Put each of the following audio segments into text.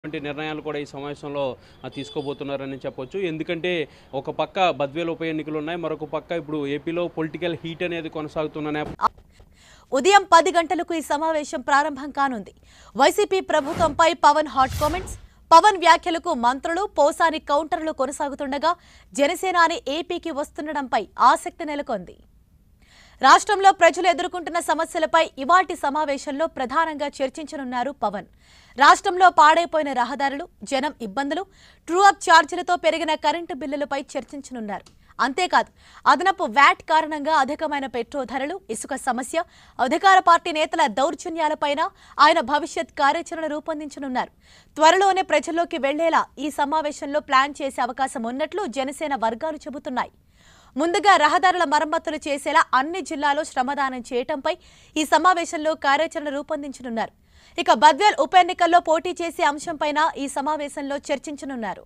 వంటి నిర్ణయాలు కూడా ఈ సమావేశంలో ఆ, తీసుకోబోతున్నారని చెప్పొచ్చు ఎందుకంటే ఒక పక్క బద్వేలు ఉప ఎన్నికలు ఉన్నాయి మరొక పక్క ఇప్పుడు ఏపీలో పొలిటికల్ హీట్ అనేది కొనసాగుతున్న నేప ఉదయం పది గంటలకు ఈ సమావేశం ప్రారంభం కానుంది వైసీపీ ప్రభుత్వంపై పవన్ హాట్ కామెంట్స్ పవన్ వ్యాఖ్యలకు మంత్రులు పోసాని కౌంటర్లు కొనసాగుతుండగా జనసేనాని ఏపీకి వస్తుండడంపై ఆసక్తి నెలకొంది రాష్ట్రంలో ప్రజలు ఎదుర్కొంటున్న సమస్యలపై ఇవాటి సమావేశంలో ప్రధానంగా చర్చించనున్నారు పవన్ రాష్ట్రంలో పాడైపోయిన రహదారులు జనం ఇబ్బందులు ట్రూ అప్ ఛార్జీలతో పెరిగిన కరెంటు బిల్లులపై చర్చించనున్నారు అంతేకాదు అదనపు వ్యాట్ కారణంగా అధికమైన పెట్రోల్ ధరలు ఇసుక సమస్య అధికార పార్టీ నేతల దౌర్జన్యాలపైన ఆయన భవిష్యత్ కార్యాచరణ రూపొందించనున్నారు త్వరలోనే ప్రజల్లోకి వెళ్లేలా ఈ సమావేశంలో ప్లాన్ చేసే అవకాశం ఉన్నట్లు జనసేన వర్గాలు చెబుతున్నాయి ముందుగా రహదారుల మరమ్మతులు చేసేలా అన్ని జిల్లాలో శ్రమదానం చేయటంపై ఈ సమావేశంలో కార్యాచరణ రూపొందించనున్నారు ఇక బద్వేల్ ఉప ఎన్నికల్లో పోటీ చేసే అంశంపైన ఈ సమావేశంలో చర్చించనున్నారు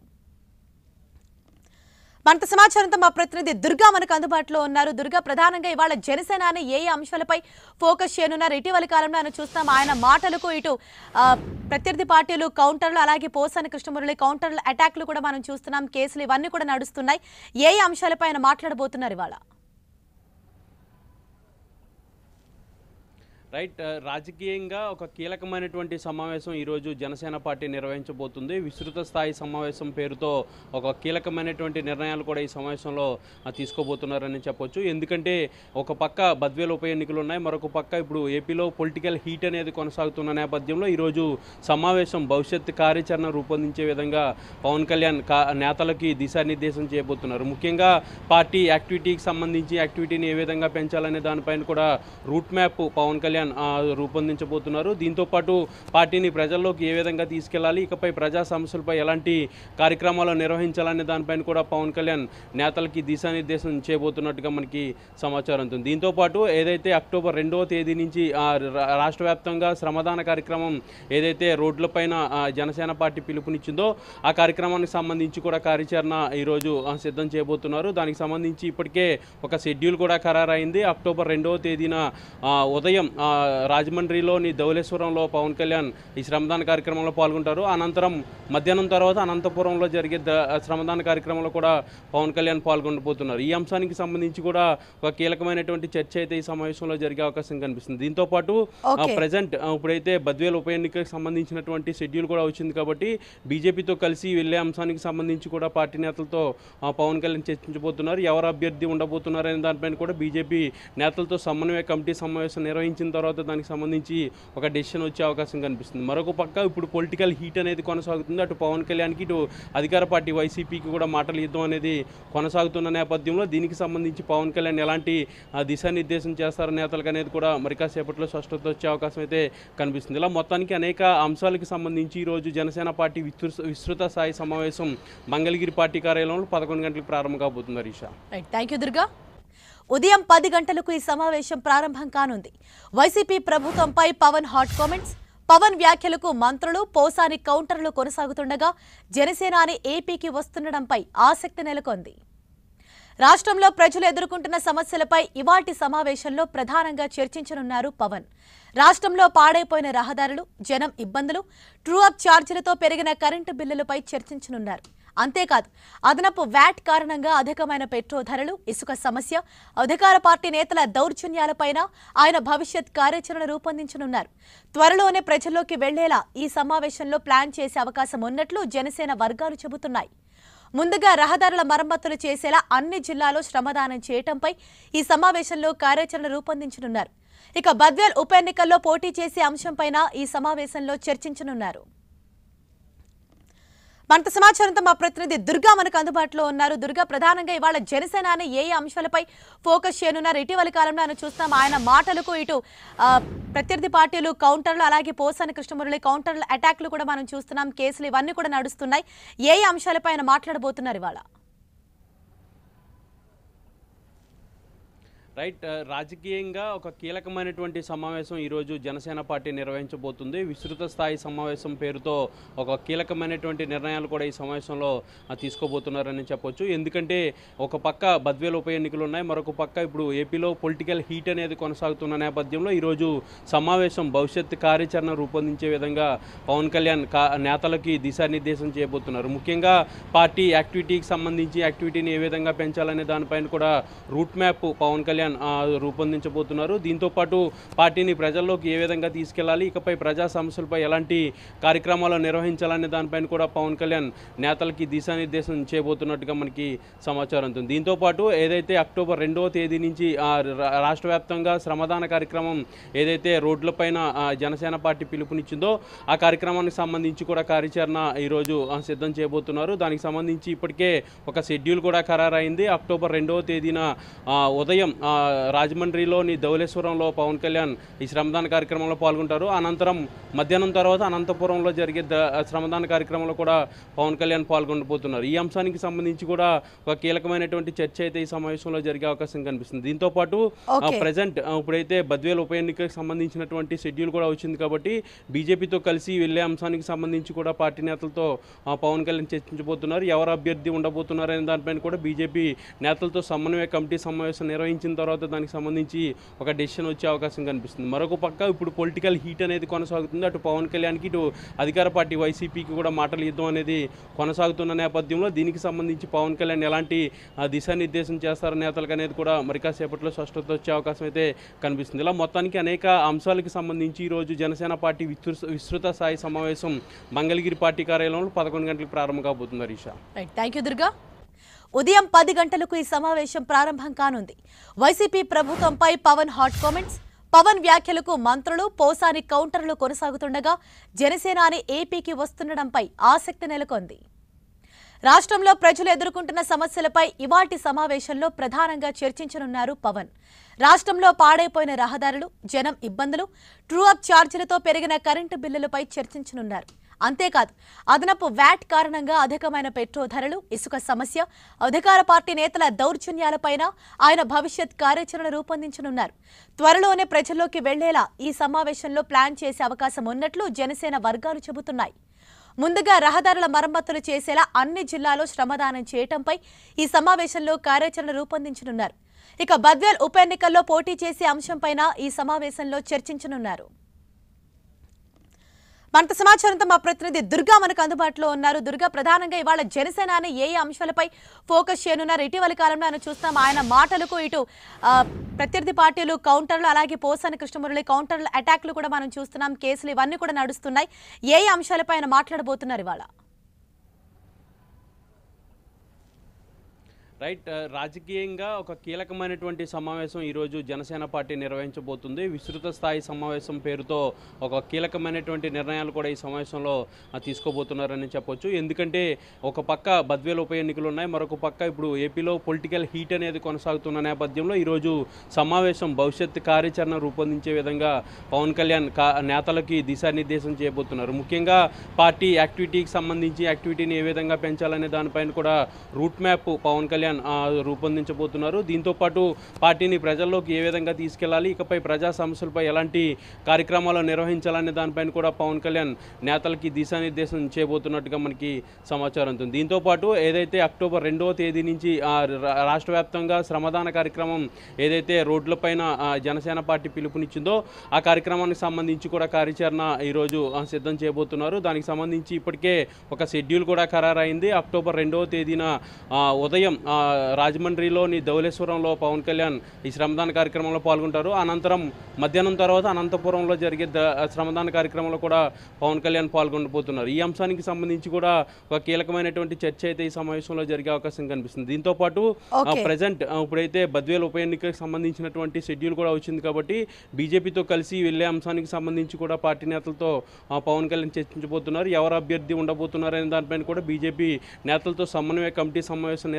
మనత సమాచారంతో మా ప్రతినిధి దుర్గా మనకు అందుబాటులో ఉన్నారు దుర్గా ప్రధానంగా ఇవాళ జనసేనాని ఏ ఏ అంశాలపై ఫోకస్ చేయనున్నారు ఇటీవలి కాలంలో ఆయన చూస్తాం ఆయన మాటలకు ఇటు ఆ, ప్రత్యర్థి పార్టీలు కౌంటర్లు అలాగే పోసాని కృష్ణమురళి కౌంటర్ల అటాక్లు కూడా మనం చూస్తున్నాం కేసులు ఇవన్నీ కూడా నడుస్తున్నాయి ఏ ఏ అంశాలపై ఆయన మాట్లాడబోతున్నారు ఇవాళ రైట్ ఆ, రాజకీయంగా ఒక కీలకమైనటువంటి సమావేశం ఈరోజు జనసేన పార్టీ నిర్వహించబోతుంది విస్తృత స్థాయి సమావేశం పేరుతో ఒక కీలకమైనటువంటి నిర్ణయాలు కూడా ఈ సమావేశంలో ఆ, తీసుకోబోతున్నారని చెప్పొచ్చు ఎందుకంటే ఒక పక్క బద్వేలు ఉప ఎన్నికలు ఉన్నాయి మరొక పక్క ఇప్పుడు ఏపీలో పొలిటికల్ హీట్ అనేది కొనసాగుతున్న నేపథ్యంలో ఈరోజు సమావేశం భవిష్యత్ కార్యాచరణ రూపొందించే విధంగా పవన్ కళ్యాణ్ కా నేతలకి దిశానిర్దేశం చేయబోతున్నారు ముఖ్యంగా పార్టీ యాక్టివిటీకి సంబంధించి యాక్టివిటీని ఏ విధంగా పెంచాలనే దానిపైన కూడా రూట్ మ్యాప్ పవన్ కళ్యాణ్ ఆ, రూపొందించబోతున్నారు దీంతో పాటు పార్టీని ప్రజల్లోకి ఏ విధంగా తీసుకెళ్లాలి ఇకపై ప్రజా సమస్యలపై ఎలాంటి కార్యక్రమాలు నిర్వహించాలనే దానిపైన కూడా పవన్ కళ్యాణ్ నేతలకి దిశానిర్దేశం చేయబోతున్నట్టుగా మనకి సమాచారం ఉంటుంది దీంతో పాటు ఏదైతే అక్టోబర్ రెండవ తేదీ నుంచి ఆ, రా- రాష్ట్ర వ్యాప్తంగా శ్రమదాన కార్యక్రమం ఏదైతే రోడ్లపైన ఆ, జనసేన పార్టీ పిలుపునిచ్చిందో ఆ కార్యక్రమానికి సంబంధించి కూడా కార్యాచరణ ఈరోజు ఆ, సిద్ధం చేయబోతున్నారు దానికి సంబంధించి ఇప్పటికే ఒక షెడ్యూల్ కూడా ఖరారైంది అక్టోబర్ రెండవ తేదీన ఆ, ఉదయం ఆ, రాజమండ్రిలోని ధవళేశ్వరంలో పవన్ కళ్యాణ్ ఈ శ్రమదాన కార్యక్రమంలో పాల్గొంటారు అనంతరం మధ్యాహ్నం తర్వాత అనంతపురంలో జరిగే ద శ్రమదాన కార్యక్రమంలో కూడా పవన్ కళ్యాణ్ పాల్గొనబోతున్నారు ఈ అంశానికి సంబంధించి కూడా ఒక కీలకమైనటువంటి చర్చ అయితే ఈ సమావేశంలో జరిగే అవకాశం కనిపిస్తుంది దీంతో పాటు Okay. ప్రజెంట్ ఇప్పుడైతే బద్వేల్ ఉప ఎన్నికకు సంబంధించినటువంటి షెడ్యూల్ కూడా వచ్చింది కాబట్టి బీజేపీతో కలిసి వెళ్ళే అంశానికి సంబంధించి కూడా పార్టీ నేతలతో ఆ, పవన్ కళ్యాణ్ చర్చించబోతున్నారు ఎవరు అభ్యర్థి ఉండబోతున్నారు అనే దానిపైన కూడా బీజేపీ నేతలతో సమన్వయ కమిటీ సమావేశం నిర్వహించిన తర్వాత దానికి సంబంధించి ఒక డెసిషన్ వచ్చే అవకాశం కనిపిస్తుంది మరొక పక్క ఇప్పుడు పొలిటికల్ హీట్ అనేది కొనసాగుతుంది అటు పవన్ కళ్యాణ్కి ఇటు అధికార పార్టీ వైసీపీకి కూడా మాటల యుద్ధం అనేది కొనసాగుతున్న నేపథ్యంలో దీనికి సంబంధించి పవన్ కళ్యాణ్ ఎలాంటి ఆ, దిశానిర్దేశం చేస్తారు నేతలకు అనేది కూడా మరి కాసేపట్లో స్పష్టత వచ్చే అవకాశం అయితే కనిపిస్తుంది ఇలా మొత్తానికి అనేక అంశాలకు సంబంధించి ఈరోజు జనసేన పార్టీ విస్తృత విస్తృత స్థాయి సమావేశం మంగళగిరి పార్టీ కార్యాలయంలో పదకొండు గంటలకు ప్రారంభం కాబోతుంది హరీషా రైట్ థ్యాంక్ యూ దుర్గా ఉదయం పది గంటలకు ఈ సమావేశం ప్రారంభం కానుంది వైసీపీ ప్రభుత్వంపై పవన్ హాట్ కామెంట్స్ పవన్ వ్యాఖ్యలకు మంత్రులు పోసాని కౌంటర్లు కొనసాగుతుండగా జనసేనాని ఏపీకి వస్తుండడంపై ఆసక్తి నెలకొంది రాష్ట్రంలో ప్రజలు ఎదుర్కొంటున్న సమస్యలపై ఇవాటి సమావేశంలో ప్రధానంగా చర్చించనున్నారు పవన్ రాష్ట్రంలో పాడైపోయిన రహదారులు జనం ఇబ్బందులు ట్రూ అప్ ఛార్జీలతో పెరిగిన కరెంటు బిల్లులపై చర్చించనున్నారు అంతేకాదు అదనపు వ్యాట్ కారణంగా అధికమైన పెట్రోల్ ధరలు ఇసుక సమస్య అధికార పార్టీ నేతల దౌర్జన్యాలపైన ఆయన భవిష్యత్ కార్యాచరణ రూపొందించనున్నారు త్వరలోనే ప్రజల్లోకి వెళ్లేలా ఈ సమావేశంలో ప్లాన్ చేసే అవకాశం ఉన్నట్లు జనసేన వర్గాలు చెబుతున్నాయి ముందుగా రహదారుల మరమ్మతులు చేసేలా అన్ని జిల్లాలో శ్రమదానం చేయటంపై ఈ సమావేశంలో కార్యాచరణ రూపొందించనున్నారు ఇక బద్వేల్ ఉప ఎన్నికల్లో పోటీ చేసే అంశంపైన ఈ సమావేశంలో చర్చించనున్నారు మనత సమాచారంతో మా ప్రతినిధి దుర్గా మనకు అందుబాటులో ఉన్నారు దుర్గా ప్రధానంగా ఇవాళ జనసేనాని ఏ ఏ అంశాలపై ఫోకస్ చేయనున్నారు ఇటీవలి కాలంలో ఆయన చూస్తాం ఆయన మాటలకు ఇటు ఆ, ప్రత్యర్థి పార్టీలు కౌంటర్లు అలాగే పోసాని కృష్ణమురళి కౌంటర్ల అటాక్లు కూడా మనం చూస్తున్నాం కేసులు ఇవన్నీ కూడా నడుస్తున్నాయి ఏ ఏ అంశాలపై ఆయన మాట్లాడబోతున్నారు ఇవాళ రైట్ ఆ, రాజకీయంగా ఒక కీలకమైనటువంటి సమావేశం ఈరోజు జనసేన పార్టీ నిర్వహించబోతుంది విస్తృత స్థాయి సమావేశం పేరుతో ఒక కీలకమైనటువంటి నిర్ణయాలు కూడా ఈ సమావేశంలో ఆ, తీసుకోబోతున్నారని చెప్పొచ్చు ఎందుకంటే ఒక పక్క బద్వేలు ఉప ఎన్నికలు ఉన్నాయి మరొక పక్క ఇప్పుడు ఏపీలో పొలిటికల్ హీట్ అనేది కొనసాగుతున్న నేపథ్యంలో ఈరోజు సమావేశం భవిష్యత్ కార్యాచరణ రూపొందించే విధంగా పవన్ కళ్యాణ్ కా నేతలకి దిశానిర్దేశం చేయబోతున్నారు ముఖ్యంగా పార్టీ యాక్టివిటీకి సంబంధించి యాక్టివిటీని ఏ విధంగా పెంచాలనే దానిపైన కూడా రూట్ మ్యాప్ పవన్ కళ్యాణ్ ఆ, రూపొందించబోతున్నారు దీంతో పాటు పార్టీని ప్రజల్లోకి ఏ విధంగా తీసుకెళ్లాలి ఇకపై ప్రజా సమస్యలపై ఎలాంటి కార్యక్రమాలు నిర్వహించాలనే దానిపైన కూడా పవన్ కళ్యాణ్ నేతలకి దిశానిర్దేశం చేయబోతున్నట్టుగా మనకి సమాచారం ఉంది దీంతో పాటు ఏదైతే అక్టోబర్ రెండవ తేదీ నుంచి ఆ, రా- రాష్ట్ర వ్యాప్తంగా శ్రమదాన కార్యక్రమం ఏదైతే రోడ్లపైన ఆ, జనసేన పార్టీ పిలుపునిచ్చిందో ఆ కార్యక్రమానికి సంబంధించి కూడా కార్యాచరణ ఈరోజు ఆ, సిద్ధం చేయబోతున్నారు దానికి సంబంధించి ఇప్పటికే ఒక షెడ్యూల్ కూడా ఖరారైంది అక్టోబర్ రెండవ తేదీన ఆ, ఉదయం ఆ, రాజమండ్రిలోని ధవళేశ్వరంలో పవన్ కళ్యాణ్ ఈ శ్రమదాన కార్యక్రమంలో పాల్గొంటారు అనంతరం మధ్యాహ్నం తర్వాత అనంతపురంలో జరిగే ద శ్రమదాన కార్యక్రమంలో కూడా పవన్ కళ్యాణ్ పాల్గొనబోతున్నారు ఈ అంశానికి సంబంధించి కూడా ఒక కీలకమైనటువంటి చర్చ అయితే ఈ సమావేశంలో జరిగే అవకాశం కనిపిస్తుంది దీంతో పాటు Okay. ప్రజెంట్ ఇప్పుడైతే బద్వేల్ ఉప ఎన్నికకి సంబంధించినటువంటి షెడ్యూల్ కూడా వచ్చింది కాబట్టి బీజేపీతో కలిసి వెళ్ళే అంశానికి సంబంధించి కూడా పార్టీ నేతలతో ఆ, పవన్ కళ్యాణ్ చర్చించబోతున్నారు ఎవరు అభ్యర్థి ఉండబోతున్నారు అనే దానిపైన కూడా బీజేపీ నేతలతో సమన్వయ కమిటీ సమావేశం నిర్వహించిన తర్వాత దానికి సంబంధించి ఒక డెసిషన్ వచ్చే అవకాశం కనిపిస్తుంది మరొక పక్క ఇప్పుడు పొలిటికల్ హీట్ అనేది కొనసాగుతుంది అటు పవన్ కళ్యాణ్కి ఇటు అధికార పార్టీ వైసీపీకి కూడా మాటలు యుద్ధం అనేది కొనసాగుతున్న నేపథ్యంలో దీనికి సంబంధించి పవన్ కళ్యాణ్ ఎలాంటి ఆ, దిశానిర్దేశం చేస్తారు నేతలకు అనేది కూడా మరి కాసేపట్లో స్పష్టత వచ్చే అవకాశం అయితే కనిపిస్తుంది ఇలా మొత్తానికి అనేక అంశాలకు సంబంధించి ఈరోజు జనసేన పార్టీ విస్తృ- విస్తృత స్థాయి సమావేశం మంగళగిరి పార్టీ కార్యాలయంలో పదకొండు గంటలకు ప్రారంభం కాబోతుంది హరీషా రైట్ థ్యాంక్ యూ దుర్గా ఉదయం పది గంటలకు ఈ సమావేశం ప్రారంభం కానుంది వైసీపీ ప్రభుత్వంపై పవన్ హాట్ కామెంట్స్ పవన్ వ్యాఖ్యలకు మంత్రులు పోసాని కౌంటర్లు కొనసాగుతుండగా జనసేనాని ఏపీకి వస్తుండడంపై ఆసక్తి నెలకొంది రాష్ట్రంలో ప్రజలు ఎదుర్కొంటున్న సమస్యలపై ఇవాటి సమావేశంలో ప్రధానంగా చర్చించనున్నారు పవన్ రాష్ట్రంలో పాడైపోయిన రహదారులు జనం ఇబ్బందులు ట్రూ అప్ ఛార్జీలతో పెరిగిన కరెంటు బిల్లులపై చర్చించనున్నారు అంతేకాదు అదనపు వ్యాట్ కారణంగా అధికమైన పెట్రోల్ ధరలు ఇసుక సమస్య అధికార పార్టీ నేతల దౌర్జన్యాలపైన ఆయన భవిష్యత్ కార్యాచరణ రూపొందించనున్నారు త్వరలోనే ప్రజల్లోకి వెళ్లేలా ఈ సమావేశంలో ప్లాన్ చేసే అవకాశం ఉన్నట్లు జనసేన వర్గాలు చెబుతున్నాయి ముందుగా రహదారుల మరమ్మతులు చేసేలా అన్ని జిల్లాలో శ్రమదానం చేయటంపై ఈ సమావేశంలో కార్యాచరణ రూపొందించనున్నారు ఇక బద్వేల్ ఉప ఎన్నికల్లో పోటీ చేసే అంశంపైన ఈ సమావేశంలో చర్చించనున్నారు మనతో సమాచారంతో మా ప్రతినిధి దుర్గా మనకు అందుబాటులో ఉన్నారు దుర్గా ప్రధానంగా ఇవాళ జనసేన అనే ఏ ఏ అంశాలపై ఫోకస్ చేయనున్నారు ఇటీవల కాలంలో ఆయన చూస్తాం ఆయన మాటలకు ఇటు ఆ, ప్రత్యర్థి పార్టీలు కౌంటర్లు అలాగే పోసాని కృష్ణమురళి కౌంటర్లు అటాక్లు కూడా మనం చూస్తున్నాం కేసులు ఇవన్నీ కూడా నడుస్తున్నాయి ఏ ఏ అంశాలపై ఆయన మాట్లాడబోతున్నారు ఇవాళ రైట్ ఆ, రాజకీయంగా ఒక కీలకమైనటువంటి సమావేశం ఈరోజు జనసేన పార్టీ నిర్వహించబోతుంది విస్తృత స్థాయి సమావేశం పేరుతో ఒక కీలకమైనటువంటి నిర్ణయాలు కూడా ఈ సమావేశంలో ఆ, తీసుకోబోతున్నారని చెప్పొచ్చు ఎందుకంటే ఒక పక్క బద్వేలు ఉప ఎన్నికలు ఉన్నాయి మరొక పక్క ఇప్పుడు ఏపీలో పొలిటికల్ హీట్ అనేది కొనసాగుతున్న నేపథ్యంలో ఈరోజు సమావేశం భవిష్యత్ కార్యాచరణ రూపొందించే విధంగా పవన్ కళ్యాణ్ కా నేతలకి దిశానిర్దేశం చేయబోతున్నారు ముఖ్యంగా పార్టీ యాక్టివిటీకి సంబంధించి యాక్టివిటీని ఏ విధంగా పెంచాలనే దానిపైన కూడా రూట్ మ్యాప్ పవన్ కళ్యాణ్ ఆ, రూపొందించబోతున్నారు దీంతో పాటు పార్టీని ప్రజల్లోకి ఏ విధంగా తీసుకెళ్లాలి ఇకపై ప్రజా సమస్యలపై ఎలాంటి కార్యక్రమాలు నిర్వహించాలనే దానిపైన కూడా పవన్ కళ్యాణ్ నేతలకి దిశానిర్దేశం చేయబోతున్నట్టుగా మనకి సమాచారం ఉంది దీంతో పాటు ఏదైతే అక్టోబర్ రెండవ తేదీ నుంచి ఆ, రా- రాష్ట్ర వ్యాప్తంగా శ్రమదాన కార్యక్రమం ఏదైతే రోడ్లపైన ఆ, జనసేన పార్టీ పిలుపునిచ్చిందో ఆ కార్యక్రమానికి సంబంధించి కూడా కార్యాచరణ ఈరోజు ఆ, సిద్ధం చేయబోతున్నారు దానికి సంబంధించి ఇప్పటికే ఒక షెడ్యూల్ కూడా ఖరారైంది అక్టోబర్ రెండవ తేదీన ఆ, ఉదయం ఆ, రాజమండ్రిలోని ధవళేశ్వరంలో పవన్ కళ్యాణ్ ఈ శ్రమదాన కార్యక్రమంలో పాల్గొంటారు అనంతరం మధ్యాహ్నం తర్వాత అనంతపురంలో జరిగే ద శ్రమదాన కార్యక్రమంలో కూడా పవన్ కళ్యాణ్ పాల్గొనబోతున్నారు ఈ అంశానికి సంబంధించి కూడా ఒక కీలకమైనటువంటి చర్చ అయితే ఈ సమావేశంలో జరిగే అవకాశం కనిపిస్తుంది దీంతో పాటు Okay. ప్రజెంట్ ఇప్పుడైతే బద్వేల్ ఉప ఎన్నికకి సంబంధించినటువంటి షెడ్యూల్ కూడా వచ్చింది కాబట్టి బీజేపీతో కలిసి వెళ్ళే అంశానికి సంబంధించి కూడా పార్టీ నేతలతో ఆ, పవన్ కళ్యాణ్ చర్చించబోతున్నారు ఎవరు అభ్యర్థి ఉండబోతున్నారు అనే దానిపైన కూడా బీజేపీ నేతలతో సమన్వయ కమిటీ సమావేశం నిర్వహించిన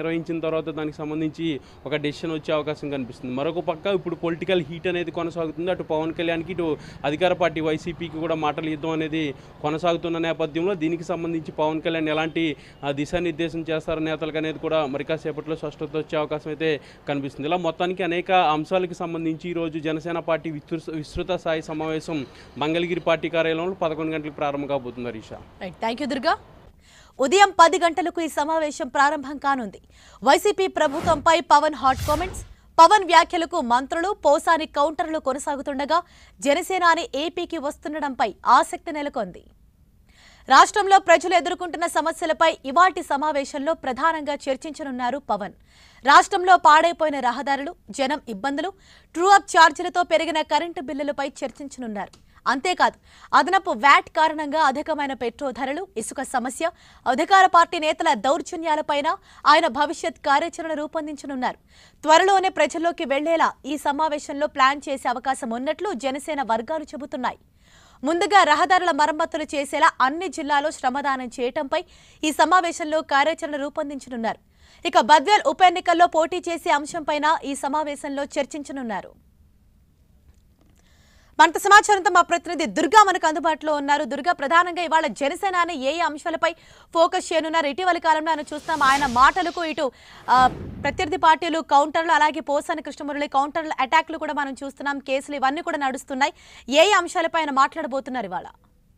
తర్వాత దానికి సంబంధించి ఒక డెసిషన్ వచ్చే అవకాశం కనిపిస్తుంది మరొక పక్క ఇప్పుడు పొలిటికల్ హీట్ అనేది కొనసాగుతుంది అటు పవన్ కళ్యాణ్కి ఇటు అధికార పార్టీ వైసీపీకి కూడా మాటల యుద్ధం అనేది కొనసాగుతున్న నేపథ్యంలో దీనికి సంబంధించి పవన్ కళ్యాణ్ ఎలాంటి ఆ, దిశానిర్దేశం చేస్తారు నేతలకు అనేది కూడా మరి కాసేపట్లో స్పష్టత వచ్చే అవకాశం అయితే కనిపిస్తుంది ఇలా మొత్తానికి అనేక అంశాలకు సంబంధించి ఈరోజు జనసేన పార్టీ విస్తృ విస్తృత స్థాయి సమావేశం మంగళగిరి పార్టీ కార్యాలయంలో పదకొండు గంటలకు ప్రారంభం కాబోతుంది హరీషా రైట్ థ్యాంక్ యూ దుర్గా ఉదయం పది గంటలకు ఈ సమావేశం ప్రారంభం కానుంది వైసీపీ ప్రభుత్వంపై పవన్ హాట్ కామెంట్స్ పవన్ వ్యాఖ్యలకు మంత్రులు పోసాని కౌంటర్లు కొనసాగుతుండగా జనసేనాని ఏపీకి వస్తుండడంపై ఆసక్తి నెలకొంది రాష్ట్రంలో ప్రజలు ఎదుర్కొంటున్న సమస్యలపై ఇవాటి సమావేశంలో ప్రధానంగా చర్చించనున్నారు పవన్ రాష్ట్రంలో పాడైపోయిన రహదారులు జనం ఇబ్బందులు ట్రూ అప్ ఛార్జీలతో పెరిగిన కరెంటు బిల్లులపై చర్చించనున్నారు అంతేకాదు అదనపు వ్యాట్ కారణంగా అధికమైన పెట్రోల్ ధరలు ఇసుక సమస్య అధికార పార్టీ నేతల దౌర్జన్యాలపైన ఆయన భవిష్యత్ కార్యాచరణ రూపొందించనున్నారు త్వరలోనే ప్రజల్లోకి వెళ్లేలా ఈ సమావేశంలో ప్లాన్ చేసే అవకాశం ఉన్నట్లు జనసేన వర్గాలు చెబుతున్నాయి ముందుగా రహదారుల మరమ్మతులు చేసేలా అన్ని జిల్లాలో శ్రమదానం చేయటంపై ఈ సమావేశంలో కార్యాచరణ రూపొందించనున్నారు ఇక బద్వేల్ ఉప ఎన్నికల్లో పోటీ చేసే అంశంపైన ఈ సమావేశంలో చర్చించనున్నారు మనతో సమాచారంతో మా ప్రతినిధి దుర్గా మనకు అందుబాటులో ఉన్నారు దుర్గా ప్రధానంగా ఇవాళ జనసేనాని ఏ ఏ అంశాలపై ఫోకస్ చేయనున్నారు ఇటీవల కాలంలో ఆయన చూస్తాం ఆయన మాటలకు ఇటు ఆ, ప్రత్యర్థి పార్టీలు కౌంటర్లు అలాగే పోసాని కృష్ణమురళి కౌంటర్ల అటాక్లు కూడా మనం చూస్తున్నాం కేసులు ఇవన్నీ కూడా నడుస్తున్నాయి ఏ ఏ అంశాలపై ఆయన మాట్లాడబోతున్నారు ఇవాళ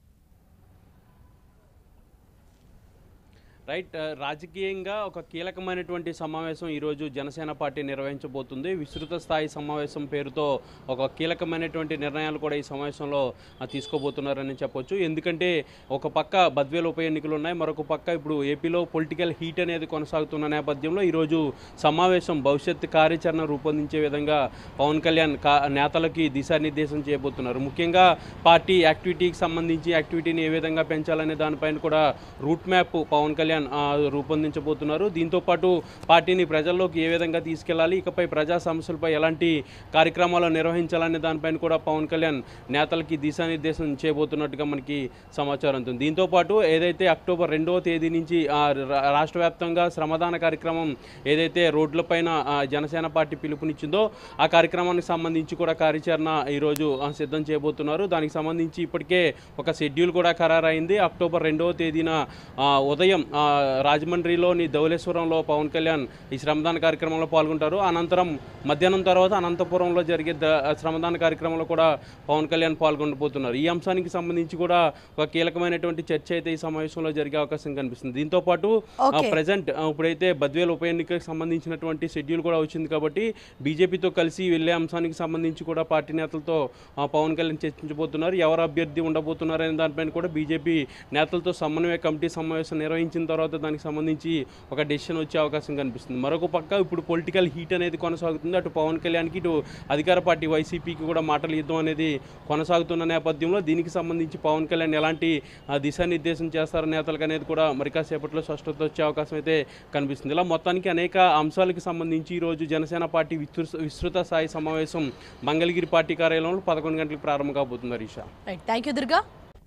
రైట్ ఆ, రాజకీయంగా ఒక కీలకమైనటువంటి సమావేశం ఈరోజు జనసేన పార్టీ నిర్వహించబోతుంది విస్తృత స్థాయి సమావేశం పేరుతో ఒక కీలకమైనటువంటి నిర్ణయాలు కూడా ఈ సమావేశంలో ఆ, తీసుకోబోతున్నారని చెప్పొచ్చు ఎందుకంటే ఒక పక్క బద్వేలు ఉప ఎన్నికలు ఉన్నాయి మరొక పక్క ఇప్పుడు ఏపీలో పొలిటికల్ హీట్ అనేది కొనసాగుతున్న నేపథ్యంలో ఈరోజు సమావేశం భవిష్యత్ కార్యాచరణ రూపొందించే విధంగా పవన్ కళ్యాణ్ కా నేతలకి దిశానిర్దేశం చేయబోతున్నారు ముఖ్యంగా పార్టీ యాక్టివిటీకి సంబంధించి యాక్టివిటీని ఏ విధంగా పెంచాలనే దానిపైన కూడా రూట్ మ్యాప్ పవన్ కళ్యాణ్ ఆ, రూపొందించబోతున్నారు దీంతో పాటు పార్టీని ప్రజల్లోకి ఏ విధంగా తీసుకెళ్లాలి ఇకపై ప్రజా సమస్యలపై ఎలాంటి కార్యక్రమాలు నిర్వహించాలనే దానిపైన కూడా పవన్ కళ్యాణ్ నేతలకి దిశానిర్దేశం చేయబోతున్నట్టుగా మనకి సమాచారం ఉంది దీంతో పాటు ఏదైతే అక్టోబర్ రెండవ తేదీ నుంచి ఆ, రా- రాష్ట్ర వ్యాప్తంగా శ్రమదాన కార్యక్రమం ఏదైతే రోడ్లపైన ఆ, జనసేన పార్టీ పిలుపునిచ్చిందో ఆ కార్యక్రమానికి సంబంధించి కూడా కార్యాచరణ ఈరోజు ఆ, సిద్ధం చేయబోతున్నారు దానికి సంబంధించి ఇప్పటికే ఒక షెడ్యూల్ కూడా ఖరారైంది అక్టోబర్ రెండవ తేదీన ఆ, ఉదయం ఆ, రాజమండ్రిలోని ధవళేశ్వరంలో పవన్ కళ్యాణ్ ఈ శ్రమదాన కార్యక్రమంలో పాల్గొంటారు అనంతరం మధ్యాహ్నం తర్వాత అనంతపురంలో జరిగే ద శ్రమదాన కార్యక్రమంలో కూడా పవన్ కళ్యాణ్ పాల్గొనబోతున్నారు ఈ అంశానికి సంబంధించి కూడా ఒక కీలకమైనటువంటి చర్చ అయితే ఈ సమావేశంలో జరిగే అవకాశం కనిపిస్తుంది దీంతో పాటు Okay. ప్రజెంట్ ఇప్పుడైతే బద్వేల్ ఉప ఎన్నికకి సంబంధించినటువంటి షెడ్యూల్ కూడా వచ్చింది కాబట్టి బీజేపీతో కలిసి వెళ్ళే అంశానికి సంబంధించి కూడా పార్టీ నేతలతో ఆ, పవన్ కళ్యాణ్ చర్చించబోతున్నారు ఎవరు అభ్యర్థి ఉండబోతున్నారు అనే దానిపైన కూడా బీజేపీ నేతలతో సమన్వయ కమిటీ సమావేశం నిర్వహించిన తర్వాత దానికి సంబంధించి ఒక డెసిషన్ వచ్చే అవకాశం కనిపిస్తుంది మరొక పక్క ఇప్పుడు పొలిటికల్ హీట్ అనేది కొనసాగుతుంది అటు పవన్ కళ్యాణ్కి ఇటు అధికార పార్టీ వైసీపీకి కూడా మాటల యుద్ధం అనేది కొనసాగుతున్న నేపథ్యంలో దీనికి సంబంధించి పవన్ కళ్యాణ్ ఎలాంటి ఆ, దిశానిర్దేశం చేస్తారు నేతలకు అనేది కూడా మరి కాసేపట్లో స్పష్టత వచ్చే అవకాశం అయితే కనిపిస్తుంది ఇలా మొత్తానికి అనేక అంశాలకు సంబంధించి ఈరోజు జనసేన పార్టీ విస్తృ విస్తృత స్థాయి సమావేశం మంగళగిరి పార్టీ కార్యాలయంలో పదకొండు గంటలకు ప్రారంభం కాబోతుంది హరీషా రైట్ థ్యాంక్ యూ దుర్గా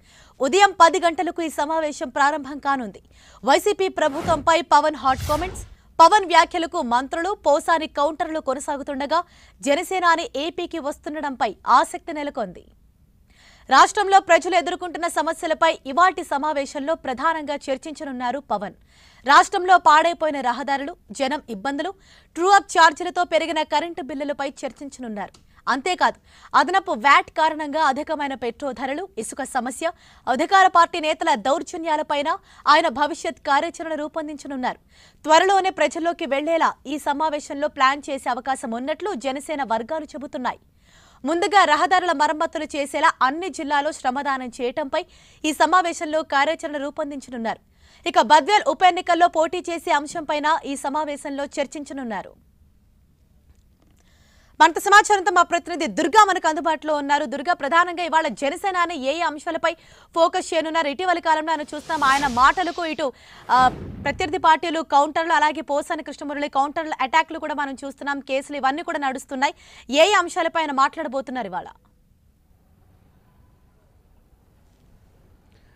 ఉదయం పది గంటలకు ఈ సమావేశం ప్రారంభం కానుంది వైసీపీ ప్రభుత్వంపై పవన్ హాట్ కామెంట్స్ పవన్ వ్యాఖ్యలకు మంత్రులు పోసాని కౌంటర్లు కొనసాగుతుండగా జనసేనాని ఏపీకి వస్తుండడంపై ఆసక్తి నెలకొంది రాష్ట్రంలో ప్రజలు ఎదుర్కొంటున్న సమస్యలపై ఇవాటి సమావేశంలో ప్రధానంగా చర్చించనున్నారు పవన్ రాష్ట్రంలో పాడైపోయిన రహదారులు జనం ఇబ్బందులు ట్రూ అప్ ఛార్జీలతో పెరిగిన కరెంటు బిల్లులపై చర్చించనున్నారు అంతేకాదు అదనపు వ్యాట్ కారణంగా అధికమైన పెట్రోల్ ధరలు ఇసుక సమస్య అధికార పార్టీ నేతల దౌర్జన్యాలపైన ఆయన భవిష్యత్ కార్యాచరణ రూపొందించనున్నారు త్వరలోనే ప్రజల్లోకి వెళ్లేలా ఈ సమావేశంలో ప్లాన్ చేసే అవకాశం ఉన్నట్లు జనసేన వర్గాలు చెబుతున్నాయి ముందుగా రహదారుల మరమ్మతులు చేసేలా అన్ని జిల్లాలో శ్రమదానం చేయటంపై ఈ సమావేశంలో కార్యాచరణ రూపొందించనున్నారు ఇక బద్వేల్ ఉప ఎన్నికల్లో పోటీ చేసే అంశంపైన ఈ సమావేశంలో చర్చించనున్నారు మనతో సమాచారంతో మా ప్రతినిధి దుర్గా మనకు అందుబాటులో ఉన్నారు దుర్గా ప్రధానంగా ఇవాళ జనసేనాని ఏ ఏ అంశాలపై ఫోకస్ చేయనున్నారు ఇటీవల కాలంలో ఆయన చూస్తాం ఆయన మాటలకు ఇటు ఆ, ప్రత్యర్థి పార్టీలు కౌంటర్లు అలాగే పోసాని కృష్ణమురళి కౌంటర్ల అటాక్లు కూడా మనం చూస్తున్నాం కేసులు ఇవన్నీ కూడా నడుస్తున్నాయి ఏ ఏ అంశాలపై ఆయన మాట్లాడబోతున్నారు ఇవాళ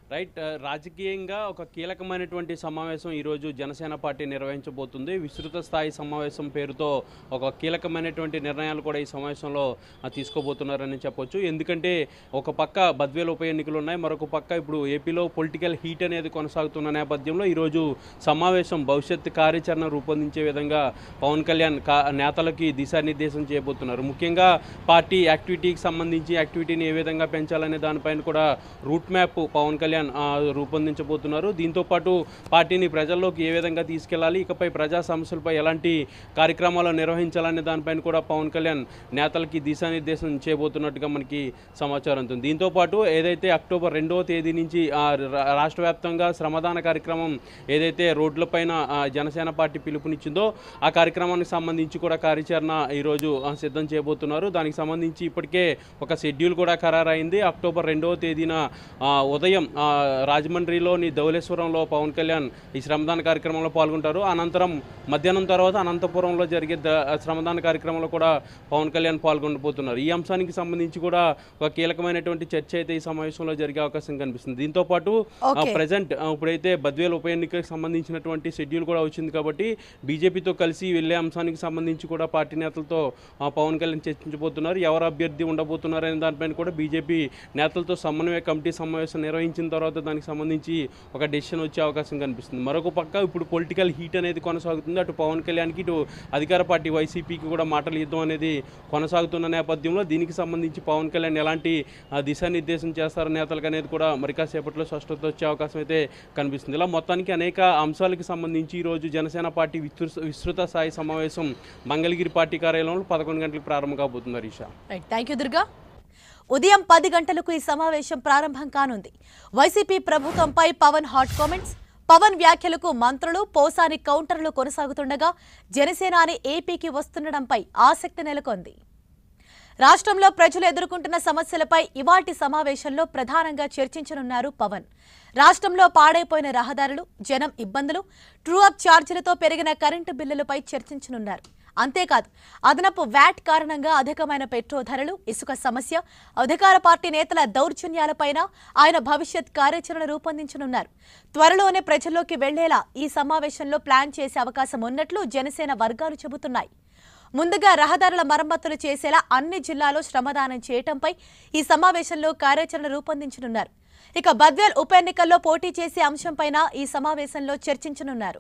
రైట్ ఆ, రాజకీయంగా ఒక కీలకమైనటువంటి సమావేశం ఈరోజు జనసేన పార్టీ నిర్వహించబోతుంది విస్తృత స్థాయి సమావేశం పేరుతో ఒక కీలకమైనటువంటి నిర్ణయాలు కూడా ఈ సమావేశంలో ఆ, తీసుకోబోతున్నారని చెప్పొచ్చు ఎందుకంటే ఒక పక్క బద్వేలు ఉప ఎన్నికలు ఉన్నాయి మరొక పక్క ఇప్పుడు ఏపీలో పొలిటికల్ హీట్ అనేది కొనసాగుతున్న నేపథ్యంలో ఈరోజు సమావేశం భవిష్యత్ కార్యాచరణ రూపొందించే విధంగా పవన్ కళ్యాణ్ కా నేతలకి దిశానిర్దేశం చేయబోతున్నారు ముఖ్యంగా పార్టీ యాక్టివిటీకి సంబంధించి యాక్టివిటీని ఏ విధంగా పెంచాలనే దానిపైన కూడా రూట్ మ్యాప్ పవన్ కళ్యాణ్ ఆ, రూపొందించబోతున్నారు దీంతో పాటు పార్టీని ప్రజల్లోకి ఏ విధంగా తీసుకెళ్లాలి ఇకపై ప్రజా సమస్యలపై ఎలాంటి కార్యక్రమాలు నిర్వహించాలనే దానిపైన కూడా పవన్ కళ్యాణ్ నేతలకి దిశానిర్దేశం చేయబోతున్నట్టుగా మనకి సమాచారం ఉంది దీంతో పాటు ఏదైతే అక్టోబర్ రెండవ తేదీ నుంచి ఆ, రా- రాష్ట్ర వ్యాప్తంగా శ్రమదాన కార్యక్రమం ఏదైతే రోడ్లపైన ఆ, జనసేన పార్టీ పిలుపునిచ్చిందో ఆ కార్యక్రమానికి సంబంధించి కూడా కార్యాచరణ ఈరోజు ఆ, సిద్ధం చేయబోతున్నారు దానికి సంబంధించి ఇప్పటికే ఒక షెడ్యూల్ కూడా ఖరారైంది అక్టోబర్ రెండవ తేదీన ఆ, ఉదయం ఆ, రాజమండ్రిలోని ధవళేశ్వరంలో పవన్ కళ్యాణ్ ఈ శ్రమదాన కార్యక్రమంలో పాల్గొంటారు అనంతరం మధ్యాహ్నం తర్వాత అనంతపురంలో జరిగే ద శ్రమదాన కార్యక్రమంలో కూడా పవన్ కళ్యాణ్ పాల్గొనబోతున్నారు ఈ అంశానికి సంబంధించి కూడా ఒక కీలకమైనటువంటి చర్చ అయితే ఈ సమావేశంలో జరిగే అవకాశం కనిపిస్తుంది దీంతో పాటు Okay. ప్రజెంట్ ఇప్పుడైతే బద్వేల్ ఉప ఎన్నికకి సంబంధించినటువంటి షెడ్యూల్ కూడా వచ్చింది కాబట్టి బీజేపీతో కలిసి వెళ్ళే అంశానికి సంబంధించి కూడా పార్టీ నేతలతో ఆ, పవన్ కళ్యాణ్ చర్చించబోతున్నారు ఎవరు అభ్యర్థి ఉండబోతున్నారు అనే దానిపైన కూడా బీజేపీ నేతలతో సమన్వయ కమిటీ సమావేశం నిర్వహించిన తర్వాత దానికి సంబంధించి ఒక డెసిషన్ వచ్చే అవకాశం కనిపిస్తుంది మరొక పక్క ఇప్పుడు పొలిటికల్ హీట్ అనేది కొనసాగుతుంది అటు పవన్ కళ్యాణ్కి ఇటు అధికార పార్టీ వైసీపీకి కూడా మాటల యుద్ధం అనేది కొనసాగుతున్న నేపథ్యంలో దీనికి సంబంధించి పవన్ కళ్యాణ్ ఎలాంటి ఆ, దిశానిర్దేశం చేస్తారు నేతలకు అనేది కూడా మరి కాసేపట్లో స్పష్టత వచ్చే అవకాశం అయితే కనిపిస్తుంది ఇలా మొత్తానికి అనేక అంశాలకు సంబంధించి ఈరోజు జనసేన పార్టీ విస్తృత విస్తృత స్థాయి సమావేశం మంగళగిరి పార్టీ కార్యాలయంలో పదకొండు గంటలకు ప్రారంభం కాబోతుంది హరీషా రైట్ థ్యాంక్ యూ దుర్గా ఉదయం పది గంటలకు ఈ సమావేశం ప్రారంభం కానుంది వైసీపీ ప్రభుత్వంపై పవన్ హాట్ కామెంట్స్ పవన్ వ్యాఖ్యలకు మంత్రులు పోసాని కౌంటర్లు కొనసాగుతుండగా జనసేన అని ఏపీకి వస్తుండడంపై ఆసక్తి నెలకొంది రాష్ట్రంలో ప్రజలు ఎదుర్కొంటున్న సమస్యలపై ఇవాటి సమావేశంలో ప్రధానంగా చర్చించనున్నారు పవన్ రాష్ట్రంలో పాడైపోయిన రహదారులు జనం ఇబ్బందులు ట్రూ అప్ ఛార్జీలతో పెరిగిన కరెంటు బిల్లులపై చర్చించనున్నారు అంతేకాదు అదనపు వ్యాట్ కారణంగా అధికమైన పెట్రోల్ ధరలు ఇసుక సమస్య అధికార పార్టీ నేతల దౌర్జన్యాలపైన ఆయన భవిష్యత్ కార్యాచరణ రూపొందించనున్నారు త్వరలోనే ప్రజల్లోకి వెళ్లేలా ఈ సమావేశంలో ప్లాన్ చేసే అవకాశం ఉన్నట్లు జనసేన వర్గాలు చెబుతున్నాయి ముందుగా రహదారుల మరమ్మతులు చేసేలా అన్ని జిల్లాలో శ్రమదానం చేయటంపై ఈ సమావేశంలో కార్యాచరణ రూపొందించనున్నారు ఇక బద్వేల్ ఉప ఎన్నికల్లో పోటీ చేసే అంశంపైన ఈ సమావేశంలో చర్చించనున్నారు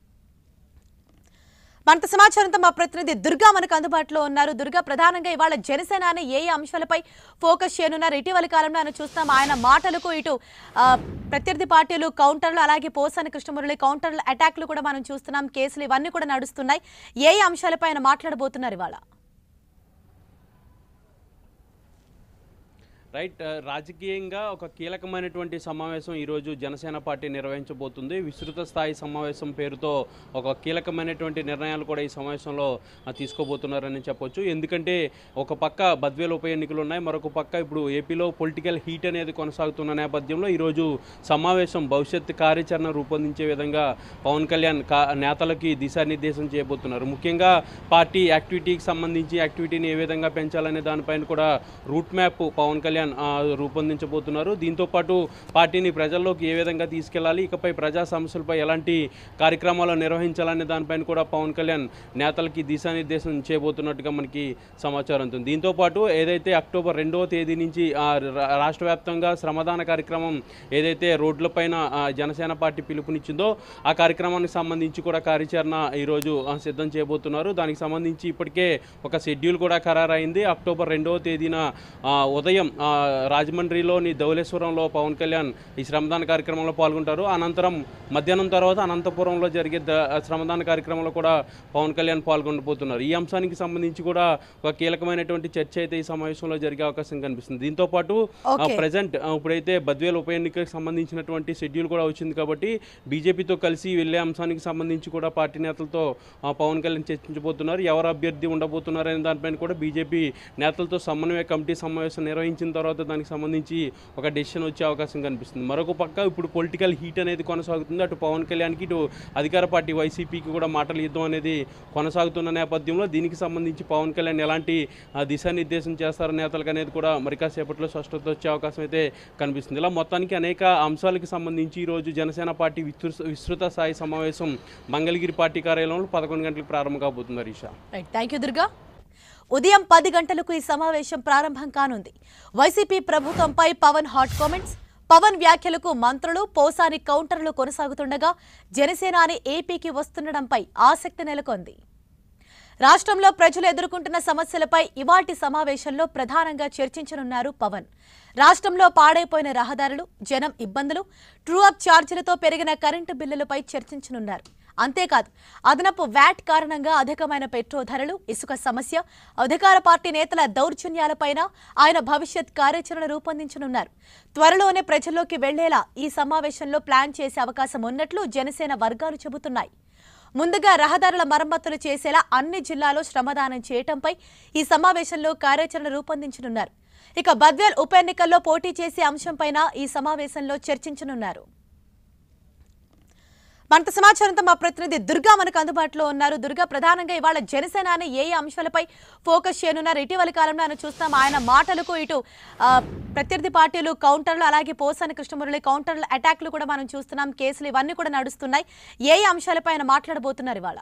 మనతో సమాచారంతో మా ప్రతినిధి దుర్గా మనకు అందుబాటులో ఉన్నారు దుర్గా ప్రధానంగా ఇవాళ జనసేన అనే ఏ ఏ అంశాలపై ఫోకస్ చేయనున్నారు ఇటీవల కాలంలో ఆయన చూస్తాం ఆయన మాటలకు ఇటు ఆ, ప్రత్యర్థి పార్టీలు కౌంటర్లు అలాగే పోసాని కృష్ణమురళి కౌంటర్లు అటాక్లు కూడా మనం చూస్తున్నాం కేసులు ఇవన్నీ కూడా నడుస్తున్నాయి ఏ ఏ అంశాలపై ఆయన మాట్లాడబోతున్నారు ఇవాళ రైట్ ఆ, రాజకీయంగా ఒక కీలకమైనటువంటి సమావేశం ఈరోజు జనసేన పార్టీ నిర్వహించబోతుంది విస్తృత స్థాయి సమావేశం పేరుతో ఒక కీలకమైనటువంటి నిర్ణయాలు కూడా ఈ సమావేశంలో ఆ, తీసుకోబోతున్నారని చెప్పొచ్చు ఎందుకంటే ఒక పక్క బద్వేలు ఉప ఎన్నికలు ఉన్నాయి మరొక పక్క ఇప్పుడు ఏపీలో పొలిటికల్ హీట్ అనేది కొనసాగుతున్న నేపథ్యంలో ఈరోజు సమావేశం భవిష్యత్ కార్యాచరణ రూపొందించే విధంగా పవన్ కళ్యాణ్ కా నేతలకి దిశానిర్దేశం చేయబోతున్నారు ముఖ్యంగా పార్టీ యాక్టివిటీకి సంబంధించి యాక్టివిటీని ఏ విధంగా పెంచాలనే దానిపైన కూడా రూట్ మ్యాప్ పవన్ కళ్యాణ్ ఆ, రూపొందించబోతున్నారు దీంతో పాటు పార్టీని ప్రజల్లోకి ఏ విధంగా తీసుకెళ్లాలి ఇకపై ప్రజా సమస్యలపై ఎలాంటి కార్యక్రమాలు నిర్వహించాలనే దానిపైన కూడా పవన్ కళ్యాణ్ నేతలకి దిశానిర్దేశం చేయబోతున్నట్టుగా మనకి సమాచారం ఉంది దీంతో పాటు ఏదైతే అక్టోబర్ రెండవ తేదీ నుంచి ఆ, రా- రాష్ట్ర వ్యాప్తంగా శ్రమదాన కార్యక్రమం ఏదైతే రోడ్లపైన ఆ, జనసేన పార్టీ పిలుపునిచ్చిందో ఆ కార్యక్రమానికి సంబంధించి కూడా కార్యాచరణ ఈరోజు ఆ, సిద్ధం చేయబోతున్నారు దానికి సంబంధించి ఇప్పటికే ఒక షెడ్యూల్ కూడా ఖరారైంది అక్టోబర్ రెండవ తేదీన ఆ, ఉదయం ఆ, రాజమండ్రిలోని ధవళేశ్వరంలో పవన్ కళ్యాణ్ ఈ శ్రమదాన కార్యక్రమంలో పాల్గొంటారు అనంతరం మధ్యాహ్నం తర్వాత అనంతపురంలో జరిగే ద శ్రమదాన కార్యక్రమంలో కూడా పవన్ కళ్యాణ్ పాల్గొనబోతున్నారు ఈ అంశానికి సంబంధించి కూడా ఒక కీలకమైనటువంటి చర్చ అయితే ఈ సమావేశంలో జరిగే అవకాశం కనిపిస్తుంది దీంతో పాటు Okay. ప్రజెంట్ ఇప్పుడైతే బద్వేల్ ఉప ఎన్నికకి సంబంధించినటువంటి షెడ్యూల్ కూడా వచ్చింది కాబట్టి బీజేపీతో కలిసి వెళ్ళే అంశానికి సంబంధించి కూడా పార్టీ నేతలతో ఆ, పవన్ కళ్యాణ్ చర్చించబోతున్నారు ఎవరు అభ్యర్థి ఉండబోతున్నారు అనే దానిపైన కూడా బీజేపీ నేతలతో సమన్వయ కమిటీ సమావేశం నిర్వహించిన తర్వాత తర్వాత దానికి సంబంధించి ఒక డెసిషన్ వచ్చే అవకాశం కనిపిస్తుంది మరొక పక్క ఇప్పుడు పొలిటికల్ హీట్ అనేది కొనసాగుతుంది అటు పవన్ కళ్యాణ్కి ఇటు అధికార పార్టీ వైసీపీకి కూడా మాటలు యుద్ధం అనేది కొనసాగుతున్న నేపథ్యంలో దీనికి సంబంధించి పవన్ కళ్యాణ్ ఎలాంటి ఆ, దిశానిర్దేశం చేస్తారు నేతలకు అనేది కూడా మరి కాసేపట్లో స్పష్టత వచ్చే అవకాశం అయితే కనిపిస్తుంది ఇలా మొత్తానికి అనేక అంశాలకు సంబంధించి ఈరోజు జనసేన పార్టీ విస్తృ- విస్తృత స్థాయి సమావేశం మంగళగిరి పార్టీ కార్యాలయంలో పదకొండు గంటలకు ప్రారంభం కాబోతుంది హరీషా రైట్ థ్యాంక్ యూ దుర్గా ఉదయం పది గంటలకు ఈ సమావేశం ప్రారంభం కానుంది వైసీపీ ప్రభుత్వంపై పవన్ హాట్ కామెంట్స్ పవన్ వ్యాఖ్యలకు మంత్రులు పోసాని కౌంటర్లు కొనసాగుతుండగా జనసేనాని ఏపీకి వస్తుండడంపై ఆసక్తి నెలకొంది రాష్ట్రంలో ప్రజలు ఎదుర్కొంటున్న సమస్యలపై ఇవాటి సమావేశంలో ప్రధానంగా చర్చించనున్నారు పవన్ రాష్ట్రంలో పాడైపోయిన రహదారులు జనం ఇబ్బందులు ట్రూ అప్ ఛార్జీలతో పెరిగిన కరెంటు బిల్లులపై చర్చించనున్నారు అంతేకాదు అదనపు వ్యాట్ కారణంగా అధికమైన పెట్రోల్ ధరలు ఇసుక సమస్య అధికార పార్టీ నేతల దౌర్జన్యాలపైన ఆయన భవిష్యత్ కార్యాచరణ రూపొందించనున్నారు త్వరలోనే ప్రజల్లోకి వెళ్లేలా ఈ సమావేశంలో ప్లాన్ చేసే అవకాశం ఉన్నట్లు జనసేన వర్గాలు చెబుతున్నాయి ముందుగా రహదారుల మరమ్మతులు చేసేలా అన్ని జిల్లాలో శ్రమదానం చేయటంపై ఈ సమావేశంలో కార్యాచరణ రూపొందించనున్నారు ఇక బద్వేల్ ఉప ఎన్నికల్లో పోటీ చేసే అంశంపైన ఈ సమావేశంలో చర్చించనున్నారు మనత సమాచారంతో మా ప్రతినిధి దుర్గా మనకు అందుబాటులో ఉన్నారు దుర్గా ప్రధానంగా ఇవాళ జనసేన అనే ఏ ఏ అంశాలపై ఫోకస్ చేయనున్నారు ఇటీవల కాలంలో ఆయన చూస్తాం ఆయన మాటలకు ఇటు ఆ, ప్రత్యర్థి పార్టీలు కౌంటర్లు అలాగే పోసాని కృష్ణమురళి కౌంటర్ల అటాక్లు కూడా మనం చూస్తున్నాం కేసులు ఇవన్నీ కూడా నడుస్తున్నాయి ఏ ఏ అంశాలపై ఆయన మాట్లాడబోతున్నారు ఇవాళ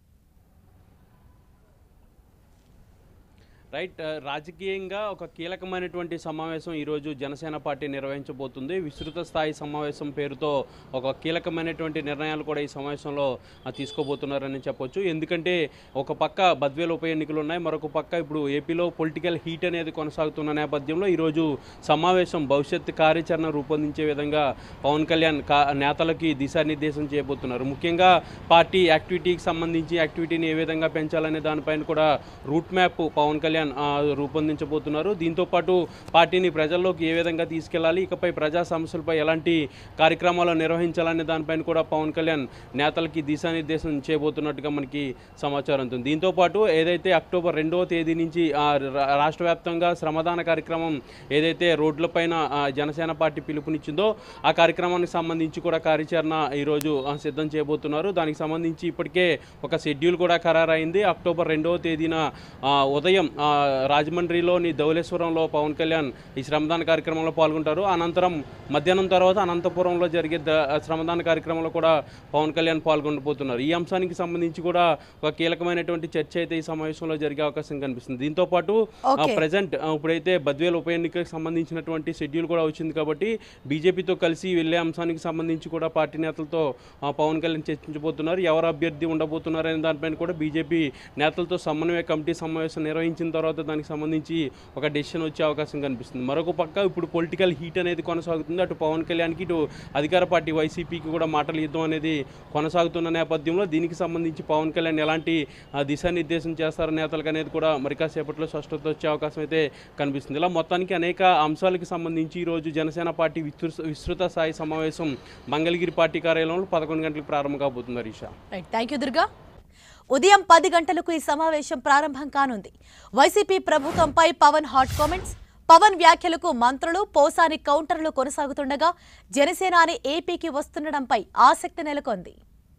రైట్ ఆ, రాజకీయంగా ఒక కీలకమైనటువంటి సమావేశం ఈరోజు జనసేన పార్టీ నిర్వహించబోతుంది విస్తృత స్థాయి సమావేశం పేరుతో ఒక కీలకమైనటువంటి నిర్ణయాలు కూడా ఈ సమావేశంలో ఆ, తీసుకోబోతున్నారని చెప్పొచ్చు ఎందుకంటే ఒక పక్క బద్వేలు ఉప ఎన్నికలు ఉన్నాయి మరొక పక్క ఇప్పుడు ఏపీలో పొలిటికల్ హీట్ అనేది కొనసాగుతున్న నేపథ్యంలో ఈరోజు సమావేశం భవిష్యత్ కార్యాచరణ రూపొందించే విధంగా పవన్ కళ్యాణ్ కా నేతలకి దిశానిర్దేశం చేయబోతున్నారు ముఖ్యంగా పార్టీ యాక్టివిటీకి సంబంధించి యాక్టివిటీని ఏ విధంగా పెంచాలనే దానిపైన కూడా రూట్ మ్యాప్ పవన్ కళ్యాణ్ ఆ, రూపొందించబోతున్నారు దీంతో పాటు పార్టీని ప్రజల్లోకి ఏ విధంగా తీసుకెళ్లాలి ఇకపై ప్రజా సమస్యలపై ఎలాంటి కార్యక్రమాలు నిర్వహించాలనే దానిపైన కూడా పవన్ కళ్యాణ్ నేతలకి దిశానిర్దేశం చేయబోతున్నట్టుగా మనకి సమాచారం ఉంది దీంతో పాటు ఏదైతే అక్టోబర్ రెండవ తేదీ నుంచి ఆ, రా- రాష్ట్ర వ్యాప్తంగా శ్రమదాన కార్యక్రమం ఏదైతే రోడ్లపైన ఆ, జనసేన పార్టీ పిలుపునిచ్చిందో ఆ కార్యక్రమానికి సంబంధించి కూడా కార్యాచరణ ఈరోజు ఆ, సిద్ధం చేయబోతున్నారు దానికి సంబంధించి ఇప్పటికే ఒక షెడ్యూల్ కూడా ఖరారైంది అక్టోబర్ రెండవ తేదీన ఆ, ఉదయం ఆ, రాజమండ్రిలోని ధవళేశ్వరంలో పవన్ కళ్యాణ్ ఈ శ్రమదాన కార్యక్రమంలో పాల్గొంటారు అనంతరం మధ్యాహ్నం తర్వాత అనంతపురంలో జరిగే ద- శ్రమదాన కార్యక్రమంలో కూడా పవన్ కళ్యాణ్ పాల్గొనబోతున్నారు ఈ అంశానికి సంబంధించి కూడా ఒక కీలకమైనటువంటి చర్చ అయితే ఈ సమావేశంలో జరిగే అవకాశం కనిపిస్తుంది దీంతో పాటు Okay. ప్రజెంట్ ఇప్పుడైతే బద్వేల్ ఉప ఎన్నికకు సంబంధించినటువంటి షెడ్యూల్ కూడా వచ్చింది కాబట్టి బీజేపీతో కలిసి వెళ్ళే అంశానికి సంబంధించి కూడా పార్టీ నేతలతో ఆ, పవన్ కళ్యాణ్ చర్చించబోతున్నారు ఎవరు అభ్యర్థి ఉండబోతున్నారు అనే దానిపైన కూడా బీజేపీ నేతలతో సమన్వయ కమిటీ సమావేశం నిర్వహించిన తర్వాత దానికి సంబంధించి ఒక డెసిషన్ వచ్చే అవకాశం కనిపిస్తుంది మరొక పక్క ఇప్పుడు పొలిటికల్ హీట్ అనేది కొనసాగుతుంది అటు పవన్ కళ్యాణ్కి ఇటు అధికార పార్టీ వైసీపీకి కూడా మాటల యుద్ధం అనేది కొనసాగుతున్న నేపథ్యంలో దీనికి సంబంధించి పవన్ కళ్యాణ్ ఎలాంటి ఆ, దిశానిర్దేశం చేస్తారు నేతలకు అనేది కూడా మరి కాసేపట్లో స్పష్టత వచ్చే అవకాశం అయితే కనిపిస్తుంది ఇలా మొత్తానికి అనేక అంశాలకు సంబంధించి ఈరోజు జనసేన పార్టీ విస్తృ విస్తృత స్థాయి సమావేశం మంగళగిరి పార్టీ కార్యాలయంలో పదకొండు గంటలకు ప్రారంభం కాబోతుంది హరీషా రైట్ థ్యాంక్ యూ దుర్గా ఉదయం పది గంటలకు ఈ సమావేశం ప్రారంభం కానుంది వైసీపీ ప్రభుత్వంపై పవన్ హాట్ కామెంట్స్ పవన్ వ్యాఖ్యలకు మంత్రులు పోసాని కౌంటర్లు కొనసాగుతుండగా జనసేనాని ఏపీకి వస్తుండడంపై ఆసక్తి నెలకొంది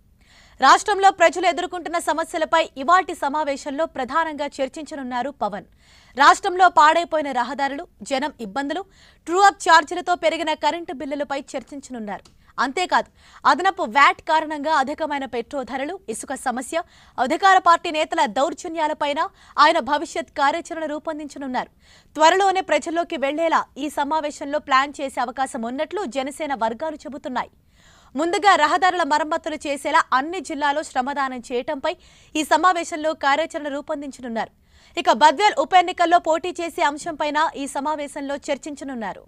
రాష్ట్రంలో ప్రజలు ఎదుర్కొంటున్న సమస్యలపై ఇవాటి సమావేశంలో ప్రధానంగా చర్చించనున్నారు పవన్ రాష్ట్రంలో పాడైపోయిన రహదారులు జనం ఇబ్బందులు ట్రూ అప్ ఛార్జీలతో పెరిగిన కరెంటు బిల్లులపై చర్చించనున్నారు అంతేకాదు అదనపు వ్యాట్ కారణంగా అధికమైన పెట్రోల్ ధరలు ఇసుక సమస్య అధికార పార్టీ నేతల దౌర్జన్యాలపైన ఆయన భవిష్యత్ కార్యాచరణ రూపొందించనున్నారు త్వరలోనే ప్రజల్లోకి వెళ్లేలా ఈ సమావేశంలో ప్లాన్ చేసే అవకాశం ఉన్నట్లు జనసేన వర్గాలు చెబుతున్నాయి ముందుగా రహదారుల మరమ్మతులు చేసేలా అన్ని జిల్లాలో శ్రమదానం చేయటంపై ఈ సమావేశంలో కార్యాచరణ రూపొందించనున్నారు ఇక బద్వేల్ ఉప ఎన్నికల్లో పోటీ చేసే అంశంపైన ఈ సమావేశంలో చర్చించనున్నారు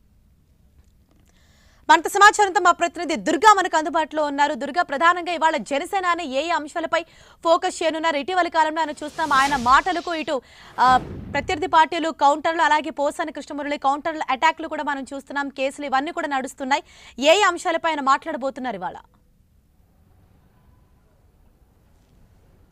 మనత సమాచారంతో మా ప్రతినిధి దుర్గా మనకు అందుబాటులో ఉన్నారు దుర్గా ప్రధానంగా ఇవాళ జనసేన అనే ఏ ఏ అంశాలపై ఫోకస్ చేయనున్నారు ఇటీవల కాలంలో ఆయన చూస్తాం ఆయన మాటలకు ఇటు ఆ, ప్రత్యర్థి పార్టీలు కౌంటర్లు అలాగే పోసాని కృష్ణమురళి కౌంటర్ల అటాక్లు కూడా మనం చూస్తున్నాం కేసులు ఇవన్నీ కూడా నడుస్తున్నాయి ఏ ఏ అంశాలపై ఆయన మాట్లాడబోతున్నారు ఇవాళ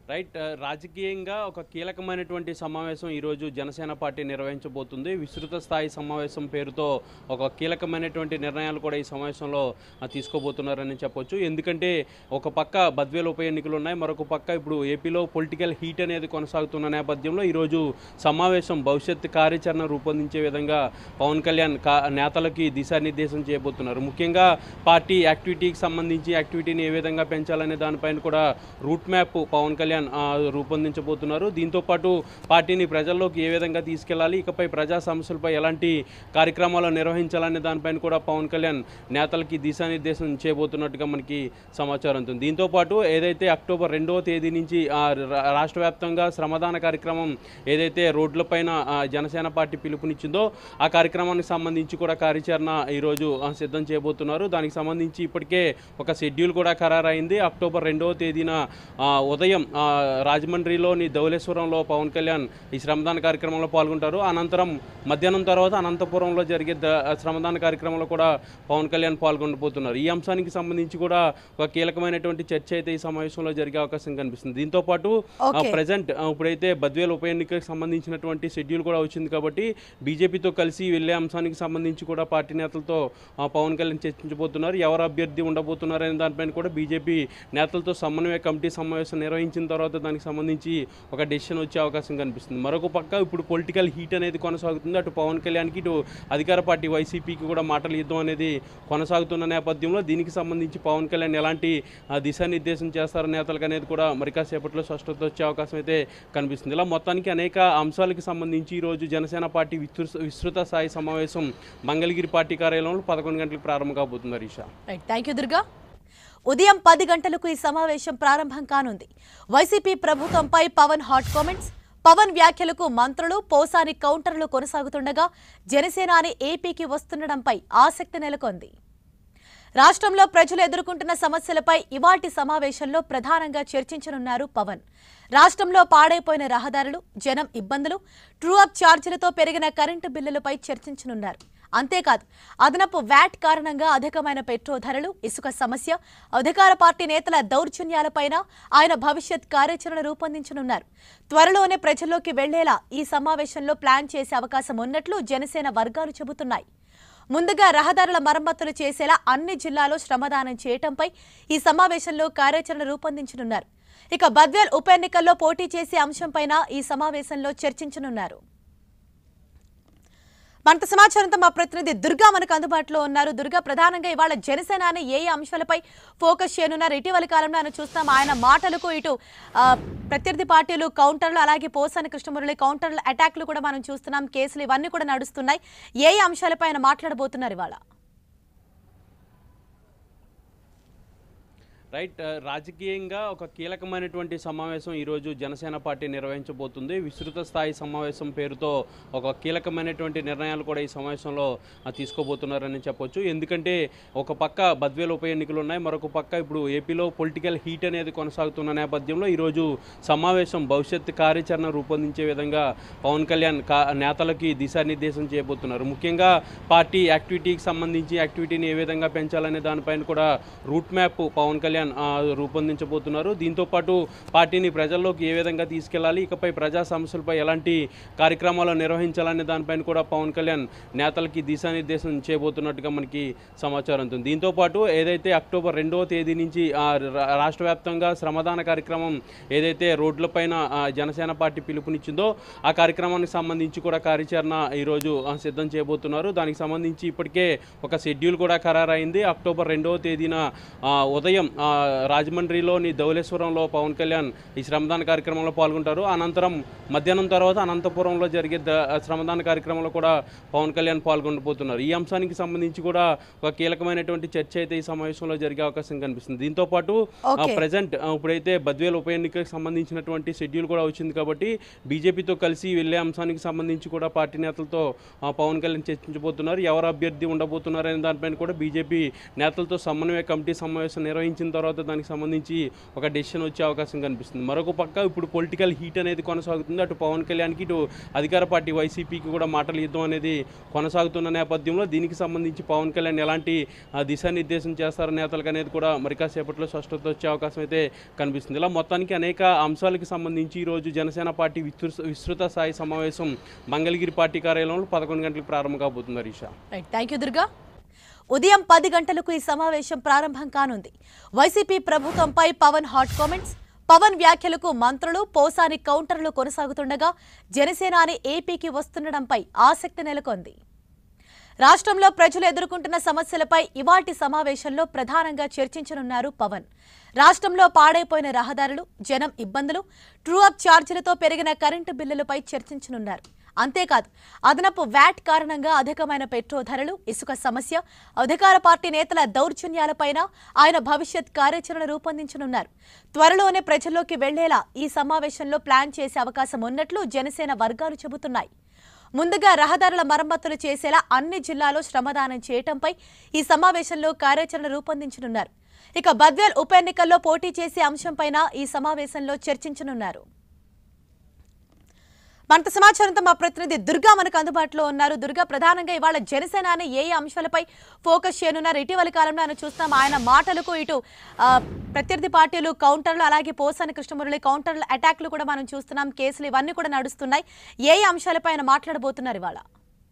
రైట్ ఆ, రాజకీయంగా ఒక కీలకమైనటువంటి సమావేశం ఈరోజు జనసేన పార్టీ నిర్వహించబోతుంది విస్తృత స్థాయి సమావేశం పేరుతో ఒక కీలకమైనటువంటి నిర్ణయాలు కూడా ఈ సమావేశంలో ఆ, తీసుకోబోతున్నారని చెప్పొచ్చు ఎందుకంటే ఒక పక్క బద్వేలు ఉప ఎన్నికలు ఉన్నాయి మరొక పక్క ఇప్పుడు ఏపీలో పొలిటికల్ హీట్ అనేది కొనసాగుతున్న నేపథ్యంలో ఈరోజు సమావేశం భవిష్యత్ కార్యాచరణ రూపొందించే విధంగా పవన్ కళ్యాణ్ కా నేతలకి దిశానిర్దేశం చేయబోతున్నారు ముఖ్యంగా పార్టీ యాక్టివిటీకి సంబంధించి యాక్టివిటీని ఏ విధంగా పెంచాలనే దానిపైన కూడా రూట్ మ్యాప్ పవన్ కళ్యాణ్ ఆ, రూపొందించబోతున్నారు దీంతో పాటు పార్టీని ప్రజల్లోకి ఏ విధంగా తీసుకెళ్లాలి ఇకపై ప్రజా సమస్యలపై ఎలాంటి కార్యక్రమాలు నిర్వహించాలనే దానిపైన కూడా పవన్ కళ్యాణ్ నేతలకి దిశానిర్దేశం చేయబోతున్నట్టుగా మనకి సమాచారం ఉంది దీంతో పాటు ఏదైతే అక్టోబర్ రెండవ తేదీ నుంచి ఆ, రా- రాష్ట్ర వ్యాప్తంగా శ్రమదాన కార్యక్రమం ఏదైతే రోడ్లపైన ఆ, జనసేన పార్టీ పిలుపునిచ్చిందో ఆ కార్యక్రమానికి సంబంధించి కూడా కార్యాచరణ ఈరోజు ఆ, సిద్ధం చేయబోతున్నారు దానికి సంబంధించి ఇప్పటికే ఒక షెడ్యూల్ కూడా ఖరారైంది అక్టోబర్ రెండవ తేదీన ఆ, ఉదయం ఆ, రాజమండ్రిలోని ధవళేశ్వరంలో పవన్ కళ్యాణ్ ఈ శ్రమదాన కార్యక్రమంలో పాల్గొంటారు అనంతరం మధ్యాహ్నం తర్వాత అనంతపురంలో జరిగే ద శ్రమదాన కార్యక్రమంలో కూడా పవన్ కళ్యాణ్ పాల్గొనబోతున్నారు ఈ అంశానికి సంబంధించి కూడా ఒక కీలకమైనటువంటి చర్చ అయితే ఈ సమావేశంలో జరిగే అవకాశం కనిపిస్తుంది దీంతో పాటు Okay. ప్రజెంట్ ఇప్పుడైతే బద్వేల్ ఉప ఎన్నికకి సంబంధించినటువంటి షెడ్యూల్ కూడా వచ్చింది కాబట్టి బీజేపీతో కలిసి వెళ్ళే అంశానికి సంబంధించి కూడా పార్టీ నేతలతో ఆ, పవన్ కళ్యాణ్ చర్చించబోతున్నారు ఎవరు అభ్యర్థి ఉండబోతున్నారు అనే దానిపైన కూడా బీజేపీ నేతలతో సమన్వయ కమిటీ సమావేశం నిర్వహించిన తర్వాత దానికి సంబంధించి ఒక డెసిషన్ వచ్చే అవకాశం కనిపిస్తుంది మరొక పక్క ఇప్పుడు పొలిటికల్ హీట్ అనేది కొనసాగుతుంది అటు పవన్ కళ్యాణ్కి ఇటు అధికార పార్టీ వైసీపీకి కూడా మాటల యుద్ధం అనేది కొనసాగుతున్న నేపథ్యంలో దీనికి సంబంధించి పవన్ కళ్యాణ్ ఎలాంటి ఆ, దిశానిర్దేశం చేస్తారు నేతలకు అనేది కూడా మరి కాసేపట్లో స్పష్టత వచ్చే అవకాశం అయితే కనిపిస్తుంది ఇలా మొత్తానికి అనేక అంశాలకు సంబంధించి ఈరోజు జనసేన పార్టీ విస్తృత విస్తృత స్థాయి సమావేశం మంగళగిరి పార్టీ కార్యాలయంలో పదకొండు గంటలకు ప్రారంభం కాబోతుంది హరీషా రైట్ థ్యాంక్ యూ దుర్గా ఉదయం పది గంటలకు ఈ సమావేశం ప్రారంభం కానుంది వైసీపీ ప్రభుత్వంపై పవన్ హాట్ కామెంట్స్ పవన్ వ్యాఖ్యలకు మంత్రులు పోసాని కౌంటర్లు కొనసాగుతుండగా జనసేనాని ఏపీకి వస్తుండడంపై ఆసక్తి నెలకొంది రాష్ట్రంలో ప్రజలు ఎదుర్కొంటున్న సమస్యలపై ఇవాటి సమావేశంలో ప్రధానంగా చర్చించనున్నారు పవన్ రాష్ట్రంలో పాడైపోయిన రహదారులు జనం ఇబ్బందులు ట్రూ అప్ ఛార్జీలతో పెరిగిన కరెంటు బిల్లులపై చర్చించనున్నారు అంతేకాదు అదనపు వ్యాట్ కారణంగా అధికమైన పెట్రోల్ ధరలు ఇసుక సమస్య అధికార పార్టీ నేతల దౌర్జన్యాలపైన ఆయన భవిష్యత్ కార్యాచరణ రూపొందించనున్నారు త్వరలోనే ప్రజల్లోకి వెళ్లేలా ఈ సమావేశంలో ప్లాన్ చేసే అవకాశం ఉన్నట్లు జనసేన వర్గాలు చెబుతున్నాయి ముందుగా రహదారుల మరమ్మతులు చేసేలా అన్ని జిల్లాలో శ్రమదానం చేయటంపై ఈ సమావేశంలో కార్యాచరణ రూపొందించనున్నారు ఇక బద్వేల్ ఉప ఎన్నికల్లో పోటీ చేసే అంశంపైన ఈ సమావేశంలో చర్చించనున్నారు మనతో సమాచారంతో మా ప్రతినిధి దుర్గా మనకు అందుబాటులో ఉన్నారు దుర్గా ప్రధానంగా ఇవాళ జనసేన అనే ఏ ఏ అంశాలపై ఫోకస్ చేయనున్నారు ఇటీవల కాలంలో ఆయన చూస్తాం ఆయన మాటలకు ఇటు ఆ, ప్రత్యర్థి పార్టీలు కౌంటర్లు అలాగే పోసాని కృష్ణమురళి కౌంటర్లు అటాక్లు కూడా మనం చూస్తున్నాం కేసులు ఇవన్నీ కూడా నడుస్తున్నాయి ఏ ఏ అంశాలపై ఆయన మాట్లాడబోతున్నారు ఇవాళ రైట్ ఆ, రాజకీయంగా ఒక కీలకమైనటువంటి సమావేశం ఈరోజు జనసేన పార్టీ నిర్వహించబోతుంది విస్తృత స్థాయి సమావేశం పేరుతో ఒక కీలకమైనటువంటి నిర్ణయాలు కూడా ఈ సమావేశంలో ఆ, తీసుకోబోతున్నారని చెప్పొచ్చు ఎందుకంటే ఒక పక్క బద్వేలు ఉప ఎన్నికలు ఉన్నాయి మరొక పక్క ఇప్పుడు ఏపీలో పొలిటికల్ హీట్ అనేది కొనసాగుతున్న నేపథ్యంలో ఈరోజు సమావేశం భవిష్యత్ కార్యాచరణ రూపొందించే విధంగా పవన్ కళ్యాణ్ కా నేతలకి దిశానిర్దేశం చేయబోతున్నారు ముఖ్యంగా పార్టీ యాక్టివిటీకి సంబంధించి యాక్టివిటీని ఏ విధంగా పెంచాలనే దానిపైన కూడా రూట్ మ్యాప్ పవన్ కళ్యాణ్ ఆ, రూపొందించబోతున్నారు దీంతో పాటు పార్టీని ప్రజల్లోకి ఏ విధంగా తీసుకెళ్లాలి ఇకపై ప్రజా సమస్యలపై ఎలాంటి కార్యక్రమాలు నిర్వహించాలనే దానిపైన కూడా పవన్ కళ్యాణ్ నేతలకి దిశానిర్దేశం చేయబోతున్నట్టుగా మనకి సమాచారం ఉంది దీంతో పాటు ఏదైతే అక్టోబర్ రెండవ తేదీ నుంచి ఆ, రా- రాష్ట్ర వ్యాప్తంగా శ్రమదాన కార్యక్రమం ఏదైతే రోడ్లపైన ఆ, జనసేన పార్టీ పిలుపునిచ్చిందో ఆ కార్యక్రమానికి సంబంధించి కూడా కార్యాచరణ ఈరోజు ఆ, సిద్ధం చేయబోతున్నారు దానికి సంబంధించి ఇప్పటికే ఒక షెడ్యూల్ కూడా ఖరారైంది అక్టోబర్ రెండవ తేదీన ఆ, ఉదయం ఆ, రాజమండ్రిలోని ధవళేశ్వరంలో పవన్ కళ్యాణ్ ఈ శ్రమదాన కార్యక్రమంలో పాల్గొంటారు అనంతరం మధ్యాహ్నం తర్వాత అనంతపురంలో జరిగే ద శ్రమదాన కార్యక్రమంలో కూడా పవన్ కళ్యాణ్ పాల్గొనబోతున్నారు ఈ అంశానికి సంబంధించి కూడా ఒక కీలకమైనటువంటి చర్చ అయితే ఈ సమావేశంలో జరిగే అవకాశం కనిపిస్తుంది దీంతో పాటు Okay. ప్రజెంట్ ఇప్పుడైతే బద్వేల్ ఉప ఎన్నికకి సంబంధించినటువంటి షెడ్యూల్ కూడా వచ్చింది కాబట్టి బీజేపీతో కలిసి వెళ్ళే అంశానికి సంబంధించి కూడా పార్టీ నేతలతో ఆ, పవన్ కళ్యాణ్ చర్చించబోతున్నారు ఎవరు అభ్యర్థి ఉండబోతున్నారు అనే దానిపైన కూడా బీజేపీ నేతలతో సమన్వయ కమిటీ సమావేశం నిర్వహించిన తర్వాత దానికి సంబంధించి ఒక డెసిషన్ వచ్చే అవకాశం కనిపిస్తుంది మరొక పక్క ఇప్పుడు పొలిటికల్ హీట్ అనేది కొనసాగుతుంది అటు పవన్ కళ్యాణ్కి ఇటు అధికార పార్టీ వైసీపీకి కూడా మాటలు యుద్ధం అనేది కొనసాగుతున్న నేపథ్యంలో దీనికి సంబంధించి పవన్ కళ్యాణ్ ఎలాంటి ఆ, దిశానిర్దేశం చేస్తారు నేతలకు అనేది కూడా మరి కాసేపట్లో స్పష్టత వచ్చే అవకాశం అయితే కనిపిస్తుంది ఇలా మొత్తానికి అనేక అంశాలకు సంబంధించి ఈరోజు జనసేన పార్టీ విస్తృ విస్తృత స్థాయి సమావేశం మంగళగిరి పార్టీ కార్యాలయంలో పదకొండు గంటలకు ప్రారంభం కాబోతుంది హరీషా రైట్ థ్యాంక్ యూ దుర్గా ఉదయం పది గంటలకు ఈ సమావేశం ప్రారంభం కానుంది వైసీపీ ప్రభుత్వంపై పవన్ హాట్ కామెంట్స్ పవన్ వ్యాఖ్యలకు మంత్రులు పోసాని కౌంటర్లు కొనసాగుతుండగా జనసేనాని ఏపీకి వస్తుండడంపై ఆసక్తి నెలకొంది రాష్ట్రంలో ప్రజలు ఎదుర్కొంటున్న సమస్యలపై ఇవాటి సమావేశంలో ప్రధానంగా చర్చించనున్నారు పవన్ రాష్ట్రంలో పాడైపోయిన రహదారులు జనం ఇబ్బందులు ట్రూ అప్ ఛార్జీలతో పెరిగిన కరెంటు బిల్లులపై చర్చించనున్నారు అంతేకాదు అదనపు వ్యాట్ కారణంగా అధికమైన పెట్రోల్ ధరలు ఇసుక సమస్య అధికార పార్టీ నేతల దౌర్జన్యాలపైన ఆయన భవిష్యత్ కార్యాచరణ రూపొందించనున్నారు త్వరలోనే ప్రజల్లోకి వెళ్లేలా ఈ సమావేశంలో ప్లాన్ చేసే అవకాశం ఉన్నట్లు జనసేన వర్గాలు చెబుతున్నాయి ముందుగా రహదారుల మరమ్మతులు చేసేలా అన్ని జిల్లాలో శ్రమదానం చేయటంపై ఈ సమావేశంలో కార్యాచరణ రూపొందించనున్నారు ఇక బద్వేల్ ఉప ఎన్నికల్లో పోటీ చేసే అంశంపైన ఈ సమావేశంలో చర్చించనున్నారు మనత సమాచారంతో మా ప్రతినిధి దుర్గా మనకు అందుబాటులో ఉన్నారు దుర్గా ప్రధానంగా ఇవాళ జనసేన అనే ఏ ఏ అంశాలపై ఫోకస్ చేయనున్నారు ఇటీవల కాలంలో ఆయన చూస్తాం ఆయన మాటలకు ఇటు ఆ, ప్రత్యర్థి పార్టీలు కౌంటర్లు అలాగే పోసాని కృష్ణమురళి కౌంటర్ల అటాక్లు కూడా మనం చూస్తున్నాం కేసులు ఇవన్నీ కూడా నడుస్తున్నాయి ఏ ఏ అంశాలపై ఆయన మాట్లాడబోతున్నారు ఇవాళ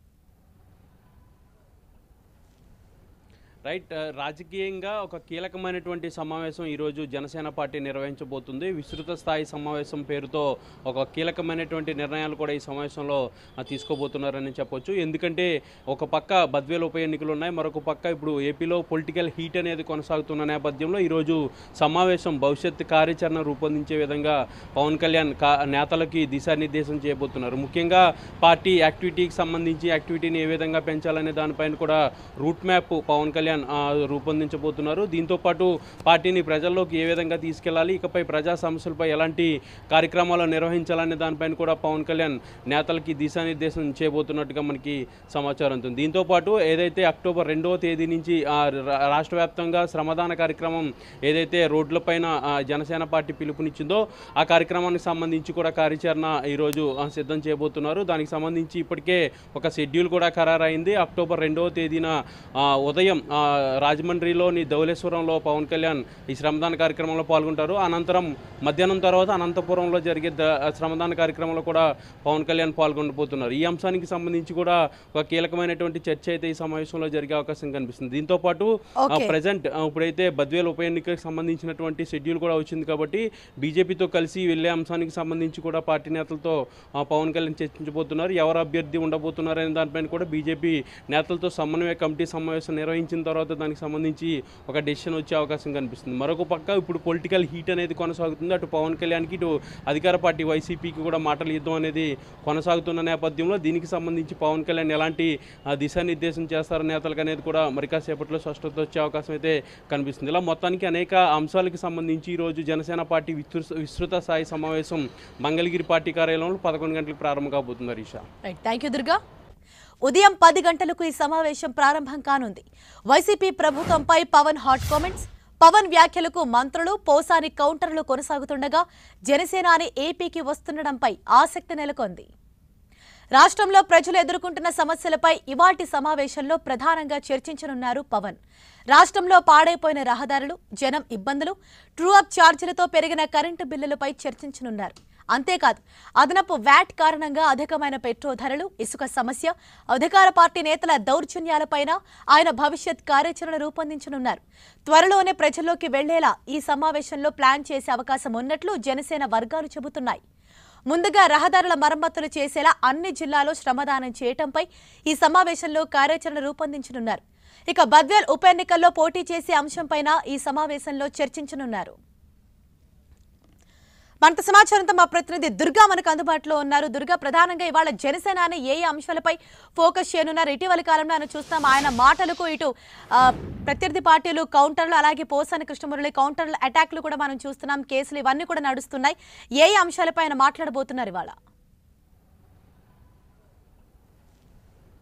రైట్ ఆ, రాజకీయంగా ఒక కీలకమైనటువంటి సమావేశం ఈరోజు జనసేన పార్టీ నిర్వహించబోతుంది విస్తృత స్థాయి సమావేశం పేరుతో ఒక కీలకమైనటువంటి నిర్ణయాలు కూడా ఈ సమావేశంలో ఆ, తీసుకోబోతున్నారని చెప్పొచ్చు ఎందుకంటే ఒక పక్క బద్వేలు ఉప ఎన్నికలు ఉన్నాయి మరొక పక్క ఇప్పుడు ఏపీలో పొలిటికల్ హీట్ అనేది కొనసాగుతున్న నేపథ్యంలో ఈరోజు సమావేశం భవిష్యత్ కార్యాచరణ రూపొందించే విధంగా పవన్ కళ్యాణ్ కా నేతలకి దిశానిర్దేశం చేయబోతున్నారు ముఖ్యంగా పార్టీ యాక్టివిటీకి సంబంధించి యాక్టివిటీని ఏ విధంగా పెంచాలనే దానిపైన కూడా రూట్ మ్యాప్ పవన్ కళ్యాణ్ ఆ, రూపొందించబోతున్నారు దీంతో పాటు పార్టీని ప్రజల్లోకి ఏ విధంగా తీసుకెళ్లాలి ఇకపై ప్రజా సమస్యలపై ఎలాంటి కార్యక్రమాలు నిర్వహించాలనే దానిపైన కూడా పవన్ కళ్యాణ్ నేతలకి దిశానిర్దేశం చేయబోతున్నట్టుగా మనకి సమాచారం ఉంటుంది దీంతో పాటు ఏదైతే అక్టోబర్ రెండవ తేదీ నుంచి ఆ, రా- రాష్ట్ర వ్యాప్తంగా శ్రమదాన కార్యక్రమం ఏదైతే రోడ్లపైన ఆ, జనసేన పార్టీ పిలుపునిచ్చిందో ఆ కార్యక్రమానికి సంబంధించి కూడా కార్యాచరణ ఈరోజు ఆ, సిద్ధం చేయబోతున్నారు దానికి సంబంధించి ఇప్పటికే ఒక షెడ్యూల్ కూడా ఖరారైంది అక్టోబర్ రెండవ తేదీన ఆ, ఉదయం ఆ, రాజమండ్రిలోని ధవళేశ్వరంలో పవన్ కళ్యాణ్ ఈ శ్రమదాన కార్యక్రమంలో పాల్గొంటారు అనంతరం మధ్యాహ్నం తర్వాత అనంతపురంలో జరిగే ద శ్రమదాన కార్యక్రమంలో కూడా పవన్ కళ్యాణ్ పాల్గొనబోతున్నారు ఈ అంశానికి సంబంధించి కూడా ఒక కీలకమైనటువంటి చర్చ అయితే ఈ సమావేశంలో జరిగే అవకాశం కనిపిస్తుంది దీంతో పాటు Okay. ప్రజెంట్ ఇప్పుడైతే బద్వేల్ ఉప ఎన్నికకు సంబంధించినటువంటి షెడ్యూల్ కూడా వచ్చింది కాబట్టి బీజేపీతో కలిసి వెళ్ళే అంశానికి సంబంధించి కూడా పార్టీ నేతలతో ఆ, పవన్ కళ్యాణ్ చర్చించబోతున్నారు ఎవరు అభ్యర్థి ఉండబోతున్నారు అనే దానిపైన కూడా బీజేపీ నేతలతో సమన్వయ కమిటీ సమావేశం నిర్వహించిన తర్వాత దానికి సంబంధించి ఒక డెసిషన్ వచ్చే అవకాశం కనిపిస్తుంది మరొక పక్క ఇప్పుడు పొలిటికల్ హీట్ అనేది కొనసాగుతుంది అటు పవన్ కళ్యాణ్కి ఇటు అధికార పార్టీ వైసీపీకి కూడా మాటల యుద్ధం అనేది కొనసాగుతున్న నేపథ్యంలో దీనికి సంబంధించి పవన్ కళ్యాణ్ ఎలాంటి ఆ, దిశానిర్దేశం చేస్తారు నేతలకు అనేది కూడా మరి కాసేపట్లో స్పష్టత వచ్చే అవకాశం అయితే కనిపిస్తుంది ఇలా మొత్తానికి అనేక అంశాలకు సంబంధించి ఈరోజు జనసేన పార్టీ విస్తృ విస్తృత స్థాయి సమావేశం మంగళగిరి పార్టీ కార్యాలయంలో పదకొండు గంటలకు ప్రారంభం కాబోతుంది హరీషా రైట్ థ్యాంక్ యూ దుర్గా ఉదయం పది గంటలకు ఈ సమావేశం ప్రారంభం కానుంది వైసీపీ ప్రభుత్వంపై పవన్ హాట్ కామెంట్స్ పవన్ వ్యాఖ్యలకు మంత్రులు పోసాని కౌంటర్లు కొనసాగుతుండగా జనసేనాని ఏపీకి వస్తుండడంపై ఆసక్తి నెలకొంది రాష్ట్రంలో ప్రజలు ఎదుర్కొంటున్న సమస్యలపై ఇవాటి సమావేశంలో ప్రధానంగా చర్చించనున్నారు పవన్ రాష్ట్రంలో పాడైపోయిన రహదారులు జనం ఇబ్బందులు ట్రూ అప్ ఛార్జీలతో పెరిగిన కరెంటు బిల్లులపై చర్చించనున్నారు అంతేకాదు అదనపు వ్యాట్ కారణంగా అధికమైన పెట్రోల్ ధరలు ఇసుక సమస్య అధికార పార్టీ నేతల దౌర్జన్యాలపైన ఆయన భవిష్యత్ కార్యాచరణ రూపొందించనున్నారు త్వరలోనే ప్రజల్లోకి వెళ్లేలా ఈ సమావేశంలో ప్లాన్ చేసే అవకాశం ఉన్నట్లు జనసేన వర్గాలు చెబుతున్నాయి ముందుగా రహదారుల మరమ్మతులు చేసేలా అన్ని జిల్లాలో శ్రమదానం చేయటంపై ఈ సమావేశంలో కార్యాచరణ రూపొందించనున్నారు ఇక బద్వేల్ ఉప ఎన్నికల్లో పోటీ చేసే అంశంపైన ఈ సమావేశంలో చర్చించనున్నారు మనత సమాచారంతో మా ప్రతినిధి దుర్గా మనకు అందుబాటులో ఉన్నారు దుర్గా ప్రధానంగా ఇవాళ జనసేన అనే ఏ ఏ అంశాలపై ఫోకస్ చేయనున్నారు ఇటీవల కాలంలో ఆయన చూస్తాం ఆయన మాటలకు ఇటు ఆ, ప్రత్యర్థి పార్టీలు కౌంటర్లు అలాగే పోసాని కృష్ణమురళి కౌంటర్ల అటాక్లు కూడా మనం చూస్తున్నాం కేసులు ఇవన్నీ కూడా నడుస్తున్నాయి ఏ ఏ అంశాలపై ఆయన మాట్లాడబోతున్నారు ఇవాళ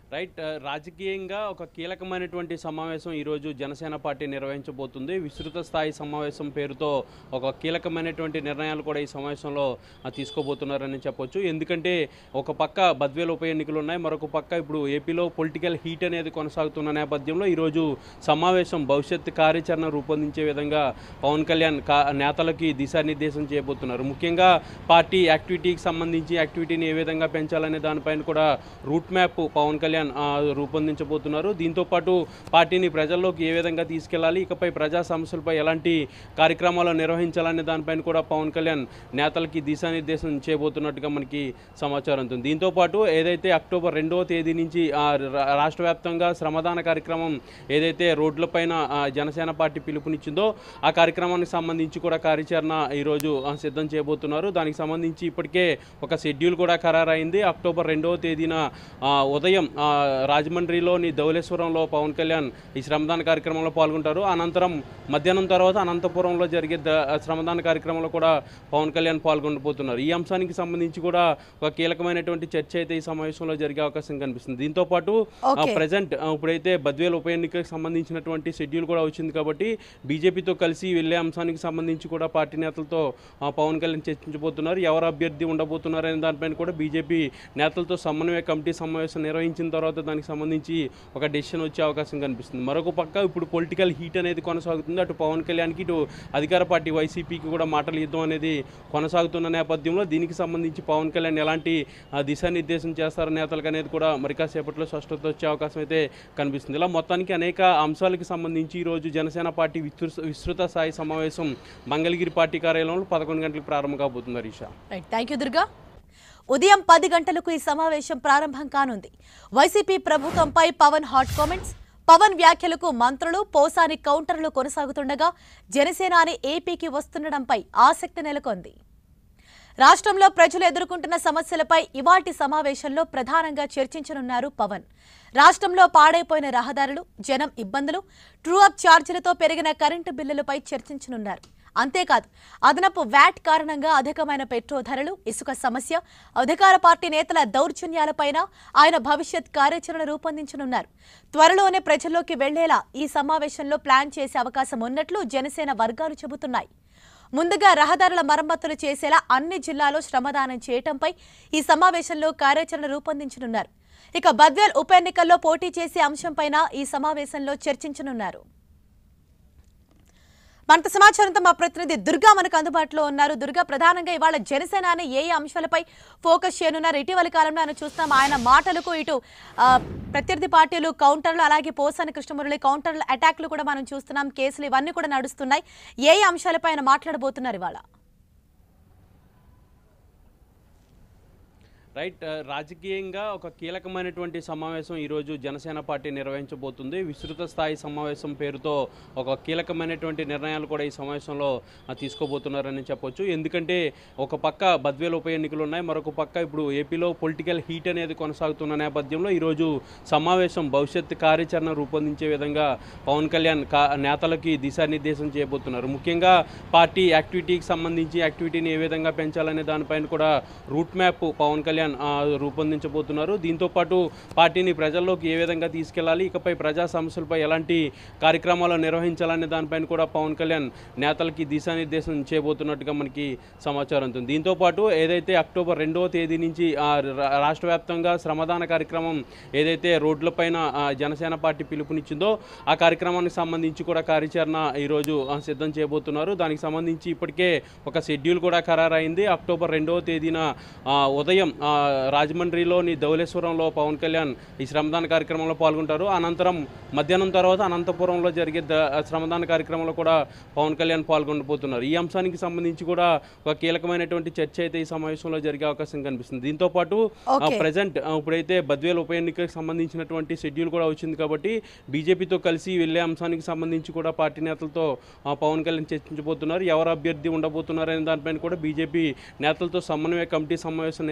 రైట్ ఆ, రాజకీయంగా ఒక కీలకమైనటువంటి సమావేశం ఈరోజు జనసేన పార్టీ నిర్వహించబోతుంది విస్తృత స్థాయి సమావేశం పేరుతో ఒక కీలకమైనటువంటి నిర్ణయాలు కూడా ఈ సమావేశంలో ఆ, తీసుకోబోతున్నారని చెప్పొచ్చు ఎందుకంటే ఒక పక్క బద్వేలు ఉప ఎన్నికలు ఉన్నాయి మరొక పక్క ఇప్పుడు ఏపీలో పొలిటికల్ హీట్ అనేది కొనసాగుతున్న నేపథ్యంలో ఈరోజు సమావేశం భవిష్యత్ కార్యాచరణ రూపొందించే విధంగా పవన్ కళ్యాణ్ కా నేతలకి దిశానిర్దేశం చేయబోతున్నారు ముఖ్యంగా పార్టీ యాక్టివిటీకి సంబంధించి యాక్టివిటీని ఏ విధంగా పెంచాలనే దానిపైన కూడా రూట్ మ్యాప్ పవన్ కళ్యాణ్ ఆ, రూపొందించబోతున్నారు దీంతో పాటు పార్టీని ప్రజల్లోకి ఏ విధంగా తీసుకెళ్లాలి ఇకపై ప్రజా సమస్యలపై ఎలాంటి కార్యక్రమాలు నిర్వహించాలనే దానిపైన కూడా పవన్ కళ్యాణ్ నేతలకి దిశానిర్దేశం చేయబోతున్నట్టుగా మనకి సమాచారం ఉంది దీంతో పాటు ఏదైతే అక్టోబర్ రెండవ తేదీ నుంచి ఆ, రా- రాష్ట్ర వ్యాప్తంగా శ్రమదాన కార్యక్రమం ఏదైతే రోడ్లపైన ఆ, జనసేన పార్టీ పిలుపునిచ్చిందో ఆ కార్యక్రమానికి సంబంధించి కూడా కార్యాచరణ ఈరోజు ఆ, సిద్ధం చేయబోతున్నారు దానికి సంబంధించి ఇప్పటికే ఒక షెడ్యూల్ కూడా ఖరారైంది అక్టోబర్ రెండవ తేదీన ఆ, ఉదయం ఆ, రాజమండ్రిలోని ధవళేశ్వరంలో పవన్ కళ్యాణ్ ఈ శ్రమదాన కార్యక్రమంలో పాల్గొంటారు అనంతరం మధ్యాహ్నం తర్వాత అనంతపురంలో జరిగే ద శ్రమదాన కార్యక్రమంలో కూడా పవన్ కళ్యాణ్ పాల్గొనబోతున్నారు ఈ అంశానికి సంబంధించి కూడా ఒక కీలకమైనటువంటి చర్చ అయితే ఈ సమావేశంలో జరిగే అవకాశం కనిపిస్తుంది దీంతో పాటు Okay. ప్రజెంట్ ఇప్పుడైతే బద్వేల్ ఉప ఎన్నికకు సంబంధించినటువంటి షెడ్యూల్ కూడా వచ్చింది కాబట్టి బీజేపీతో కలిసి వెళ్ళే అంశానికి సంబంధించి కూడా పార్టీ నేతలతో ఆ, పవన్ కళ్యాణ్ చర్చించబోతున్నారు ఎవరు అభ్యర్థి ఉండబోతున్నారు అనే దానిపైన కూడా బీజేపీ నేతలతో సమన్వయ కమిటీ సమావేశం నిర్వహించిన తర్వాత దానికి సంబంధించి ఒక డెసిషన్ వచ్చే అవకాశం కనిపిస్తుంది మరొక పక్క ఇప్పుడు పొలిటికల్ హీట్ అనేది కొనసాగుతుంది అటు పవన్ కళ్యాణ్కి ఇటు అధికార పార్టీ వైసీపీకి కూడా మాటలు యుద్ధం అనేది కొనసాగుతున్న నేపథ్యంలో దీనికి సంబంధించి పవన్ కళ్యాణ్ ఎలాంటి ఆ, దిశానిర్దేశం చేస్తారు నేతలకు అనేది కూడా మరి కాసేపట్లో స్పష్టత వచ్చే అవకాశం అయితే కనిపిస్తుంది ఇలా మొత్తానికి అనేక అంశాలకు సంబంధించి ఈరోజు జనసేన పార్టీ విస్తృ- విస్తృత స్థాయి సమావేశం మంగళగిరి పార్టీ కార్యాలయంలో పదకొండు గంటలకు ప్రారంభం కాబోతుంది హరీషా రైట్ థ్యాంక్ యూ దుర్గా ఉదయం పది గంటలకు ఈ సమావేశం ప్రారంభం కానుంది వైసీపీ ప్రభుత్వంపై పవన్ హాట్ కామెంట్స్ పవన్ వ్యాఖ్యలకు మంత్రులు పోసాని కౌంటర్లు కొనసాగుతుండగా జనసేనాని ఏపీకి వస్తుండడంపై ఆసక్తి నెలకొంది రాష్ట్రంలో ప్రజలు ఎదుర్కొంటున్న సమస్యలపై ఇవాటి సమావేశంలో ప్రధానంగా చర్చించనున్నారు పవన్ రాష్ట్రంలో పాడైపోయిన రహదారులు జనం ఇబ్బందులు ట్రూ అప్ ఛార్జీలతో పెరిగిన కరెంటు బిల్లులపై చర్చించనున్నారు అంతేకాదు అదనపు వ్యాట్ కారణంగా అధికమైన పెట్రోల్ ధరలు ఇసుక సమస్య అధికార పార్టీ నేతల దౌర్జన్యాలపైన ఆయన భవిష్యత్ కార్యాచరణ రూపొందించనున్నారు త్వరలోనే ప్రజల్లోకి వెళ్లేలా ఈ సమావేశంలో ప్లాన్ చేసే అవకాశం ఉన్నట్లు జనసేన వర్గాలు చెబుతున్నాయి ముందుగా రహదారుల మరమ్మతులు చేసేలా అన్ని జిల్లాలో శ్రమదానం చేయటంపై ఈ సమావేశంలో కార్యాచరణ రూపొందించనున్నారు ఇక బద్వేల్ ఉప ఎన్నికల్లో పోటీ చేసే అంశంపైన ఈ సమావేశంలో చర్చించనున్నారు మనతో సమాచారంతో మా ప్రతినిధి దుర్గా మనకు అందుబాటులో ఉన్నారు దుర్గా ప్రధానంగా ఇవాళ జనసేన అనే ఏ ఏ అంశాలపై ఫోకస్ చేయనున్నారు ఇటీవల కాలంలో ఆయన చూస్తాం ఆయన మాటలకు ఇటు ఆ, ప్రత్యర్థి పార్టీలు కౌంటర్లు అలాగే పోసాని కృష్ణమురళి కౌంటర్లు అటాక్లు కూడా మనం చూస్తున్నాం కేసులు ఇవన్నీ కూడా నడుస్తున్నాయి ఏ ఏ అంశాలపై ఆయన మాట్లాడబోతున్నారు ఇవాళ రైట్ ఆ, రాజకీయంగా ఒక కీలకమైనటువంటి సమావేశం ఈరోజు జనసేన పార్టీ నిర్వహించబోతుంది విస్తృత స్థాయి సమావేశం పేరుతో ఒక కీలకమైనటువంటి నిర్ణయాలు కూడా ఈ సమావేశంలో ఆ, తీసుకోబోతున్నారని చెప్పొచ్చు ఎందుకంటే ఒక పక్క బద్వేలు ఉప ఎన్నికలు ఉన్నాయి మరొక పక్క ఇప్పుడు ఏపీలో పొలిటికల్ హీట్ అనేది కొనసాగుతున్న నేపథ్యంలో ఈరోజు సమావేశం భవిష్యత్ కార్యాచరణ రూపొందించే విధంగా పవన్ కళ్యాణ్ కా నేతలకి దిశానిర్దేశం చేయబోతున్నారు ముఖ్యంగా పార్టీ యాక్టివిటీకి సంబంధించి యాక్టివిటీని ఏ విధంగా పెంచాలనే దానిపైన కూడా రూట్ మ్యాప్ పవన్ కళ్యాణ్ ఆ, రూపొందించబోతున్నారు దీంతో పాటు పార్టీని ప్రజల్లోకి ఏ విధంగా తీసుకెళ్లాలి ఇకపై ప్రజా సమస్యలపై ఎలాంటి కార్యక్రమాలు నిర్వహించాలనే దానిపైన కూడా పవన్ కళ్యాణ్ నేతలకి దిశానిర్దేశం చేయబోతున్నట్టుగా మనకి సమాచారం ఉంది దీంతో పాటు ఏదైతే అక్టోబర్ రెండవ తేదీ నుంచి ఆ, రా- రాష్ట్ర వ్యాప్తంగా శ్రమదాన కార్యక్రమం ఏదైతే రోడ్లపైన ఆ, జనసేన పార్టీ పిలుపునిచ్చిందో ఆ కార్యక్రమానికి సంబంధించి కూడా కార్యాచరణ ఈరోజు ఆ, సిద్ధం చేయబోతున్నారు దానికి సంబంధించి ఇప్పటికే ఒక షెడ్యూల్ కూడా ఖరారైంది అక్టోబర్ రెండవ తేదీన ఆ, ఉదయం ఆ, రాజమండ్రిలోని ధవళేశ్వరంలో పవన్ కళ్యాణ్ ఈ శ్రమదాన కార్యక్రమంలో పాల్గొంటారు అనంతరం మధ్యాహ్నం తర్వాత అనంతపురంలో జరిగే ద శ్రమదాన కార్యక్రమంలో కూడా పవన్ కళ్యాణ్ పాల్గొనబోతున్నారు ఈ అంశానికి సంబంధించి కూడా ఒక కీలకమైనటువంటి చర్చ అయితే ఈ సమావేశంలో జరిగే అవకాశం కనిపిస్తుంది దీంతో పాటు Okay. ప్రజెంట్ ఇప్పుడైతే బద్వేల్ ఉప ఎన్నికకు సంబంధించినటువంటి షెడ్యూల్ కూడా వచ్చింది కాబట్టి బీజేపీతో కలిసి వెళ్ళే అంశానికి సంబంధించి కూడా పార్టీ నేతలతో ఆ, పవన్ కళ్యాణ్ చర్చించబోతున్నారు ఎవరు అభ్యర్థి ఉండబోతున్నారు అనే దానిపైన కూడా బీజేపీ నేతలతో సమన్వయ కమిటీ సమావేశం నిర్వహించిన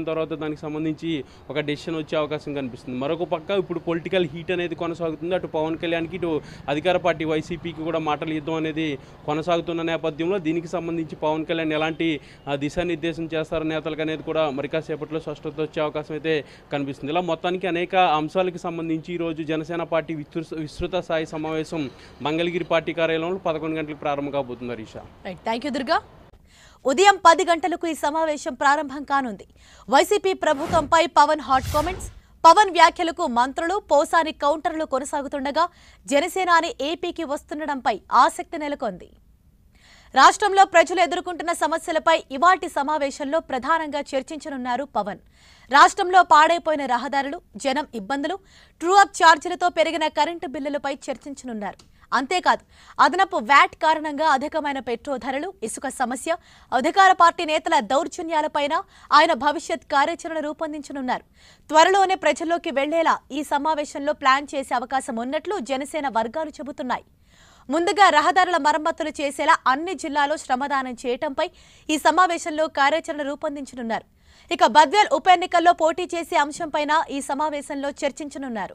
తర్వాత దానికి సంబంధించి ఒక డెసిషన్ వచ్చే అవకాశం కనిపిస్తుంది మరొక పక్క ఇప్పుడు పొలిటికల్ హీట్ అనేది కొనసాగుతుంది అటు పవన్ కళ్యాణ్కి ఇటు అధికార పార్టీ వైసీపీకి కూడా మాటల యుద్ధం అనేది కొనసాగుతున్న నేపథ్యంలో దీనికి సంబంధించి పవన్ కళ్యాణ్ ఎలాంటి ఆ, దిశానిర్దేశం చేస్తారు నేతలకు అనేది కూడా మరి కాసేపట్లో స్పష్టత వచ్చే అవకాశం అయితే కనిపిస్తుంది ఇలా మొత్తానికి అనేక అంశాలకు సంబంధించి ఈరోజు జనసేన పార్టీ విస్తృ విస్తృత స్థాయి సమావేశం మంగళగిరి పార్టీ కార్యాలయంలో పదకొండు గంటలకు ప్రారంభం కాబోతుంది హరీషా రైట్ థ్యాంక్ యూ దుర్గా ఉదయం పది గంటలకు ఈ సమావేశం ప్రారంభం కానుంది వైసీపీ ప్రభుత్వంపై పవన్ హాట్ కామెంట్స్ పవన్ వ్యాఖ్యలకు మంత్రులు పోసాని కౌంటర్లు కొనసాగుతుండగా జనసేనాని ఏపీకి వస్తుండడంపై ఆసక్తి నెలకొంది రాష్ట్రంలో ప్రజలు ఎదుర్కొంటున్న సమస్యలపై ఇవాటి సమావేశంలో ప్రధానంగా చర్చించనున్నారు పవన్ రాష్ట్రంలో పాడైపోయిన రహదారులు జనం ఇబ్బందులు ట్రూ అప్ ఛార్జీలతో పెరిగిన కరెంటు బిల్లులపై చర్చించనున్నారు అంతేకాదు అదనపు వ్యాట్ కారణంగా అధికమైన పెట్రోల్ ధరలు ఇసుక సమస్య అధికార పార్టీ నేతల దౌర్జన్యాలపైన ఆయన భవిష్యత్ కార్యాచరణ రూపొందించనున్నారు త్వరలోనే ప్రజల్లోకి వెళ్లేలా ఈ సమావేశంలో ప్లాన్ చేసే అవకాశం ఉన్నట్లు జనసేన వర్గాలు చెబుతున్నాయి ముందుగా రహదారుల మరమ్మతులు చేసేలా అన్ని జిల్లాలో శ్రమదానం చేయటంపై ఈ సమావేశంలో కార్యాచరణ రూపొందించనున్నారు ఇక బద్వేల్ ఉప ఎన్నికల్లో పోటీ చేసే అంశంపైన ఈ సమావేశంలో చర్చించనున్నారు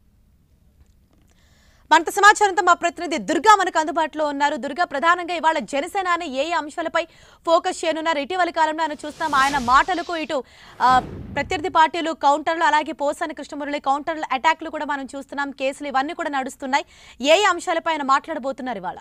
మనతో సమాచారంతో మా ప్రతినిధి దుర్గా మనకు అందుబాటులో ఉన్నారు దుర్గా ప్రధానంగా ఇవాళ జనసేన అనే ఏ ఏ అంశాలపై ఫోకస్ చేయనున్నారు ఇటీవలి కాలంలో ఆయన చూస్తాం ఆయన మాటలకు ఇటు ఆ, ప్రత్యర్థి పార్టీలు కౌంటర్లు అలాగే పోసాని కృష్ణమురళి కౌంటర్లు అటాక్లు కూడా మనం చూస్తున్నాం కేసులు ఇవన్నీ కూడా నడుస్తున్నాయి ఏ ఏ అంశాలపై ఆయన మాట్లాడబోతున్నారు ఇవాళ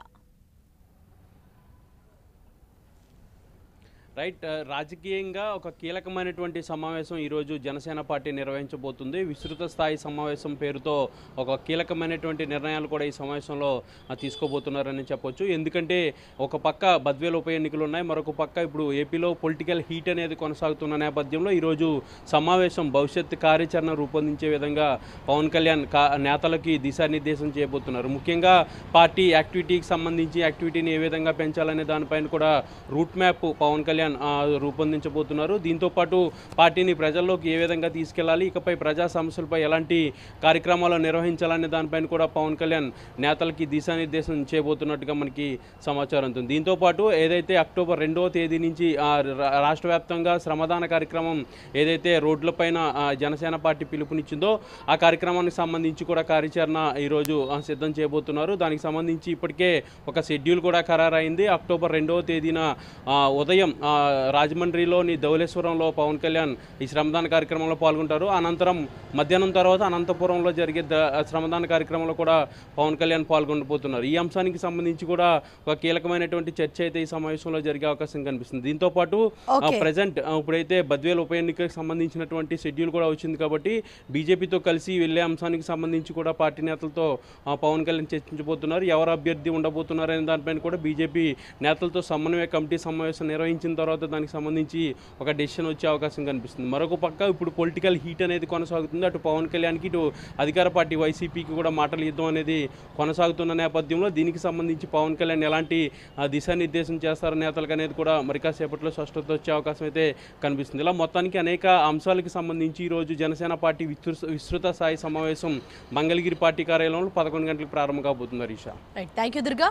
రైట్ ఆ, రాజకీయంగా ఒక కీలకమైనటువంటి సమావేశం ఈరోజు జనసేన పార్టీ నిర్వహించబోతుంది విస్తృత స్థాయి సమావేశం పేరుతో ఒక కీలకమైనటువంటి నిర్ణయాలు కూడా ఈ సమావేశంలో ఆ, తీసుకోబోతున్నారని చెప్పొచ్చు ఎందుకంటే ఒక పక్క బద్వేలు ఉప ఎన్నికలు ఉన్నాయి మరొక పక్క ఇప్పుడు ఏపీలో పొలిటికల్ హీట్ అనేది కొనసాగుతున్న నేపథ్యంలో ఈరోజు సమావేశం భవిష్యత్ కార్యాచరణ రూపొందించే విధంగా పవన్ కళ్యాణ్ కా నేతలకి దిశానిర్దేశం చేయబోతున్నారు ముఖ్యంగా పార్టీ యాక్టివిటీకి సంబంధించి యాక్టివిటీని ఏ విధంగా పెంచాలనే దానిపైన కూడా రూట్ మ్యాప్ పవన్ కళ్యాణ్ ఆ, రూపొందించబోతున్నారు దీంతో పాటు పార్టీని ప్రజల్లోకి ఏ విధంగా తీసుకెళ్లాలి ఇకపై ప్రజా సమస్యలపై ఎలాంటి కార్యక్రమాలు నిర్వహించాలనే దానిపైన కూడా పవన్ కళ్యాణ్ నేతలకి దిశానిర్దేశం చేయబోతున్నట్టుగా మనకి సమాచారం ఉంది దీంతో పాటు ఏదైతే అక్టోబర్ రెండవ తేదీ నుంచి ఆ, రా- రాష్ట్ర వ్యాప్తంగా శ్రమదాన కార్యక్రమం ఏదైతే రోడ్లపైన ఆ, జనసేన పార్టీ పిలుపునిచ్చిందో ఆ కార్యక్రమానికి సంబంధించి కూడా కార్యాచరణ ఈరోజు ఆ, సిద్ధం చేయబోతున్నారు దానికి సంబంధించి ఇప్పటికే ఒక షెడ్యూల్ కూడా ఖరారైంది అక్టోబర్ రెండవ తేదీన ఆ, ఉదయం ఆ, రాజమండ్రిలోని ధవళేశ్వరంలో పవన్ కళ్యాణ్ ఈ శ్రమదాన కార్యక్రమంలో పాల్గొంటారు అనంతరం మధ్యాహ్నం తర్వాత అనంతపురంలో జరిగే ద శ్రమదాన కార్యక్రమంలో కూడా పవన్ కళ్యాణ్ పాల్గొనబోతున్నారు ఈ అంశానికి సంబంధించి కూడా ఒక కీలకమైనటువంటి చర్చ అయితే ఈ సమావేశంలో జరిగే అవకాశం కనిపిస్తుంది దీంతో పాటు Okay. ప్రజెంట్ ఇప్పుడైతే బద్వేల్ ఉప ఎన్నికకి సంబంధించినటువంటి షెడ్యూల్ కూడా వచ్చింది కాబట్టి బీజేపీతో కలిసి వెళ్ళే అంశానికి సంబంధించి కూడా పార్టీ నేతలతో ఆ, పవన్ కళ్యాణ్ చర్చించబోతున్నారు ఎవరు అభ్యర్థి ఉండబోతున్నారు అనే దానిపైన కూడా బీజేపీ నేతలతో సమన్వయ కమిటీ సమావేశం నిర్వహించిన తర్వాత దానికి సంబంధించి ఒక డెసిషన్ వచ్చే అవకాశం కనిపిస్తుంది మరొక పక్క ఇప్పుడు పొలిటికల్ హీట్ అనేది కొనసాగుతుంది అటు పవన్ కళ్యాణ్కి ఇటు అధికార పార్టీ వైసీపీకి కూడా మాటల యుద్ధం అనేది కొనసాగుతున్న నేపథ్యంలో దీనికి సంబంధించి పవన్ కళ్యాణ్ ఎలాంటి ఆ, దిశానిర్దేశం చేస్తారు నేతలకు అనేది కూడా మరి కాసేపట్లో స్పష్టత వచ్చే అవకాశం అయితే కనిపిస్తుంది ఇలా మొత్తానికి అనేక అంశాలకు సంబంధించి ఈరోజు జనసేన పార్టీ విస్తృ విస్తృత స్థాయి సమావేశం మంగళగిరి పార్టీ కార్యాలయంలో పదకొండు గంటలకు ప్రారంభం కాబోతుంది హరీషా రైట్ థ్యాంక్ యూ దుర్గా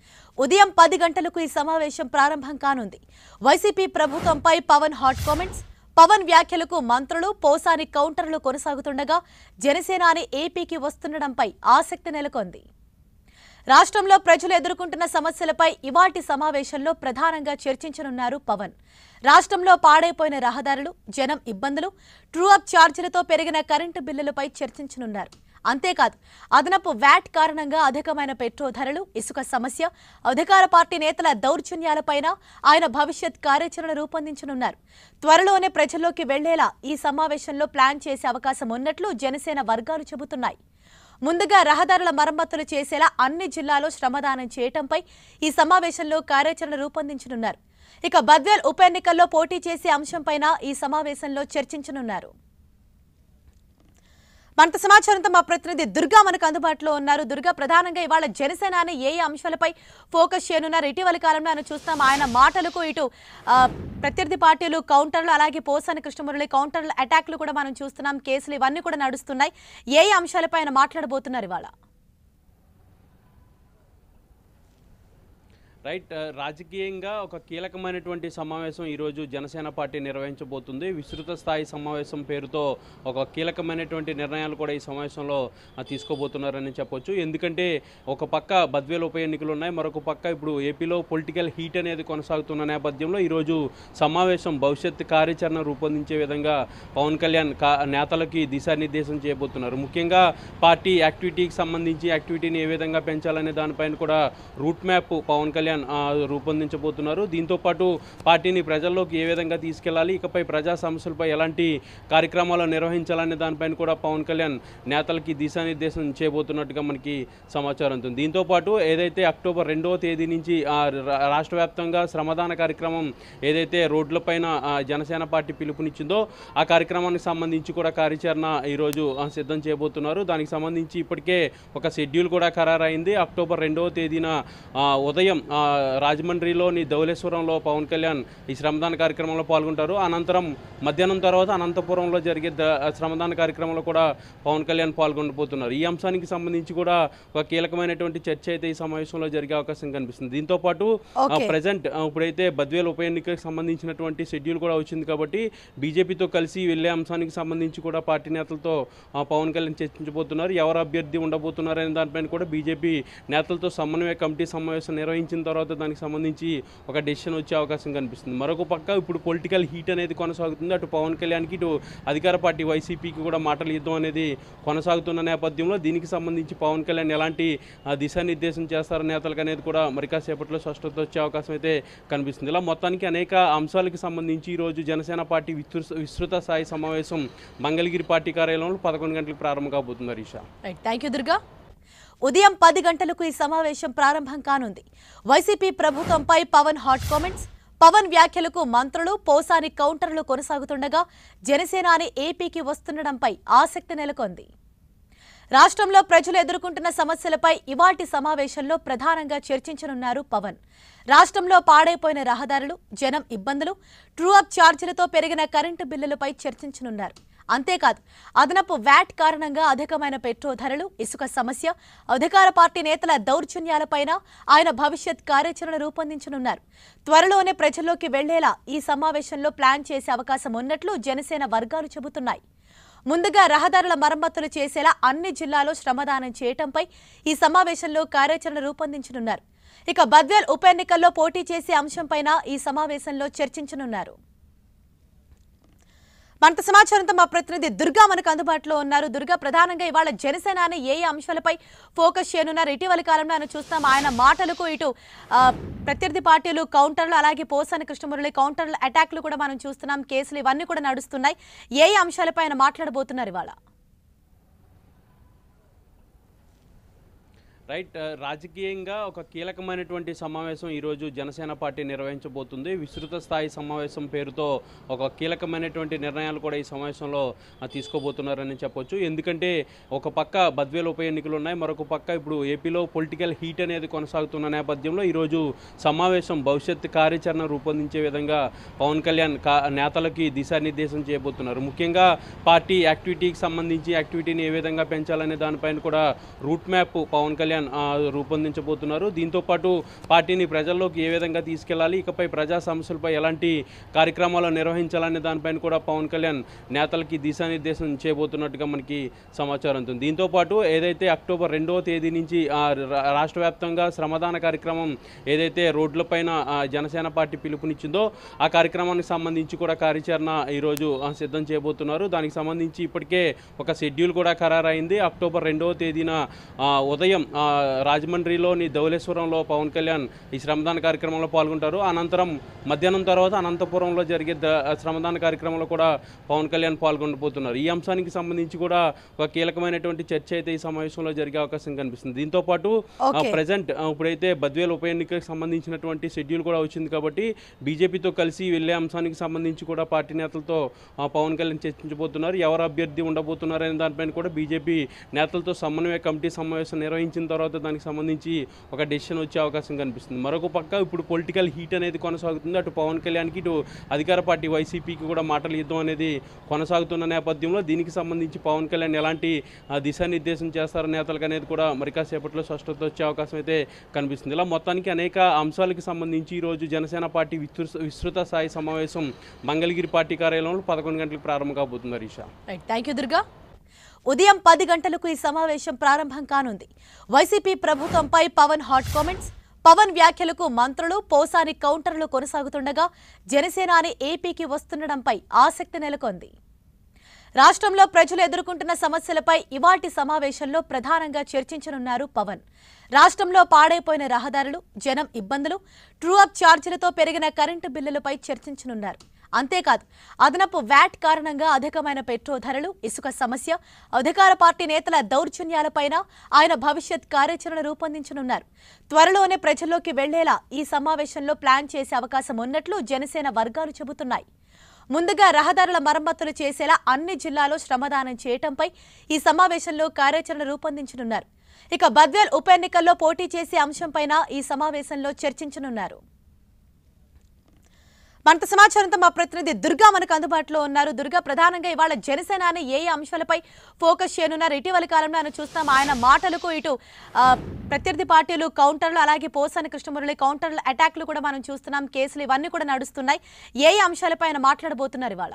ఉదయం పది గంటలకు ఈ సమావేశం ప్రారంభం కానుంది వైసీపీ ప్రభుత్వంపై పవన్ హాట్ కామెంట్స్ పవన్ వ్యాఖ్యలకు మంత్రులు పోసాని కౌంటర్లు కొనసాగుతుండగా జనసేనాని ఏపీకి వస్తుండడంపై ఆసక్తి నెలకొంది రాష్ట్రంలో ప్రజలు ఎదుర్కొంటున్న సమస్యలపై ఇవాటి సమావేశంలో ప్రధానంగా చర్చించనున్నారు పవన్ రాష్ట్రంలో పాడైపోయిన రహదారులు జనం ఇబ్బందులు ట్రూ అప్ ఛార్జీలతో పెరిగిన కరెంటు బిల్లులపై చర్చించనున్నారు అంతేకాదు అదనపు వ్యాట్ కారణంగా అధికమైన పెట్రోల్ ధరలు ఇసుక సమస్య అధికార పార్టీ నేతల దౌర్జన్యాలపైన ఆయన భవిష్యత్ కార్యాచరణ రూపొందించనున్నారు త్వరలోనే ప్రజల్లోకి వెళ్లేలా ఈ సమావేశంలో ప్లాన్ చేసే అవకాశం ఉన్నట్లు జనసేన వర్గాలు చెబుతున్నాయి ముందుగా రహదారుల మరమ్మతులు చేసేలా అన్ని జిల్లాలో శ్రమదానం చేయటంపై ఈ సమావేశంలో కార్యాచరణ రూపొందించనున్నారు ఇక బద్వేల్ ఉప ఎన్నికల్లో పోటీ చేసే అంశంపైన ఈ సమావేశంలో చర్చించనున్నారు మనతో సమాచారంతో మా ప్రతినిధి దుర్గా మనకు అందుబాటులో ఉన్నారు దుర్గా ప్రధానంగా ఇవాళ జనసేన అనే ఏ ఏ అంశాలపై ఫోకస్ చేయనున్నారు ఇటీవలి కాలంలో ఆయన చూస్తాం ఆయన మాటలకు ఇటు ఆ, ప్రత్యర్థి పార్టీలు కౌంటర్లు అలాగే పోసాని కృష్ణమురళి కౌంటర్ల అటాక్లు కూడా మనం చూస్తున్నాం కేసులు ఇవన్నీ కూడా నడుస్తున్నాయి ఏ ఏ అంశాలపై ఆయన మాట్లాడబోతున్నారు ఇవాళ రైట్ ఆ, రాజకీయంగా ఒక కీలకమైనటువంటి సమావేశం ఈరోజు జనసేన పార్టీ నిర్వహించబోతుంది విస్తృత స్థాయి సమావేశం పేరుతో ఒక కీలకమైనటువంటి నిర్ణయాలు కూడా ఈ సమావేశంలో ఆ, తీసుకోబోతున్నారని చెప్పొచ్చు ఎందుకంటే ఒక పక్క బద్వేలు ఉప ఎన్నికలు ఉన్నాయి మరొక పక్క ఇప్పుడు ఏపీలో పొలిటికల్ హీట్ అనేది కొనసాగుతున్న నేపథ్యంలో ఈరోజు సమావేశం భవిష్యత్ కార్యాచరణ రూపొందించే విధంగా పవన్ కళ్యాణ్ కా నేతలకి దిశానిర్దేశం చేయబోతున్నారు ముఖ్యంగా పార్టీ యాక్టివిటీకి సంబంధించి యాక్టివిటీని ఏ విధంగా పెంచాలనే దానిపైన కూడా రూట్ మ్యాప్ పవన్ కళ్యాణ్ ఆ, రూపొందించబోతున్నారు దీంతోపాటు పార్టీని ప్రజల్లోకి ఏ విధంగా తీసుకెళ్లాలి ఇకపై ప్రజా సమస్యలపై ఎలాంటి కార్యక్రమాలు నిర్వహించాలనే దానిపైన కూడా పవన్ కళ్యాణ్ నేతలకి దిశానిర్దేశం చేయబోతున్నట్టుగా మనకి సమాచారం ఉంటుంది దీంతోపాటు ఏదైతే అక్టోబర్ రెండవ తేదీ నుంచి ఆ, రా- రాష్ట్ర వ్యాప్తంగా శ్రమదాన కార్యక్రమం ఏదైతే రోడ్లపైన ఆ, జనసేన పార్టీ పిలుపునిచ్చిందో ఆ కార్యక్రమానికి సంబంధించి కూడా కార్యాచరణ ఈరోజు ఆ, సిద్ధం చేయబోతున్నారు దానికి సంబంధించి ఇప్పటికే ఒక షెడ్యూల్ కూడా ఖరారైంది అక్టోబర్ రెండవ తేదీన ఆ, ఉదయం ఆ, రాజమండ్రిలోని ధవళేశ్వరంలో పవన్ కళ్యాణ్ ఈ శ్రమదాన కార్యక్రమంలో పాల్గొంటారు అనంతరం మధ్యాహ్నం తర్వాత అనంతపురంలో జరిగే ద శ్రమదాన కార్యక్రమంలో కూడా పవన్ కళ్యాణ్ పాల్గొనబోతున్నారు ఈ అంశానికి సంబంధించి కూడా ఒక కీలకమైనటువంటి చర్చ అయితే ఈ సమావేశంలో జరిగే అవకాశం కనిపిస్తుంది దీంతో పాటు Okay. ప్రజెంట్ ఇప్పుడైతే బద్వేల్ ఉప ఎన్నికకు సంబంధించినటువంటి షెడ్యూల్ కూడా వచ్చింది కాబట్టి బీజేపీతో కలిసి వెళ్ళే అంశానికి సంబంధించి కూడా పార్టీ నేతలతో ఆ, పవన్ కళ్యాణ్ చర్చించబోతున్నారు ఎవరు అభ్యర్థి ఉండబోతున్నారు అనే దానిపైన కూడా బీజేపీ నేతలతో సమన్వయ కమిటీ సమావేశం నిర్వహించిన తర్వాత దానికి సంబంధించి ఒక డెసిషన్ వచ్చే అవకాశం కనిపిస్తుంది మరొక పక్క ఇప్పుడు పొలిటికల్ హీట్ అనేది కొనసాగుతుంది అటు పవన్ కళ్యాణ్కి ఇటు అధికార పార్టీ వైసీపీకి కూడా మాటల యుద్ధం అనేది కొనసాగుతున్న నేపథ్యంలో దీనికి సంబంధించి పవన్ కళ్యాణ్ ఎలాంటి ఆ, దిశానిర్దేశం చేస్తారు నేతలకు అనేది కూడా మరి కాసేపట్లో స్పష్టత వచ్చే అవకాశం అయితే కనిపిస్తుంది ఇలా మొత్తానికి అనేక అంశాలకు సంబంధించి ఈరోజు జనసేన పార్టీ విస్తృత విస్తృత స్థాయి సమావేశం మంగళగిరి పార్టీ కార్యాలయంలో పదకొండు గంటలకు ప్రారంభం కాబోతుంది హరీషా రైట్ థ్యాంక్ యూ దుర్గా ఉదయం పది గంటలకు ఈ సమావేశం ప్రారంభం కానుంది వైసీపీ ప్రభుత్వంపై పవన్ హాట్ కామెంట్స్ పవన్ వ్యాఖ్యలకు మంత్రులు పోసాని కౌంటర్లు కొనసాగుతుండగా జనసేన అని ఏపీకి వస్తుండడంపై ఆసక్తి నెలకొంది రాష్ట్రంలో ప్రజలు ఎదుర్కొంటున్న సమస్యలపై ఇవాటి సమావేశంలో ప్రధానంగా చర్చించనున్నారు పవన్ రాష్ట్రంలో పాడైపోయిన రహదారులు జనం ఇబ్బందులు ట్రూ అప్ ఛార్జీలతో పెరిగిన కరెంటు బిల్లులపై చర్చించనున్నారు అంతేకాదు అదనపు వ్యాట్ కారణంగా అధికమైన పెట్రోల్ ధరలు ఇసుక సమస్య అధికార పార్టీ నేతల దౌర్జన్యాలపైన ఆయన భవిష్యత్ కార్యాచరణ రూపొందించనున్నారు త్వరలోనే ప్రజల్లోకి వెళ్లేలా ఈ సమావేశంలో ప్లాన్ చేసే అవకాశం ఉన్నట్లు జనసేన వర్గాలు చెబుతున్నాయి ముందుగా రహదారుల మరమ్మతులు చేసేలా అన్ని జిల్లాలో శ్రమదానం చేయటంపై ఈ సమావేశంలో కార్యాచరణ రూపొందించనున్నారు ఇక బద్వేల్ ఉప ఎన్నికల్లో పోటీ చేసే అంశంపైన ఈ సమావేశంలో చర్చించనున్నారు మనతో సమాచారంతో మా ప్రతినిధి దుర్గా మనకు అందుబాటులో ఉన్నారు దుర్గా ప్రధానంగా ఇవాళ జనసేన అనే ఏ ఏ అంశాలపై ఫోకస్ చేయనున్నారు ఇటీవల కాలంలో ఆయన చూస్తాం ఆయన మాటలకు ఇటు ఆ, ప్రత్యర్థి పార్టీలు కౌంటర్లు అలాగే పోసాని కృష్ణమురళి కౌంటర్లు అటాక్లు కూడా మనం చూస్తున్నాం కేసులు ఇవన్నీ కూడా నడుస్తున్నాయి ఏ ఏ అంశాలపై ఆయన మాట్లాడబోతున్నారు ఇవాళ రైట్ ఆ, రాజకీయంగా ఒక కీలకమైనటువంటి సమావేశం ఈరోజు జనసేన పార్టీ నిర్వహించబోతుంది విస్తృత స్థాయి సమావేశం పేరుతో ఒక కీలకమైనటువంటి నిర్ణయాలు కూడా ఈ సమావేశంలో ఆ, తీసుకోబోతున్నారని చెప్పొచ్చు ఎందుకంటే ఒక పక్క బద్వేలు ఉప ఎన్నికలు ఉన్నాయి మరొక పక్క ఇప్పుడు ఏపీలో పొలిటికల్ హీట్ అనేది కొనసాగుతున్న నేపథ్యంలో ఈరోజు సమావేశం భవిష్యత్ కార్యాచరణ రూపొందించే విధంగా పవన్ కళ్యాణ్ కా నేతలకి దిశానిర్దేశం చేయబోతున్నారు ముఖ్యంగా పార్టీ యాక్టివిటీకి సంబంధించి యాక్టివిటీని ఏ విధంగా పెంచాలనే దానిపైన కూడా రూట్ మ్యాప్ పవన్ కళ్యాణ్ ఆ, రూపొందించబోతున్నారు దీంతోపాటు పార్టీని ప్రజల్లోకి ఏ విధంగా తీసుకెళ్లాలి ఇకపై ప్రజా సమస్యలపై ఎలాంటి కార్యక్రమాలు నిర్వహించాలనే దానిపైన కూడా పవన్ కళ్యాణ్ నేతలకి దిశానిర్దేశం చేయబోతున్నట్టుగా మనకి సమాచారం ఉంటుంది దీంతోపాటు ఏదైతే అక్టోబర్ రెండవ తేదీ నుంచి ఆ, రా- రాష్ట్ర వ్యాప్తంగా శ్రమదాన కార్యక్రమం ఏదైతే రోడ్లపైన ఆ, జనసేన పార్టీ పిలుపునిచ్చిందో ఆ కార్యక్రమానికి సంబంధించి కూడా కార్యాచరణ ఈరోజు ఆ, సిద్ధం చేయబోతున్నారు దానికి సంబంధించి ఇప్పటికే ఒక షెడ్యూల్ కూడా ఖరారైంది అక్టోబర్ రెండవ తేదీన ఆ, ఉదయం ఆ, రాజమండ్రిలోని ధవళేశ్వరంలో పవన్ కళ్యాణ్ ఈ శ్రమదాన కార్యక్రమంలో పాల్గొంటారు అనంతరం మధ్యాహ్నం తర్వాత అనంతపురంలో జరిగే ద శ్రమదాన కార్యక్రమంలో కూడా పవన్ కళ్యాణ్ పాల్గొనబోతున్నారు ఈ అంశానికి సంబంధించి కూడా ఒక కీలకమైనటువంటి చర్చ అయితే ఈ సమావేశంలో జరిగే అవకాశం కనిపిస్తుంది దీంతో పాటు Okay. ప్రజెంట్ ఇప్పుడైతే బద్వేల్ ఉప ఎన్నికకు సంబంధించినటువంటి షెడ్యూల్ కూడా వచ్చింది కాబట్టి బీజేపీతో కలిసి వెళ్ళే అంశానికి సంబంధించి కూడా పార్టీ నేతలతో ఆ, పవన్ కళ్యాణ్ చర్చించబోతున్నారు ఎవరు అభ్యర్థి ఉండబోతున్నారు అనే దానిపైన కూడా బీజేపీ నేతలతో సమన్వయ కమిటీ సమావేశం నిర్వహించిన తర్వాత తర్వాత దానికి సంబంధించి ఒక డెసిషన్ వచ్చే అవకాశం కనిపిస్తుంది మరొక పక్క ఇప్పుడు పొలిటికల్ హీట్ అనేది కొనసాగుతుంది అటు పవన్ కళ్యాణ్కి ఇటు అధికార పార్టీ వైసీపీకి కూడా మాటలు యుద్ధం అనేది కొనసాగుతున్న నేపథ్యంలో దీనికి సంబంధించి పవన్ కళ్యాణ్ ఎలాంటి ఆ, దిశానిర్దేశం చేస్తారో నేతలకు అనేది కూడా మరి కాసేపట్లో స్పష్టత వచ్చే అవకాశం అయితే కనిపిస్తుంది ఇలా మొత్తానికి అనేక అంశాలకు సంబంధించి ఈరోజు జనసేన పార్టీ విస్తృ విస్తృత స్థాయి సమావేశం మంగళగిరి పార్టీ కార్యాలయంలో పదకొండు గంటలకు ప్రారంభం కాబోతుంది హరీషా రైట్ థ్యాంక్ యూ దుర్గా ఉదయం పది గంటలకు ఈ సమావేశం ప్రారంభం కానుంది వైసీపీ ప్రభుత్వంపై పవన్ హాట్ కామెంట్స్ పవన్ వ్యాఖ్యలకు మంత్రులు పోసాని కౌంటర్లు కొనసాగుతుండగా జనసేనాని ఏపీకి వస్తుండడంపై ఆసక్తి నెలకొంది రాష్ట్రంలో ప్రజలు ఎదుర్కొంటున్న సమస్యలపై ఇవాటి సమావేశంలో ప్రధానంగా చర్చించనున్నారు పవన్ రాష్ట్రంలో పాడైపోయిన రహదారులు జనం ఇబ్బందులు ట్రూ అప్ ఛార్జీలతో పెరిగిన కరెంటు బిల్లులపై చర్చించనున్నారు అంతేకాదు అదనపు వ్యాట్ కారణంగా అధికమైన పెట్రోల్ ధరలు ఇసుక సమస్య అధికార పార్టీ నేతల దౌర్జన్యాలపైన ఆయన భవిష్యత్ కార్యాచరణ రూపొందించనున్నారు త్వరలోనే ప్రజల్లోకి వెళ్లేలా ఈ సమావేశంలో ప్లాన్ చేసే అవకాశం ఉన్నట్లు జనసేన వర్గాలు చెబుతున్నాయి ముందుగా రహదారుల మరమ్మతులు చేసేలా అన్ని జిల్లాలో శ్రమదానం చేయటంపై ఈ సమావేశంలో కార్యాచరణ రూపొందించనున్నారు ఇక బద్వేల్ ఉప ఎన్నికల్లో పోటీ చేసే అంశంపైన ఈ సమావేశంలో చర్చించనున్నారు మనతో సమాచారంతో మా ప్రతినిధి దుర్గా మనకు అందుబాటులో ఉన్నారు దుర్గా ప్రధానంగా ఇవాళ జనసేన అనే ఏ ఏ అంశాలపై ఫోకస్ చేయనున్నారు ఇటీవల కాలంలో ఆయన చూస్తాం ఆయన మాటలకు ఇటు ఆ, ప్రత్యర్థి పార్టీలు కౌంటర్లు అలాగే పోసాని కృష్ణమురళి కౌంటర్ల అటాక్లు కూడా మనం చూస్తున్నాం కేసులు ఇవన్నీ కూడా నడుస్తున్నాయి ఏ ఏ అంశాలపై ఆయన మాట్లాడబోతున్నారు ఇవాళ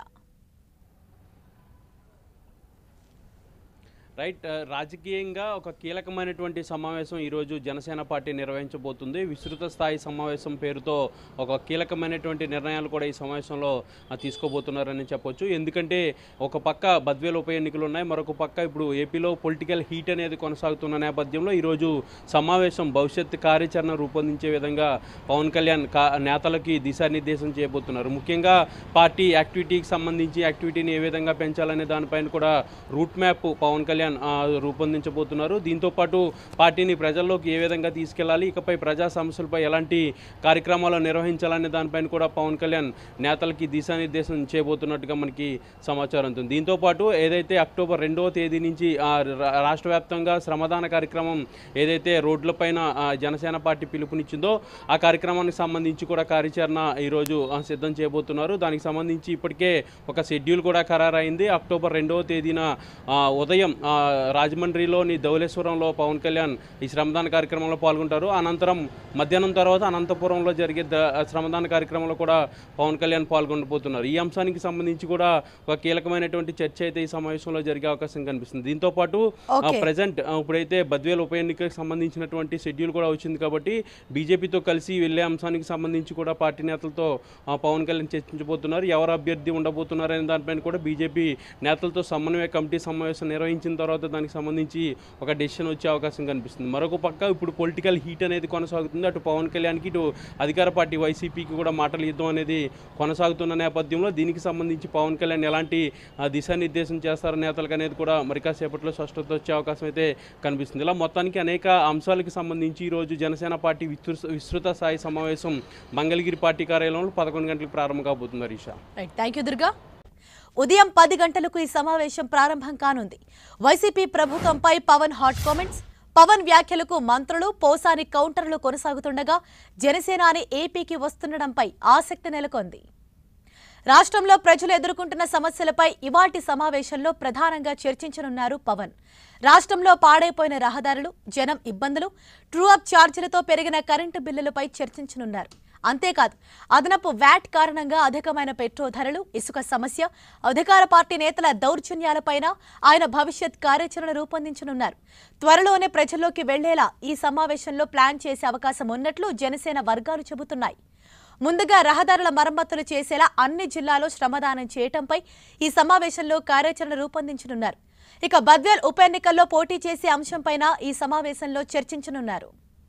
రైట్ ఆ, రాజకీయంగా ఒక కీలకమైనటువంటి సమావేశం ఈరోజు జనసేన పార్టీ నిర్వహించబోతుంది విస్తృత స్థాయి సమావేశం పేరుతో ఒక కీలకమైనటువంటి నిర్ణయాలు కూడా ఈ సమావేశంలో ఆ, తీసుకోబోతున్నారని చెప్పొచ్చు ఎందుకంటే ఒక పక్క బద్వేలు ఉప ఎన్నికలు ఉన్నాయి మరొక పక్క ఇప్పుడు ఏపీలో పొలిటికల్ హీట్ అనేది కొనసాగుతున్న నేపథ్యంలో ఈరోజు సమావేశం భవిష్యత్ కార్యాచరణ రూపొందించే విధంగా పవన్ కళ్యాణ్ కా నేతలకి దిశానిర్దేశం చేయబోతున్నారు ముఖ్యంగా పార్టీ యాక్టివిటీకి సంబంధించి యాక్టివిటీని ఏ విధంగా పెంచాలనే దానిపైన కూడా రూట్ మ్యాప్ పవన్ కళ్యాణ్ ఆ, రూపొందించబోతున్నారు దీంతో పాటు పార్టీని ప్రజల్లోకి ఏ విధంగా తీసుకెళ్లాలి ఇకపై ప్రజా సమస్యలపై ఎలాంటి కార్యక్రమాలు నిర్వహించాలనే దానిపైన కూడా పవన్ కళ్యాణ్ నేతలకి దిశానిర్దేశం చేయబోతున్నట్టుగా మనకి సమాచారం ఉంది దీంతో పాటు ఏదైతే అక్టోబర్ రెండవ తేదీ నుంచి ఆ, రా- రాష్ట్ర వ్యాప్తంగా శ్రమదాన కార్యక్రమం ఏదైతే రోడ్లపైన ఆ, జనసేన పార్టీ పిలుపునిచ్చిందో ఆ కార్యక్రమానికి సంబంధించి కూడా కార్యాచరణ ఈరోజు ఆ, సిద్ధం చేయబోతున్నారు దానికి సంబంధించి ఇప్పటికే ఒక షెడ్యూల్ కూడా ఖరారైంది అక్టోబర్ రెండవ తేదీన ఆ, ఉదయం ఆ, రాజమండ్రిలోని ధవళేశ్వరంలో పవన్ కళ్యాణ్ ఈ శ్రమదాన కార్యక్రమంలో పాల్గొంటారు అనంతరం మధ్యాహ్నం తర్వాత అనంతపురంలో జరిగే ద- శ్రమదాన కార్యక్రమంలో కూడా పవన్ కళ్యాణ్ పాల్గొనబోతున్నారు ఈ అంశానికి సంబంధించి కూడా ఒక కీలకమైనటువంటి చర్చ అయితే ఈ సమావేశంలో జరిగే అవకాశం కనిపిస్తుంది దీంతో పాటు Okay. ప్రజెంట్ ఇప్పుడైతే బద్వేల్ ఉప ఎన్నికకు సంబంధించినటువంటి షెడ్యూల్ కూడా వచ్చింది కాబట్టి బీజేపీతో కలిసి వెళ్ళే అంశానికి సంబంధించి కూడా పార్టీ నేతలతో ఆ, పవన్ కళ్యాణ్ చర్చించబోతున్నారు ఎవరు అభ్యర్థి ఉండబోతున్నారు అనే దానిపైన కూడా బీజేపీ నేతలతో సమన్వయ కమిటీ సమావేశం నిర్వహించిన తర్వాత దానికి సంబంధించి ఒక డెసిషన్ వచ్చే అవకాశం కనిపిస్తుంది మరొక పక్క ఇప్పుడు పొలిటికల్ హీట్ అనేది కొనసాగుతుంది అటు పవన్ కళ్యాణ్కి ఇటు అధికార పార్టీ వైసీపీకి కూడా మాటల యుద్ధం అనేది కొనసాగుతున్న నేపథ్యంలో దీనికి సంబంధించి పవన్ కళ్యాణ్ ఎలాంటి ఆ, దిశానిర్దేశం చేస్తారో నేతలకు అనేది కూడా మరి కాసేపట్లో స్పష్టత వచ్చే అవకాశం అయితే కనిపిస్తుంది ఇలా మొత్తానికి అనేక అంశాలకు సంబంధించి ఈరోజు జనసేన పార్టీ విస్తృ విస్తృత స్థాయి సమావేశం మంగళగిరి పార్టీ కార్యాలయంలో పదకొండు గంటలకు ప్రారంభం కాబోతుంది హరీషా రైట్ థ్యాంక్ యూ దుర్గా ఉదయం పది గంటలకు ఈ సమావేశం ప్రారంభం కానుంది వైసీపీ ప్రభుత్వంపై పవన్ హాట్ కామెంట్స్ పవన్ వ్యాఖ్యలకు మంత్రులు పోసాని కౌంటర్లు కొనసాగుతుండగా జనసేనాని ఏపీకి వస్తుండడంపై ఆసక్తి నెలకొంది రాష్ట్రంలో ప్రజలు ఎదుర్కొంటున్న సమస్యలపై ఇవాటి సమావేశంలో ప్రధానంగా చర్చించనున్నారు పవన్ రాష్ట్రంలో పాడైపోయిన రహదారులు జనం ఇబ్బందులు ట్రూ అప్ ఛార్జీలతో పెరిగిన కరెంటు బిల్లులపై చర్చించనున్నారు అంతేకాదు అదనపు వ్యాట్ కారణంగా అధికమైన పెట్రోల్ ధరలు ఇసుక సమస్య అధికార పార్టీ నేతల దౌర్జన్యాలపైన ఆయన భవిష్యత్ కార్యాచరణ రూపొందించనున్నారు త్వరలోనే ప్రజల్లోకి వెళ్లేలా ఈ సమావేశంలో ప్లాన్ చేసే అవకాశం ఉన్నట్లు జనసేన వర్గాలు చెబుతున్నాయి ముందుగా రహదారుల మరమ్మతులు చేసేలా అన్ని జిల్లాలో శ్రమదానం చేయటంపై ఈ సమావేశంలో కార్యాచరణ రూపొందించనున్నారు ఇక బద్వేల్ ఉప ఎన్నికల్లో పోటీ చేసే అంశంపైన ఈ సమావేశంలో చర్చించనున్నారు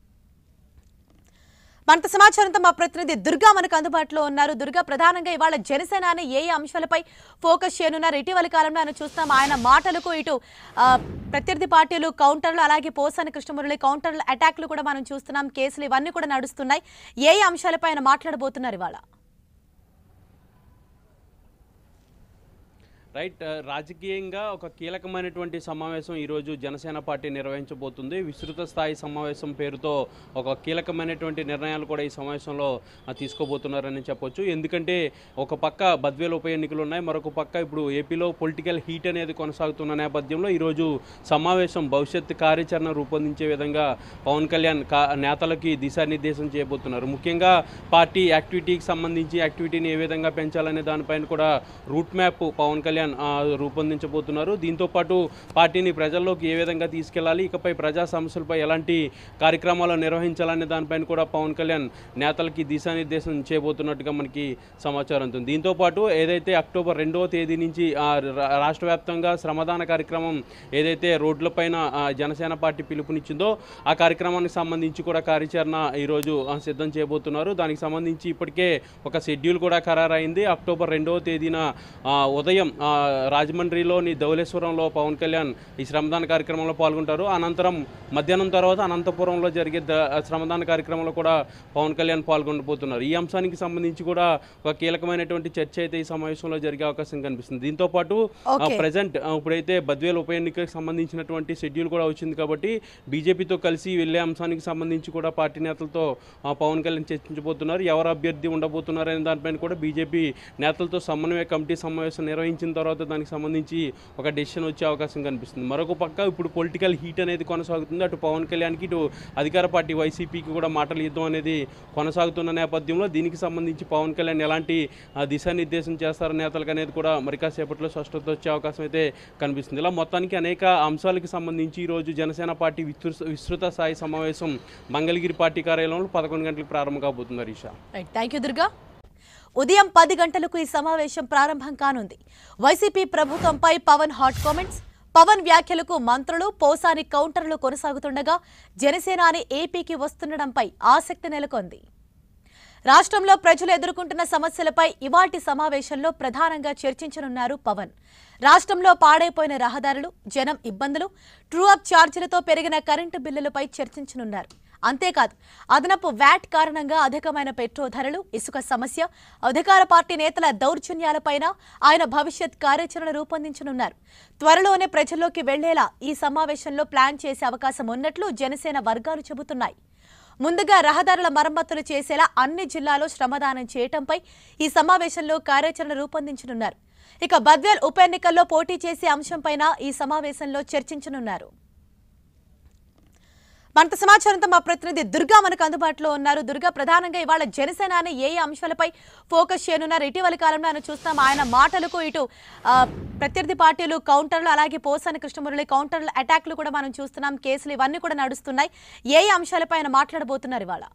మనతో సమాచారంతో మా ప్రతినిధి దుర్గా మనకు అందుబాటులో ఉన్నారు దుర్గా ప్రధానంగా ఇవాళ జనసేన అనే ఏ ఏ అంశాలపై ఫోకస్ చేయనున్నారు ఇటీవల కాలంలో ఆయన చూస్తాం ఆయన మాటలకు ఇటు ఆ, ప్రత్యర్థి పార్టీలు కౌంటర్లు అలాగే పోసాని కృష్ణమురళి కౌంటర్ల అటాక్లు కూడా మనం చూస్తున్నాం కేసులు ఇవన్నీ కూడా నడుస్తున్నాయి ఏ ఏ అంశాలపై ఆయన మాట్లాడబోతున్నారు ఇవాళ రైట్ ఆ, రాజకీయంగా ఒక కీలకమైనటువంటి సమావేశం ఈరోజు జనసేన పార్టీ నిర్వహించబోతుంది విస్తృత స్థాయి సమావేశం పేరుతో ఒక కీలకమైనటువంటి నిర్ణయాలు కూడా ఈ సమావేశంలో ఆ, తీసుకోబోతున్నారని చెప్పొచ్చు ఎందుకంటే ఒక పక్క బద్వేలు ఉప ఎన్నికలు ఉన్నాయి మరొక పక్క ఇప్పుడు ఏపీలో పొలిటికల్ హీట్ అనేది కొనసాగుతున్న నేపథ్యంలో ఈరోజు సమావేశం భవిష్యత్ కార్యాచరణ రూపొందించే విధంగా పవన్ కళ్యాణ్ కా నేతలకి దిశానిర్దేశం చేయబోతున్నారు ముఖ్యంగా పార్టీ యాక్టివిటీకి సంబంధించి యాక్టివిటీని ఏ విధంగా పెంచాలనే దానిపైన కూడా రూట్ మ్యాప్ పవన్ కళ్యాణ్ ఆ, రూపొందించబోతున్నారు దీంతో పాటు పార్టీని ప్రజల్లోకి ఏ విధంగా తీసుకెళ్లాలి ఇకపై ప్రజా సమస్యలపై ఎలాంటి కార్యక్రమాలు నిర్వహించాలనే దానిపైన కూడా పవన్ కళ్యాణ్ నేతలకి దిశానిర్దేశం చేయబోతున్నట్టుగా మనకి సమాచారం ఉంది దీంతో పాటు ఏదైతే అక్టోబర్ రెండవ తేదీ నుంచి ఆ, రా- రాష్ట్ర వ్యాప్తంగా శ్రమదాన కార్యక్రమం ఏదైతే రోడ్లపైన ఆ, జనసేన పార్టీ పిలుపునిచ్చిందో ఆ కార్యక్రమానికి సంబంధించి కూడా కార్యాచరణ ఈరోజు ఆ, సిద్ధం చేయబోతున్నారు దానికి సంబంధించి ఇప్పటికే ఒక షెడ్యూల్ కూడా ఖరారైంది అక్టోబర్ రెండవ తేదీన ఆ, ఉదయం ఆ, రాజమండ్రిలోని ధవళేశ్వరంలో పవన్ కళ్యాణ్ ఈ శ్రమదాన కార్యక్రమంలో పాల్గొంటారు అనంతరం మధ్యాహ్నం తర్వాత అనంతపురంలో జరిగే ద శ్రమదాన కార్యక్రమంలో కూడా పవన్ కళ్యాణ్ పాల్గొనబోతున్నారు ఈ అంశానికి సంబంధించి కూడా ఒక కీలకమైనటువంటి చర్చ అయితే ఈ సమావేశంలో జరిగే అవకాశం కనిపిస్తుంది దీంతో పాటు Okay. ప్రజెంట్ ఇప్పుడైతే బద్వేల్ ఉప ఎన్నికకి సంబంధించినటువంటి షెడ్యూల్ కూడా వచ్చింది కాబట్టి బీజేపీతో కలిసి వెళ్ళే అంశానికి సంబంధించి కూడా పార్టీ నేతలతో ఆ, పవన్ కళ్యాణ్ చర్చించబోతున్నారు ఎవరు అభ్యర్థి ఉండబోతున్నారు అనే దానిపైన కూడా బీజేపీ నేతలతో సమన్వయ కమిటీ సమావేశం నిర్వహించిన తర్వాత దానికి సంబంధించి ఒక డెసిషన్ వచ్చే అవకాశం కనిపిస్తుంది మరొక పక్క ఇప్పుడు పొలిటికల్ హీట్ అనేది కొనసాగుతుంది అటు పవన్ కళ్యాణ్కి ఇటు అధికార పార్టీ వైసీపీకి కూడా మాటలు యుద్ధం అనేది కొనసాగుతున్న నేపథ్యంలో దీనికి సంబంధించి పవన్ కళ్యాణ్ ఎలాంటి ఆ, దిశానిర్దేశం చేస్తారు నేతలకు అనేది కూడా మరి కాసేపట్లో స్పష్టత వచ్చే అవకాశం అయితే కనిపిస్తుంది ఇలా మొత్తానికి అనేక అంశాలకు సంబంధించి ఈరోజు జనసేన పార్టీ విస్తృ విస్తృత స్థాయి సమావేశం మంగళగిరి పార్టీ కార్యాలయంలో పదకొండు గంటలకు ప్రారంభం కాబోతుంది హరీషా రైట్ థ్యాంక్ యూ దుర్గా ఉదయం పది గంటలకు ఈ సమావేశం ప్రారంభం కానుంది వైసీపీ ప్రభుత్వంపై పవన్ హాట్ కామెంట్స్ పవన్ వ్యాఖ్యలకు మంత్రులు పోసాని కౌంటర్లు కొనసాగుతుండగా జనసేనాని ఏపీకి వస్తుండడంపై ఆసక్తి నెలకొంది రాష్ట్రంలో ప్రజలు ఎదుర్కొంటున్న సమస్యలపై ఇవాటి సమావేశంలో ప్రధానంగా చర్చించనున్నారు పవన్ రాష్ట్రంలో పాడైపోయిన రహదారులు జనం ఇబ్బందులు ట్రూ అప్ ఛార్జీలతో పెరిగిన కరెంటు బిల్లులపై చర్చించనున్నారు అంతేకాదు అదనపు వ్యాట్ కారణంగా అధికమైన పెట్రోల్ ధరలు ఇసుక సమస్య అధికార పార్టీ నేతల దౌర్జన్యాలపైన ఆయన భవిష్యత్ కార్యాచరణ రూపొందించనున్నారు త్వరలోనే ప్రజల్లోకి వెళ్లేలా ఈ సమావేశంలో ప్లాన్ చేసే అవకాశం ఉన్నట్లు జనసేన వర్గాలు చెబుతున్నాయి ముందుగా రహదారుల మరమ్మతులు చేసేలా అన్ని జిల్లాలో శ్రమదానం చేయటంపై ఈ సమావేశంలో కార్యాచరణ రూపొందించనున్నారు ఇక బద్వేల్ ఉప ఎన్నికల్లో పోటీ చేసే అంశంపైన ఈ సమావేశంలో చర్చించనున్నారు మనతో సమాచారంతో మా ప్రతినిధి దుర్గా మనకు అందుబాటులో ఉన్నారు దుర్గా ప్రధానంగా ఇవాళ జనసేనాని ఏ ఏ అంశాలపై ఫోకస్ చేయనున్నారు ఇటీవల కాలంలో ఆయన చూస్తాం ఆయన మాటలకు ఇటు ఆ, ప్రత్యర్థి పార్టీలు కౌంటర్లు అలాగే పోసాని కృష్ణమురళి కౌంటర్లు అటాక్లు కూడా మనం చూస్తున్నాం కేసులు ఇవన్నీ కూడా నడుస్తున్నాయి ఏ ఏ అంశాలపై ఆయన మాట్లాడబోతున్నారు ఇవాళ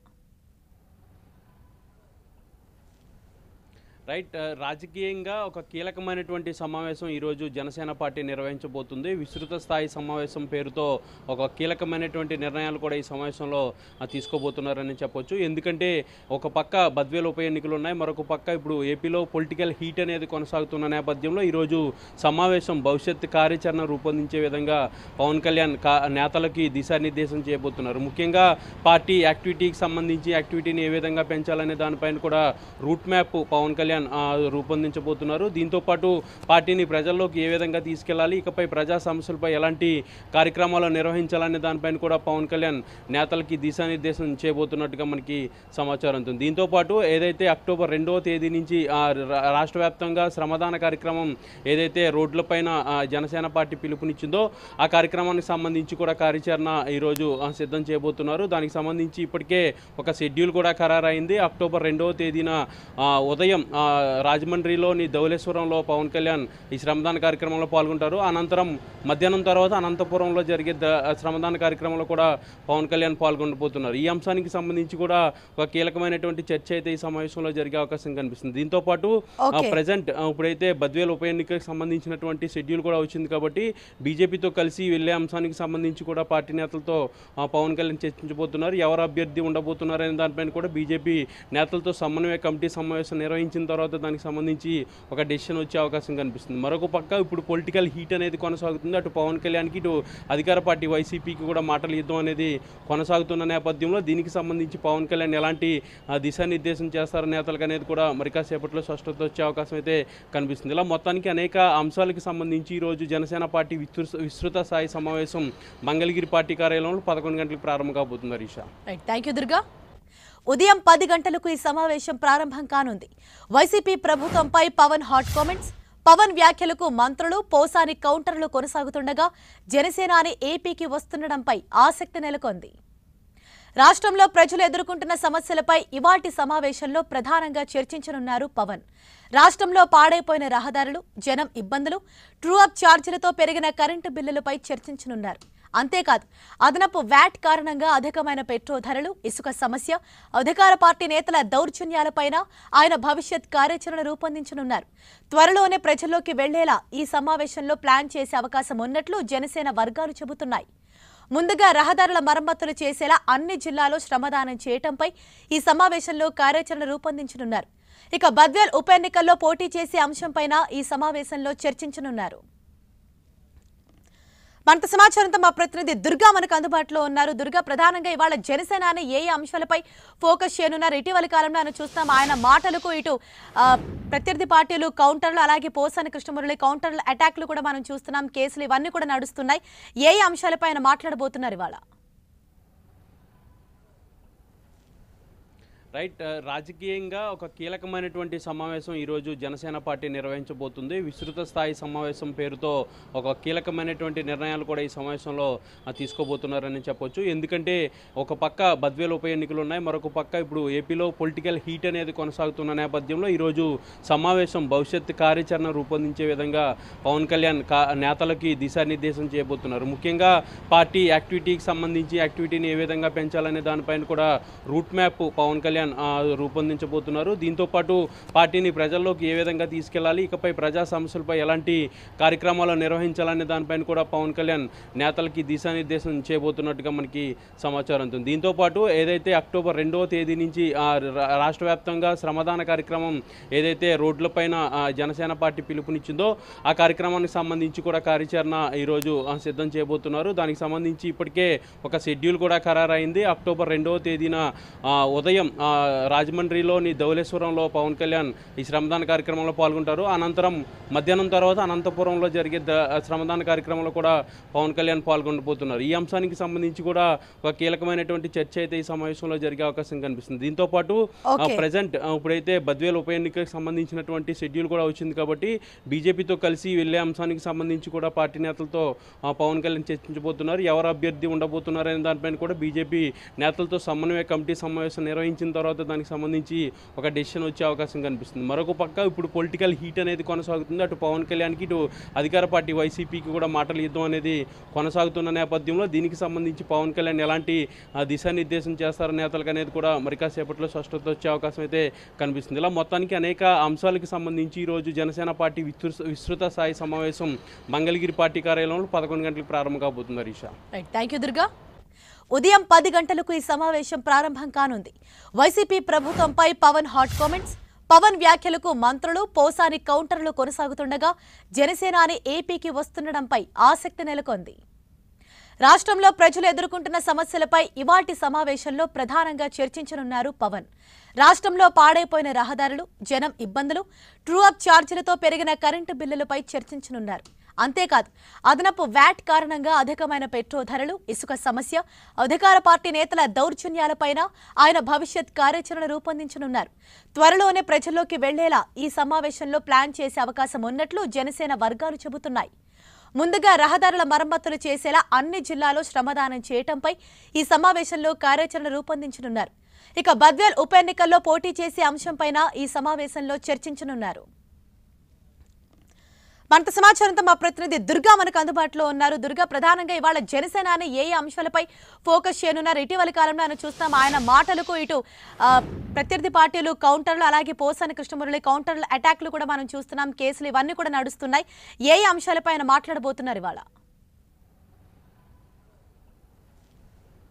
రైట్ ఆ, రాజకీయంగా ఒక కీలకమైనటువంటి సమావేశం ఈరోజు జనసేన పార్టీ నిర్వహించబోతుంది విస్తృత స్థాయి సమావేశం పేరుతో ఒక కీలకమైనటువంటి నిర్ణయాలు కూడా ఈ సమావేశంలో ఆ, తీసుకోబోతున్నారని చెప్పొచ్చు ఎందుకంటే ఒక పక్క బద్వేలు ఉప ఎన్నికలు ఉన్నాయి మరొక పక్క ఇప్పుడు ఏపీలో పొలిటికల్ హీట్ అనేది కొనసాగుతున్న నేపథ్యంలో ఈరోజు సమావేశం భవిష్యత్ కార్యాచరణ రూపొందించే విధంగా పవన్ కళ్యాణ్ కా నేతలకి దిశానిర్దేశం చేయబోతున్నారు ముఖ్యంగా పార్టీ యాక్టివిటీకి సంబంధించి యాక్టివిటీని ఏ విధంగా పెంచాలనే దానిపైన కూడా రూట్ మ్యాప్ పవన్ కళ్యాణ్ ఆ, రూపొందించబోతున్నారు దీంతో పాటు పార్టీని ప్రజల్లోకి ఏ విధంగా తీసుకెళ్లాలి ఇకపై ప్రజా సమస్యలపై ఎలాంటి కార్యక్రమాలు నిర్వహించాలనే దానిపైన కూడా పవన్ కళ్యాణ్ నేతలకి దిశానిర్దేశం చేయబోతున్నట్టుగా మనకి సమాచారం ఉంది దీంతో పాటు ఏదైతే అక్టోబర్ రెండవ తేదీ నుంచి ఆ, రా- రాష్ట్ర వ్యాప్తంగా శ్రమదాన కార్యక్రమం ఏదైతే రోడ్లపైన ఆ, జనసేన పార్టీ పిలుపునిచ్చిందో ఆ కార్యక్రమానికి సంబంధించి కూడా కార్యాచరణ ఈరోజు ఆ, సిద్ధం చేయబోతున్నారు దానికి సంబంధించి ఇప్పటికే ఒక షెడ్యూల్ కూడా ఖరారైంది అక్టోబర్ రెండవ తేదీన ఆ, ఉదయం ఆ, రాజమండ్రిలోని ధవళేశ్వరంలో పవన్ కళ్యాణ్ ఈ శ్రమదాన కార్యక్రమంలో పాల్గొంటారు అనంతరం మధ్యాహ్నం తర్వాత అనంతపురంలో జరిగే ద శ్రమదాన కార్యక్రమంలో కూడా పవన్ కళ్యాణ్ పాల్గొనబోతున్నారు ఈ అంశానికి సంబంధించి కూడా ఒక కీలకమైనటువంటి చర్చ అయితే ఈ సమావేశంలో జరిగే అవకాశం కనిపిస్తుంది దీంతో పాటు Okay. ప్రజెంట్ ఇప్పుడైతే బద్వేల్ ఉప ఎన్నికకి సంబంధించినటువంటి షెడ్యూల్ కూడా వచ్చింది కాబట్టి బీజేపీతో కలిసి వెళ్ళే అంశానికి సంబంధించి కూడా పార్టీ నేతలతో ఆ, పవన్ కళ్యాణ్ చర్చించబోతున్నారు ఎవరు అభ్యర్థి ఉండబోతున్నారు అనే దానిపైన కూడా బీజేపీ నేతలతో సమన్వయ కమిటీ సమావేశం నిర్వహించిన తర్వాత తర్వాత దానికి సంబంధించి ఒక డెసిషన్ వచ్చే అవకాశం కనిపిస్తుంది మరొక పక్క ఇప్పుడు పొలిటికల్ హీట్ అనేది కొనసాగుతుంది అటు పవన్ కళ్యాణ్కి ఇటు అధికార పార్టీ వైసీపీకి కూడా మాటల యుద్ధం అనేది కొనసాగుతున్న నేపథ్యంలో దీనికి సంబంధించి పవన్ కళ్యాణ్ ఎలాంటి ఆ, దిశానిర్దేశం చేస్తారు నేతలకు అనేది కూడా మరి కాసేపట్లో స్పష్టత వచ్చే అవకాశం అయితే కనిపిస్తుంది ఇలా మొత్తానికి అనేక అంశాలకు సంబంధించి ఈరోజు జనసేన పార్టీ విస్తృ విస్తృత స్థాయి సమావేశం మంగళగిరి పార్టీ కార్యాలయంలో పదకొండు గంటలకు ప్రారంభం కాబోతుంది హరీషా రైట్ థ్యాంక్ యూ దుర్గా ఉదయం పది గంటలకు ఈ సమావేశం ప్రారంభం కానుంది వైసీపీ ప్రభుత్వంపై పవన్ హాట్ కామెంట్స్ పవన్ వ్యాఖ్యలకు మంత్రులు పోసాని కౌంటర్లు కొనసాగుతుండగా జనసేనాని ఏపీకి వస్తుండడంపై ఆసక్తి నెలకొంది రాష్ట్రంలో ప్రజలు ఎదుర్కొంటున్న సమస్యలపై ఇవాటి సమావేశంలో ప్రధానంగా చర్చించనున్నారు పవన్ రాష్ట్రంలో పాడైపోయిన రహదారులు జనం ఇబ్బందులు ట్రూ అప్ ఛార్జీలతో పెరిగిన కరెంటు బిల్లులపై చర్చించనున్నారు అంతేకాదు అదనపు వ్యాట్ కారణంగా అధికమైన పెట్రోల్ ధరలు ఇసుక సమస్య అధికార పార్టీ నేతల దౌర్జన్యాలపైన ఆయన భవిష్యత్ కార్యాచరణ రూపొందించనున్నారు త్వరలోనే ప్రజల్లోకి వెళ్లేలా ఈ సమావేశంలో ప్లాన్ చేసే అవకాశం ఉన్నట్లు జనసేన వర్గాలు చెబుతున్నాయి ముందుగా రహదారుల మరమ్మతులు చేసేలా అన్ని జిల్లాలో శ్రమదానం చేయటంపై ఈ సమావేశంలో కార్యాచరణ రూపొందించనున్నారు ఇక బద్వేల్ ఉప ఎన్నికల్లో పోటీ చేసే అంశంపైన ఈ సమావేశంలో చర్చించనున్నారు మనతో సమాచారంతో మా ప్రతినిధి దుర్గా మనకు అందుబాటులో ఉన్నారు దుర్గా ప్రధానంగా ఇవాళ జనసేన అనే ఏ ఏ అంశాలపై ఫోకస్ చేయనున్నారు ఇటీవల కాలంలో ఆయన చూస్తాం ఆయన మాటలకు ఇటు ఆ, ప్రత్యర్థి పార్టీలు కౌంటర్లు అలాగే పోసాని కృష్ణమురళి కౌంటర్ల అటాక్లు కూడా మనం చూస్తున్నాం కేసులు ఇవన్నీ కూడా నడుస్తున్నాయి ఏ ఏ అంశాలపై ఆయన మాట్లాడబోతున్నారు ఇవాళ రైట్ ఆ, రాజకీయంగా ఒక కీలకమైనటువంటి సమావేశం ఈరోజు జనసేన పార్టీ నిర్వహించబోతుంది విస్తృత స్థాయి సమావేశం పేరుతో ఒక కీలకమైనటువంటి నిర్ణయాలు కూడా ఈ సమావేశంలో ఆ, తీసుకోబోతున్నారని చెప్పొచ్చు ఎందుకంటే ఒక పక్క బద్వేలు ఉప ఎన్నికలు ఉన్నాయి మరొక పక్క ఇప్పుడు ఏపీలో పొలిటికల్ హీట్ అనేది కొనసాగుతున్న నేపథ్యంలో ఈరోజు సమావేశం భవిష్యత్ కార్యాచరణ రూపొందించే విధంగా పవన్ కళ్యాణ్ కా నేతలకి దిశానిర్దేశం చేయబోతున్నారు ముఖ్యంగా పార్టీ యాక్టివిటీకి సంబంధించి యాక్టివిటీని ఏ విధంగా పెంచాలనే దానిపైన కూడా రూట్ మ్యాప్ పవన్ కళ్యాణ్ ఆ, రూపొందించబోతున్నారు దీంతో పాటు పార్టీని ప్రజల్లోకి ఏ విధంగా తీసుకెళ్లాలి ఇకపై ప్రజా సమస్యలపై ఎలాంటి కార్యక్రమాలు నిర్వహించాలనే దానిపైన కూడా పవన్ కళ్యాణ్ నేతలకి దిశానిర్దేశం చేయబోతున్నట్టుగా మనకి సమాచారం ఉంది దీంతో పాటు ఏదైతే అక్టోబర్ రెండవ తేదీ నుంచి ఆ, రా- రాష్ట్ర వ్యాప్తంగా శ్రమదాన కార్యక్రమం ఏదైతే రోడ్లపైన ఆ, జనసేన పార్టీ పిలుపునిచ్చిందో ఆ కార్యక్రమానికి సంబంధించి కూడా కార్యాచరణ ఈరోజు ఆ, సిద్ధం చేయబోతున్నారు దానికి సంబంధించి ఇప్పటికే ఒక షెడ్యూల్ కూడా ఖరారైంది అక్టోబర్ రెండవ తేదీన ఆ, ఉదయం ఆ, రాజమండ్రిలోని ధవళేశ్వరంలో పవన్ కళ్యాణ్ ఈ శ్రమదాన కార్యక్రమంలో పాల్గొంటారు అనంతరం మధ్యాహ్నం తర్వాత అనంతపురంలో జరిగే ద- శ్రమదాన కార్యక్రమంలో కూడా పవన్ కళ్యాణ్ పాల్గొనబోతున్నారు ఈ అంశానికి సంబంధించి కూడా ఒక కీలకమైనటువంటి చర్చ అయితే ఈ సమావేశంలో జరిగే అవకాశం కనిపిస్తుంది దీంతో పాటు Okay. ప్రజెంట్ ఇప్పుడైతే బద్వేల్ ఉప ఎన్నికకు సంబంధించినటువంటి షెడ్యూల్ కూడా వచ్చింది కాబట్టి బీజేపీతో కలిసి వెళ్ళే అంశానికి సంబంధించి కూడా పార్టీ నేతలతో ఆ, పవన్ కళ్యాణ్ చర్చించబోతున్నారు ఎవరు అభ్యర్థి ఉండబోతున్నారు అనే దానిపైన కూడా బీజేపీ నేతలతో సమన్వయ కమిటీ సమావేశం నిర్వహించిన తర్వాత దానికి సంబంధించి ఒక డెసిషన్ వచ్చే అవకాశం కనిపిస్తుంది మరొక పక్క ఇప్పుడు పొలిటికల్ హీట్ అనేది కొనసాగుతుంది అటు పవన్ కళ్యాణ్కి ఇటు అధికార పార్టీ వైసీపీకి కూడా మాటల యుద్ధం అనేది కొనసాగుతున్న నేపథ్యంలో దీనికి సంబంధించి పవన్ కళ్యాణ్ ఎలాంటి ఆ, దిశానిర్దేశం చేస్తారు నేతలకు అనేది కూడా మరి కాసేపట్లో స్పష్టత వచ్చే అవకాశం అయితే కనిపిస్తుంది ఇలా మొత్తానికి అనేక అంశాలకు సంబంధించి ఈరోజు జనసేన పార్టీ విస్తృ విస్తృత స్థాయి సమావేశం మంగళగిరి పార్టీ కార్యాలయంలో పదకొండు గంటలకు ప్రారంభం కాబోతుంది హరీషా రైట్ థ్యాంక్ యూ దుర్గా ఉదయం పది గంటలకు ఈ సమావేశం ప్రారంభం కానుంది వైసీపీ ప్రభుత్వంపై పవన్ హాట్ కామెంట్స్ పవన్ వ్యాఖ్యలకు మంత్రులు పోసాని కౌంటర్లు కొనసాగుతుండగా జనసేనాని ఏపీకి వస్తుండడంపై ఆసక్తి నెలకొంది రాష్ట్రంలో ప్రజలు ఎదుర్కొంటున్న సమస్యలపై ఇవాటి సమావేశంలో ప్రధానంగా చర్చించనున్నారు పవన్ రాష్ట్రంలో పాడైపోయిన రహదారులు జనం ఇబ్బందులు ట్రూ అప్ ఛార్జీలతో పెరిగిన కరెంటు బిల్లులపై చర్చించనున్నారు అంతేకాదు అదనపు వ్యాట్ కారణంగా అధికమైన పెట్రోల్ ధరలు ఇసుక సమస్య అధికార పార్టీ నేతల దౌర్జన్యాలపైన ఆయన భవిష్యత్ కార్యాచరణ రూపొందించనున్నారు త్వరలోనే ప్రజల్లోకి వెళ్లేలా ఈ సమావేశంలో ప్లాన్ చేసే అవకాశం ఉన్నట్లు జనసేన వర్గాలు చెబుతున్నాయి ముందుగా రహదారుల మరమ్మతులు చేసేలా అన్ని జిల్లాలో శ్రమదానం చేయటంపై ఈ సమావేశంలో కార్యాచరణ రూపొందించనున్నారు ఇక బద్వేల్ ఉప ఎన్నికల్లో పోటీ చేసే అంశంపైన ఈ సమావేశంలో చర్చించనున్నారు మనతో సమాచారంతో మా ప్రతినిధి దుర్గా మనకు అందుబాటులో ఉన్నారు దుర్గా ప్రధానంగా ఇవాళ జనసేన అనే ఏ ఏ అంశాలపై ఫోకస్ చేయనున్నారు ఇటీవల కాలంలో ఆయన చూస్తాం ఆయన మాటలకు ఇటు ఆ, ప్రత్యర్థి పార్టీలు కౌంటర్లు అలాగే పోసాని కృష్ణమురళి కౌంటర్ల అటాక్లు కూడా మనం చూస్తున్నాం కేసులు ఇవన్నీ కూడా నడుస్తున్నాయి ఏ ఏ అంశాలపై ఆయన మాట్లాడబోతున్నారు ఇవాళ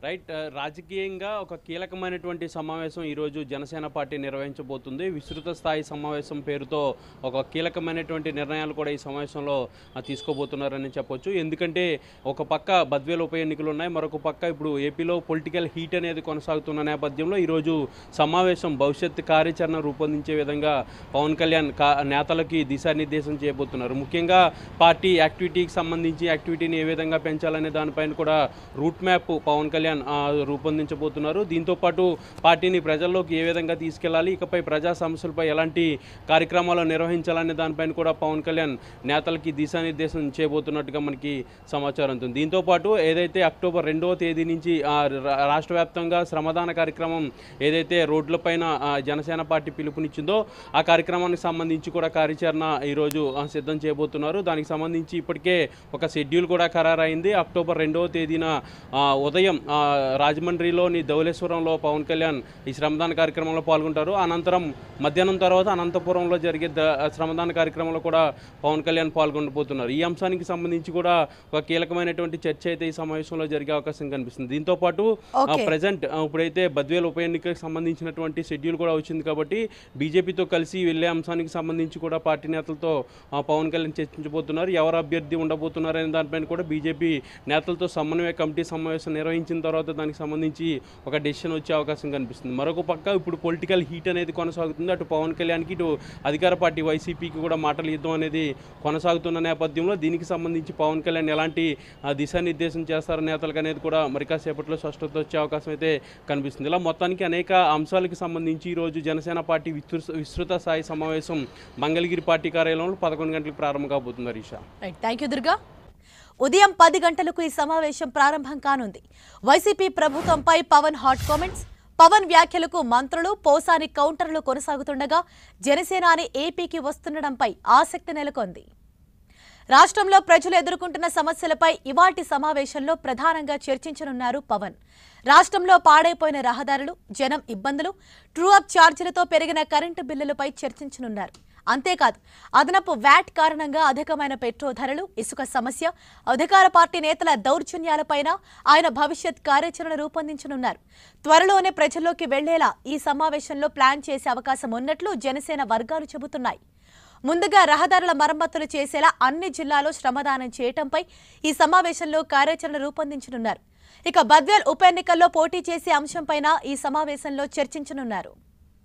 రైట్ ఆ, రాజకీయంగా ఒక కీలకమైనటువంటి సమావేశం ఈరోజు జనసేన పార్టీ నిర్వహించబోతుంది విస్తృత స్థాయి సమావేశం పేరుతో ఒక కీలకమైనటువంటి నిర్ణయాలు కూడా ఈ సమావేశంలో ఆ, తీసుకోబోతున్నారని చెప్పొచ్చు ఎందుకంటే ఒక పక్క బద్వేలు ఉప ఎన్నికలు ఉన్నాయి మరొక పక్క ఇప్పుడు ఏపీలో పొలిటికల్ హీట్ అనేది కొనసాగుతున్న నేపథ్యంలో ఈరోజు సమావేశం భవిష్యత్ కార్యాచరణ రూపొందించే విధంగా పవన్ కళ్యాణ్ కా నేతలకి దిశానిర్దేశం చేయబోతున్నారు ముఖ్యంగా పార్టీ యాక్టివిటీకి సంబంధించి యాక్టివిటీని ఏ విధంగా పెంచాలనే దానిపైన కూడా రూట్ మ్యాప్ పవన్ కళ్యాణ్ ఆ, రూపొందించబోతున్నారు దీంతో పాటు పార్టీని ప్రజల్లోకి ఏ విధంగా తీసుకెళ్లాలి ఇకపై ప్రజా సమస్యలపై ఎలాంటి కార్యక్రమాలు నిర్వహించాలనే దానిపైన కూడా పవన్ కళ్యాణ్ నేతలకి దిశానిర్దేశం చేయబోతున్నట్టుగా మనకి సమాచారం ఉంది దీంతో పాటు ఏదైతే అక్టోబర్ రెండవ తేదీ నుంచి ఆ, రా- రాష్ట్ర వ్యాప్తంగా శ్రమదాన కార్యక్రమం ఏదైతే రోడ్లపైన ఆ, జనసేన పార్టీ పిలుపునిచ్చిందో ఆ కార్యక్రమానికి సంబంధించి కూడా కార్యాచరణ ఈరోజు ఆ, సిద్ధం చేయబోతున్నారు దానికి సంబంధించి ఇప్పటికే ఒక షెడ్యూల్ కూడా ఖరారైంది అక్టోబర్ రెండవ తేదీన ఆ, ఉదయం ఆ, రాజమండ్రిలోని ధవళేశ్వరంలో పవన్ కళ్యాణ్ ఈ శ్రమదాన కార్యక్రమంలో పాల్గొంటారు అనంతరం మధ్యాహ్నం తర్వాత అనంతపురంలో జరిగే ద శ్రమదాన కార్యక్రమంలో కూడా పవన్ కళ్యాణ్ పాల్గొనబోతున్నారు ఈ అంశానికి సంబంధించి కూడా ఒక కీలకమైనటువంటి చర్చ అయితే ఈ సమావేశంలో జరిగే అవకాశం కనిపిస్తుంది దీంతో పాటు Okay. ప్రజెంట్ ఇప్పుడైతే బద్వేల్ ఉప ఎన్నికకు సంబంధించినటువంటి షెడ్యూల్ కూడా వచ్చింది కాబట్టి బీజేపీతో కలిసి వెళ్ళే అంశానికి సంబంధించి కూడా పార్టీ నేతలతో ఆ, పవన్ కళ్యాణ్ చర్చించబోతున్నారు ఎవరు అభ్యర్థి ఉండబోతున్నారు అనే దానిపైన కూడా బీజేపీ నేతలతో సమన్వయ కమిటీ సమావేశం నిర్వహించిన తర్వాత దానికి సంబంధించి ఒక డెసిషన్ వచ్చే అవకాశం కనిపిస్తుంది మరొక పక్క ఇప్పుడు పొలిటికల్ హీట్ అనేది కొనసాగుతుంది అటు పవన్ కళ్యాణ్కి ఇటు అధికార పార్టీ వైసీపీకి కూడా మాటల యుద్ధం అనేది కొనసాగుతున్న నేపథ్యంలో దీనికి సంబంధించి పవన్ కళ్యాణ్ ఎలాంటి ఆ, దిశానిర్దేశం చేస్తారు నేతలకు అనేది కూడా మరి కాసేపట్లో స్పష్టత వచ్చే అవకాశం అయితే కనిపిస్తుంది ఇలా మొత్తానికి అనేక అంశాలకు సంబంధించి ఈరోజు జనసేన పార్టీ విస్తృత విస్తృత స్థాయి సమావేశం మంగళగిరి పార్టీ కార్యాలయంలో పదకొండు గంటలకు ప్రారంభం కాబోతుంది హరీషా రైట్ థ్యాంక్ యూ దుర్గా ఉదయం పది గంటలకు ఈ సమావేశం ప్రారంభం కానుంది వైసీపీ ప్రభుత్వంపై పవన్ హాట్ కామెంట్స్ పవన్ వ్యాఖ్యలకు మంత్రులు పోసాని కౌంటర్లు కొనసాగుతుండగా జనసేనాని ఏపీకి వస్తుండడంపై ఆసక్తి నెలకొంది రాష్ట్రంలో ప్రజలు ఎదుర్కొంటున్న సమస్యలపై ఇవాటి సమావేశంలో ప్రధానంగా చర్చించనున్నారు పవన్ రాష్ట్రంలో పాడైపోయిన రహదారులు జనం ఇబ్బందులు ట్రూ అప్ ఛార్జీలతో పెరిగిన కరెంటు బిల్లులపై చర్చించనున్నారు అంతేకాదు అదనపు వ్యాట్ కారణంగా అధికమైన పెట్రోల్ ధరలు ఇసుక సమస్య అధికార పార్టీ నేతల దౌర్జన్యాలపైన ఆయన భవిష్యత్ కార్యాచరణ రూపొందించనున్నారు త్వరలోనే ప్రజల్లోకి వెళ్లేలా ఈ సమావేశంలో ప్లాన్ చేసే అవకాశం ఉన్నట్లు జనసేన వర్గాలు చెబుతున్నాయి ముందుగా రహదారుల మరమ్మతులు చేసేలా అన్ని జిల్లాలో శ్రమదానం చేయటంపై ఈ సమావేశంలో కార్యాచరణ రూపొందించనున్నారు ఇక బద్వేల్ ఉప ఎన్నికల్లో పోటీ చేసే అంశంపైన ఈ సమావేశంలో చర్చించనున్నారు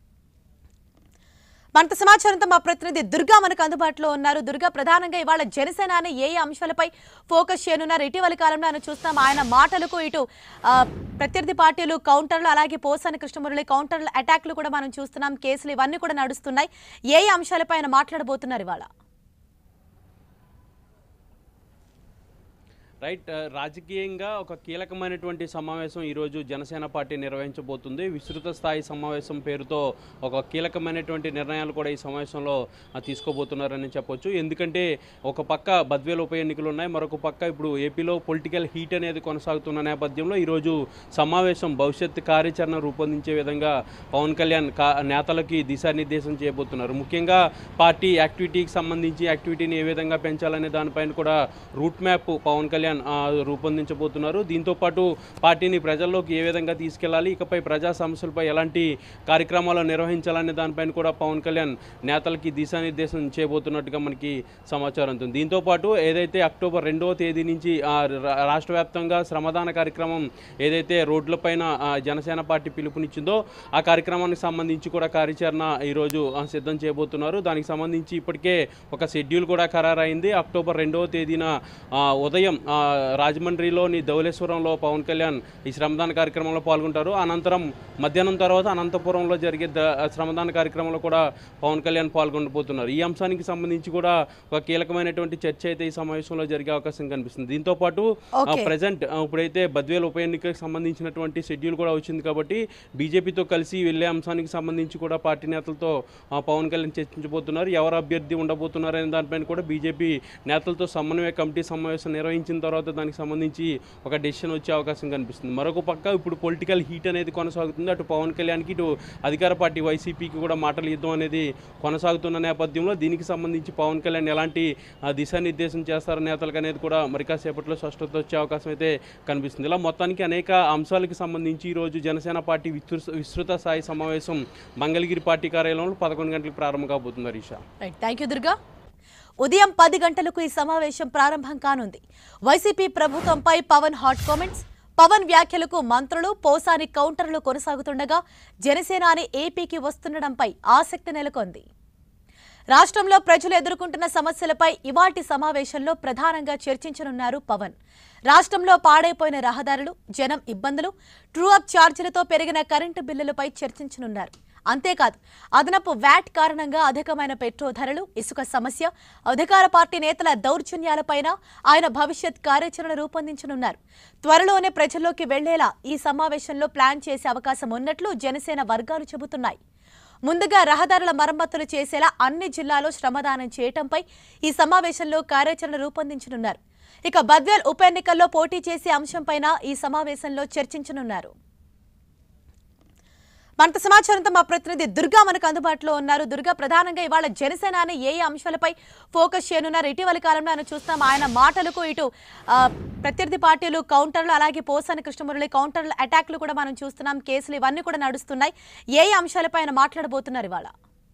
మనతో సమాచారంతో మా ప్రతినిధి దుర్గా మనకు అందుబాటులో ఉన్నారు దుర్గా ప్రధానంగా ఇవాళ జనసేన అనే ఏ ఏ అంశాలపై ఫోకస్ చేయనున్నారు ఇటీవల కాలంలో ఆయన చూస్తాం ఆయన మాటలకు ఇటు ఆ, ప్రత్యర్థి పార్టీలు కౌంటర్లు అలాగే పోసాని కృష్ణమురళి కౌంటర్లు అటాక్లు కూడా మనం చూస్తున్నాం కేసులు ఇవన్నీ కూడా నడుస్తున్నాయి ఏ ఏ అంశాలపై ఆయన మాట్లాడబోతున్నారు ఇవాళ రైట్ ఆ, రాజకీయంగా ఒక కీలకమైనటువంటి సమావేశం ఈరోజు జనసేన పార్టీ నిర్వహించబోతుంది విస్తృత స్థాయి సమావేశం పేరుతో ఒక కీలకమైనటువంటి నిర్ణయాలు కూడా ఈ సమావేశంలో ఆ, తీసుకోబోతున్నారని చెప్పొచ్చు ఎందుకంటే ఒక పక్క బద్వేలు ఉప ఎన్నికలు ఉన్నాయి మరొక పక్క ఇప్పుడు ఏపీలో పొలిటికల్ హీట్ అనేది కొనసాగుతున్న నేపథ్యంలో ఈరోజు సమావేశం భవిష్యత్ కార్యాచరణ రూపొందించే విధంగా పవన్ కళ్యాణ్ కా నేతలకి దిశానిర్దేశం చేయబోతున్నారు ముఖ్యంగా పార్టీ యాక్టివిటీకి సంబంధించి యాక్టివిటీని ఏ విధంగా పెంచాలనే దానిపైన కూడా రూట్ మ్యాప్ పవన్ కళ్యాణ్ ఆ, రూపొందించబోతున్నారు దీంతో పాటు పార్టీని ప్రజల్లోకి ఏ విధంగా తీసుకెళ్లాలి ఇకపై ప్రజా సమస్యలపై ఎలాంటి కార్యక్రమాలు నిర్వహించాలనే దానిపైన కూడా పవన్ కళ్యాణ్ నేతలకి దిశానిర్దేశం చేయబోతున్నట్టుగా మనకి సమాచారం ఉంది దీంతో పాటు ఏదైతే అక్టోబర్ రెండవ తేదీ నుంచి ఆ, రా- రాష్ట్ర వ్యాప్తంగా శ్రమదాన కార్యక్రమం ఏదైతే రోడ్లపైన ఆ, జనసేన పార్టీ పిలుపునిచ్చిందో ఆ కార్యక్రమానికి సంబంధించి కూడా కార్యాచరణ ఈరోజు ఆ, సిద్ధం చేయబోతున్నారు దానికి సంబంధించి ఇప్పటికే ఒక షెడ్యూల్ కూడా ఖరారైంది అక్టోబర్ రెండవ తేదీన ఆ, ఉదయం ఆ, రాజమండ్రిలోని ధవళేశ్వరంలో పవన్ కళ్యాణ్ ఈ శ్రమదాన కార్యక్రమంలో పాల్గొంటారు అనంతరం మధ్యాహ్నం తర్వాత అనంతపురంలో జరిగే ద శ్రమదాన కార్యక్రమంలో కూడా పవన్ కళ్యాణ్ పాల్గొనబోతున్నారు ఈ అంశానికి సంబంధించి కూడా ఒక కీలకమైనటువంటి చర్చ అయితే ఈ సమావేశంలో జరిగే అవకాశం కనిపిస్తుంది దీంతో పాటు Okay. ప్రజెంట్ ఇప్పుడైతే బద్వేల్ ఉప ఎన్నికకు సంబంధించినటువంటి షెడ్యూల్ కూడా వచ్చింది కాబట్టి బీజేపీతో కలిసి వెళ్ళే అంశానికి సంబంధించి కూడా పార్టీ నేతలతో ఆ, పవన్ కళ్యాణ్ చర్చించబోతున్నారు ఎవరు అభ్యర్థి ఉండబోతున్నారు అనే దానిపైన కూడా బీజేపీ నేతలతో సమన్వయ కమిటీ సమావేశం నిర్వహించిన తర్వాత దానికి సంబంధించి ఒక డెసిషన్ వచ్చే అవకాశం కనిపిస్తుంది మరొక పక్క ఇప్పుడు పొలిటికల్ హీట్ అనేది కొనసాగుతుంది అటు పవన్ కళ్యాణ్కి ఇటు అధికార పార్టీ వైసీపీకి కూడా మాటలు యుద్ధం అనేది కొనసాగుతున్న నేపథ్యంలో దీనికి సంబంధించి పవన్ కళ్యాణ్ ఎలాంటి ఆ, దిశానిర్దేశం చేస్తారు నేతలకు అనేది కూడా మరి కాసేపట్లో స్పష్టత వచ్చే అవకాశం అయితే కనిపిస్తుంది ఇలా మొత్తానికి అనేక అంశాలకు సంబంధించి ఈరోజు జనసేన పార్టీ విస్తృ విస్తృత స్థాయి సమావేశం మంగళగిరి పార్టీ కార్యాలయంలో పదకొండు గంటలకు ప్రారంభం కాబోతుంది హరీషా రైట్ థ్యాంక్ యూ దుర్గా ఉదయం పది గంటలకు ఈ సమావేశం ప్రారంభం కానుంది వైసీపీ ప్రభుత్వంపై పవన్ హాట్ కామెంట్స్ పవన్ వ్యాఖ్యలకు మంత్రులు పోసాని కౌంటర్లు కొనసాగుతుండగా జనసేనాని ఏపీకి వస్తుండడంపై ఆసక్తి నెలకొంది రాష్ట్రంలో ప్రజలు ఎదుర్కొంటున్న సమస్యలపై ఇవాటి సమావేశంలో ప్రధానంగా చర్చించనున్నారు పవన్ రాష్ట్రంలో పాడైపోయిన రహదారులు జనం ఇబ్బందులు ట్రూ అప్ ఛార్జీలతో పెరిగిన కరెంటు బిల్లులపై చర్చించనున్నారు అంతేకాదు అదనపు వ్యాట్ కారణంగా అధికమైన పెట్రోల్ ధరలు ఇసుక సమస్య అధికార పార్టీ నేతల దౌర్జన్యాలపైన ఆయన భవిష్యత్ కార్యాచరణ రూపొందించనున్నారు త్వరలోనే ప్రజల్లోకి వెళ్లేలా ఈ సమావేశంలో ప్లాన్ చేసే అవకాశం ఉన్నట్లు జనసేన వర్గాలు చెబుతున్నాయి ముందుగా రహదారుల మరమ్మతులు చేసేలా అన్ని జిల్లాలో శ్రమదానం చేయటంపై ఈ సమావేశంలో కార్యాచరణ రూపొందించనున్నారు ఇక బద్వేల్ ఉప ఎన్నికల్లో పోటీ చేసే అంశంపైన ఈ సమావేశంలో చర్చించనున్నారు మనత సమాచారంతో మా ప్రతినిధి దుర్గా మనకు అందుబాటులో ఉన్నారు దుర్గా ప్రధానంగా ఇవాళ జనసేనాని ఏ ఏ అంశాలపై ఫోకస్ చేయనున్నారు ఇటీవల కాలంలో ఆయన చూస్తాం ఆయన మాటలకు ఇటు ఆ, ప్రత్యర్థి పార్టీలు కౌంటర్లు అలాగే పోసాని కృష్ణమురళి కౌంటర్ల అటాక్లు కూడా మనం చూస్తున్నాం కేసులు ఇవన్నీ కూడా నడుస్తున్నాయి ఏ ఏ అంశాలపై ఆయన మాట్లాడబోతున్నారు ఇవాళ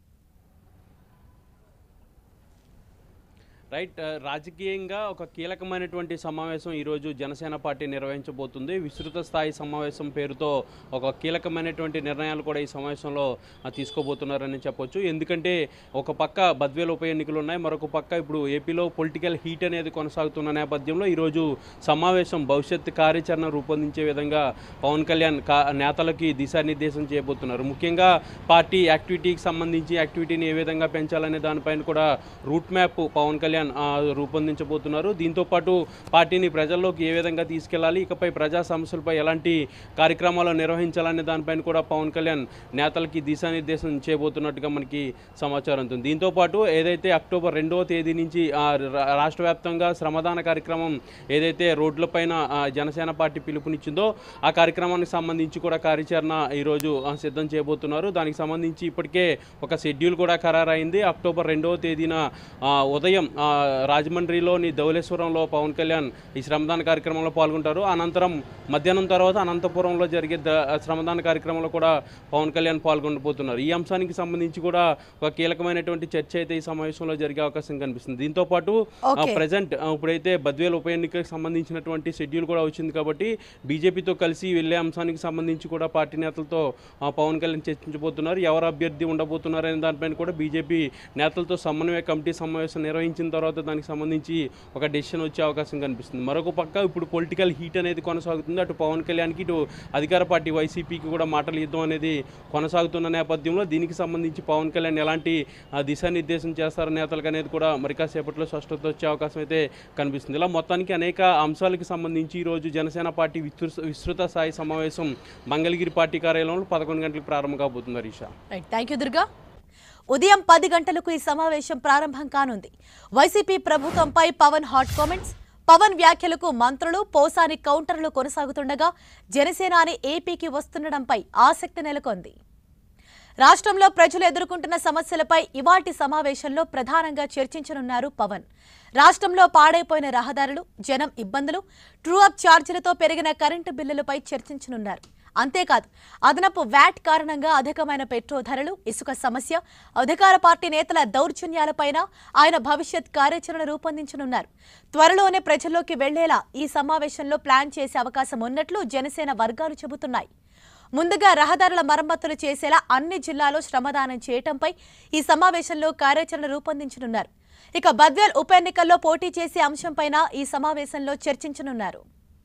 రైట్ ఆ, రాజకీయంగా ఒక కీలకమైనటువంటి సమావేశం ఈరోజు జనసేన పార్టీ నిర్వహించబోతుంది విస్తృత స్థాయి సమావేశం పేరుతో ఒక కీలకమైనటువంటి నిర్ణయాలు కూడా ఈ సమావేశంలో ఆ, తీసుకోబోతున్నారని చెప్పొచ్చు ఎందుకంటే ఒక పక్క బద్వేలు ఉప ఎన్నికలు ఉన్నాయి మరొక పక్క ఇప్పుడు ఏపీలో పొలిటికల్ హీట్ అనేది కొనసాగుతున్న నేపథ్యంలో ఈరోజు సమావేశం భవిష్యత్ కార్యాచరణ రూపొందించే విధంగా పవన్ కళ్యాణ్ కా నేతలకి దిశానిర్దేశం చేయబోతున్నారు ముఖ్యంగా పార్టీ యాక్టివిటీకి సంబంధించి యాక్టివిటీని ఏ విధంగా పెంచాలనే దానిపైన కూడా రూట్ మ్యాప్ పవన్ కళ్యాణ్ ఆ, రూపొందించబోతున్నారు దీంతో పాటు పార్టీని ప్రజల్లోకి ఏ విధంగా తీసుకెళ్లాలి ఇకపై ప్రజా సమస్యలపై ఎలాంటి కార్యక్రమాలు నిర్వహించాలనే దానిపైన కూడా పవన్ కళ్యాణ్ నేతలకి దిశానిర్దేశం చేయబోతున్నట్టుగా మనకి సమాచారం ఉంటుంది దీంతో పాటు ఏదైతే అక్టోబర్ రెండవ తేదీ నుంచి ఆ, రా- రాష్ట్ర వ్యాప్తంగా శ్రమదాన కార్యక్రమం ఏదైతే రోడ్లపైన ఆ, జనసేన పార్టీ పిలుపునిచ్చిందో ఆ కార్యక్రమానికి సంబంధించి కూడా కార్యాచరణ ఈరోజు ఆ, సిద్ధం చేయబోతున్నారు దానికి సంబంధించి ఇప్పటికే ఒక షెడ్యూల్ కూడా ఖరారైంది అక్టోబర్ రెండవ తేదీన ఆ, ఉదయం ఆ, రాజమండ్రిలోని ధవళేశ్వరంలో పవన్ కళ్యాణ్ ఈ శ్రమదాన కార్యక్రమంలో పాల్గొంటారు అనంతరం మధ్యాహ్నం తర్వాత అనంతపురంలో జరిగే ద శ్రమదాన కార్యక్రమంలో కూడా పవన్ కళ్యాణ్ పాల్గొనబోతున్నారు ఈ అంశానికి సంబంధించి కూడా ఒక కీలకమైనటువంటి చర్చ అయితే ఈ సమావేశంలో జరిగే అవకాశం కనిపిస్తుంది దీంతో పాటు Okay. ప్రజెంట్ ఇప్పుడైతే బద్వేల్ ఉప ఎన్నికకు సంబంధించినటువంటి షెడ్యూల్ కూడా వచ్చింది కాబట్టి బీజేపీతో కలిసి వెళ్ళే అంశానికి సంబంధించి కూడా పార్టీ నేతలతో ఆ, పవన్ కళ్యాణ్ చర్చించబోతున్నారు ఎవరు అభ్యర్థి ఉండబోతున్నారు అనే దానిపైన కూడా బీజేపీ నేతలతో సమన్వయ కమిటీ సమావేశం నిర్వహించిన తర్వాత దానికి సంబంధించి ఒక డెసిషన్ వచ్చే అవకాశం కనిపిస్తుంది మరొక పక్క ఇప్పుడు పొలిటికల్ హీట్ అనేది కొనసాగుతుంది అటు పవన్ కళ్యాణ్కి ఇటు అధికార పార్టీ వైసీపీకి కూడా మాటల యుద్ధం అనేది కొనసాగుతున్న నేపథ్యంలో దీనికి సంబంధించి పవన్ కళ్యాణ్ ఎలాంటి ఆ, దిశానిర్దేశం చేస్తారు నేతలకు అనేది కూడా మరి కాసేపట్లో స్పష్టత వచ్చే అవకాశం అయితే కనిపిస్తుంది ఇలా మొత్తానికి అనేక అంశాలకు సంబంధించి ఈరోజు జనసేన పార్టీ విస్తృ విస్తృత స్థాయి సమావేశం మంగళగిరి పార్టీ కార్యాలయంలో పదకొండు గంటలకు ప్రారంభం కాబోతుంది హరీషా రైట్ థ్యాంక్ యూ దుర్గా ఉదయం పది గంటలకు ఈ సమావేశం ప్రారంభం కానుంది వైసీపీ ప్రభుత్వంపై పవన్ హాట్ కామెంట్స్ పవన్ వ్యాఖ్యలకు మంత్రులు పోసాని కౌంటర్లు కొనసాగుతుండగా జనసేనాని ఏపీకి వస్తుండడంపై ఆసక్తి నెలకొంది రాష్ట్రంలో ప్రజలు ఎదుర్కొంటున్న సమస్యలపై ఇవాటి సమావేశంలో ప్రధానంగా చర్చించనున్నారు పవన్ రాష్ట్రంలో పాడైపోయిన రహదారులు జనం ఇబ్బందులు ట్రూ అప్ ఛార్జీలతో పెరిగిన కరెంటు బిల్లులపై చర్చించనున్నారు అంతేకాదు అదనపు వ్యాట్ కారణంగా అధికమైన పెట్రోల్ ధరలు ఇసుక సమస్య అధికార పార్టీ నేతల దౌర్జన్యాలపైన ఆయన భవిష్యత్ కార్యాచరణ రూపొందించనున్నారు త్వరలోనే ప్రజల్లోకి వెళ్లేలా ఈ సమావేశంలో ప్లాన్ చేసే అవకాశం ఉన్నట్లు జనసేన వర్గాలు చెబుతున్నాయి ముందుగా రహదారుల మరమ్మతులు చేసేలా అన్ని జిల్లాలో శ్రమదానం చేయటంపై ఈ సమావేశంలో కార్యాచరణ రూపొందించనున్నారు ఇక బద్వేల్ ఉప ఎన్నికల్లో పోటీ చేసే అంశంపైన ఈ సమావేశంలో చర్చించనున్నారు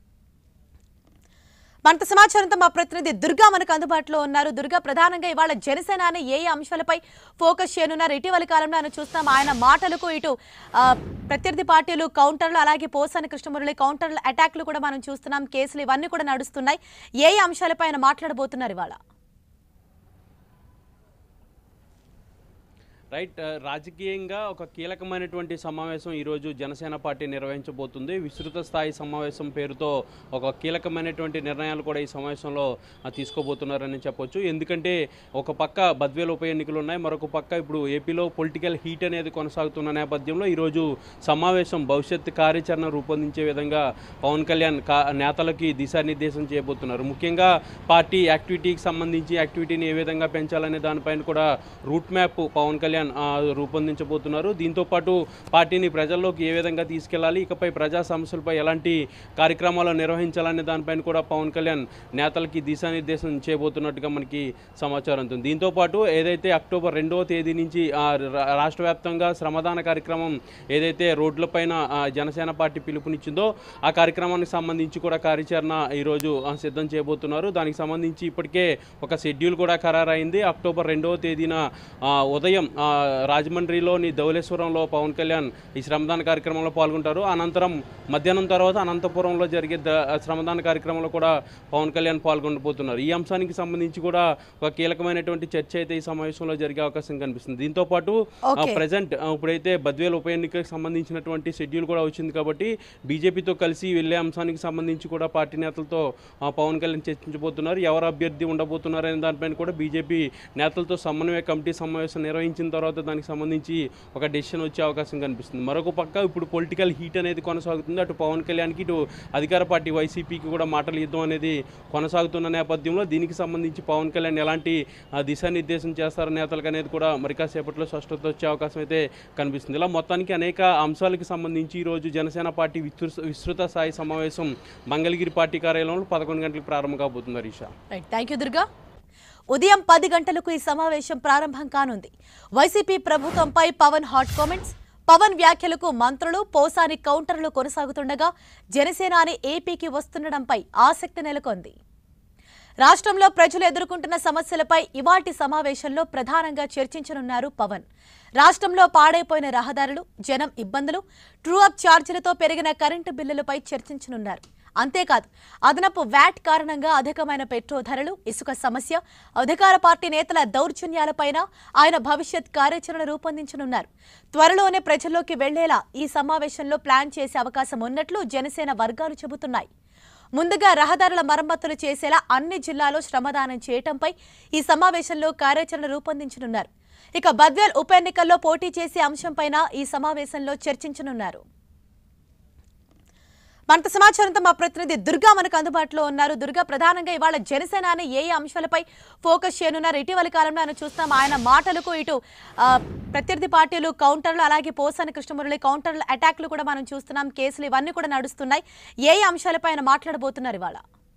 మనత సమాచారంతో మా ప్రతినిధి దుర్గా మనకు అందుబాటులో ఉన్నారు దుర్గా ప్రధానంగా ఇవాళ జనసేనాని ఏ ఏ అంశాలపై ఫోకస్ చేయనున్నారు ఇటీవల కాలంలో ఆయన చూస్తాం ఆయన మాటలకు ఇటు ఆ, ప్రత్యర్థి పార్టీలు కౌంటర్లు అలాగే పోసాని కృష్ణమురళి కౌంటర్ల అటాక్లు కూడా మనం చూస్తున్నాం కేసులు ఇవన్నీ కూడా నడుస్తున్నాయి ఏ ఏ అంశాలపై ఆయన మాట్లాడబోతున్నారు ఇవాళ రైట్ ఆ, రాజకీయంగా ఒక కీలకమైనటువంటి సమావేశం ఈరోజు జనసేన పార్టీ నిర్వహించబోతుంది విస్తృత స్థాయి సమావేశం పేరుతో ఒక కీలకమైనటువంటి నిర్ణయాలు కూడా ఈ సమావేశంలో ఆ, తీసుకోబోతున్నారని చెప్పొచ్చు ఎందుకంటే ఒక పక్క బద్వేలు ఉప ఎన్నికలు ఉన్నాయి మరొక పక్క ఇప్పుడు ఏపీలో పొలిటికల్ హీట్ అనేది కొనసాగుతున్న నేపథ్యంలో ఈరోజు సమావేశం భవిష్యత్ కార్యాచరణ రూపొందించే విధంగా పవన్ కళ్యాణ్ కా నేతలకి దిశానిర్దేశం చేయబోతున్నారు ముఖ్యంగా పార్టీ యాక్టివిటీకి సంబంధించి యాక్టివిటీని ఏ విధంగా పెంచాలనే దానిపైన కూడా రూట్ మ్యాప్ పవన్ కళ్యాణ్ ఆ, రూపొందించబోతున్నారు దీంతో పాటు పార్టీని ప్రజల్లోకి ఏ విధంగా తీసుకెళ్లాలి ఇకపై ప్రజా సమస్యలపై ఎలాంటి కార్యక్రమాలు నిర్వహించాలనే దానిపైన కూడా పవన్ కళ్యాణ్ నేతలకి దిశానిర్దేశం చేయబోతున్నట్టుగా మనకి సమాచారం ఉంది దీంతో పాటు ఏదైతే అక్టోబర్ రెండవ తేదీ నుంచి ఆ, రా- రాష్ట్ర వ్యాప్తంగా శ్రమదాన కార్యక్రమం ఏదైతే రోడ్లపైన ఆ, జనసేన పార్టీ పిలుపునిచ్చిందో ఆ కార్యక్రమానికి సంబంధించి కూడా కార్యాచరణ ఈరోజు ఆ, సిద్ధం చేయబోతున్నారు దానికి సంబంధించి ఇప్పటికే ఒక షెడ్యూల్ కూడా ఖరారైంది అక్టోబర్ రెండవ తేదీన ఆ, ఉదయం ఆ, రాజమండ్రిలోని ధవళేశ్వరంలో పవన్ కళ్యాణ్ ఈ శ్రమదాన కార్యక్రమంలో పాల్గొంటారు అనంతరం మధ్యాహ్నం తర్వాత అనంతపురంలో జరిగే ద శ్రమదాన కార్యక్రమంలో కూడా పవన్ కళ్యాణ్ పాల్గొనబోతున్నారు ఈ అంశానికి సంబంధించి కూడా ఒక కీలకమైనటువంటి చర్చ అయితే ఈ సమావేశంలో జరిగే అవకాశం కనిపిస్తుంది దీంతో పాటు Okay. ప్రజెంట్ ఇప్పుడైతే బద్వేల్ ఉప ఎన్నికకి సంబంధించినటువంటి షెడ్యూల్ కూడా వచ్చింది కాబట్టి బీజేపీతో కలిసి వెళ్ళే అంశానికి సంబంధించి కూడా పార్టీ నేతలతో ఆ, పవన్ కళ్యాణ్ చర్చించబోతున్నారు ఎవరు అభ్యర్థి ఉండబోతున్నారు అనే దానిపైన కూడా బీజేపీ నేతలతో సమన్వయ కమిటీ సమావేశం నిర్వహించిన తర్వాత దానికి సంబంధించి ఒక డెసిషన్ వచ్చే అవకాశం కనిపిస్తుంది మరొక పక్క ఇప్పుడు పొలిటికల్ హీట్ అనేది కొనసాగుతుంది అటు పవన్ కళ్యాణ్కి ఇటు అధికార పార్టీ వైసీపీకి కూడా మాటలు యుద్ధం అనేది కొనసాగుతున్న నేపథ్యంలో దీనికి సంబంధించి పవన్ కళ్యాణ్ ఎలాంటి ఆ, దిశానిర్దేశం చేస్తారు నేతలకు అనేది కూడా మరి కాసేపట్లో స్పష్టత వచ్చే అవకాశం అయితే కనిపిస్తుంది ఇలా మొత్తానికి అనేక అంశాలకు సంబంధించి ఈరోజు జనసేన పార్టీ విస్తృ- విస్తృత స్థాయి సమావేశం మంగళగిరి పార్టీ కార్యాలయంలో పదకొండు గంటలకు ప్రారంభం కాబోతుంది హరీషా రైట్ థ్యాంక్ యూ దుర్గా ఉదయం పది గంటలకు ఈ సమావేశం ప్రారంభం కానుంది వైసీపీ ప్రభుత్వంపై పవన్ హాట్ కామెంట్స్ పవన్ వ్యాఖ్యలకు మంత్రులు పోసాని కౌంటర్లు కొనసాగుతుండగా జనసేనాని ఏపీకి వస్తుండడంపై ఆసక్తి నెలకొంది రాష్ట్రంలో ప్రజలు ఎదుర్కొంటున్న సమస్యలపై ఇవాటి సమావేశంలో ప్రధానంగా చర్చించనున్నారు పవన్ రాష్ట్రంలో పాడైపోయిన రహదారులు జనం ఇబ్బందులు ట్రూ అప్ ఛార్జీలతో పెరిగిన కరెంటు బిల్లులపై చర్చించనున్నారు అంతేకాదు అదనపు వ్యాట్ కారణంగా అధికమైన పెట్రోల్ ధరలు ఇసుక సమస్య అధికార పార్టీ నేతల దౌర్జన్యాలపైన ఆయన భవిష్యత్ కార్యాచరణ రూపొందించనున్నారు త్వరలోనే ప్రజల్లోకి వెళ్లేలా ఈ సమావేశంలో ప్లాన్ చేసే అవకాశం ఉన్నట్లు జనసేన వర్గాలు చెబుతున్నాయి ముందుగా రహదారుల మరమ్మతులు చేసేలా అన్ని జిల్లాలో శ్రమదానం చేయటంపై ఈ సమావేశంలో కార్యాచరణ రూపొందించనున్నారు ఇక బద్వేల్ ఉప ఎన్నికల్లో పోటీ చేసే అంశంపైన ఈ సమావేశంలో చర్చించనున్నారు మనతో సమాచారంతో మా ప్రతినిధి దుర్గా మనకు అందుబాటులో ఉన్నారు దుర్గా ప్రధానంగా ఇవాళ జనసేన అనే ఏ ఏ అంశాలపై ఫోకస్ చేయనున్నారు ఇటీవల కాలంలో ఆయన చూస్తాం ఆయన మాటలకు ఇటు ఆ, ప్రత్యర్థి పార్టీలు కౌంటర్లు అలాగే పోసాని కృష్ణమురళి కౌంటర్లు అటాక్లు కూడా మనం చూస్తున్నాం కేసులు ఇవన్నీ కూడా నడుస్తున్నాయి ఏ ఏ అంశాలపై ఆయన మాట్లాడబోతున్నారు ఇవాళ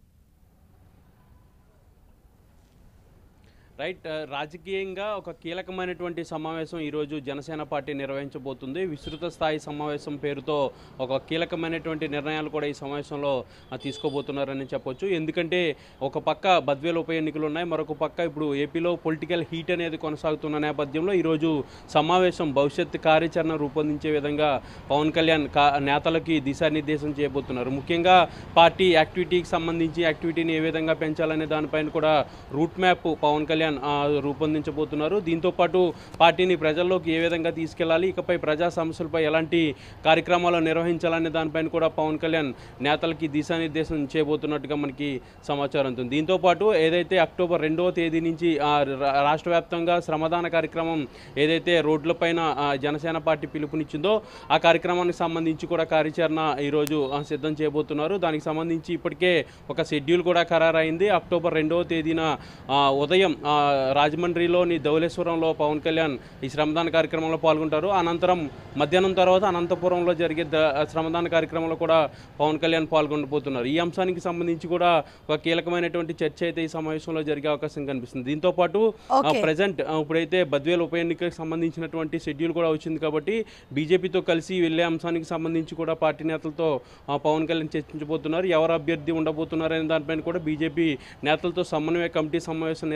రైట్ ఆ, రాజకీయంగా ఒక కీలకమైనటువంటి సమావేశం ఈరోజు జనసేన పార్టీ నిర్వహించబోతుంది విస్తృత స్థాయి సమావేశం పేరుతో ఒక కీలకమైనటువంటి నిర్ణయాలు కూడా ఈ సమావేశంలో ఆ, తీసుకోబోతున్నారని చెప్పొచ్చు ఎందుకంటే ఒక పక్క బద్వేలు ఉప ఎన్నికలు ఉన్నాయి మరొక పక్క ఇప్పుడు ఏపీలో పొలిటికల్ హీట్ అనేది కొనసాగుతున్న నేపథ్యంలో ఈరోజు సమావేశం భవిష్యత్ కార్యాచరణ రూపొందించే విధంగా పవన్ కళ్యాణ్ కా నేతలకి దిశానిర్దేశం చేయబోతున్నారు ముఖ్యంగా పార్టీ యాక్టివిటీకి సంబంధించి యాక్టివిటీని ఏ విధంగా పెంచాలనే దానిపైన కూడా రూట్ మ్యాప్ పవన్ కళ్యాణ్ ఆ, రూపొందించబోతున్నారు దీంతో పాటు పార్టీని ప్రజల్లోకి ఏ విధంగా తీసుకెళ్లాలి ఇకపై ప్రజా సమస్యలపై ఎలాంటి కార్యక్రమాలు నిర్వహించాలనే దానిపైన కూడా పవన్ కళ్యాణ్ నేతలకి దిశానిర్దేశం చేయబోతున్నట్టుగా మనకి సమాచారం ఉంది దీంతో పాటు ఏదైతే అక్టోబర్ రెండవ తేదీ నుంచి ఆ, రా- రాష్ట్ర వ్యాప్తంగా శ్రమదాన కార్యక్రమం ఏదైతే రోడ్లపైన ఆ, జనసేన పార్టీ పిలుపునిచ్చిందో ఆ కార్యక్రమానికి సంబంధించి కూడా కార్యాచరణ ఈరోజు ఆ, సిద్ధం చేయబోతున్నారు దానికి సంబంధించి ఇప్పటికే ఒక షెడ్యూల్ కూడా ఖరారైంది అక్టోబర్ రెండవ తేదీన ఆ, ఉదయం ఆ, రాజమండ్రిలోని ధవళేశ్వరంలో పవన్ కళ్యాణ్ ఈ శ్రమదాన కార్యక్రమంలో పాల్గొంటారు అనంతరం మధ్యాహ్నం తర్వాత అనంతపురంలో జరిగే ద శ్రమదాన కార్యక్రమంలో కూడా పవన్ కళ్యాణ్ పాల్గొనబోతున్నారు ఈ అంశానికి సంబంధించి కూడా ఒక కీలకమైనటువంటి చర్చ అయితే ఈ సమావేశంలో జరిగే అవకాశం కనిపిస్తుంది దీంతో పాటు Okay. ప్రజెంట్ ఇప్పుడైతే బద్వేల్ ఉప ఎన్నికకి సంబంధించినటువంటి షెడ్యూల్ కూడా వచ్చింది కాబట్టి బీజేపీతో కలిసి వెళ్ళే అంశానికి సంబంధించి కూడా పార్టీ నేతలతో ఆ, పవన్ కళ్యాణ్ చర్చించబోతున్నారు ఎవరు అభ్యర్థి ఉండబోతున్నారు అనే దానిపైన కూడా బీజేపీ నేతలతో సమన్వయ కమిటీ సమావేశం నిర్వహించిన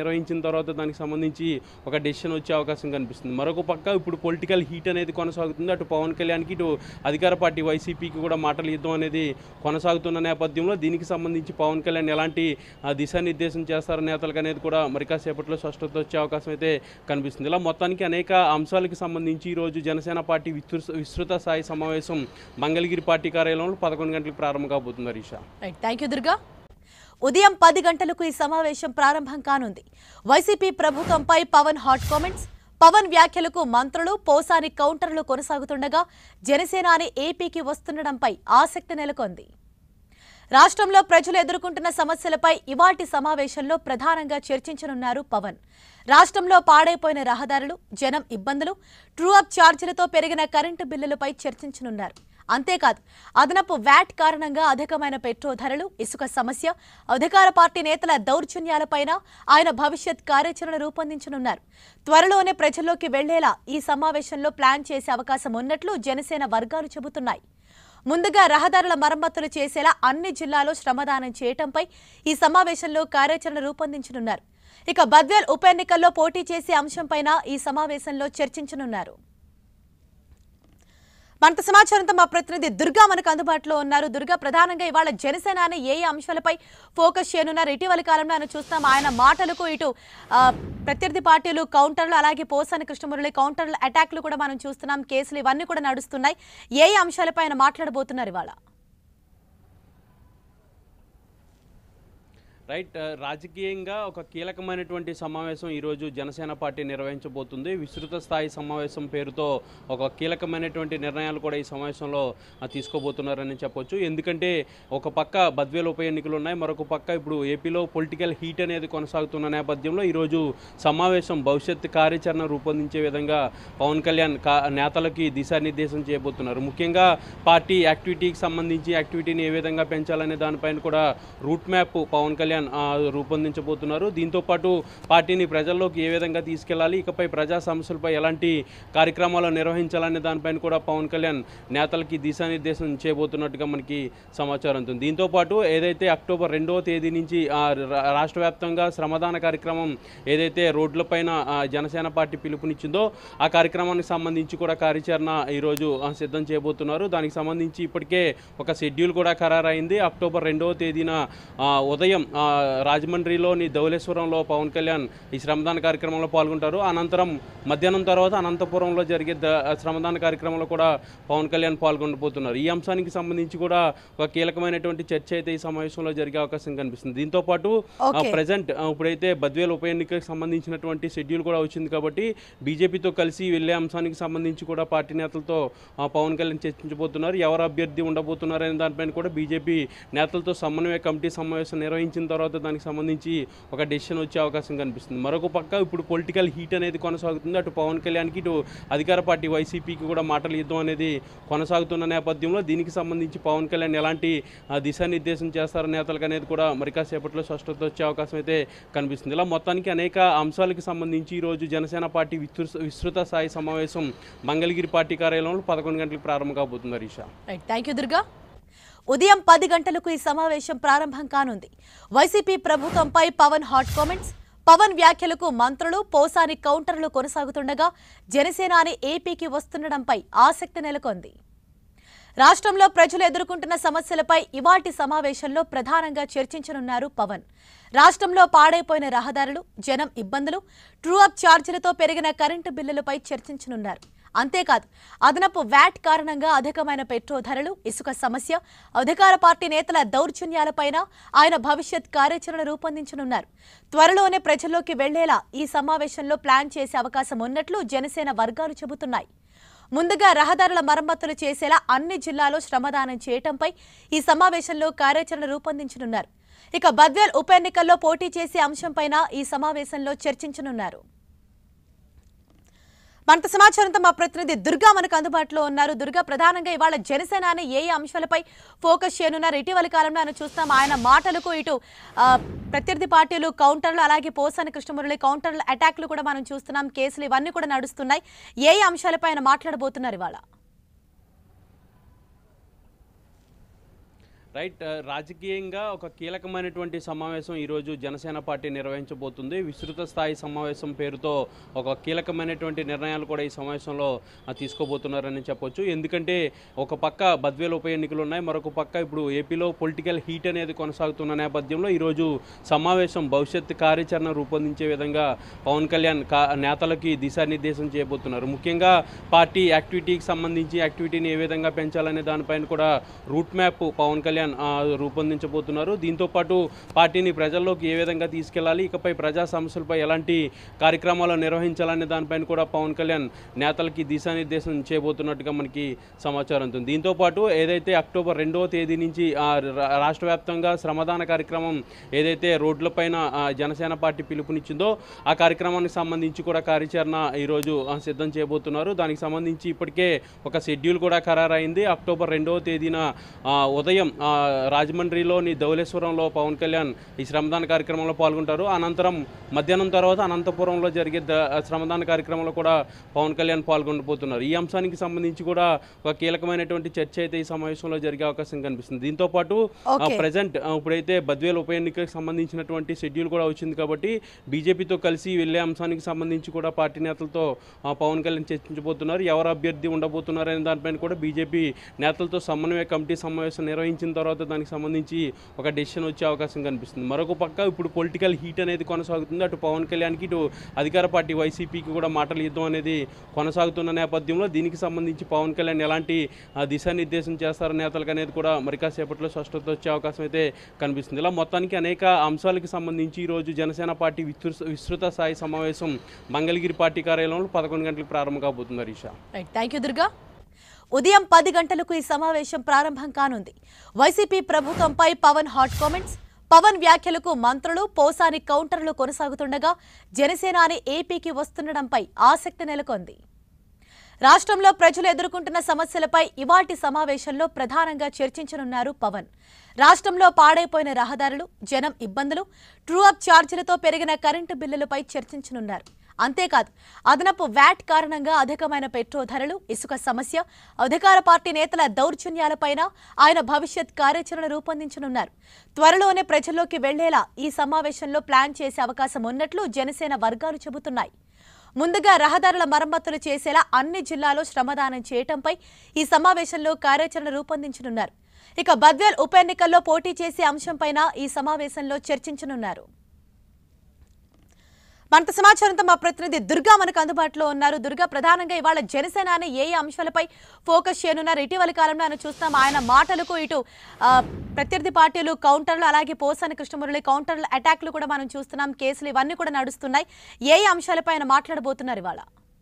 తర్వాత దానికి సంబంధించి ఒక డెసిషన్ వచ్చే అవకాశం కనిపిస్తుంది మరొక పక్క ఇప్పుడు పొలిటికల్ హీట్ అనేది కొనసాగుతుంది అటు పవన్ కళ్యాణ్కి ఇటు అధికార పార్టీ వైసీపీకి కూడా మాటల యుద్ధం అనేది కొనసాగుతున్న నేపథ్యంలో దీనికి సంబంధించి పవన్ కళ్యాణ్ ఎలాంటి ఆ, దిశానిర్దేశం చేస్తారు నేతలకు అనేది కూడా మరి కాసేపట్లో స్పష్టత వచ్చే అవకాశం అయితే కనిపిస్తుంది ఇలా మొత్తానికి అనేక అంశాలకు సంబంధించి ఈరోజు జనసేన పార్టీ విస్తృ విస్తృత స్థాయి సమావేశం మంగళగిరి పార్టీ కార్యాలయంలో పదకొండు గంటలకు ప్రారంభం కాబోతుంది హరీషా రైట్ థ్యాంక్ యూ దుర్గా ఉదయం పది గంటలకు ఈ సమావేశం ప్రారంభం కానుంది వైసీపీ ప్రభుత్వంపై పవన్ హాట్ కామెంట్స్ పవన్ వ్యాఖ్యలకు మంత్రులు పోసాని కౌంటర్లు కొనసాగుతుండగా జనసేన అని ఏపీకి వస్తుండడంపై ఆసక్తి నెలకొంది రాష్ట్రంలో ప్రజలు ఎదుర్కొంటున్న సమస్యలపై ఇవాటి సమావేశంలో ప్రధానంగా చర్చించనున్నారు పవన్ రాష్ట్రంలో పాడైపోయిన రహదారులు జనం ఇబ్బందులు ట్రూ అప్ ఛార్జీలతో పెరిగిన కరెంటు బిల్లులపై చర్చించనున్నారు అంతేకాదు అదనపు వ్యాట్ కారణంగా అధికమైన పెట్రోల్ ధరలు ఇసుక సమస్య అధికార పార్టీ నేతల దౌర్జన్యాలపైన ఆయన భవిష్యత్ కార్యాచరణ రూపొందించనున్నారు త్వరలోనే ప్రజల్లోకి వెళ్లేలా ఈ సమావేశంలో ప్లాన్ చేసే అవకాశం ఉన్నట్లు జనసేన వర్గాలు చెబుతున్నాయి ముందుగా రహదారుల మరమ్మతులు చేసేలా అన్ని జిల్లాలో శ్రమదానం చేయటంపై ఈ సమావేశంలో కార్యాచరణ రూపొందించనున్నారు ఇక బద్వేల్ ఉప ఎన్నికల్లో పోటీ చేసే అంశంపైన ఈ సమావేశంలో చర్చించనున్నారు మనతో సమాచారంతో మా ప్రతినిధి దుర్గా మనకు అందుబాటులో ఉన్నారు దుర్గా ప్రధానంగా ఇవాళ జనసేన అనే ఏ ఏ అంశాలపై ఫోకస్ చేయనున్నారు ఇటీవల కాలంలో ఆయన చూస్తాం ఆయన మాటలకు ఇటు ఆ, ప్రత్యర్థి పార్టీలు కౌంటర్లు అలాగే పోసాని కృష్ణమురళి కౌంటర్లు అటాక్లు కూడా మనం చూస్తున్నాం కేసులు ఇవన్నీ కూడా నడుస్తున్నాయి ఏ ఏ అంశాలపై ఆయన మాట్లాడబోతున్నారు ఇవాళ రైట్ ఆ, రాజకీయంగా ఒక కీలకమైనటువంటి సమావేశం ఈరోజు జనసేన పార్టీ నిర్వహించబోతుంది విస్తృత స్థాయి సమావేశం పేరుతో ఒక కీలకమైనటువంటి నిర్ణయాలు కూడా ఈ సమావేశంలో ఆ, తీసుకోబోతున్నారని చెప్పొచ్చు ఎందుకంటే ఒక పక్క బద్వేలు ఉప ఎన్నికలు ఉన్నాయి మరొక పక్క ఇప్పుడు ఏపీలో పొలిటికల్ హీట్ అనేది కొనసాగుతున్న నేపథ్యంలో ఈరోజు సమావేశం భవిష్యత్ కార్యాచరణ రూపొందించే విధంగా పవన్ కళ్యాణ్ కా నేతలకి దిశానిర్దేశం చేయబోతున్నారు ముఖ్యంగా పార్టీ యాక్టివిటీకి సంబంధించి యాక్టివిటీని ఏ విధంగా పెంచాలనే దానిపైన కూడా రూట్ మ్యాప్ పవన్ కళ్యాణ్ ఆ, రూపొందించబోతున్నారు దీంతో పాటు పార్టీని ప్రజల్లోకి ఏ విధంగా తీసుకెళ్లాలి ఇకపై ప్రజా సమస్యలపై ఎలాంటి కార్యక్రమాలు నిర్వహించాలనే దానిపైన కూడా పవన్ కళ్యాణ్ నేతలకి దిశానిర్దేశం చేయబోతున్నట్టుగా మనకి సమాచారం ఉంది దీంతో పాటు ఏదైతే అక్టోబర్ రెండవ తేదీ నుంచి ఆ, రా- రాష్ట్ర వ్యాప్తంగా శ్రమదాన కార్యక్రమం ఏదైతే రోడ్లపైన ఆ, జనసేన పార్టీ పిలుపునిచ్చిందో ఆ కార్యక్రమానికి సంబంధించి కూడా కార్యాచరణ ఈరోజు ఆ, సిద్ధం చేయబోతున్నారు దానికి సంబంధించి ఇప్పటికే ఒక షెడ్యూల్ కూడా ఖరారైంది అక్టోబర్ రెండవ తేదీన ఆ, ఉదయం ఆ, రాజమండ్రిలోని ధవళేశ్వరంలో పవన్ కళ్యాణ్ ఈ శ్రమదాన కార్యక్రమంలో పాల్గొంటారు అనంతరం మధ్యాహ్నం తర్వాత అనంతపురంలో జరిగే ద శ్రమదాన కార్యక్రమంలో కూడా పవన్ కళ్యాణ్ పాల్గొనబోతున్నారు ఈ అంశానికి సంబంధించి కూడా ఒక కీలకమైనటువంటి చర్చ అయితే ఈ సమావేశంలో జరిగే అవకాశం కనిపిస్తుంది దీంతో పాటు Okay. ప్రజెంట్ ఇప్పుడైతే బద్వేల్ ఉప ఎన్నికకి సంబంధించినటువంటి షెడ్యూల్ కూడా వచ్చింది కాబట్టి బీజేపీతో కలిసి వెళ్ళే అంశానికి సంబంధించి కూడా పార్టీ నేతలతో ఆ, పవన్ కళ్యాణ్ చర్చించబోతున్నారు ఎవరు అభ్యర్థి ఉండబోతున్నారు అనే దానిపైన కూడా బీజేపీ నేతలతో సమన్వయ కమిటీ సమావేశం నిర్వహించిన తర్వాత దానికి సంబంధించి ఒక డెసిషన్ వచ్చే అవకాశం కనిపిస్తుంది మరొక పక్క ఇప్పుడు పొలిటికల్ హీట్ అనేది కొనసాగుతుంది అటు పవన్ కళ్యాణ్కి ఇటు అధికార పార్టీ వైసీపీకి కూడా మాటల యుద్ధం అనేది కొనసాగుతున్న నేపథ్యంలో దీనికి సంబంధించి పవన్ కళ్యాణ్ ఎలాంటి ఆ, దిశానిర్దేశం చేస్తారు నేతలకు అనేది కూడా మరి కాసేపట్లో స్పష్టత వచ్చే అవకాశం అయితే కనిపిస్తుంది ఇలా మొత్తానికి అనేక అంశాలకు సంబంధించి ఈరోజు జనసేన పార్టీ విస్తృ విస్తృత స్థాయి సమావేశం మంగళగిరి పార్టీ కార్యాలయంలో పదకొండు గంటలకు ప్రారంభం కాబోతుంది హరీషా రైట్ థ్యాంక్ యూ దుర్గా ఉదయం పది గంటలకు ఈ సమావేశం ప్రారంభం కానుంది వైసీపీ ప్రభుత్వంపై పవన్ హాట్ కామెంట్స్ పవన్ వ్యాఖ్యలకు మంత్రులు పోసాని కౌంటర్లు కొనసాగుతుండగా జనసేన అని ఏపీకి వస్తుండడంపై ఆసక్తి నెలకొంది రాష్ట్రంలో ప్రజలు ఎదుర్కొంటున్న సమస్యలపై ఇవాటి సమావేశంలో ప్రధానంగా చర్చించనున్నారు పవన్ రాష్ట్రంలో పాడైపోయిన రహదారులు జనం ఇబ్బందులు ట్రూ అప్ ఛార్జీలతో పెరిగిన కరెంటు బిల్లులపై చర్చించనున్నారు అంతేకాదు అదనపు వ్యాట్ కారణంగా అధికమైన పెట్రోల్ ధరలు ఇసుక సమస్య అధికార పార్టీ నేతల దౌర్జన్యాలపైన ఆయన భవిష్యత్ కార్యాచరణ రూపొందించనున్నారు త్వరలోనే ప్రజల్లోకి వెళ్లేలా ఈ సమావేశంలో ప్లాన్ చేసే అవకాశం ఉన్నట్లు జనసేన వర్గాలు చెబుతున్నాయి ముందుగా రహదారుల మరమ్మతులు చేసేలా అన్ని జిల్లాలో శ్రమదానం చేయటంపై ఈ సమావేశంలో కార్యాచరణ రూపొందించనున్నారు ఇక బద్వేల్ ఉప ఎన్నికల్లో పోటీ చేసే అంశంపైన ఈ సమావేశంలో చర్చించనున్నారు మనతో సమాచారంతో మా ప్రతినిధి దుర్గా మనకు అందుబాటులో ఉన్నారు దుర్గా ప్రధానంగా ఇవాళ జనసేన అనే ఏ ఏ అంశాలపై ఫోకస్ చేయనున్నారు ఇటీవల కాలంలో ఆయన చూస్తాం ఆయన మాటలకు ఇటు ఆ, ప్రత్యర్థి పార్టీలు కౌంటర్లు అలాగే పోసాని కృష్ణమురళి కౌంటర్ల అటాక్లు కూడా మనం చూస్తున్నాం కేసులు ఇవన్నీ కూడా నడుస్తున్నాయి ఏ ఏ అంశాలపై ఆయన మాట్లాడబోతున్నారు ఇవాళ రైట్ ఆ, రాజకీయంగా ఒక కీలకమైనటువంటి సమావేశం ఈరోజు జనసేన పార్టీ నిర్వహించబోతుంది విస్తృత స్థాయి సమావేశం పేరుతో ఒక కీలకమైనటువంటి నిర్ణయాలు కూడా ఈ సమావేశంలో ఆ, తీసుకోబోతున్నారని చెప్పొచ్చు ఎందుకంటే ఒక పక్క బద్వేలు ఉప ఎన్నికలు ఉన్నాయి మరొక పక్క ఇప్పుడు ఏపీలో పొలిటికల్ హీట్ అనేది కొనసాగుతున్న నేపథ్యంలో ఈరోజు సమావేశం భవిష్యత్ కార్యాచరణ రూపొందించే విధంగా పవన్ కళ్యాణ్ కా నేతలకి దిశానిర్దేశం చేయబోతున్నారు ముఖ్యంగా పార్టీ యాక్టివిటీకి సంబంధించి యాక్టివిటీని ఏ విధంగా పెంచాలనే దానిపైన కూడా రూట్ మ్యాప్ పవన్ కళ్యాణ్ ఆ, రూపొందించబోతున్నారు దీంతోపాటు పార్టీని ప్రజల్లోకి ఏ విధంగా తీసుకెళ్లాలి ఇకపై ప్రజా సమస్యలపై ఎలాంటి కార్యక్రమాలు నిర్వహించాలనే దానిపైన కూడా పవన్ కళ్యాణ్ నేతలకి దిశానిర్దేశం చేయబోతున్నట్టుగా మనకి సమాచారం ఉంటుంది దీంతోపాటు ఏదైతే అక్టోబర్ రెండవ తేదీ నుంచి ఆ, రా- రాష్ట్ర వ్యాప్తంగా శ్రమదాన కార్యక్రమం ఏదైతే రోడ్లపైన ఆ, జనసేన పార్టీ పిలుపునిచ్చిందో ఆ కార్యక్రమానికి సంబంధించి కూడా కార్యాచరణ ఈరోజు ఆ, సిద్ధం చేయబోతున్నారు దానికి సంబంధించి ఇప్పటికే ఒక షెడ్యూల్ కూడా ఖరారైంది అక్టోబర్ రెండవ తేదీన ఆ, ఉదయం ఆ, రాజమండ్రిలోని ధవళేశ్వరంలో పవన్ కళ్యాణ్ ఈ శ్రమదాన కార్యక్రమంలో పాల్గొంటారు అనంతరం మధ్యాహ్నం తర్వాత అనంతపురంలో జరిగే ద శ్రమదాన కార్యక్రమంలో కూడా పవన్ కళ్యాణ్ పాల్గొనబోతున్నారు ఈ అంశానికి సంబంధించి కూడా ఒక కీలకమైనటువంటి చర్చ అయితే ఈ సమావేశంలో జరిగే అవకాశం కనిపిస్తుంది దీంతో పాటు Okay. ప్రజెంట్ ఇప్పుడైతే బద్వేల్ ఉప ఎన్నికకు సంబంధించినటువంటి షెడ్యూల్ కూడా వచ్చింది కాబట్టి బీజేపీతో కలిసి వెళ్ళే అంశానికి సంబంధించి కూడా పార్టీ నేతలతో ఆ, పవన్ కళ్యాణ్ చర్చించబోతున్నారు ఎవరు అభ్యర్థి ఉండబోతున్నారు అనే దానిపైన కూడా బీజేపీ నేతలతో సమన్వయ కమిటీ సమావేశం నిర్వహించిన తర్వాత దానికి సంబంధించి ఒక డెసిషన్ వచ్చే అవకాశం కనిపిస్తుంది మరొక పక్క ఇప్పుడు పొలిటికల్ హీట్ అనేది కొనసాగుతుంది అటు పవన్ కళ్యాణ్కి ఇటు అధికార పార్టీ వైసీపీకి కూడా మాటల యుద్ధం అనేది కొనసాగుతున్న నేపథ్యంలో దీనికి సంబంధించి పవన్ కళ్యాణ్ ఎలాంటి ఆ, దిశానిర్దేశం చేస్తారు నేతలకు అనేది కూడా మరి కాసేపట్లో స్పష్టత వచ్చే అవకాశం అయితే కనిపిస్తుంది ఇలా మొత్తానికి అనేక అంశాలకు సంబంధించి ఈరోజు జనసేన పార్టీ విస్తృత విస్తృత స్థాయి సమావేశం మంగళగిరి పార్టీ కార్యాలయంలో పదకొండు గంటలకు ప్రారంభం కాబోతుంది హరీషా రైట్ థ్యాంక్ యూ దుర్గా ఉదయం పది గంటలకు ఈ సమావేశం ప్రారంభం కానుంది వైసీపీ ప్రభుత్వంపై పవన్ హాట్ కామెంట్స్ పవన్ వ్యాఖ్యలకు మంత్రులు పోసాని కౌంటర్లు కొనసాగుతుండగా జనసేన అని ఏపీకి వస్తుండడంపై ఆసక్తి నెలకొంది రాష్ట్రంలో ప్రజలు ఎదుర్కొంటున్న సమస్యలపై ఇవాటి సమావేశంలో ప్రధానంగా చర్చించనున్నారు పవన్ రాష్ట్రంలో పాడైపోయిన రహదారులు జనం ఇబ్బందులు ట్రూ అప్ ఛార్జీలతో పెరిగిన కరెంటు బిల్లులపై చర్చించనున్నారు అంతేకాదు అదనపు వ్యాట్ కారణంగా అధికమైన పెట్రోల్ ధరలు ఇసుక సమస్య అధికార పార్టీ నేతల దౌర్జన్యాలపైన ఆయన భవిష్యత్ కార్యాచరణ రూపొందించనున్నారు త్వరలోనే ప్రజల్లోకి వెళ్లేలా ఈ సమావేశంలో ప్లాన్ చేసే అవకాశం ఉన్నట్లు జనసేన వర్గాలు చెబుతున్నాయి ముందుగా రహదారుల మరమ్మతులు చేసేలా అన్ని జిల్లాలో శ్రమదానం చేయటంపై ఈ సమావేశంలో కార్యాచరణ రూపొందించనున్నారు ఇక బద్వేల్ ఉప ఎన్నికల్లో పోటీ చేసే అంశంపైన ఈ సమావేశంలో చర్చించనున్నారు మనతో సమాచారంతో మా ప్రతినిధి దుర్గా మనకు అందుబాటులో ఉన్నారు దుర్గా ప్రధానంగా ఇవాళ జనసేన అనే ఏ ఏ అంశాలపై ఫోకస్ చేయనున్నారు ఇటీవల కాలంలో ఆయన చూస్తాం ఆయన మాటలకు ఇటు ఆ, ప్రత్యర్థి పార్టీలు కౌంటర్లు అలాగే పోసాని కృష్ణమురళి కౌంటర్లు అటాక్లు కూడా మనం చూస్తున్నాం కేసులు ఇవన్నీ కూడా నడుస్తున్నాయి ఏ ఏ అంశాలపై ఆయన మాట్లాడబోతున్నారు ఇవాళ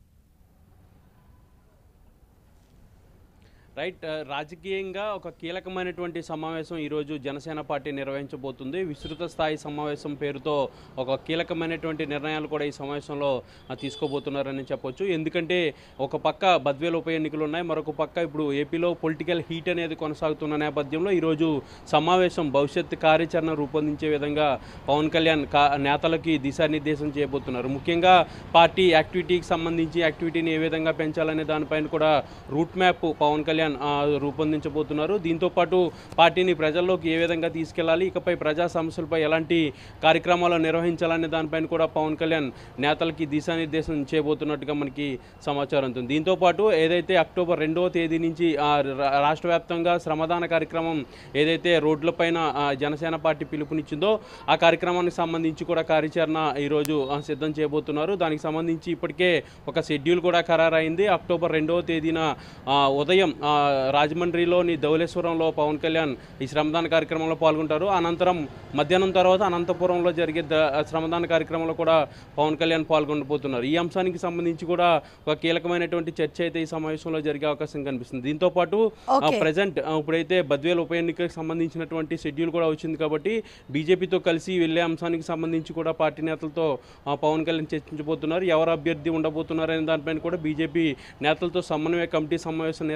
రైట్ ఆ, రాజకీయంగా ఒక కీలకమైనటువంటి సమావేశం ఈరోజు జనసేన పార్టీ నిర్వహించబోతుంది విస్తృత స్థాయి సమావేశం పేరుతో ఒక కీలకమైనటువంటి నిర్ణయాలు కూడా ఈ సమావేశంలో ఆ, తీసుకోబోతున్నారని చెప్పొచ్చు ఎందుకంటే ఒక పక్క బద్వేలు ఉప ఎన్నికలు ఉన్నాయి మరొక పక్క ఇప్పుడు ఏపీలో పొలిటికల్ హీట్ అనేది కొనసాగుతున్న నేపథ్యంలో ఈరోజు సమావేశం భవిష్యత్ కార్యాచరణ రూపొందించే విధంగా పవన్ కళ్యాణ్ కా నేతలకి దిశానిర్దేశం చేయబోతున్నారు ముఖ్యంగా పార్టీ యాక్టివిటీకి సంబంధించి యాక్టివిటీని ఏ విధంగా పెంచాలనే దానిపైన కూడా రూట్ మ్యాప్ పవన్ కళ్యాణ్ ఆ, రూపొందించబోతున్నారు దీంతోపాటు పార్టీని ప్రజల్లోకి ఏ విధంగా తీసుకెళ్లాలి ఇకపై ప్రజా సమస్యలపై ఎలాంటి కార్యక్రమాలు నిర్వహించాలనే దానిపైన కూడా పవన్ కళ్యాణ్ నేతలకి దిశానిర్దేశం చేయబోతున్నట్టుగా మనకి సమాచారం ఉంటుంది దీంతోపాటు ఏదైతే అక్టోబర్ రెండవ తేదీ నుంచి ఆ, రా- రాష్ట్ర వ్యాప్తంగా శ్రమదాన కార్యక్రమం ఏదైతే రోడ్లపైన ఆ, జనసేన పార్టీ పిలుపునిచ్చిందో ఆ కార్యక్రమానికి సంబంధించి కూడా కార్యాచరణ ఈరోజు ఆ, సిద్ధం చేయబోతున్నారు దానికి సంబంధించి ఇప్పటికే ఒక షెడ్యూల్ కూడా ఖరారైంది అక్టోబర్ రెండవ తేదీన ఆ, ఉదయం ఆ, రాజమండ్రిలోని ధవళేశ్వరంలో పవన్ కళ్యాణ్ ఈ శ్రమదాన కార్యక్రమంలో పాల్గొంటారు అనంతరం మధ్యాహ్నం తర్వాత అనంతపురంలో జరిగే ద శ్రమదాన కార్యక్రమంలో కూడా పవన్ కళ్యాణ్ పాల్గొనబోతున్నారు ఈ అంశానికి సంబంధించి కూడా ఒక కీలకమైనటువంటి చర్చ అయితే ఈ సమావేశంలో జరిగే అవకాశం కనిపిస్తుంది దీంతో పాటు Okay. ప్రజెంట్ ఇప్పుడైతే బద్వేల్ ఉప ఎన్నికకు సంబంధించినటువంటి షెడ్యూల్ కూడా వచ్చింది కాబట్టి బీజేపీతో కలిసి వెళ్ళే అంశానికి సంబంధించి కూడా పార్టీ నేతలతో ఆ, పవన్ కళ్యాణ్ చర్చించబోతున్నారు ఎవరు అభ్యర్థి ఉండబోతున్నారు అనే దానిపైన కూడా బీజేపీ నేతలతో సమన్వయ కమిటీ సమావేశం నిర్వహించిన తర్వాత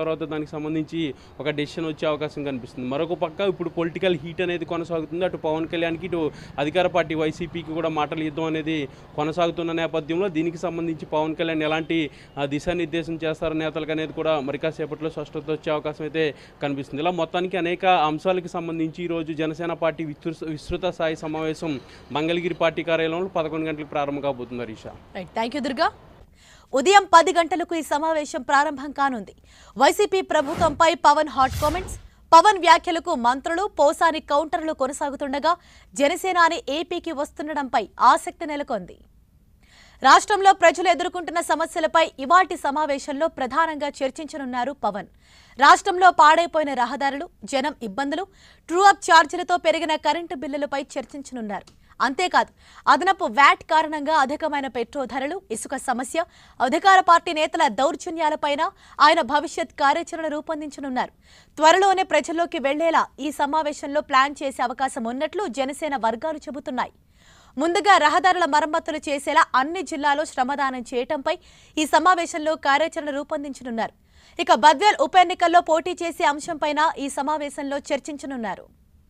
తర్వాత దానికి సంబంధించి ఒక డెసిషన్ వచ్చే అవకాశం కనిపిస్తుంది మరొక పక్క ఇప్పుడు పొలిటికల్ హీట్ అనేది కొనసాగుతుంది అటు పవన్ కళ్యాణ్కి ఇటు అధికార పార్టీ వైసీపీకి కూడా మాటలు యుద్ధం అనేది కొనసాగుతున్న నేపథ్యంలో దీనికి సంబంధించి పవన్ కళ్యాణ్ ఎలాంటి ఆ, దిశానిర్దేశం చేస్తారు నేతలకు అనేది కూడా మరి కాసేపట్లో స్పష్టత వచ్చే అవకాశం అయితే కనిపిస్తుంది ఇలా మొత్తానికి అనేక అంశాలకు సంబంధించి ఈరోజు జనసేన పార్టీ విస్తృ- విస్తృత స్థాయి సమావేశం మంగళగిరి పార్టీ కార్యాలయంలో పదకొండు గంటలకు ప్రారంభం కాబోతుంది హరీషా రైట్ థ్యాంక్ యూ దుర్గా ఉదయం పది గంటలకు ఈ సమావేశం ప్రారంభం కానుంది వైసీపీ ప్రభుత్వంపై పవన్ హాట్ కామెంట్స్ పవన్ వ్యాఖ్యలకు మంత్రులు పోసాని కౌంటర్లు కొనసాగుతుండగా జనసేనాని ఏపీకి వస్తుండడంపై ఆసక్తి నెలకొంది రాష్ట్రంలో ప్రజలు ఎదుర్కొంటున్న సమస్యలపై ఇవాటి సమావేశంలో ప్రధానంగా చర్చించనున్నారు పవన్ రాష్ట్రంలో పాడైపోయిన రహదారులు జనం ఇబ్బందులు ట్రూ అప్ ఛార్జీలతో పెరిగిన కరెంటు బిల్లులపై చర్చించనున్నారు అంతేకాదు అదనపు వ్యాట్ కారణంగా అధికమైన పెట్రోల్ ధరలు ఇసుక సమస్య అధికార పార్టీ నేతల దౌర్జన్యాలపైన ఆయన భవిష్యత్ కార్యాచరణ రూపొందించనున్నారు త్వరలోనే ప్రజల్లోకి వెళ్లేలా ఈ సమావేశంలో ప్లాన్ చేసే అవకాశం ఉన్నట్లు జనసేన వర్గాలు చెబుతున్నాయి ముందుగా రహదారుల మరమ్మతులు చేసేలా అన్ని జిల్లాలో శ్రమదానం చేయటంపై ఈ సమావేశంలో కార్యాచరణ రూపొందించనున్నారు ఇక బద్వేల్ ఉప ఎన్నికల్లో పోటీ చేసే అంశంపైన ఈ సమావేశంలో చర్చించనున్నారు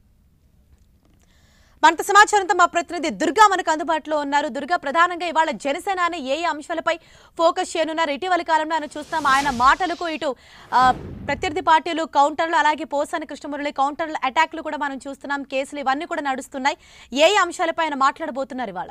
మనతో సమాచారంతో మా ప్రతినిధి దుర్గా మనకు అందుబాటులో ఉన్నారు దుర్గా ప్రధానంగా ఇవాళ జనసేన అనే ఏ ఏ అంశాలపై ఫోకస్ చేయనున్నారు ఇటీవల కాలంలో ఆయన చూస్తాం ఆయన మాటలకు ఇటు ఆ, ప్రత్యర్థి పార్టీలు కౌంటర్లు అలాగే పోసాని కృష్ణమురళి కౌంటర్ల అటాక్లు కూడా మనం చూస్తున్నాం కేసులు ఇవన్నీ కూడా నడుస్తున్నాయి ఏ ఏ అంశాలపై ఆయన మాట్లాడబోతున్నారు ఇవాళ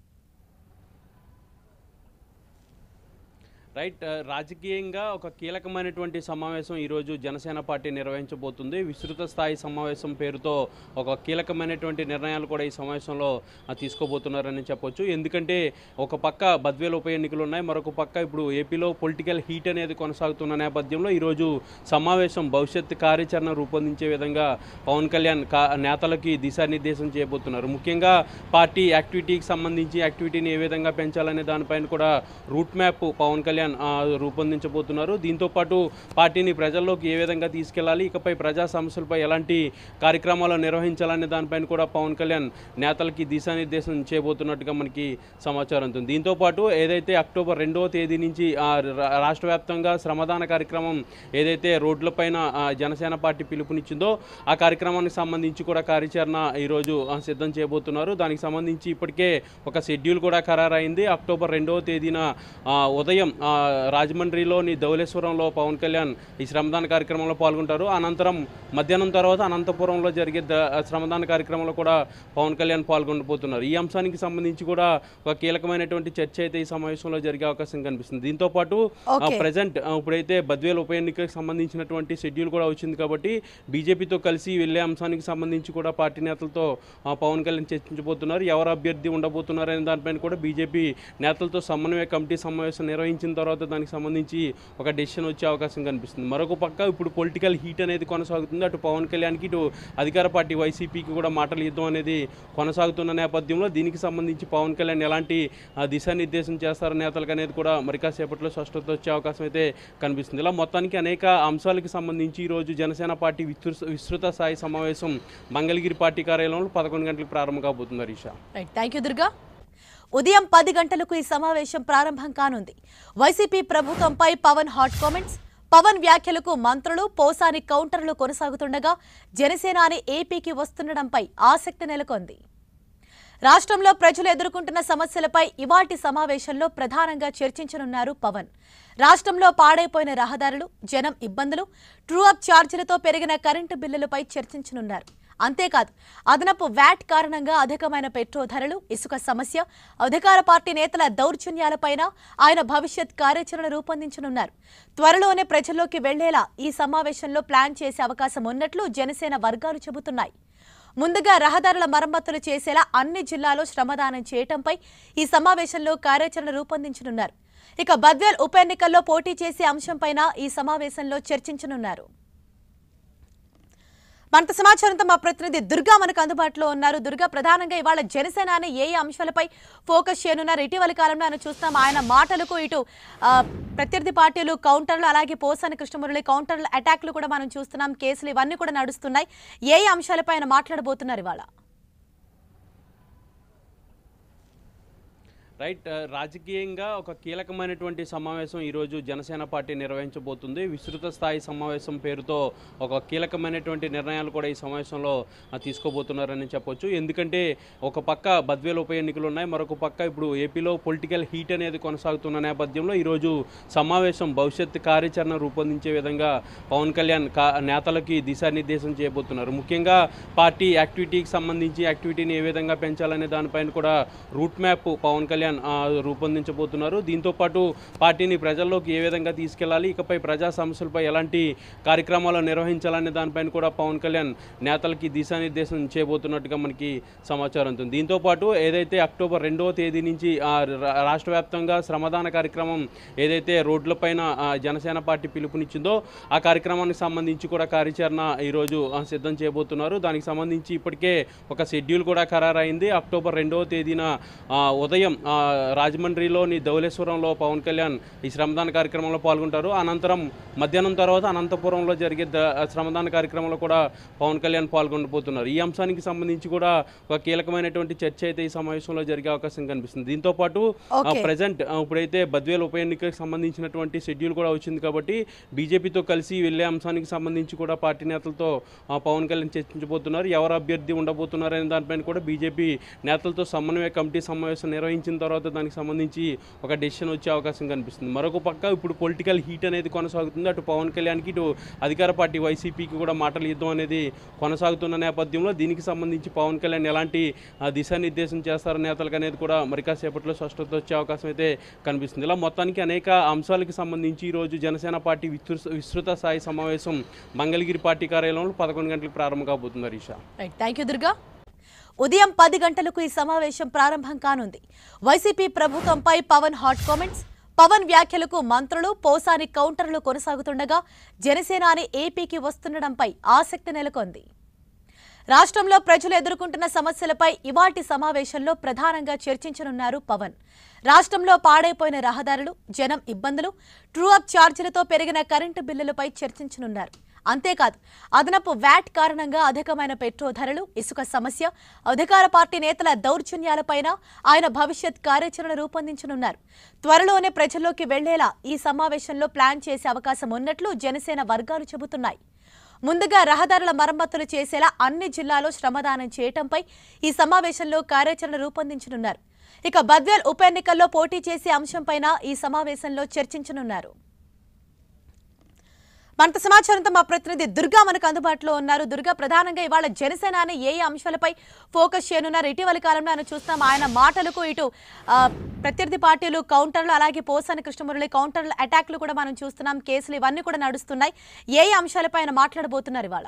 రైట్ ఆ, రాజకీయంగా ఒక కీలకమైనటువంటి సమావేశం ఈరోజు జనసేన పార్టీ నిర్వహించబోతుంది విస్తృత స్థాయి సమావేశం పేరుతో ఒక కీలకమైనటువంటి నిర్ణయాలు కూడా ఈ సమావేశంలో ఆ, తీసుకోబోతున్నారని చెప్పొచ్చు ఎందుకంటే ఒక పక్క బద్వేలు ఉప ఎన్నికలు ఉన్నాయి మరొక పక్క ఇప్పుడు ఏపీలో పొలిటికల్ హీట్ అనేది కొనసాగుతున్న నేపథ్యంలో ఈరోజు సమావేశం భవిష్యత్ కార్యాచరణ రూపొందించే విధంగా పవన్ కళ్యాణ్ కా నేతలకి దిశానిర్దేశం చేయబోతున్నారు ముఖ్యంగా పార్టీ యాక్టివిటీకి సంబంధించి యాక్టివిటీని ఏ విధంగా పెంచాలనే దానిపైన కూడా రూట్ మ్యాప్ పవన్ కళ్యాణ్ ఆ, రూపొందించబోతున్నారు దీంతో పాటు పార్టీని ప్రజల్లోకి ఏ విధంగా తీసుకెళ్లాలి ఇకపై ప్రజా సమస్యలపై ఎలాంటి కార్యక్రమాలు నిర్వహించాలనే దానిపైన కూడా పవన్ కళ్యాణ్ నేతలకి దిశానిర్దేశం చేయబోతున్నట్టుగా మనకి సమాచారం ఉంది దీంతో పాటు ఏదైతే అక్టోబర్ రెండవ తేదీ నుంచి ఆ, రా- రాష్ట్ర వ్యాప్తంగా శ్రమదాన కార్యక్రమం ఏదైతే రోడ్లపైన ఆ, జనసేన పార్టీ పిలుపునిచ్చిందో ఆ కార్యక్రమానికి సంబంధించి కూడా కార్యాచరణ ఈరోజు ఆ, సిద్ధం చేయబోతున్నారు దానికి సంబంధించి ఇప్పటికే ఒక షెడ్యూల్ కూడా ఖరారైంది అక్టోబర్ రెండవ తేదీన ఆ, ఉదయం ఆ, రాజమండ్రిలోని ధవళేశ్వరంలో పవన్ కళ్యాణ్ ఈ శ్రమదాన కార్యక్రమంలో పాల్గొంటారు అనంతరం మధ్యాహ్నం తర్వాత అనంతపురంలో జరిగే ద- శ్రమదాన కార్యక్రమంలో కూడా పవన్ కళ్యాణ్ పాల్గొనబోతున్నారు ఈ అంశానికి సంబంధించి కూడా ఒక కీలకమైనటువంటి చర్చ అయితే ఈ సమావేశంలో జరిగే అవకాశం కనిపిస్తుంది దీంతో పాటు Okay. ప్రజెంట్ ఇప్పుడైతే బద్వేల్ ఉప ఎన్నికకు సంబంధించినటువంటి షెడ్యూల్ కూడా వచ్చింది కాబట్టి బీజేపీతో కలిసి వెళ్ళే అంశానికి సంబంధించి కూడా పార్టీ నేతలతో ఆ, పవన్ కళ్యాణ్ చర్చించబోతున్నారు ఎవరు అభ్యర్థి ఉండబోతున్నారు అనే దానిపైన కూడా బీజేపీ నేతలతో సమన్వయ కమిటీ సమావేశం నిర్వహించిన తర్వాత దానికి సంబంధించి ఒక డెసిషన్ వచ్చే అవకాశం కనిపిస్తుంది మరొక పక్క ఇప్పుడు పొలిటికల్ హీట్ అనేది కొనసాగుతుంది అటు పవన్ కళ్యాణ్కి ఇటు అధికార పార్టీ వైసీపీకి కూడా మాటల యుద్ధం అనేది కొనసాగుతున్న నేపథ్యంలో దీనికి సంబంధించి పవన్ కళ్యాణ్ ఎలాంటి ఆ, దిశానిర్దేశం చేస్తారు నేతలకు అనేది కూడా మరి కాసేపట్లో స్పష్టత వచ్చే అవకాశం అయితే కనిపిస్తుంది ఇలా మొత్తానికి అనేక అంశాలకు సంబంధించి ఈరోజు జనసేన పార్టీ విస్తృ విస్తృత స్థాయి సమావేశం మంగళగిరి పార్టీ కార్యాలయంలో పదకొండు గంటలకు ప్రారంభం కాబోతుంది హరీషా రైట్ థ్యాంక్ యూ దుర్గా ఉదయం పది గంటలకు ఈ సమావేశం ప్రారంభం కానుంది వైసీపీ ప్రభుత్వంపై పవన్ హాట్ కామెంట్స్ పవన్ వ్యాఖ్యలకు మంత్రులు పోసాని కౌంటర్లు కొనసాగుతుండగా జనసేనాని ఏపీకి వస్తుండడంపై ఆసక్తి నెలకొంది రాష్ట్రంలో ప్రజలు ఎదుర్కొంటున్న సమస్యలపై ఇవాటి సమావేశంలో ప్రధానంగా చర్చించనున్నారు పవన్ రాష్ట్రంలో పాడైపోయిన రహదారులు జనం ఇబ్బందులు ట్రూ అప్ ఛార్జీలతో పెరిగిన కరెంటు బిల్లులపై చర్చించనున్నారు అంతేకాదు అదనపు వ్యాట్ కారణంగా అధికమైన పెట్రోల్ ధరలు ఇసుక సమస్య అధికార పార్టీ నేతల దౌర్జన్యాలపైన ఆయన భవిష్యత్ కార్యాచరణ రూపొందించనున్నారు త్వరలోనే ప్రజల్లోకి వెళ్లేలా ఈ సమావేశంలో ప్లాన్ చేసే అవకాశం ఉన్నట్లు జనసేన వర్గాలు చెబుతున్నాయి ముందుగా రహదారుల మరమ్మతులు చేసేలా అన్ని జిల్లాలో శ్రమదానం చేయటంపై ఈ సమావేశంలో కార్యాచరణ రూపొందించనున్నారు ఇక బద్వేల్ ఉప ఎన్నికల్లో పోటీ చేసే అంశంపైన ఈ సమావేశంలో చర్చించనున్నారు మనతో సమాచారంతో మా ప్రతినిధి దుర్గా మనకు అందుబాటులో ఉన్నారు దుర్గా ప్రధానంగా ఇవాళ జనసేన అనే ఏ ఏ అంశాలపై ఫోకస్ చేయనున్నారు ఇటీవల కాలంలో ఆయన చూస్తాం ఆయన మాటలకు ఇటు ఆ, ప్రత్యర్థి పార్టీలు కౌంటర్లు అలాగే పోసాని కృష్ణమురళి కౌంటర్ల అటాక్లు కూడా మనం చూస్తున్నాం కేసులు ఇవన్నీ కూడా నడుస్తున్నాయి ఏ ఏ అంశాలపై ఆయన మాట్లాడబోతున్నారు ఇవాళ రైట్ ఆ, రాజకీయంగా ఒక కీలకమైనటువంటి సమావేశం ఈరోజు జనసేన పార్టీ నిర్వహించబోతుంది విస్తృత స్థాయి సమావేశం పేరుతో ఒక కీలకమైనటువంటి నిర్ణయాలు కూడా ఈ సమావేశంలో ఆ, తీసుకోబోతున్నారని చెప్పొచ్చు ఎందుకంటే ఒక పక్క బద్వేలు ఉప ఎన్నికలు ఉన్నాయి మరొక పక్క ఇప్పుడు ఏపీలో పొలిటికల్ హీట్ అనేది కొనసాగుతున్న నేపథ్యంలో ఈరోజు సమావేశం భవిష్యత్ కార్యాచరణ రూపొందించే విధంగా పవన్ కళ్యాణ్ కా నేతలకి దిశానిర్దేశం చేయబోతున్నారు ముఖ్యంగా పార్టీ యాక్టివిటీకి సంబంధించి యాక్టివిటీని ఏ విధంగా పెంచాలనే దానిపైన కూడా రూట్ మ్యాప్ పవన్ కళ్యాణ్ ఆ, రూపొందించబోతున్నారు దీంతో పాటు పార్టీని ప్రజల్లోకి ఏ విధంగా తీసుకెళ్లాలి ఇకపై ప్రజా సమస్యలపై ఎలాంటి కార్యక్రమాలు నిర్వహించాలనే దానిపైన కూడా పవన్ కళ్యాణ్ నేతలకి దిశానిర్దేశం చేయబోతున్నట్టుగా మనకి సమాచారం ఉంది దీంతో పాటు ఏదైతే అక్టోబర్ రెండవ తేదీ నుంచి ఆ, రా- రాష్ట్ర వ్యాప్తంగా శ్రమదాన కార్యక్రమం ఏదైతే రోడ్లపైన ఆ, జనసేన పార్టీ పిలుపునిచ్చిందో ఆ కార్యక్రమానికి సంబంధించి కూడా కార్యాచరణ ఈరోజు ఆ, సిద్ధం చేయబోతున్నారు దానికి సంబంధించి ఇప్పటికే ఒక షెడ్యూల్ కూడా ఖరారైంది అక్టోబర్ రెండవ తేదీన ఆ, ఉదయం ఆ, రాజమండ్రిలోని ధవళేశ్వరంలో పవన్ కళ్యాణ్ ఈ శ్రమదాన కార్యక్రమంలో పాల్గొంటారు అనంతరం మధ్యాహ్నం తర్వాత అనంతపురంలో జరిగే ద శ్రమదాన కార్యక్రమంలో కూడా పవన్ కళ్యాణ్ పాల్గొనబోతున్నారు ఈ అంశానికి సంబంధించి కూడా ఒక కీలకమైనటువంటి చర్చ అయితే ఈ సమావేశంలో జరిగే అవకాశం కనిపిస్తుంది దీంతో పాటు Okay. ప్రజెంట్ ఇప్పుడైతే బద్వేల్ ఉప ఎన్నికకి సంబంధించినటువంటి షెడ్యూల్ కూడా వచ్చింది కాబట్టి బీజేపీతో కలిసి వెళ్ళే అంశానికి సంబంధించి కూడా పార్టీ నేతలతో ఆ, పవన్ కళ్యాణ్ చర్చించబోతున్నారు ఎవరు అభ్యర్థి ఉండబోతున్నారు అనే దానిపైన కూడా బీజేపీ నేతలతో సమన్వయ కమిటీ సమావేశం నిర్వహించిన తర్వాత దానికి సంబంధించి ఒక డెసిషన్ వచ్చే అవకాశం కనిపిస్తుంది మరొక పక్క ఇప్పుడు పొలిటికల్ హీట్ అనేది కొనసాగుతుంది అటు పవన్ కళ్యాణ్కి ఇటు అధికార పార్టీ వైసీపీకి కూడా మాటల యుద్ధం అనేది కొనసాగుతున్న నేపథ్యంలో దీనికి సంబంధించి పవన్ కళ్యాణ్ ఎలాంటి ఆ, దిశానిర్దేశం చేస్తారు నేతలకు అనేది కూడా మరి కాసేపట్లో స్పష్టత వచ్చే అవకాశం అయితే కనిపిస్తుంది ఇలా మొత్తానికి అనేక అంశాలకు సంబంధించి ఈరోజు జనసేన పార్టీ విస్తృత విస్తృత స్థాయి సమావేశం మంగళగిరి పార్టీ కార్యాలయంలో పదకొండు గంటలకు ప్రారంభం కాబోతుంది హరీషా రైట్ థ్యాంక్ యూ దుర్గా ఉదయం పది గంటలకు ఈ సమావేశం ప్రారంభం కానుంది వైసీపీ ప్రభుత్వంపై పవన్ హాట్ కామెంట్స్ పవన్ వ్యాఖ్యలకు మంత్రులు పోసాని కౌంటర్లు కొనసాగుతుండగా జనసేనాని ఏపీకి వస్తుండడంపై ఆసక్తి నెలకొంది రాష్ట్రంలో ప్రజలు ఎదుర్కొంటున్న సమస్యలపై ఇవాటి సమావేశంలో ప్రధానంగా చర్చించనున్నారు పవన్ రాష్ట్రంలో పాడైపోయిన రహదారులు జనం ఇబ్బందులు ట్రూ అప్ ఛార్జీలతో పెరిగిన కరెంటు బిల్లులపై చర్చించనున్నారు అంతేకాదు అదనపు వ్యాట్ కారణంగా అధికమైన పెట్రోల్ ధరలు ఇసుక సమస్య అధికార పార్టీ నేతల దౌర్జన్యాలపైన ఆయన భవిష్యత్ కార్యాచరణ రూపొందించనున్నారు త్వరలోనే ప్రజల్లోకి వెళ్లేలా ఈ సమావేశంలో ప్లాన్ చేసే అవకాశం ఉన్నట్లు జనసేన వర్గాలు చెబుతున్నాయి ముందుగా రహదారుల మరమ్మతులు చేసేలా అన్ని జిల్లాలో శ్రమదానం చేయటంపై ఈ సమావేశంలో కార్యాచరణ రూపొందించనున్నారు ఇక బద్వేల్ ఉప ఎన్నికల్లో పోటీ చేసే అంశంపైన ఈ సమావేశంలో చర్చించనున్నారు మనత సమాచారంతో మా ప్రతినిధి దుర్గా మనకు అందుబాటులో ఉన్నారు దుర్గా ప్రధానంగా ఇవాళ జనసేన అనే ఏ ఏ అంశాలపై ఫోకస్ చేయనున్నారు ఇటీవల కాలంలో ఆయన చూస్తాం ఆయన మాటలకు ఇటు ఆ, ప్రత్యర్థి పార్టీలు కౌంటర్లు అలాగే పోసాని కృష్ణమురళి కౌంటర్లు అటాక్లు కూడా మనం చూస్తున్నాం కేసులు ఇవన్నీ కూడా నడుస్తున్నాయి ఏ ఏ అంశాలపై ఆయన మాట్లాడబోతున్నారు ఇవాళ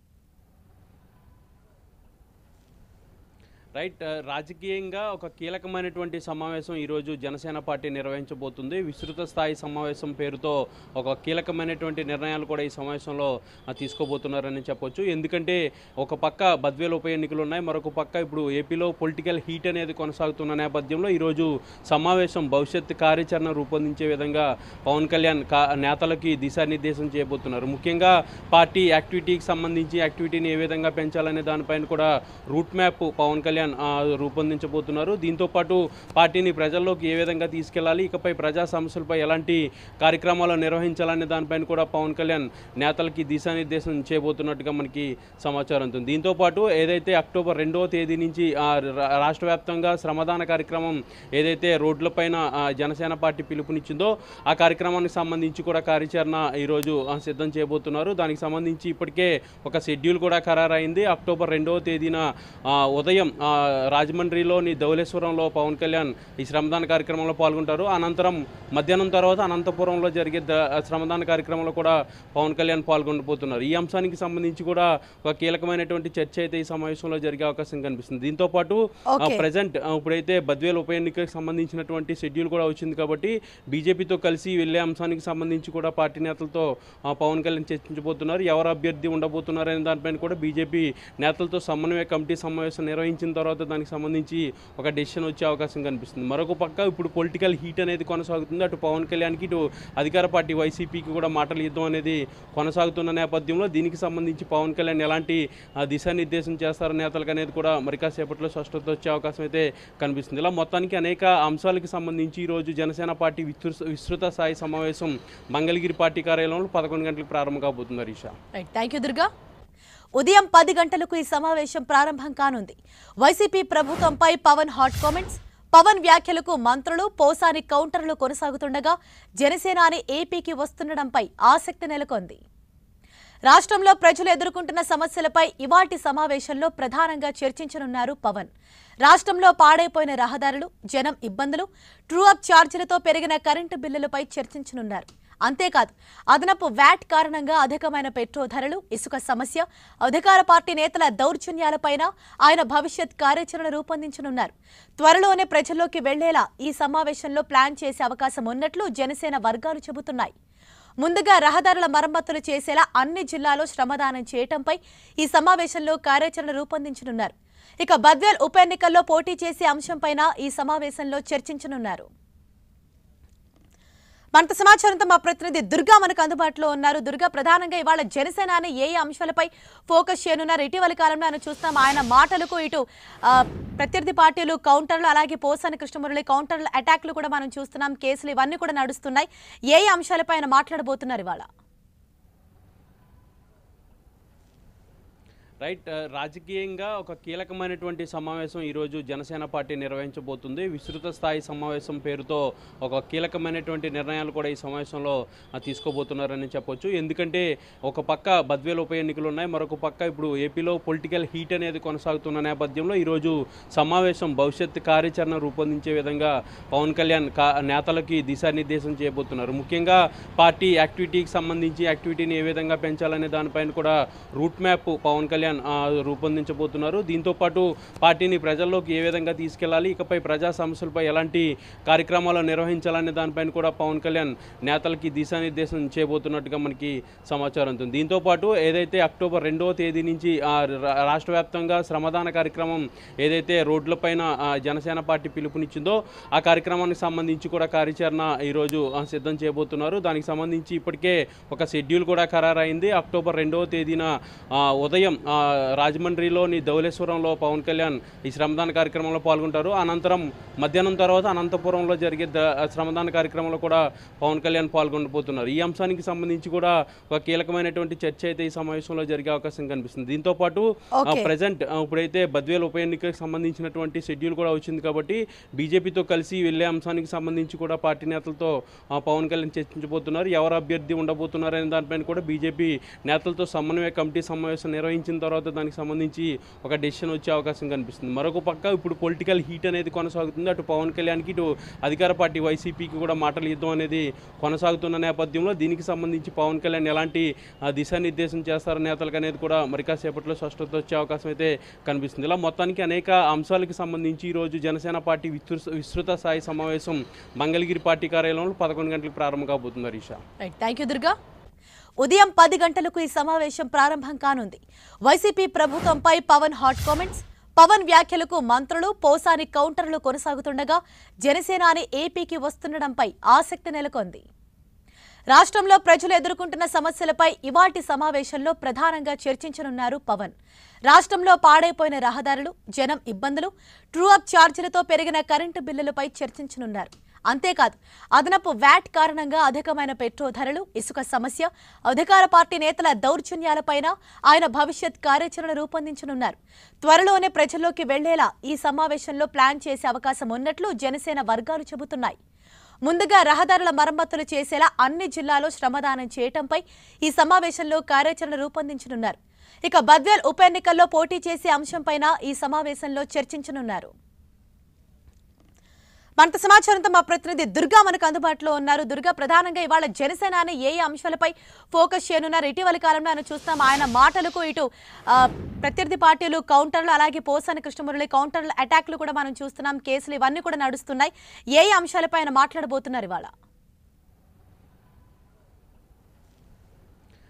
రైట్ ఆ, రాజకీయంగా ఒక కీలకమైనటువంటి సమావేశం ఈరోజు జనసేన పార్టీ నిర్వహించబోతుంది విస్తృత స్థాయి సమావేశం పేరుతో ఒక కీలకమైనటువంటి నిర్ణయాలు కూడా ఈ సమావేశంలో ఆ, తీసుకోబోతున్నారని చెప్పొచ్చు ఎందుకంటే ఒక పక్క బద్వేలు ఉప ఎన్నికలు ఉన్నాయి మరొక పక్క ఇప్పుడు ఏపీలో పొలిటికల్ హీట్ అనేది కొనసాగుతున్న నేపథ్యంలో ఈరోజు సమావేశం భవిష్యత్ కార్యాచరణ రూపొందించే విధంగా పవన్ కళ్యాణ్ కా నేతలకి దిశానిర్దేశం చేయబోతున్నారు ముఖ్యంగా పార్టీ యాక్టివిటీకి సంబంధించి యాక్టివిటీని ఏ విధంగా పెంచాలనే దానిపైన కూడా రూట్ మ్యాప్ పవన్ కళ్యాణ్ ఆ, రూపొందించబోతున్నారు దీంతో పాటు పార్టీని ప్రజల్లోకి ఏ విధంగా తీసుకెళ్లాలి ఇకపై ప్రజా సమస్యలపై ఎలాంటి కార్యక్రమాలు నిర్వహించాలనే దానిపైన కూడా పవన్ కళ్యాణ్ నేతలకి దిశానిర్దేశం చేయబోతున్నట్టుగా మనకి సమాచారం ఉంది దీంతో పాటు ఏదైతే అక్టోబర్ రెండవ తేదీ నుంచి ఆ, రా- రాష్ట్ర వ్యాప్తంగా శ్రమదాన కార్యక్రమం ఏదైతే రోడ్లపైన ఆ, జనసేన పార్టీ పిలుపునిచ్చిందో ఆ కార్యక్రమానికి సంబంధించి కూడా కార్యాచరణ ఈరోజు ఆ, సిద్ధం చేయబోతున్నారు దానికి సంబంధించి ఇప్పటికే ఒక షెడ్యూల్ కూడా ఖరారైంది అక్టోబర్ రెండవ తేదీన ఆ, ఉదయం ఆ, రాజమండ్రిలోని ధవళేశ్వరంలో పవన్ కళ్యాణ్ ఈ శ్రమదాన కార్యక్రమంలో పాల్గొంటారు అనంతరం మధ్యాహ్నం తర్వాత అనంతపురంలో జరిగే ద శ్రమదాన కార్యక్రమంలో కూడా పవన్ కళ్యాణ్ పాల్గొనబోతున్నారు ఈ అంశానికి సంబంధించి కూడా ఒక కీలకమైనటువంటి చర్చ అయితే ఈ సమావేశంలో జరిగే అవకాశం కనిపిస్తుంది దీంతో పాటు Okay. ప్రజెంట్ ఇప్పుడైతే బద్వేల్ ఉప ఎన్నికకి సంబంధించినటువంటి షెడ్యూల్ కూడా వచ్చింది కాబట్టి బీజేపీతో కలిసి వెళ్ళే అంశానికి సంబంధించి కూడా పార్టీ నేతలతో ఆ, పవన్ కళ్యాణ్ చర్చించబోతున్నారు ఎవరు అభ్యర్థి ఉండబోతున్నారు అనే దానిపైన కూడా బీజేపీ నేతలతో సమన్వయ కమిటీ సమావేశం నిర్వహించిన తర్వాత దానికి సంబంధించి ఒక డెసిషన్ వచ్చే అవకాశం కనిపిస్తుంది మరొక పక్క ఇప్పుడు పొలిటికల్ హీట్ అనేది కొనసాగుతుంది అటు పవన్ కళ్యాణ్కి ఇటు అధికార పార్టీ వైసీపీకి కూడా మాటల యుద్ధం అనేది కొనసాగుతున్న నేపథ్యంలో దీనికి సంబంధించి పవన్ కళ్యాణ్ ఎలాంటి ఆ, దిశానిర్దేశం చేస్తారో నేతలకు అనేది కూడా మరి కాసేపట్లో స్పష్టత వచ్చే అవకాశం అయితే కనిపిస్తుంది ఇలా మొత్తానికి అనేక అంశాలకు సంబంధించి ఈరోజు జనసేన పార్టీ విస్తృ విస్తృత స్థాయి సమావేశం మంగళగిరి పార్టీ కార్యాలయంలో పదకొండు గంటలకు ప్రారంభం కాబోతుంది హరీషా రైట్ థ్యాంక్ యూ దుర్గా ఉదయం పది గంటలకు ఈ సమావేశం ప్రారంభం కానుంది వైసీపీ ప్రభుత్వంపై పవన్ హాట్ కామెంట్స్ పవన్ వ్యాఖ్యలకు మంత్రులు పోసాని కౌంటర్లు కొనసాగుతుండగా జనసేనాని ఏపీకి వస్తుండడంపై ఆసక్తి నెలకొంది రాష్ట్రంలో ప్రజలు ఎదుర్కొంటున్న సమస్యలపై ఇవాటి సమావేశంలో ప్రధానంగా చర్చించనున్నారు పవన్ రాష్ట్రంలో పాడైపోయిన రహదారులు జనం ఇబ్బందులు ట్రూ అప్ ఛార్జీలతో పెరిగిన కరెంటు బిల్లులపై చర్చించనున్నారు అంతేకాదు అదనపు వ్యాట్ కారణంగా అధికమైన పెట్రోల్ ధరలు ఇసుక సమస్య అధికార పార్టీ నేతల దౌర్జన్యాలపైన ఆయన భవిష్యత్ కార్యాచరణ రూపొందించనున్నారు త్వరలోనే ప్రజల్లోకి వెళ్లేలా ఈ సమావేశంలో ప్లాన్ చేసే అవకాశం ఉన్నట్లు జనసేన వర్గాలు చెబుతున్నాయి ముందుగా రహదారుల మరమ్మతులు చేసేలా అన్ని జిల్లాలో శ్రమదానం చేయటంపై ఈ సమావేశంలో కార్యాచరణ రూపొందించనున్నారు ఇక బద్వేల్ ఉప ఎన్నికల్లో పోటీ చేసే అంశంపైన ఈ సమావేశంలో చర్చించనున్నారు మనతో సమాచారంతో మా ప్రతినిధి దుర్గా మనకు అందుబాటులో ఉన్నారు దుర్గా ప్రధానంగా ఇవాళ జనసేన అనే ఏ ఏ అంశాలపై ఫోకస్ చేయనున్నారు ఇటీవల కాలంలో ఆయన చూస్తాం ఆయన మాటలకు ఇటు ఆ, ప్రత్యర్థి పార్టీలు కౌంటర్లు అలాగే పోసాని కృష్ణమురళి కౌంటర్లు అటాక్లు కూడా మనం చూస్తున్నాం కేసులు ఇవన్నీ కూడా నడుస్తున్నాయి ఏ ఏ అంశాలపై ఆయన మాట్లాడబోతున్నారు ఇవాళ రైట్ ఆ, రాజకీయంగా ఒక కీలకమైనటువంటి సమావేశం ఈరోజు జనసేన పార్టీ నిర్వహించబోతుంది విస్తృత స్థాయి సమావేశం పేరుతో ఒక కీలకమైనటువంటి నిర్ణయాలు కూడా ఈ సమావేశంలో ఆ, తీసుకోబోతున్నారని చెప్పొచ్చు ఎందుకంటే ఒక పక్క బద్వేలు ఉప ఎన్నికలు ఉన్నాయి మరొక పక్క ఇప్పుడు ఏపీలో పొలిటికల్ హీట్ అనేది కొనసాగుతున్న నేపథ్యంలో ఈరోజు సమావేశం భవిష్యత్ కార్యాచరణ రూపొందించే విధంగా పవన్ కళ్యాణ్ కా నేతలకి దిశానిర్దేశం చేయబోతున్నారు ముఖ్యంగా పార్టీ యాక్టివిటీకి సంబంధించి యాక్టివిటీని ఏ విధంగా పెంచాలనే దానిపైన కూడా రూట్ మ్యాప్ పవన్ కళ్యాణ్ ఆ, రూపొందించబోతున్నారు దీంతో పాటు పార్టీని ప్రజల్లోకి ఏ విధంగా తీసుకెళ్లాలి ఇకపై ప్రజా సమస్యలపై ఎలాంటి కార్యక్రమాలు నిర్వహించాలనే దానిపైన కూడా పవన్ కళ్యాణ్ నేతలకి దిశానిర్దేశం చేయబోతున్నట్టుగా మనకి సమాచారం ఉంది దీంతో పాటు ఏదైతే అక్టోబర్ రెండవ తేదీ నుంచి ఆ, రా- రాష్ట్ర వ్యాప్తంగా శ్రమదాన కార్యక్రమం ఏదైతే రోడ్లపైన ఆ, జనసేన పార్టీ పిలుపునిచ్చిందో ఆ కార్యక్రమానికి సంబంధించి కూడా కార్యాచరణ ఈరోజు ఆ, సిద్ధం చేయబోతున్నారు దానికి సంబంధించి ఇప్పటికే ఒక షెడ్యూల్ కూడా ఖరారైంది అక్టోబర్ రెండవ తేదీన ఆ, ఉదయం ఆ, రాజమండ్రిలోని ధవళేశ్వరంలో పవన్ కళ్యాణ్ ఈ శ్రమదాన కార్యక్రమంలో పాల్గొంటారు అనంతరం మధ్యాహ్నం తర్వాత అనంతపురంలో జరిగే ద శ్రమదాన కార్యక్రమంలో కూడా పవన్ కళ్యాణ్ పాల్గొనబోతున్నారు ఈ అంశానికి సంబంధించి కూడా ఒక కీలకమైనటువంటి చర్చ అయితే ఈ సమావేశంలో జరిగే అవకాశం కనిపిస్తుంది దీంతో పాటు Okay. ప్రజెంట్ ఇప్పుడైతే బద్వేల్ ఉప ఎన్నికకు సంబంధించినటువంటి షెడ్యూల్ కూడా వచ్చింది కాబట్టి బీజేపీతో కలిసి వెళ్ళే అంశానికి సంబంధించి కూడా పార్టీ నేతలతో ఆ, పవన్ కళ్యాణ్ చర్చించబోతున్నారు ఎవరు అభ్యర్థి ఉండబోతున్నారు అనే దానిపైన కూడా బీజేపీ నేతలతో సమన్వయ కమిటీ సమావేశం నిర్వహించిన తర్వాత దానికి సంబంధించి ఒక డెసిషన్ వచ్చే అవకాశం కనిపిస్తుంది మరొక పక్క ఇప్పుడు పొలిటికల్ హీట్ అనేది కొనసాగుతుంది అటు పవన్ కళ్యాణ్కి ఇటు అధికార పార్టీ వైసీపీకి కూడా మాటల యుద్ధం అనేది కొనసాగుతున్న నేపథ్యంలో దీనికి సంబంధించి పవన్ కళ్యాణ్ ఎలాంటి ఆ, దిశానిర్దేశం చేస్తారో నేతలకు అనేది కూడా మరి కాసేపట్లో స్పష్టత వచ్చే అవకాశం అయితే కనిపిస్తుంది ఇలా మొత్తానికి అనేక అంశాలకు సంబంధించి ఈరోజు జనసేన పార్టీ విస్తృ విస్తృత స్థాయి సమావేశం మంగళగిరి పార్టీ కార్యాలయంలో పదకొండు గంటలకు ప్రారంభం కాబోతుంది హరీషా రైట్ థ్యాంక్ యూ దుర్గా ఉదయం పది గంటలకు ఈ సమావేశం ప్రారంభం కానుంది వైసీపీ ప్రభుత్వంపై పవన్ హాట్ కామెంట్స్ పవన్ వ్యాఖ్యలకు మంత్రులు పోసాని కౌంటర్లు కొనసాగుతుండగా జనసేనాని ఏపీకి వస్తుండడంపై ఆసక్తి నెలకొంది రాష్ట్రంలో ప్రజలు ఎదుర్కొంటున్న సమస్యలపై ఇవాటి సమావేశంలో ప్రధానంగా చర్చించనున్నారు పవన్ రాష్ట్రంలో పాడైపోయిన రహదారులు జనం ఇబ్బందులు ట్రూ అప్ ఛార్జీలతో పెరిగిన కరెంటు బిల్లులపై చర్చించనున్నారు అంతేకాదు అదనపు వ్యాట్ కారణంగా అధికమైన పెట్రోల్ ధరలు ఇసుక సమస్య అధికార పార్టీ నేతల దౌర్జన్యాలపైన ఆయన భవిష్యత్ కార్యాచరణ రూపొందించనున్నారు త్వరలోనే ప్రజల్లోకి వెళ్లేలా ఈ సమావేశంలో ప్లాన్ చేసే అవకాశం ఉన్నట్లు జనసేన వర్గాలు చెబుతున్నాయి ముందుగా రహదారుల మరమ్మతులు చేసేలా అన్ని జిల్లాలో శ్రమదానం చేయటంపై ఈ సమావేశంలో కార్యాచరణ రూపొందించనున్నారు ఇక బద్వేల్ ఉప ఎన్నికల్లో పోటీ చేసే అంశంపైన ఈ సమావేశంలో చర్చించనున్నారు మనతో సమాచారంతో మా ప్రతినిధి దుర్గా మనకు అందుబాటులో ఉన్నారు దుర్గా ప్రధానంగా ఇవాళ జనసేన అనే ఏ ఏ అంశాలపై ఫోకస్ చేయనున్నారు ఇటీవల కాలంలో ఆయన చూస్తాం ఆయన మాటలకు ఇటు ఆ, ప్రత్యర్థి పార్టీలు కౌంటర్లు అలాగే పోసాని కృష్ణమురళి కౌంటర్లు అటాక్లు కూడా మనం చూస్తున్నాం కేసులు ఇవన్నీ కూడా నడుస్తున్నాయి ఏ ఏ అంశాలపై ఆయన మాట్లాడబోతున్నారు ఇవాళ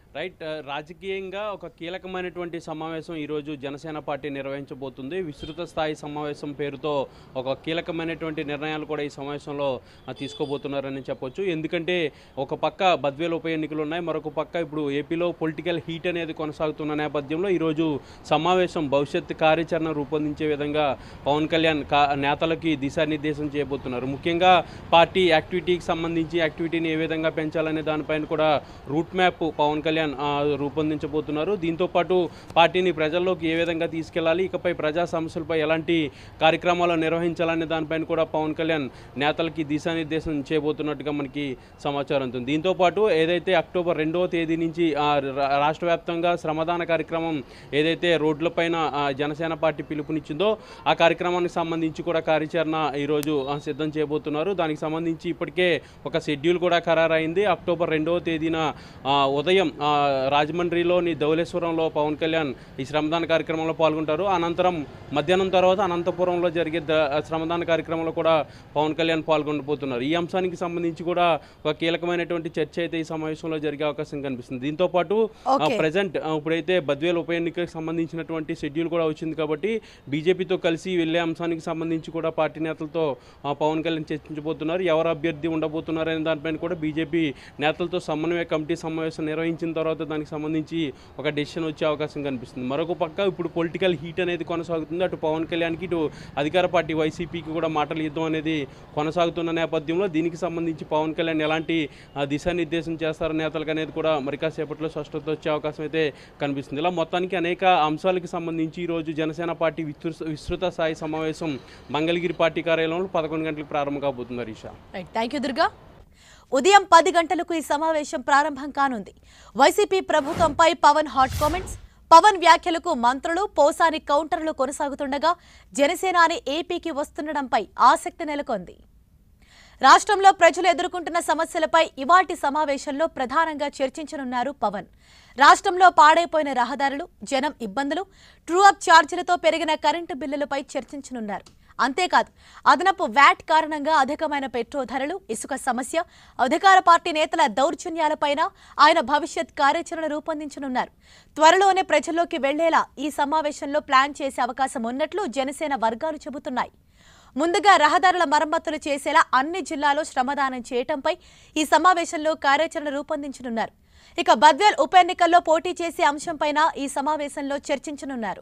రైట్ ఆ, రాజకీయంగా ఒక కీలకమైనటువంటి సమావేశం ఈరోజు జనసేన పార్టీ నిర్వహించబోతుంది విస్తృత స్థాయి సమావేశం పేరుతో ఒక కీలకమైనటువంటి నిర్ణయాలు కూడా ఈ సమావేశంలో ఆ, తీసుకోబోతున్నారని చెప్పొచ్చు ఎందుకంటే ఒక పక్క బద్వేలు ఉప ఎన్నికలు ఉన్నాయి మరొక పక్క ఇప్పుడు ఏపీలో పొలిటికల్ హీట్ అనేది కొనసాగుతున్న నేపథ్యంలో ఈరోజు సమావేశం భవిష్యత్ కార్యాచరణ రూపొందించే విధంగా పవన్ కళ్యాణ్ కా నేతలకి దిశానిర్దేశం చేయబోతున్నారు ముఖ్యంగా పార్టీ యాక్టివిటీకి సంబంధించి యాక్టివిటీని ఏ విధంగా పెంచాలనే దానిపైన కూడా రూట్ మ్యాప్ పవన్ కళ్యాణ్ ఆ, రూపొందించబోతున్నారు దీంతోపాటు పార్టీని ప్రజల్లోకి ఏ విధంగా తీసుకెళ్లాలి ఇకపై ప్రజా సమస్యలపై ఎలాంటి కార్యక్రమాలు నిర్వహించాలనే దానిపైన కూడా పవన్ కళ్యాణ్ నేతలకి దిశానిర్దేశం చేయబోతున్నట్టుగా మనకి సమాచారం ఉంది దీంతోపాటు ఏదైతే అక్టోబర్ రెండవ తేదీ నుంచి ఆ, రా- రాష్ట్ర వ్యాప్తంగా శ్రమదాన కార్యక్రమం ఏదైతే రోడ్లపైన ఆ, జనసేన పార్టీ పిలుపునిచ్చిందో ఆ కార్యక్రమానికి సంబంధించి కూడా కార్యాచరణ ఈరోజు ఆ, సిద్ధం చేయబోతున్నారు దానికి సంబంధించి ఇప్పటికే ఒక షెడ్యూల్ కూడా ఖరారైంది అక్టోబర్ రెండవ తేదీన ఆ, ఉదయం ఆ, రాజమండ్రిలోని ధవళేశ్వరంలో పవన్ కళ్యాణ్ ఈ శ్రమదాన కార్యక్రమంలో పాల్గొంటారు అనంతరం మధ్యాహ్నం తర్వాత అనంతపురంలో జరిగే ద శ్రమదాన కార్యక్రమంలో కూడా పవన్ కళ్యాణ్ పాల్గొనబోతున్నారు ఈ అంశానికి సంబంధించి కూడా ఒక కీలకమైనటువంటి చర్చ అయితే ఈ సమావేశంలో జరిగే అవకాశం కనిపిస్తుంది దీంతో పాటు Okay. ప్రజెంట్ ఇప్పుడైతే బద్వేల్ ఉప ఎన్నికకు సంబంధించినటువంటి షెడ్యూల్ కూడా వచ్చింది కాబట్టి బీజేపీతో కలిసి వెళ్ళే అంశానికి సంబంధించి కూడా పార్టీ నేతలతో ఆ, పవన్ కళ్యాణ్ చర్చించబోతున్నారు ఎవరు అభ్యర్థి ఉండబోతున్నారు అనే దానిపైన కూడా బీజేపీ నేతలతో సమన్వయ కమిటీ సమావేశం నిర్వహించిన తర్వాత దానికి సంబంధించి ఒక డెసిషన్ వచ్చే అవకాశం కనిపిస్తుంది మరొక పక్క ఇప్పుడు పొలిటికల్ హీట్ అనేది కొనసాగుతుంది అటు పవన్ కళ్యాణ్కి ఇటు అధికార పార్టీ వైసీపీకి కూడా మాటల యుద్ధం అనేది కొనసాగుతున్న నేపథ్యంలో దీనికి సంబంధించి పవన్ కళ్యాణ్ ఎలాంటి ఆ, దిశానిర్దేశం చేస్తారు నేతలకు అనేది కూడా మరి కాసేపట్లో స్పష్టత వచ్చే అవకాశం అయితే కనిపిస్తుంది ఇలా మొత్తానికి అనేక అంశాలకు సంబంధించి ఈరోజు జనసేన పార్టీ విస్తృత విస్తృత స్థాయి సమావేశం మంగళగిరి పార్టీ కార్యాలయంలో పదకొండు గంటలకు ప్రారంభం కాబోతుంది హరీషా రైట్ థ్యాంక్ యూ దుర్గా ఉదయం పది గంటలకు ఈ సమావేశం ప్రారంభం కానుంది వైసీపీ ప్రభుత్వంపై పవన్ హాట్ కామెంట్స్ పవన్ వ్యాఖ్యలకు మంత్రులు పోసాని కౌంటర్లు కొనసాగుతుండగా జనసేన అని ఏపీకి వస్తుండడంపై ఆసక్తి నెలకొంది రాష్ట్రంలో ప్రజలు ఎదుర్కొంటున్న సమస్యలపై ఇవాటి సమావేశంలో ప్రధానంగా చర్చించనున్నారు పవన్ రాష్ట్రంలో పాడైపోయిన రహదారులు జనం ఇబ్బందులు ట్రూ అప్ ఛార్జీలతో పెరిగిన కరెంటు బిల్లులపై చర్చించనున్నారు అంతేకాదు అదనపు వ్యాట్ కారణంగా అధికమైన పెట్రోల్ ధరలు ఇసుక సమస్య అధికార పార్టీ నేతల దౌర్జన్యాలపైన ఆయన భవిష్యత్ కార్యాచరణ రూపొందించనున్నారు త్వరలోనే ప్రజల్లోకి వెళ్లేలా ఈ సమావేశంలో ప్లాన్ చేసే అవకాశం ఉన్నట్లు జనసేన వర్గాలు చెబుతున్నాయి ముందుగా రహదారుల మరమ్మతులు చేసేలా అన్ని జిల్లాలో శ్రమదానం చేయటంపై ఈ సమావేశంలో కార్యాచరణ రూపొందించనున్నారు ఇక బద్వేల్ ఉప ఎన్నికల్లో పోటీ చేసే అంశంపైన ఈ సమావేశంలో చర్చించనున్నారు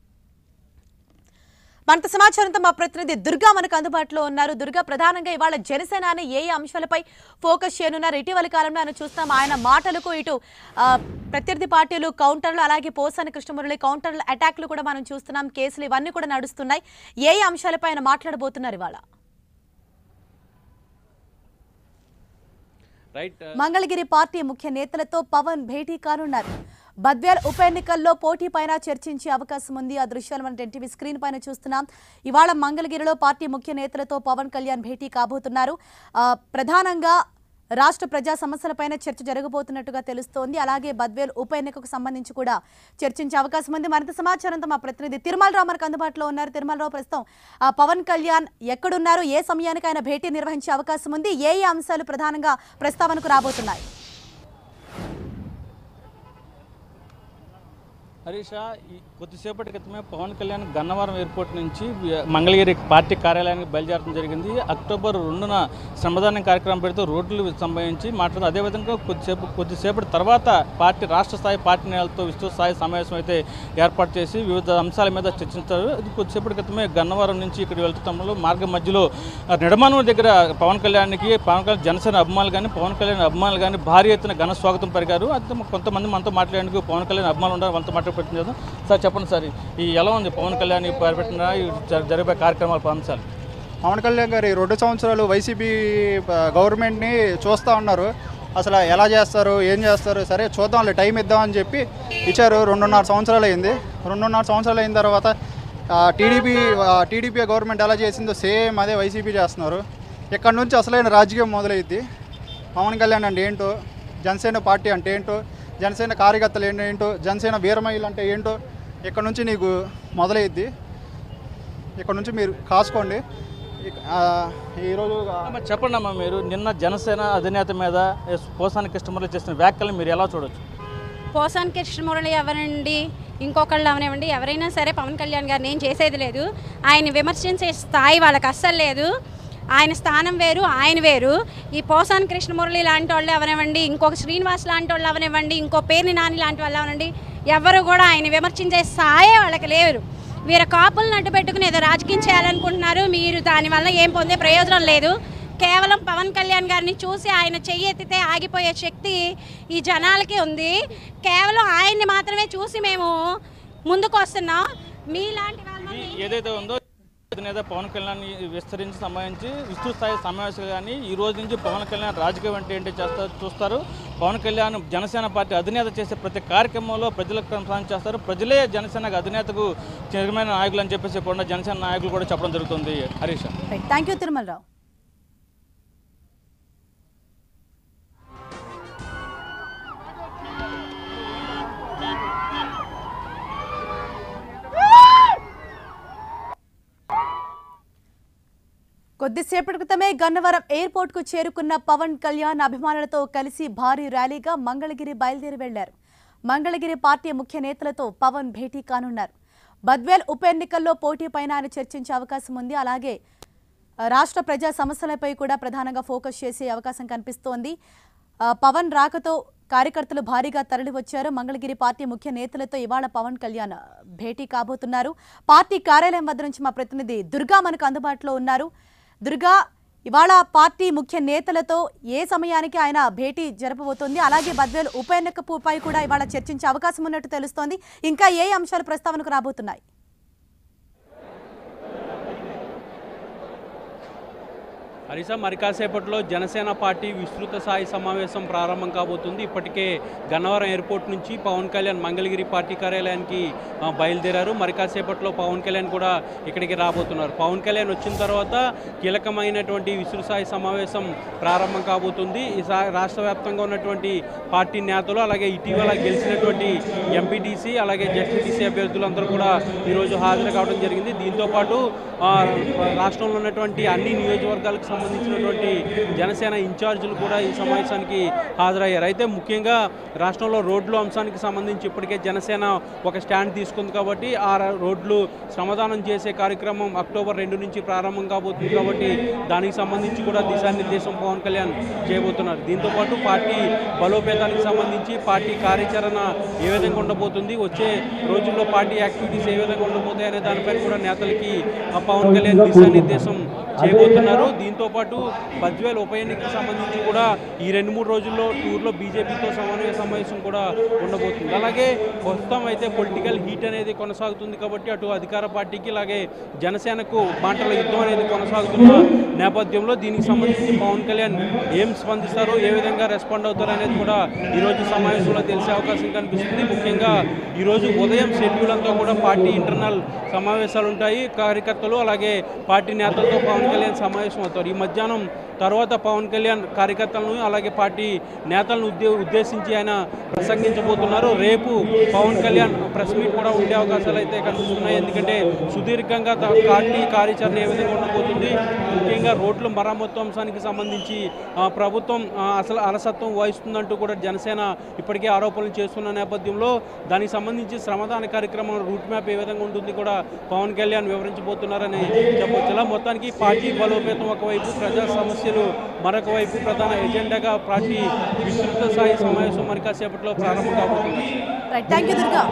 మనతో సమాచారంతో మా ప్రతినిధి దుర్గా మనకు అందుబాటులో ఉన్నారు దుర్గా ప్రధానంగా ఇవాళ జనసేన అనే ఏ ఏ అంశాలపై ఫోకస్ చేయనున్నారు ఇటీవల కాలంలో ఆయన చూస్తాం ఆయన మాటలకు ఇటు ఆ, ప్రత్యర్థి పార్టీలు కౌంటర్లు అలాగే పోసాని కృష్ణమురళి కౌంటర్ల అటాక్లు కూడా మనం చూస్తున్నాం కేసులు ఇవన్నీ కూడా నడుస్తున్నాయి ఏ ఏ అంశాలపై ఆయన మాట్లాడబోతున్నారు ఇవాళ రైట్ మంగళగిరి పార్టీ ముఖ్య నేతలతో పవన్ భేటీ కానున్నారు బద్వేల్ ఉప ఎన్నికల్లో పోటీ పైన చర్చించే అవకాశం ఉంది ఆ దృశ్యాలు మనం ఎన్టీవీ స్క్రీన్ పైన చూస్తున్నాం ఇవాళ మంగళగిరిలో పార్టీ ముఖ్య నేతలతో పవన్ కళ్యాణ్ భేటీ కాబోతున్నారు ఆ, ప్రధానంగా రాష్ట్ర ప్రజా సమస్యలపైన చర్చ జరగబోతున్నట్టుగా తెలుస్తోంది అలాగే బద్వేల్ ఉప ఎన్నికకు సంబంధించి కూడా చర్చించే అవకాశం ఉంది మరింత సమాచారంతో మా ప్రతినిధి తిరుమలరావు మనకు అందుబాటులో ఉన్నారు తిరుమలరావు ప్రస్తుతం ఆ, పవన్ కళ్యాణ్ ఎక్కడున్నారు ఏ సమయానికి ఆయన భేటీ నిర్వహించే అవకాశం ఉంది ఏ ఏ అంశాలు ప్రధానంగా ప్రస్తావనకు రాబోతున్నాయి హరీష ఈ కొద్దిసేపటి క్రితమే పవన్ కళ్యాణ్ గన్నవరం ఎయిర్పోర్ట్ నుంచి వి- మంగళగిరి పార్టీ కార్యాలయానికి బయలుదేరడం జరిగింది అక్టోబర్ రెండున శ్రమదానం కార్యక్రమం పెడుతూ రోడ్లు సంబంధించి మాట్లాడుతూ అదేవిధంగా కొద్దిసేపు కొద్దిసేపటి తర్వాత పార్టీ రాష్ట్ర స్థాయి పార్టీ నేతలతో విస్తృత స్థాయి సమావేశం అయితే ఏర్పాటు చేసి వివిధ అంశాల మీద చర్చించారు ఇది కొద్దిసేపటి క్రితమే గన్నవరం నుంచి ఇక్కడ వెళ్తున్నప్పుడు మార్గం మధ్యలో ఆ, నిడమానూరు దగ్గర పవన్ కళ్యాణ్కి పవన్ కళ్యాణ్ జనసేన అభిమానులు కానీ పవన్ కళ్యాణ్ అభిమానులు కానీ భారీ ఎత్తున ఘన స్వాగతం పలికారు అయితే కొంతమంది మనతో మాట్లాడేందుకు పవన్ కళ్యాణ్ అభిమానులు ఉన్నారు మనతో మాట్లాడుకుంటున్నారు సార్ చెప్పండి సార్ ఈ ఎలా ఉంది పవన్ కళ్యాణ్ పరిపెట్టిన ఈ జ- జరిగే కార్యక్రమాల అంశాలు పవన్ కళ్యాణ్ గారు ఈ రెండు సంవత్సరాలు వైసీపీ ఆ, గవర్నమెంట్ని చూస్తూ ఉన్నారు అసలు ఎలా చేస్తారు ఏం చేస్తారు సరే చూద్దాంలే టైం ఇద్దామని చెప్పి ఇచ్చారు రెండున్నర సంవత్సరాలు అయింది రెండున్నర సంవత్సరాలు అయిన తర్వాత టీడీపీ టీడీపీ గవర్నమెంట్ ఎలా చేసిందో సేమ్ అదే వైసీపీ చేస్తున్నారు ఇక్కడ నుంచి అసలైన రాజకీయం మొదలైద్ది పవన్ కళ్యాణ్ అంటే ఏంటో జనసేన పార్టీ అంటే ఏంటో జనసేన కార్యకర్తలు ఏంటో జనసేన వీరమహిళ అంటే ఏంటో ఇక్కడ నుంచి నీకు మొదలైద్ది ఇక్కడ నుంచి మీరు కాసుకోండి ఇక- ఆ, ఈరోజు ఆ, అమ్మ, చెప్పండి అమ్మా మీరు నిన్న జనసేన అధినేత మీద ఎస్ పోసాని కృష్ణమురళి చేసిన వ్యాఖ్యలు మీరు ఎలా చూడొచ్చు పోసాన్ కృష్ణమురళి ఎవరండి ఇంకొకళ్ళు అవనివ్వండి ఎవరైనా సరే పవన్ కళ్యాణ్ గారిని ఏం చేసేది లేదు ఆయన విమర్శించే స్థాయి వాళ్ళకి అస్సలు లేదు ఆయన స్థానం వేరు ఆయన వేరు ఈ పోసాన్ కృష్ణమురళి లాంటి వాళ్ళు అవనివ్వండి ఇంకొక శ్రీనివాస్ లాంటి వాళ్ళు అవనివ్వండి ఇంకో పేర్ని నాని లాంటి వాళ్ళు అవనండి ఎవరు కూడా ఆయన విమర్శించే స్థాయే వాళ్ళకి లేరు వీరు కాపులను అడ్డు పెట్టుకుని ఏదో రాజకీయం చేయాలనుకుంటున్నారు మీరు దానివల్ల ఏం పొందే ప్రయోజనం లేదు కేవలం పవన్ కళ్యాణ్ గారిని చూసి ఆయన చెయ్యి ఎత్తితే ఆగిపోయే శక్తి ఈ జనాలకి ఉంది కేవలం ఆయన్ని మాత్రమే చూసి మేము ముందుకు వస్తున్నాం మీలాంటి వాళ్ళని ఈ ఏదైతే ఉందో అధినేత పవన్ కళ్యాణ్ విస్తరించి సంబంధించి విస్తృత స్థాయి సమావేశాలు కానీ ఈ రోజు నుంచి పవన్ కళ్యాణ్ రాజకీయం అంటే ఏంటి చేస్తారు చూస్తారు పవన్ కళ్యాణ్ జనసేన పార్టీ అధినేత చేసే ప్రతి కార్యక్రమంలో ప్రజలకు కన్సల్ట్ చేస్తారు ప్రజలే జనసేన అధినేతకు చిరమైన నాయకులు అని చెప్పేసి కూడా జనసేన నాయకులు కూడా చెప్పడం జరుగుతుంది హరీష్ థ్యాంక్ యూ తిరుమలరావు కొద్దిసేపటి క్రితమే గన్నవరం ఎయిర్పోర్ట్ కు చేరుకున్న పవన్ కళ్యాణ్ అభిమానులతో కలిసి భారీ ర్యాలీగా మంగళగిరి బయలుదేరి వెళ్లారు మంగళగిరి పార్టీ ముఖ్య నేతలతో పవన్ భేటీ కానున్నారు బద్వేల్ ఉప ఎన్నికల్లో పోటీ పైన ఆయన చర్చించే అవకాశం ఉంది అలాగే ఆ, రాష్ట్ర ప్రజా సమస్యలపై కూడా ప్రధానంగా ఫోకస్ చేసే అవకాశం కనిపిస్తోంది ఆ, పవన్ రాకతో కార్యకర్తలు భారీగా తరలి వచ్చారు మంగళగిరి పార్టీ ముఖ్య నేతలతో ఇవాళ పవన్ కళ్యాణ్ భేటీ కాబోతున్నారు పార్టీ కార్యాలయం వద్ద నుంచి మా ప్రతినిధి దుర్గా మనకు అందుబాటులో ఉన్నారు దుర్గా ఇవాళ పార్టీ ముఖ్య నేతలతో ఏ సమయానికి ఆయన భేటీ జరపబోతోంది అలాగే బద్వేలు ఉప ఎన్నికపై కూడా ఇవాళ చర్చించే అవకాశం ఉన్నట్టు తెలుస్తోంది ఇంకా ఏ అంశాలు ప్రస్తావనకు రాబోతున్నాయి హరిసా మరి కాసేపట్లో జనసేన పార్టీ విస్తృత స్థాయి సమావేశం ప్రారంభం కాబోతుంది ఇప్పటికే గన్నవరం ఎయిర్పోర్ట్ నుంచి పవన్ కళ్యాణ్ మంగళగిరి పార్టీ కార్యాలయానికి ఆ, బయలుదేరారు మరి కాసేపట్లో పవన్ కళ్యాణ్ కూడా ఇక్కడికి రాబోతున్నారు పవన్ కళ్యాణ్ వచ్చిన తర్వాత కీలకమైనటువంటి విస్తృత స్థాయి సమావేశం ప్రారంభం కాబోతుంది ఈసారి రాష్ట్ర వ్యాప్తంగా ఉన్నటువంటి పార్టీ నేతలు అలాగే ఇటీవల గెలిచినటువంటి ఎంపీటీసీ అలాగే జెడ్పీటీసీ అభ్యర్థులందరూ కూడా ఈరోజు హాజరు కావడం జరిగింది దీంతోపాటు ఆ, రాష్ట్రంలో ఉన్నటువంటి అన్ని నియోజకవర్గాలకు సంబంధించినటువంటి జనసేన ఇన్ఛార్జీలు కూడా ఈ సమావేశానికి హాజరయ్యారు అయితే ముఖ్యంగా రాష్ట్రంలో రోడ్లు అంశానికి సంబంధించి ఇప్పటికే జనసేన ఒక స్టాండ్ తీసుకుంది కాబట్టి ఆ ర- రోడ్లు శ్రమదానం చేసే కార్యక్రమం అక్టోబర్ రెండు నుంచి ప్రారంభం కాబోతుంది కాబట్టి దానికి సంబంధించి కూడా దిశానిర్దేశం పవన్ కళ్యాణ్ చేయబోతున్నారు దీంతోపాటు పార్టీ బలోపేతానికి సంబంధించి పార్టీ కార్యాచరణ ఏ విధంగా ఉండబోతుంది వచ్చే రోజుల్లో పార్టీ యాక్టివిటీస్ ఏ విధంగా ఉండబోతాయి అనే దానిపైన కూడా నేతలకి ఆ పవన్ కళ్యాణ్ దిశానిర్దేశం చేయబోతున్నారు దీంతో పాటు బజ్వేల్ ఉప ఎన్నికకి సంబంధించి కూడా ఈ రెండు మూడు రోజుల్లో టూర్లో బీజేపీతో సమన్వయ సమావేశం కూడా ఉండబోతుంది అలాగే ప్రస్తుతం అయితే పొలిటికల్ హీట్ అనేది కొనసాగుతుంది కాబట్టి అటు అధికార పార్టీకి అలాగే జనసేనకు మాటల యుద్ధం అనేది కొనసాగుతున్న నేపథ్యంలో దీనికి సంబంధించి పవన్ కళ్యాణ్ ఏం స్పందిస్తారో ఏ విధంగా రెస్పాండ్ అవుతారు అనేది కూడా ఈరోజు సమావేశంలో తెలిసే అవకాశం కనిపిస్తుంది ముఖ్యంగా ఈరోజు ఉదయం షెడ్యూల్ అంతా కూడా పార్టీ ఇంటర్నల్ సమావేశాలు ఉంటాయి కార్యకర్తలు అలాగే పార్టీ నేతలతో పవన్ కళ్యాణ్ సమావేశం అవుతారు ఈ మధ్యాహ్నం తర్వాత పవన్ కళ్యాణ్ కార్యకర్తలను అలాగే పార్టీ నేతలను ఉద్దే ఉద్దేశించి ఆయన ప్రసంగించబోతున్నారు రేపు పవన్ కళ్యాణ్ ప్రెస్ మీట్ కూడా ఉండే అవకాశాలు అయితే కనిపిస్తున్నాయి ఎందుకంటే సుదీర్ఘంగా త- పార్టీ కార్యాచరణ ఏ విధంగా ఉండబోతుంది ముఖ్యంగా రోడ్ల మరమ్మతు అంశానికి సంబంధించి ఆ, ప్రభుత్వం ఆ, అసలు అలసత్వం వహిస్తుందంటూ కూడా జనసేన ఇప్పటికే ఆరోపణలు చేస్తున్న నేపథ్యంలో దానికి సంబంధించి శ్రమదాన కార్యక్రమం రూట్ మ్యాప్ ఏ విధంగా ఉంటుంది కూడా పవన్ కళ్యాణ్ వివరించబోతున్నారని చెప్పొచ్చు ఇలా మొత్తానికి పార్టీ బలోపేతం ఒకవైపు ప్రజా సమస్యలు మరొక వైపు ప్రధాన ఎజెండాగా పార్టీ విస్తృత స్థాయి సమావేశం మరి కాసేపట్లో ప్రారంభం కాబోతుంది right thank you Durga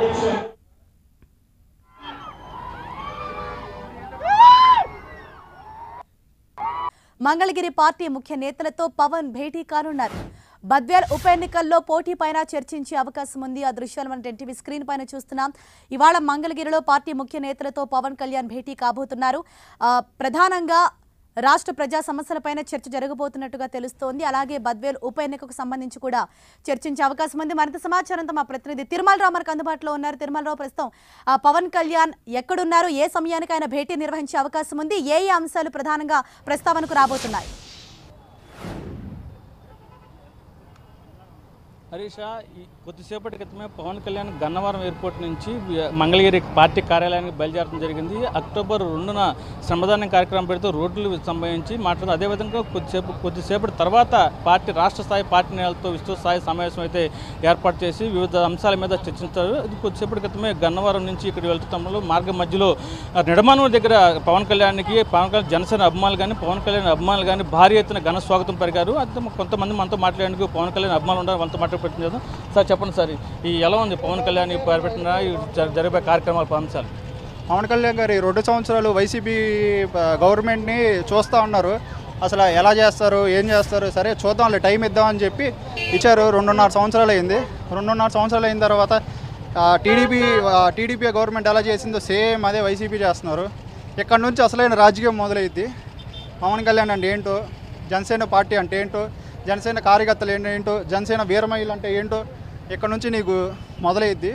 Mangalagiri party ముఖ్య నేతలతో పవన్ భేటీ కానున్నారు బద్వేల్ ఉప ఎన్నికల్లో పోటీ పైన చర్చించే అవకాశం ఉంది ఆ దృశ్యాలు మనం ఎన్టీవీ స్క్రీన్ పైన చూస్తున్నాం ఇవాళ మంగళగిరిలో పార్టీ ముఖ్య నేతలతో పవన్ కళ్యాణ్ భేటీ కాబోతున్నారు ఆ, ప్రధానంగా రాష్ట్ర ప్రజా సమస్యలపైన చర్చ జరగబోతున్నట్టుగా తెలుస్తోంది అలాగే బద్వేల్ ఉప ఎన్నికకు సంబంధించి కూడా చర్చించే అవకాశం ఉంది మరింత సమాచారంతో మా ప్రతినిధి తిరుమలరావు మనకు అందుబాటులో ఉన్నారు తిరుమలరావు ప్రస్తుతం ఆ, పవన్ కళ్యాణ్ ఎక్కడున్నారు ఏ సమయానికి ఆయన భేటీ నిర్వహించే అవకాశం ఉంది ఏ ఏ అంశాలు ప్రధానంగా ప్రస్తావనకు రాబోతున్నాయి హరీష ఈ కొద్దిసేపటి క్రితమే పవన్ కళ్యాణ్ గన్నవరం ఎయిర్పోర్ట్ నుంచి వి- మంగళగిరి పార్టీ కార్యాలయానికి బయలుదేరడం జరిగింది అక్టోబర్ రెండున శ్రమదానం కార్యక్రమం పెడుతూ రోడ్లు సంబంధించి మాట్లాడుతూ అదేవిధంగా కొద్దిసేపు కొద్దిసేపటి తర్వాత పార్టీ రాష్ట్ర స్థాయి పార్టీ నేతలతో విస్తృత స్థాయి సమావేశం అయితే ఏర్పాటు చేసి వివిధ అంశాల మీద చర్చించారు ఇది కొద్దిసేపటి క్రితమే గన్నవరం నుంచి ఇక్కడ వెళ్తున్నప్పుడు మార్గం మధ్యలో ఆ, నిడమానూరు దగ్గర పవన్ కళ్యాణ్కి పవన్ కళ్యాణ్ జనసేన అభిమానులు కానీ పవన్ కళ్యాణ్ అభిమానులు కానీ భారీ ఎత్తున ఘన స్వాగతం పలికారు అయితే కొంతమంది మనతో మాట్లాడేందుకు పవన్ కళ్యాణ్ అభిమానులు ఉన్నారు వాళ్ళతో మాట్లాడుకుంటున్నాం సార్ చెప్పండి సార్ ఈ ఎలా ఉంది పవన్ కళ్యాణ్ ఈ పెట్టిన ఈ జ- జరిగే కార్యక్రమాల అంశాలు పవన్ కళ్యాణ్ గారు ఈ రెండు సంవత్సరాలు వైసీపీ ఆ, గవర్నమెంట్ని చూస్తూ ఉన్నారు అసలు ఎలా చేస్తారు ఏం చేస్తారు సరే చూద్దాంలే టైం ఇద్దామని చెప్పి ఇచ్చారు రెండున్నర సంవత్సరాలు అయింది రెండున్నర సంవత్సరాలు అయిన తర్వాత టీడీపీ టీడీపీ గవర్నమెంట్ ఎలా చేసిందో సేమ్ అదే వైసీపీ చేస్తున్నారు ఇక్కడ నుంచి అసలైన రాజకీయం మొదలైద్ది పవన్ కళ్యాణ్ అంటే ఏంటో జనసేన పార్టీ అంటే ఏంటో జనసేన కార్యకర్తలు ఏంటో ఏంటో జనసేన వీరమహిళలు అంటే ఏంటో ఇక్కడ నుంచి నీకు మొదలైద్ది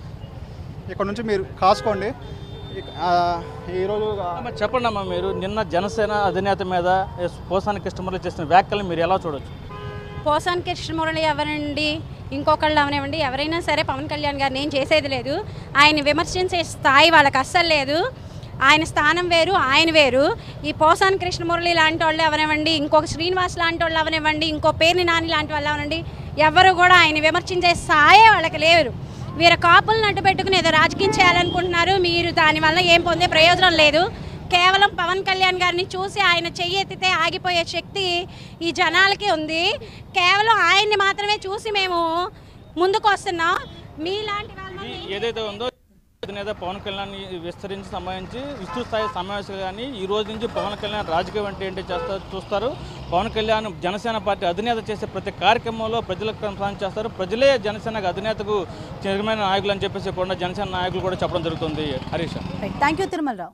ఇక్కడ నుంచి మీరు కాసుకోండి ఇక- ఆ, ఈరోజు మరి చెప్పండి అమ్మా మీరు నిన్న జనసేన అధినేత మీద ఎస్ పోసాని కృష్ణమురళి చేసిన వ్యాఖ్యలు మీరు ఎలా చూడొచ్చు పోసాన్ కృష్ణమురళి ఎవరండి ఇంకొకళ్ళు అవనివ్వండి ఎవరైనా సరే పవన్ కళ్యాణ్ గారిని ఏం చేసేది లేదు ఆయన విమర్శించే స్థాయి వాళ్ళకి అస్సలు లేదు ఆయన స్థానం వేరు ఆయన వేరు ఈ పోసాన్ కృష్ణమురళి లాంటి వాళ్ళు ఎవరివ్వండి ఇంకొక శ్రీనివాస్ లాంటి వాళ్ళు అవనివ్వండి ఇంకో పేర్ని నాని లాంటి వాళ్ళు అవనండి ఎవరు కూడా ఆయన విమర్శించే స్థాయే వాళ్ళకి లేరు వీరు కాపులను అడ్డు పెట్టుకుని ఏదో రాజకీయం చేయాలనుకుంటున్నారు మీరు దానివల్ల ఏం పొందే ప్రయోజనం లేదు కేవలం పవన్ కళ్యాణ్ గారిని చూసి ఆయన చెయ్యి ఎత్తితే ఆగిపోయే శక్తి ఈ జనాలకి ఉంది కేవలం ఆయన్ని మాత్రమే చూసి మేము ముందుకు వస్తున్నాం మీలాంటి వాళ్ళ ఈ ఏదైతే ఉందో అధినేత పవన్ కళ్యాణ్ విస్తరించి సంబంధించి విస్తృత స్థాయి సమావేశాలు కానీ ఈ రోజు నుంచి పవన్ కళ్యాణ్ రాజకీయం అంటే ఏంటో చేస్తారు చూస్తారు పవన్ కళ్యాణ్ జనసేన పార్టీ అధినేత చేసే ప్రతి కార్యక్రమంలో ప్రజలకు ప్రసారం చేస్తారు ప్రజలే జనసేన అధినేతకు చిరమైన నాయకులు అని చెప్పేసి కూడా జనసేన నాయకులు కూడా చెప్పడం జరుగుతుంది హరీష్ థ్యాంక్ యూ తిరుమలరావు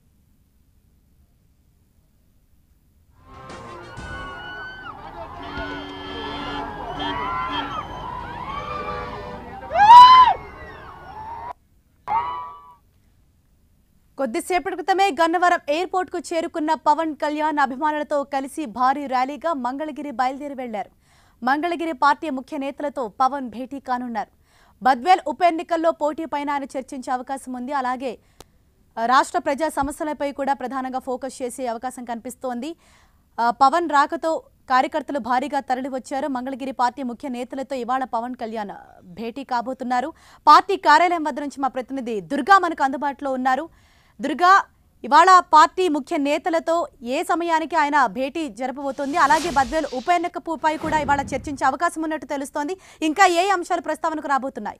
కొద్దిసేపటి క్రితమే గన్నవరం ఎయిర్పోర్ట్ కు చేరుకున్న పవన్ కళ్యాణ్ అభిమానులతో కలిసి భారీ ర్యాలీగా మంగళగిరి బయలుదేరి వెళ్లారు మంగళగిరి పార్టీ ముఖ్య నేతలతో పవన్ భేటీ కానున్నారు బద్వేల్ ఉప ఎన్నికల్లో పోటీపైన ఆయన చర్చించే అవకాశం ఉంది అలాగే రాష్ట్ర ప్రజా సమస్యలపై కూడా ప్రధానంగా ఫోకస్ చేసే అవకాశం కనిపిస్తోంది ఆ, పవన్ రాకతో కార్యకర్తలు భారీగా తరలివచ్చారు మంగళగిరి పార్టీ ముఖ్య నేతలతో ఇవాళ పవన్ కళ్యాణ్ భేటీ కాబోతున్నారు పార్టీ కార్యాలయం వద్ద నుంచి మా ప్రతినిధి దుర్గా మనకు అందుబాటులో ఉన్నారు దుర్గా ఇవాళ పార్టీ ముఖ్య నేతలతో ఏ సమయానికి ఆయన భేటీ జరపబోతోంది అలాగే బద్వేలు ఉప ఎన్నికపై కూడా ఇవాళ చర్చించే అవకాశం ఉన్నట్టు తెలుస్తోంది ఇంకా ఏ అంశాలు ప్రస్తావనకు రాబోతున్నాయి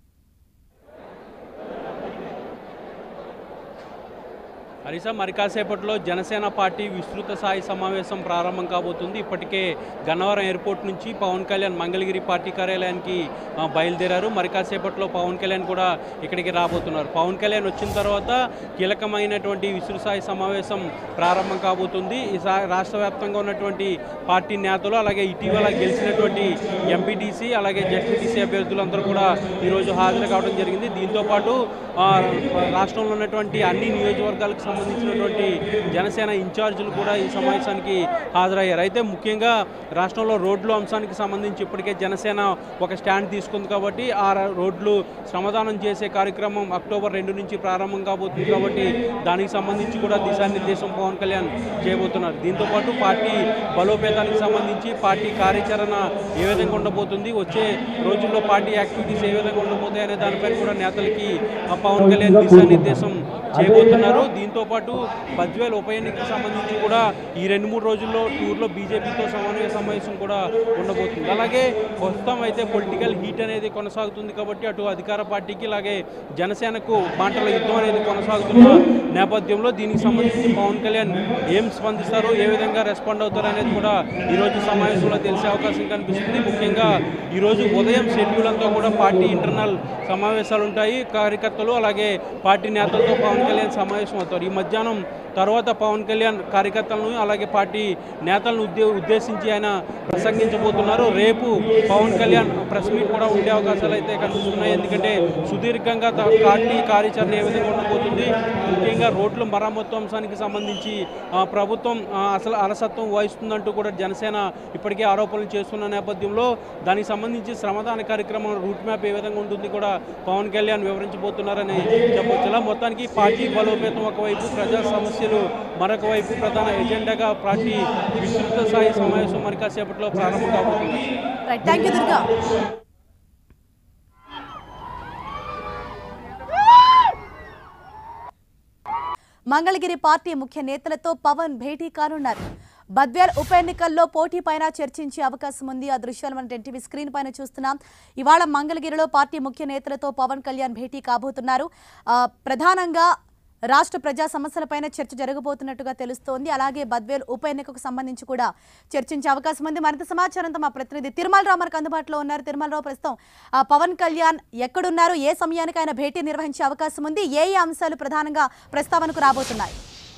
హరిస మరి కాసేపట్లో జనసేన పార్టీ విస్తృత స్థాయి సమావేశం ప్రారంభం కాబోతుంది ఇప్పటికే గన్నవరం ఎయిర్పోర్ట్ నుంచి పవన్ కళ్యాణ్ మంగళగిరి పార్టీ కార్యాలయానికి ఆ, బయలుదేరారు మరి కాసేపట్లో పవన్ కళ్యాణ్ కూడా ఇక్కడికి రాబోతున్నారు పవన్ కళ్యాణ్ వచ్చిన తర్వాత కీలకమైనటువంటి విస్తృత స్థాయి సమావేశం ప్రారంభం కాబోతుంది ఈసారి రాష్ట్ర వ్యాప్తంగా ఉన్నటువంటి పార్టీ నేతలు అలాగే ఇటీవల గెలిచినటువంటి ఎంపీటీసీ అలాగే జెడ్పీటీసీ అభ్యర్థులందరూ కూడా ఈరోజు హాజరు కావడం జరిగింది దీంతోపాటు ఆ, రాష్ట్రంలో ఉన్నటువంటి అన్ని నియోజకవర్గాలకు సంబంధించినటువంటి జనసేన ఇన్ఛార్జీలు కూడా ఈ సమావేశానికి హాజరయ్యారు అయితే ముఖ్యంగా రాష్ట్రంలో రోడ్లు అంశానికి సంబంధించి ఇప్పటికే జనసేన ఒక స్టాండ్ తీసుకుంది కాబట్టి ఆ ర- రోడ్లు శ్రమదానం చేసే కార్యక్రమం అక్టోబర్ రెండు నుంచి ప్రారంభం కాబోతుంది కాబట్టి దానికి సంబంధించి కూడా దిశానిర్దేశం పవన్ కళ్యాణ్ చేయబోతున్నారు దీంతోపాటు పార్టీ బలోపేతానికి సంబంధించి పార్టీ కార్యాచరణ ఏ విధంగా ఉండబోతుంది వచ్చే రోజుల్లో పార్టీ యాక్టివిటీస్ ఏ విధంగా ఉండబోతాయి అనే దానిపైన కూడా నేతలకి ఆ పవన్ కళ్యాణ్ దిశానిర్దేశం చేయబోతున్నారు దీంతో పాటు బజ్వేల్ ఉప ఎన్నికకు సంబంధించి కూడా ఈ రెండు మూడు రోజుల్లో టూర్లో బీజేపీతో సమన్వయ సమావేశం కూడా ఉండబోతుంది అలాగే ప్రస్తుతం అయితే పొలిటికల్ హీట్ అనేది కొనసాగుతుంది కాబట్టి అటు అధికార పార్టీకి అలాగే జనసేనకు మాటల యుద్ధం అనేది కొనసాగుతున్న నేపథ్యంలో దీనికి సంబంధించి పవన్ కళ్యాణ్ ఏం స్పందిస్తారు ఏ విధంగా రెస్పాండ్ అవుతారు అనేది కూడా ఈరోజు సమావేశంలో తెలిసే అవకాశం కనిపిస్తుంది ముఖ్యంగా ఈరోజు ఉదయం షెడ్యూల్ అంతా కూడా పార్టీ ఇంటర్నల్ సమావేశాలు ఉంటాయి కార్యకర్తలు అలాగే పార్టీ నేతలతో పవన్ కళ్యాణ్ సమావేశం అవుతారు ఈ మధ్యాహ్నం తర్వాత పవన్ కళ్యాణ్ కార్యకర్తలను అలాగే పార్టీ నేతలను ఉద్దే ఉద్దేశించి ఆయన ప్రసంగించబోతున్నారు రేపు పవన్ కళ్యాణ్ ప్రెస్ మీట్ కూడా ఉండే అవకాశాలు అయితే కనిపిస్తున్నాయి ఎందుకంటే సుదీర్ఘంగా త- పార్టీ కార్యాచరణ ఏ విధంగా ఉండబోతుంది ముఖ్యంగా రోడ్ల మరమ్మతు అంశానికి సంబంధించి ఆ, ప్రభుత్వం ఆ, అసలు అలసత్వం వహిస్తుందంటూ కూడా జనసేన ఇప్పటికే ఆరోపణలు చేస్తున్న నేపథ్యంలో దానికి సంబంధించి శ్రమదాన కార్యక్రమం రూట్ మ్యాప్ ఏ విధంగా ఉంటుంది కూడా పవన్ కళ్యాణ్ వివరించబోతున్నారని చెప్పొచ్చు ఇలా మొత్తానికి పార్టీ బలోపేతం ఒకవైపు ప్రజా సమస్యలు మరొక వైపు ప్రధాన ఎజెండాగా పార్టీ విస్తృత స్థాయి సమావేశం మరి కాసేపట్లో ప్రారంభం కాబోతుంది right thank you Durga Mangalagiri party ముఖ్య నేతలతో పవన్ భేటీ కానున్నారు బద్వేల్ ఉప ఎన్నికల్లో పోటీ పైన చర్చించే అవకాశం ఉంది ఆ దృశ్యాలు మనం ఎన్టీవీ స్క్రీన్ పైన చూస్తున్నాం ఇవాళ మంగళగిరిలో పార్టీ ముఖ్య నేతలతో పవన్ కళ్యాణ్ భేటీ కాబోతున్నారు ఆ, ప్రధానంగా రాష్ట్ర ప్రజా సమస్యలపైన చర్చ జరగబోతున్నట్టుగా తెలుస్తోంది అలాగే బద్వేల్ ఉప ఎన్నికకు సంబంధించి కూడా చర్చించే అవకాశం ఉంది మరింత సమాచారంతో మా ప్రతినిధి తిరుమలరావు మనకు అందుబాటులో ఉన్నారు తిరుమలరావు ప్రస్తుతం ఆ, పవన్ కళ్యాణ్ ఎక్కడున్నారు ఏ సమయానికి ఆయన భేటీ నిర్వహించే అవకాశం ఉంది ఏ ఏ అంశాలు ప్రధానంగా ప్రస్తావనకు రాబోతున్నాయి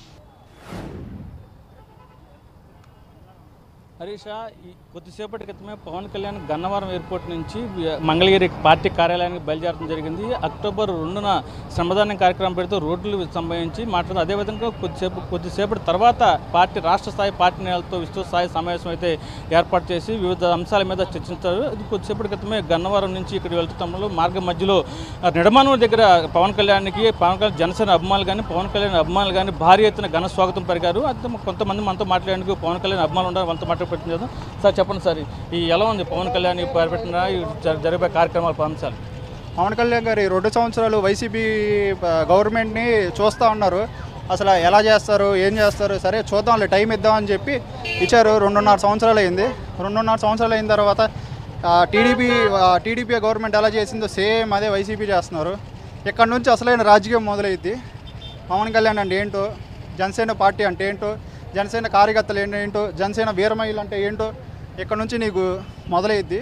హరీష ఈ కొద్దిసేపటి క్రితమే పవన్ కళ్యాణ్ గన్నవరం ఎయిర్పోర్ట్ నుంచి వి- మంగళగిరి పార్టీ కార్యాలయానికి బయలుదేరడం జరిగింది అక్టోబర్ రెండున శ్రమదానం కార్యక్రమం పెడుతూ రోడ్లు సంబంధించి మాట్లాడుతూ అదేవిధంగా కొద్దిసేపు కొద్దిసేపటి తర్వాత పార్టీ రాష్ట్ర స్థాయి పార్టీ నేతలతో విస్తృత స్థాయి సమావేశం అయితే ఏర్పాటు చేసి వివిధ అంశాల మీద చర్చించారు ఇది కొద్దిసేపటి క్రితమే గన్నవరం నుంచి ఇక్కడికి వెళ్తున్నప్పుడు మార్గం మధ్యలో ఆ, నిడమానూరు దగ్గర పవన్ కళ్యాణ్కి పవన్ కళ్యాణ్ జనసేన అభిమానులు కానీ పవన్ కళ్యాణ్ అభిమానులు కానీ భారీ ఎత్తున ఘన స్వాగతం పలికారు అయితే కొంతమంది మనతో మాట్లాడేందుకు పవన్ కళ్యాణ్ అభిమానులు ఉన్నారు వాళ్ళతో మాట్లాడుకుంటున్నారు సార్ చెప్పండి సార్ ఈ ఎలా ఉంది పవన్ కళ్యాణ్ ఈ పెట్టిన ఈ జ- జరిగే కార్యక్రమాల అంశాలు పవన్ కళ్యాణ్ గారు ఈ రెండు సంవత్సరాలు వైసీపీ ప- గవర్నమెంట్ని చూస్తూ ఉన్నారు అసలు ఎలా చేస్తారు ఏం చేస్తారు సరే చూద్దాంలే టైం ఇద్దామని చెప్పి ఇచ్చారు రెండున్నర సంవత్సరాలు అయింది రెండున్నర సంవత్సరాలు అయిన తర్వాత టీడీపీ టీడీపీ గవర్నమెంట్ ఎలా చేసిందో సేమ్ అదే వైసీపీ చేస్తున్నారు ఇక్కడ నుంచి అసలైన రాజకీయం మొదలైద్ది పవన్ కళ్యాణ్ అంటే ఏంటో జనసేన పార్టీ అంటే ఏంటో జనసేన కార్యకర్తలు ఏంటో ఏంటో జనసేన వీరమహిళ అంటే ఏంటో ఇక్కడ నుంచి నీకు మొదలైద్ది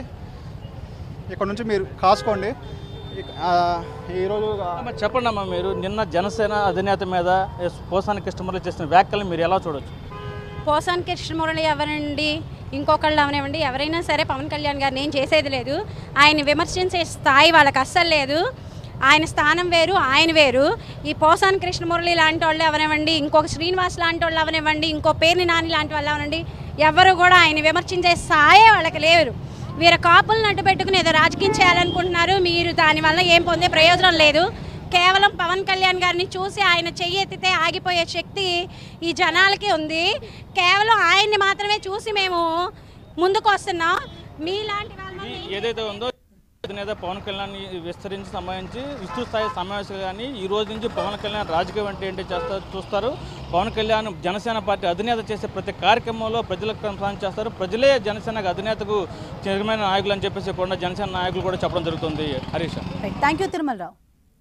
ఇక్కడ నుంచి మీరు కాసుకోండి ఇక- ఆ, ఈరోజు అమ్మ, చెప్పండి అమ్మా మీరు నిన్న జనసేన అధినేత మీద ఎస్ పోసాని కృష్ణమురళి చేసిన వ్యాఖ్యలు మీరు ఎలా చూడొచ్చు పోసాన్ కృష్ణమురళి ఎవరండి ఇంకొకళ్ళు అవనివ్వండి ఎవరైనా సరే పవన్ కళ్యాణ్ గారిని ఏం చేసేది లేదు ఆయన విమర్శించే స్థాయి వాళ్ళకి అస్సలు లేదు ఆయన స్థానం వేరు ఆయన వేరు ఈ పోసాన్ కృష్ణమురళి లాంటి వాళ్ళు ఎవరివ్వండి ఇంకొక శ్రీనివాస్ లాంటి వాళ్ళు అవనివ్వండి ఇంకో పేర్ని నాని లాంటి వాళ్ళు అవనండి ఎవరు కూడా ఆయన విమర్శించే స్థాయే వాళ్ళకి లేరు వీరు కాపులను అడ్డు పెట్టుకుని ఏదో రాజకీయం చేయాలనుకుంటున్నారు మీరు దానివల్ల ఏం పొందే ప్రయోజనం లేదు కేవలం పవన్ కళ్యాణ్ గారిని చూసి ఆయన చెయ్యి ఎత్తితే ఆగిపోయే శక్తి ఈ జనాలకి ఉంది కేవలం ఆయన్ని మాత్రమే చూసి మేము ముందుకు వస్తున్నాం మీలాంటి వాళ్ళని ఈ ఏదైతే ఉందో అధినేత పవన్ కళ్యాణ్ విస్తరించి సంబంధించి విస్తృత స్థాయి సమావేశాలు కానీ ఈ రోజు నుంచి పవన్ కళ్యాణ్ రాజకీయం అంటే ఏంటి చేస్తారు చూస్తారు పవన్ కళ్యాణ్ జనసేన పార్టీ అధినేత చేసే ప్రతి కార్యక్రమంలో ప్రజలకు ప్రసారం చేస్తారు ప్రజలే జనసేన అధినేతకు చిరమైన నాయకులు అని చెప్పేసి కూడా జనసేన నాయకులు కూడా చెప్పడం జరుగుతుంది Harish right thank you Tirumalarao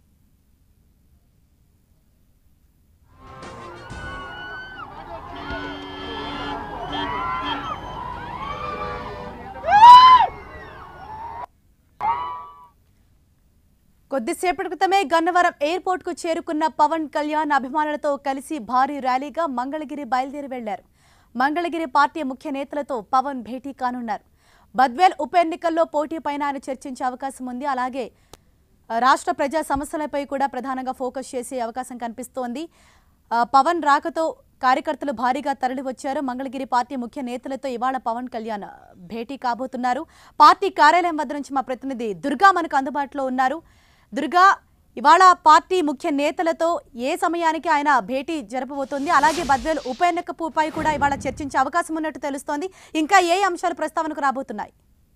కొద్దిసేపటి క్రితమే గన్నవరం ఎయిర్పోర్ట్ కు చేరుకున్న పవన్ కళ్యాణ్ అభిమానులతో కలిసి భారీ ర్యాలీగా మంగళగిరి బయలుదేరి వెళ్లారు మంగళగిరి పార్టీ ముఖ్య నేతలతో పవన్ భేటీ కానున్నారు బద్వేల్ ఉప ఎన్నికల్లో పోటీ పైన ఆయన చర్చించే అవకాశం ఉంది అలాగే ఆ, రాష్ట్ర ప్రజా సమస్యలపై కూడా ప్రధానంగా ఫోకస్ చేసే అవకాశం కనిపిస్తోంది ఆ, పవన్ రాకతో కార్యకర్తలు భారీగా తరలి వచ్చారు మంగళగిరి పార్టీ ముఖ్య నేతలతో ఇవాళ పవన్ కళ్యాణ్ ఆ, భేటీ కాబోతున్నారు పార్టీ కార్యాలయం వద్ద నుంచి మా ప్రతినిధి దుర్గా మనకు అందుబాటులో ఉన్నారు దుర్గా ఇవాళ పార్టీ ముఖ్య నేతలతో ఏ సమయానికి ఆయన భేటీ జరపబోతోంది అలాగే బద్వేల్ ఉప ఎన్నికపై కూడా ఇవాళ చర్చించే అవకాశం ఉన్నట్టు తెలుస్తోంది ఇంకా ఏ అంశాలు ప్రస్తావనకు రాబోతున్నాయి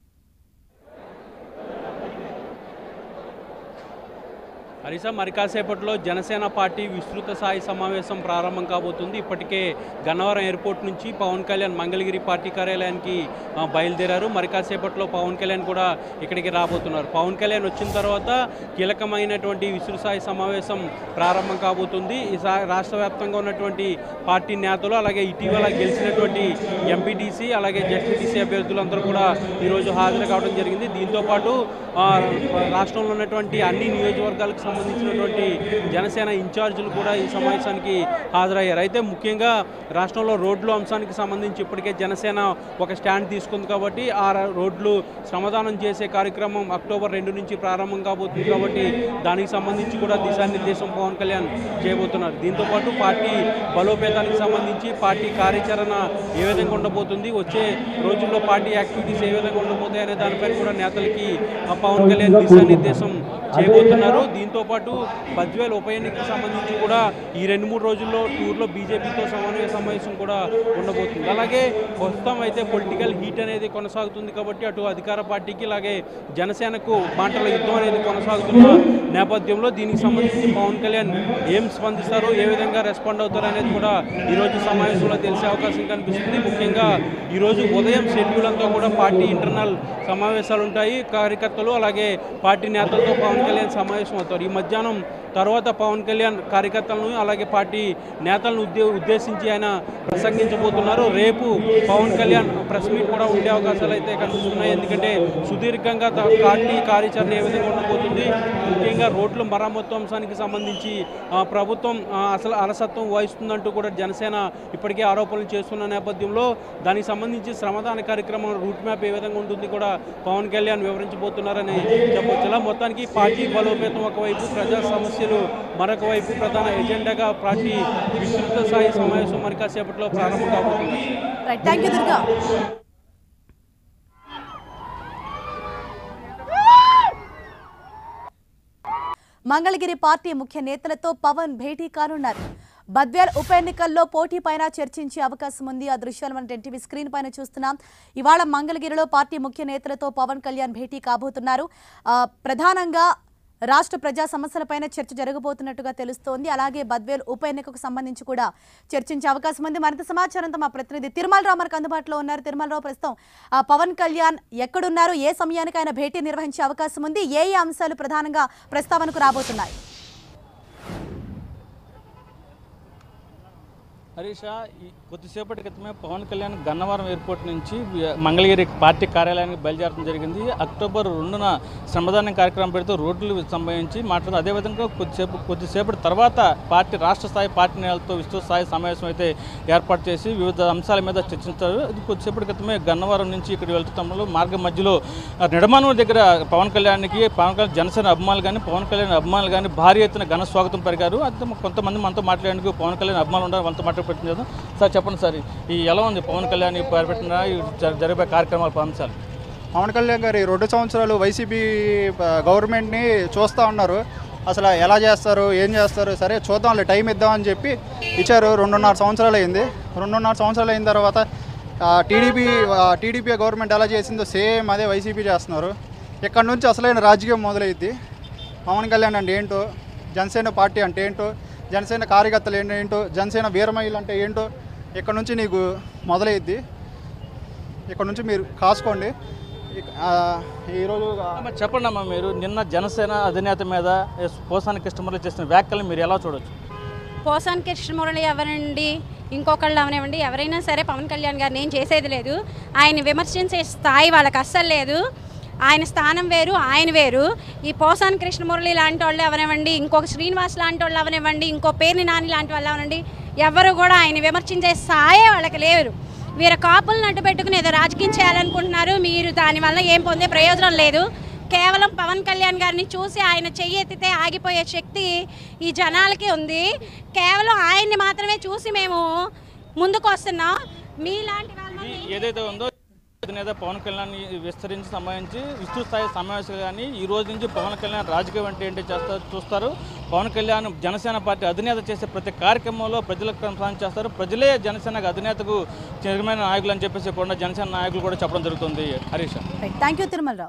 హరిసా మరి కాసేపట్లో జనసేన పార్టీ విస్తృత స్థాయి సమావేశం ప్రారంభం కాబోతుంది ఇప్పటికే గన్నవరం ఎయిర్పోర్ట్ నుంచి పవన్ కళ్యాణ్ మంగళగిరి పార్టీ కార్యాలయానికి ఆ, బయలుదేరారు మరి కాసేపట్లో పవన్ కళ్యాణ్ కూడా ఇక్కడికి రాబోతున్నారు పవన్ కళ్యాణ్ వచ్చిన తర్వాత కీలకమైనటువంటి విస్తృత స్థాయి సమావేశం ప్రారంభం కాబోతుంది ఈ సా- రాష్ట్ర వ్యాప్తంగా ఉన్నటువంటి పార్టీ నేతలు అలాగే ఇటీవల గెలిచినటువంటి ఎంపీటీసీ అలాగే జెడ్పీటీసీ అభ్యర్థులందరూ కూడా ఈరోజు హాజరు కావడం జరిగింది జరిగింది దీంతోపాటు ఆ, రాష్ట్రంలో ఉన్నటువంటి అన్ని నియోజకవర్గాలకు సంబంధించినటువంటి జనసేన ఇన్ఛార్జీలు కూడా ఈ సమావేశానికి హాజరయ్యారు అయితే ముఖ్యంగా రాష్ట్రంలో రోడ్లు అంశానికి సంబంధించి ఇప్పటికే జనసేన ఒక స్టాండ్ తీసుకుంది కాబట్టి ఆ ర- రోడ్లు శ్రమదానం చేసే కార్యక్రమం అక్టోబర్ రెండు నుంచి ప్రారంభం కాబోతుంది కాబట్టి దానికి సంబంధించి కూడా దిశానిర్దేశం పవన్ కళ్యాణ్ చేయబోతున్నారు దీంతోపాటు పార్టీ బలోపేతానికి సంబంధించి పార్టీ కార్యాచరణ ఏ విధంగా ఉండబోతుంది వచ్చే రోజుల్లో పార్టీ యాక్టివిటీస్ ఏ విధంగా ఉండబోతాయి అనే దానిపైన కూడా నేతలకి ఆ పవన్ కళ్యాణ్ దిశానిర్దేశం చేయబోతున్నారు దీంతో పాటు బద్వేల్ ఉప ఎన్నికకు సంబంధించి కూడా ఈ రెండు మూడు రోజుల్లో టూర్లో బీజేపీతో సమన్వయ సమావేశం కూడా ఉండబోతుంది అలాగే ప్రస్తుతం అయితే పొలిటికల్ హీట్ అనేది కొనసాగుతుంది కాబట్టి అటు అధికార పార్టీకి అలాగే జనసేనకు మాటల యుద్ధం అనేది కొనసాగుతున్న నేపథ్యంలో దీనికి సంబంధించి పవన్ కళ్యాణ్ ఏం స్పందిస్తారు ఏ విధంగా రెస్పాండ్ అవుతారు అనేది కూడా ఈరోజు సమావేశంలో తెలిసే అవకాశం కనిపిస్తుంది ముఖ్యంగా ఈరోజు ఉదయం షెడ్యూల్ అంతా కూడా పార్టీ ఇంటర్నల్ సమావేశాలు ఉంటాయి కార్యకర్తలు అలాగే పార్టీ నేతలతో పవన్ కళ్యాణ్ సమావేశం అవుతారు ఈ మధ్యాహ్నం తర్వాత పవన్ కళ్యాణ్ కార్యకర్తలను అలాగే పార్టీ నేతలను ఉద్దే ఉద్దేశించి ఆయన ప్రసంగించబోతున్నారు రేపు పవన్ కళ్యాణ్ ప్రెస్ మీట్ కూడా ఉండే అవకాశాలు అయితే కనిపిస్తున్నాయి ఎందుకంటే సుదీర్ఘంగా త- పార్టీ కార్యాచరణ ఏ విధంగా ఉండబోతుంది ముఖ్యంగా రోడ్ల మరమ్మతు అంశానికి సంబంధించి ఆ, ప్రభుత్వం ఆ, అసలు అలసత్వం వహిస్తుందంటూ కూడా జనసేన ఇప్పటికే ఆరోపణలు చేస్తున్న నేపథ్యంలో దానికి సంబంధించి శ్రమదాన కార్యక్రమం రూట్ మ్యాప్ ఏ విధంగా ఉంటుంది కూడా పవన్ కళ్యాణ్ వివరించబోతున్నారని చెప్పొచ్చు ఇలా మొత్తానికి పార్టీ బలోపేతం ఒకవైపు ప్రజా సమస్యలు మరొక వైపు ప్రధాన ఎజెండాగా పార్టీ విస్తృత స్థాయి సమావేశం మరి కాసేపట్లో ప్రారంభం కాబోతుంది right thank you Durga Mangalagiri party ముఖ్య నేతలతో పవన్ భేటీ కానున్నారు బద్వేల్ ఉప ఎన్నికల్లో పోటీ పైన చర్చించే అవకాశం ఉంది ఆ దృశ్యాలు మనం ఎన్టీవీ స్క్రీన్ పైన చూస్తున్నాం ఇవాళ మంగళగిరిలో పార్టీ ముఖ్య నేతలతో పవన్ కళ్యాణ్ భేటీ కాబోతున్నారు ఆ, ప్రధానంగా రాష్ట్ర ప్రజా సమస్యలపైన చర్చ జరగబోతున్నట్టుగా తెలుస్తోంది అలాగే బద్వేల్ ఉప ఎన్నికకు సంబంధించి కూడా చర్చించే అవకాశం ఉంది మరింత సమాచారంతో మా ప్రతినిధి తిరుమలరావు మనకు అందుబాటులో ఉన్నారు తిరుమలరావు ప్రస్తుతం ఆ, పవన్ కళ్యాణ్ ఎక్కడున్నారు ఏ సమయానికి ఆయన భేటీ నిర్వహించే అవకాశం ఉంది ఏ ఏ అంశాలు ప్రధానంగా ప్రస్తావనకు రాబోతున్నాయి హరీష ఈ కొద్దిసేపటి క్రితమే పవన్ కళ్యాణ్ గన్నవరం ఎయిర్పోర్ట్ నుంచి వి- మంగళగిరి పార్టీ కార్యాలయానికి బయలుదేరడం జరిగింది అక్టోబర్ రెండున శ్రమదానం కార్యక్రమం పెడుతూ రోడ్లు సంబంధించి మాట్లాడుతూ అదేవిధంగా కొద్దిసేపు కొద్దిసేపటి తర్వాత పార్టీ రాష్ట్ర స్థాయి పార్టీ నేతలతో విస్తృత స్థాయి సమావేశం అయితే ఏర్పాటు చేసి వివిధ అంశాల మీద చర్చించారు ఇది కొద్దిసేపటి క్రితమే గన్నవరం నుంచి ఇక్కడ వెళ్తున్నప్పుడు మార్గం మధ్యలో ఆ, నిడమానూరు దగ్గర పవన్ కళ్యాణ్కి పవన్ కళ్యాణ్ జనసేన అభిమానులు కానీ పవన్ కళ్యాణ్ అభిమానులు కానీ భారీ ఎత్తున ఘన స్వాగతం పలికారు అయితే కొంతమంది మనతో మాట్లాడేందుకు పవన్ కళ్యాణ్ అభిమానులు ఉన్నారు మనతో మాట్లాడుకుంటున్నారు సార్ చెప్పండి సార్ ఈ ఎలా ఉంది పవన్ కళ్యాణ్ పరిపెట్టిన ఈ జ- జరిగే కార్యక్రమాల అంశాలు పవన్ కళ్యాణ్ గారు ఈ రెండు సంవత్సరాలు వైసీపీ ఆ, గవర్నమెంట్ని చూస్తూ ఉన్నారు అసలు ఎలా చేస్తారు ఏం చేస్తారు సరే చూద్దాంలే టైం ఇద్దామని చెప్పి ఇచ్చారు రెండున్నర సంవత్సరాలు అయింది రెండున్నర సంవత్సరాలు అయిన తర్వాత టీడీపీ టీడీపీ గవర్నమెంట్ ఎలా చేసిందో సేమ్ అదే వైసీపీ చేస్తున్నారు ఇక్కడ నుంచి అసలైన రాజకీయం మొదలైద్ది పవన్ కళ్యాణ్ అంటే ఏంటో జనసేన పార్టీ అంటే ఏంటో జనసేన కార్యకర్తలు ఏంటో జనసేన వీరమహిళ అంటే ఏంటో ఇక్కడ నుంచి నీకు మొదలైద్ది ఇక్కడ నుంచి మీరు కాసుకోండి ఇక- ఆ, ఈరోజు ఆ, అమ్మ, చెప్పండి అమ్మా మీరు నిన్న జనసేన అధినేత మీద ఎస్ పోసాని కృష్ణమురళి చేసిన వ్యాఖ్యలు మీరు ఎలా చూడొచ్చు పోసాన్ కృష్ణమురళి ఎవరండి ఇంకొకళ్ళు అవనివ్వండి ఎవరైనా సరే పవన్ కళ్యాణ్ గారిని ఏం చేసేది లేదు ఆయన విమర్శించే స్థాయి వాళ్ళకి అస్సలు లేదు ఆయన స్థానం వేరు ఆయన వేరు ఈ పోసాన్ కృష్ణమురళి లాంటి వాళ్ళు అవనివ్వండి ఇంకొక శ్రీనివాస్ లాంటి వాళ్ళు అవనివ్వండి ఇంకో పేర్ని నాని లాంటి వాళ్ళు అవనండి ఎవరు కూడా ఆయన విమర్శించే స్థాయే వాళ్ళకి లేరు వీరు కాపులను అడ్డు పెట్టుకుని ఏదో రాజకీయం చేయాలనుకుంటున్నారు మీరు దానివల్ల ఏం పొందే ప్రయోజనం లేదు కేవలం పవన్ కళ్యాణ్ గారిని చూసి ఆయన చెయ్యి ఎత్తితే ఆగిపోయే శక్తి ఈ జనాలకి ఉంది కేవలం ఆయన్ని మాత్రమే చూసి మేము ముందుకు వస్తున్నాం మీలాంటి వాళ్ళ ఈ ఏదైతే ఉందో అధినేత పవన్ కళ్యాణ్ విస్తరించి సంబంధించి విస్తృత స్థాయి సమావేశాలు కానీ ఈ రోజు నుంచి పవన్ కళ్యాణ్ రాజకీయం అంటే ఏంటి చేస్తారు చూస్తారు పవన్ కళ్యాణ్ జనసేన పార్టీ అధినేత చేసే ప్రతి కార్యక్రమంలో ప్రజలకు ప్రసారం చేస్తారు ప్రజలే జనసేన అధినేతకు చిరమైన నాయకులు అని చెప్పేసి కూడా జనసేన నాయకులు కూడా చెప్పడం జరుగుతుంది Harish right thank you Tirumalarao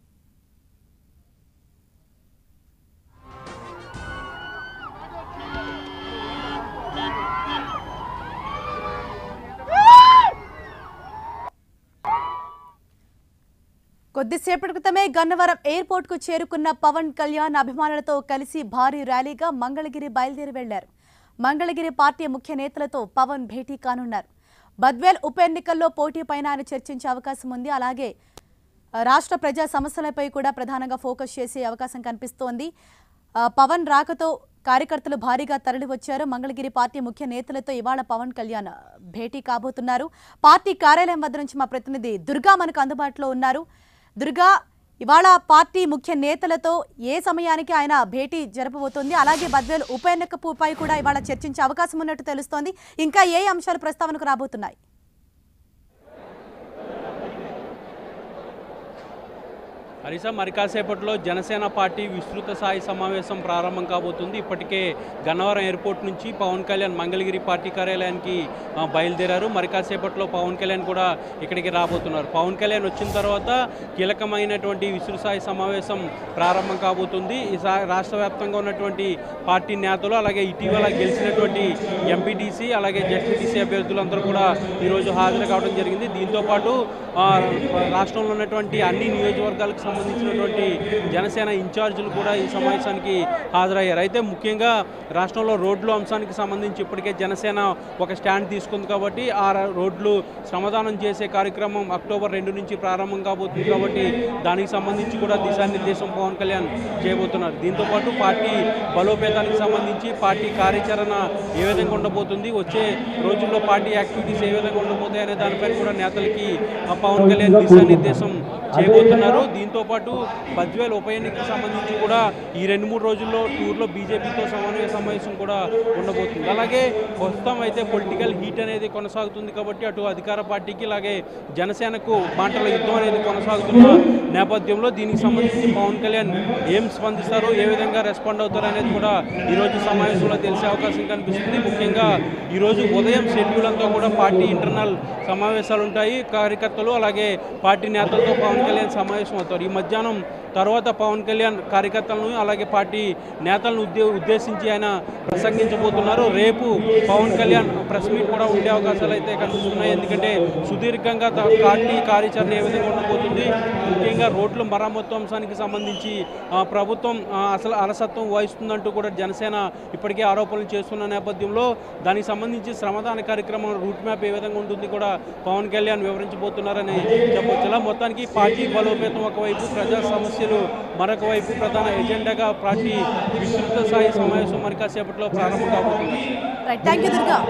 కొద్దిసేపటి క్రితమే గన్నవరం ఎయిర్పోర్ట్ కు చేరుకున్న పవన్ కళ్యాణ్ అభిమానులతో కలిసి భారీ ర్యాలీగా మంగళగిరి బయలుదేరి వెళ్లారు మంగళగిరి పార్టీ ముఖ్య నేతలతో పవన్ భేటీ కానున్నారు బద్వేల్ ఉప ఎన్నికల్లో పోటీ పైన ఆయన చర్చించే అవకాశం ఉంది అలాగే రాష్ట్ర ప్రజా సమస్యలపై కూడా ప్రధానంగా ఫోకస్ చేసే అవకాశం కనిపిస్తోంది ఆ, పవన్ రాకతో కార్యకర్తలు భారీగా తరలి వచ్చారు మంగళగిరి పార్టీ ముఖ్య నేతలతో ఇవాళ పవన్ కళ్యాణ్ భేటీ కాబోతున్నారు పార్టీ కార్యాలయం వద్ద నుంచి మా ప్రతినిధి దుర్గా మనకు అందుబాటులో ఉన్నారు దుర్గా ఇవాళ పార్టీ ముఖ్య నేతలతో ఏ సమయానికి ఆయన భేటీ జరపబోతోంది అలాగే బద్వేలు ఉప ఎన్నికపై కూడా ఇవాళ చర్చించే అవకాశం ఉన్నట్టు తెలుస్తోంది ఇంకా ఏ అంశాలు ప్రస్తావనకు రాబోతున్నాయి హరిసా మరి కాసేపట్లో జనసేన పార్టీ విస్తృత స్థాయి సమావేశం ప్రారంభం కాబోతుంది ఇప్పటికే గన్నవరం ఎయిర్పోర్ట్ నుంచి పవన్ కళ్యాణ్ మంగళగిరి పార్టీ కార్యాలయానికి ఆ, బయలుదేరారు మరి కాసేపట్లో పవన్ కళ్యాణ్ కూడా ఇక్కడికి రాబోతున్నారు పవన్ కళ్యాణ్ వచ్చిన తర్వాత కీలకమైనటువంటి విస్తృత స్థాయి సమావేశం ప్రారంభం కాబోతుంది ఈసారి రాష్ట్ర వ్యాప్తంగా ఉన్నటువంటి పార్టీ నేతలు అలాగే ఇటీవల గెలిచినటువంటి ఎంపీటీసీ అలాగే జెడ్పీటీసీ అభ్యర్థులందరూ కూడా ఈరోజు హాజరు కావడం జరిగింది దీంతోపాటు ఆ, రాష్ట్రంలో ఉన్నటువంటి అన్ని నియోజకవర్గాలకు సంబంధించినటువంటి జనసేన ఇన్ఛార్జీలు కూడా ఈ సమావేశానికి హాజరయ్యారు అయితే ముఖ్యంగా రాష్ట్రంలో రోడ్లు అంశానికి సంబంధించి ఇప్పటికే జనసేన ఒక స్టాండ్ తీసుకుంది కాబట్టి ఆ ర- రోడ్లు శ్రమదానం చేసే కార్యక్రమం అక్టోబర్ రెండు నుంచి ప్రారంభం కాబోతుంది కాబట్టి దానికి సంబంధించి కూడా దిశానిర్దేశం పవన్ కళ్యాణ్ చేయబోతున్నారు దీంతోపాటు పార్టీ బలోపేతానికి సంబంధించి పార్టీ కార్యాచరణ ఏ విధంగా ఉండబోతుంది వచ్చే రోజుల్లో పార్టీ యాక్టివిటీస్ ఏ విధంగా ఉండబోతాయి అనే దానిపైన కూడా నేతలకి ఆ పవన్ కళ్యాణ్ దిశానిర్దేశం చేయబోతున్నారు దీంతో పాటు బజ్వేల్ ఉప ఎన్నికకి సంబంధించి కూడా ఈ రెండు మూడు రోజుల్లో టూర్లో బీజేపీతో సమన్వయ సమావేశం కూడా ఉండబోతుంది అలాగే ప్రస్తుతం అయితే పొలిటికల్ హీట్ అనేది కొనసాగుతుంది కాబట్టి అటు అధికార పార్టీకి అలాగే జనసేనకు మాటల యుద్ధం అనేది కొనసాగుతున్న నేపథ్యంలో దీనికి సంబంధించి పవన్ కళ్యాణ్ ఏం స్పందిస్తారు ఏ విధంగా రెస్పాండ్ అవుతారు అనేది కూడా ఈరోజు సమావేశంలో తెలిసే అవకాశం కనిపిస్తుంది ముఖ్యంగా ఈరోజు ఉదయం షెడ్యూల్ అంతా కూడా పార్టీ ఇంటర్నల్ సమావేశాలు ఉంటాయి కార్యకర్తలు అలాగే పార్టీ నేతలతో పవన్ కళ్యాణ్ సమావేశం అవుతారు ఈ మధ్యాహ్నం తర్వాత పవన్ కళ్యాణ్ కార్యకర్తలను అలాగే పార్టీ నేతలను ఉద్దే ఉద్దేశించి ఆయన ప్రసంగించబోతున్నారు రేపు పవన్ కళ్యాణ్ ప్రెస్ మీట్ కూడా ఉండే అవకాశాలు అయితే కనిపిస్తున్నాయి ఎందుకంటే సుదీర్ఘంగా త- పార్టీ కార్యాచరణ ఏ విధంగా ఉండబోతుంది ముఖ్యంగా రోడ్ల మరమ్మతు అంశానికి సంబంధించి ఆ, ప్రభుత్వం ఆ, అసలు అలసత్వం వహిస్తుందంటూ కూడా జనసేన ఇప్పటికే ఆరోపణలు చేస్తున్న నేపథ్యంలో దానికి సంబంధించి శ్రమదాన కార్యక్రమం రూట్ మ్యాప్ ఏ విధంగా ఉంటుంది కూడా పవన్ కళ్యాణ్ వివరించబోతున్నారని చెప్పొచ్చు ఇలా మొత్తానికి పార్టీ బలోపేతం ఒకవైపు ప్రజా సమస్యలు మరొక వైపు ప్రధాన ఎజెండాగా పార్టీ విస్తృత స్థాయి సమావేశం మరి కాసేపట్లో ప్రారంభం కాబోతుంది right thank you Durga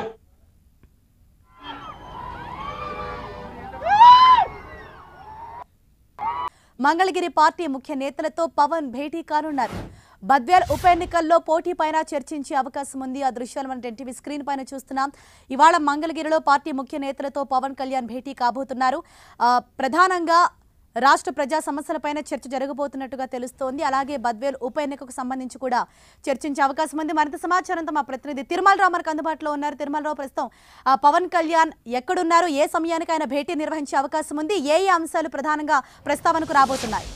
Mangalagiri party ముఖ్య నేతలతో పవన్ భేటీ కానున్నారు బద్వేల్ ఉప ఎన్నికల్లో పోటీ పైన చర్చించే అవకాశం ఉంది ఆ దృశ్యాలు మనం ఎన్టీవీ స్క్రీన్ పైన చూస్తున్నాం ఇవాళ మంగళగిరిలో పార్టీ ముఖ్య నేతలతో పవన్ కళ్యాణ్ భేటీ కాబోతున్నారు ఆ, ప్రధానంగా రాష్ట్ర ప్రజా సమస్యలపైన చర్చ జరగబోతున్నట్టుగా తెలుస్తోంది అలాగే బద్వేల్ ఉప ఎన్నికకు సంబంధించి కూడా చర్చించే అవకాశం ఉంది మరింత సమాచారంతో మా ప్రతినిధి తిరుమల రావు మనకు అందుబాటులో ఉన్నారు తిరుమలరావు ప్రస్తుతం ఆ, పవన్ కళ్యాణ్ ఎక్కడున్నారు ఏ సమయానికి ఆయన భేటీ నిర్వహించే అవకాశం ఉంది ఏ ఏ అంశాలు ప్రధానంగా ప్రస్తావనకు రాబోతున్నాయి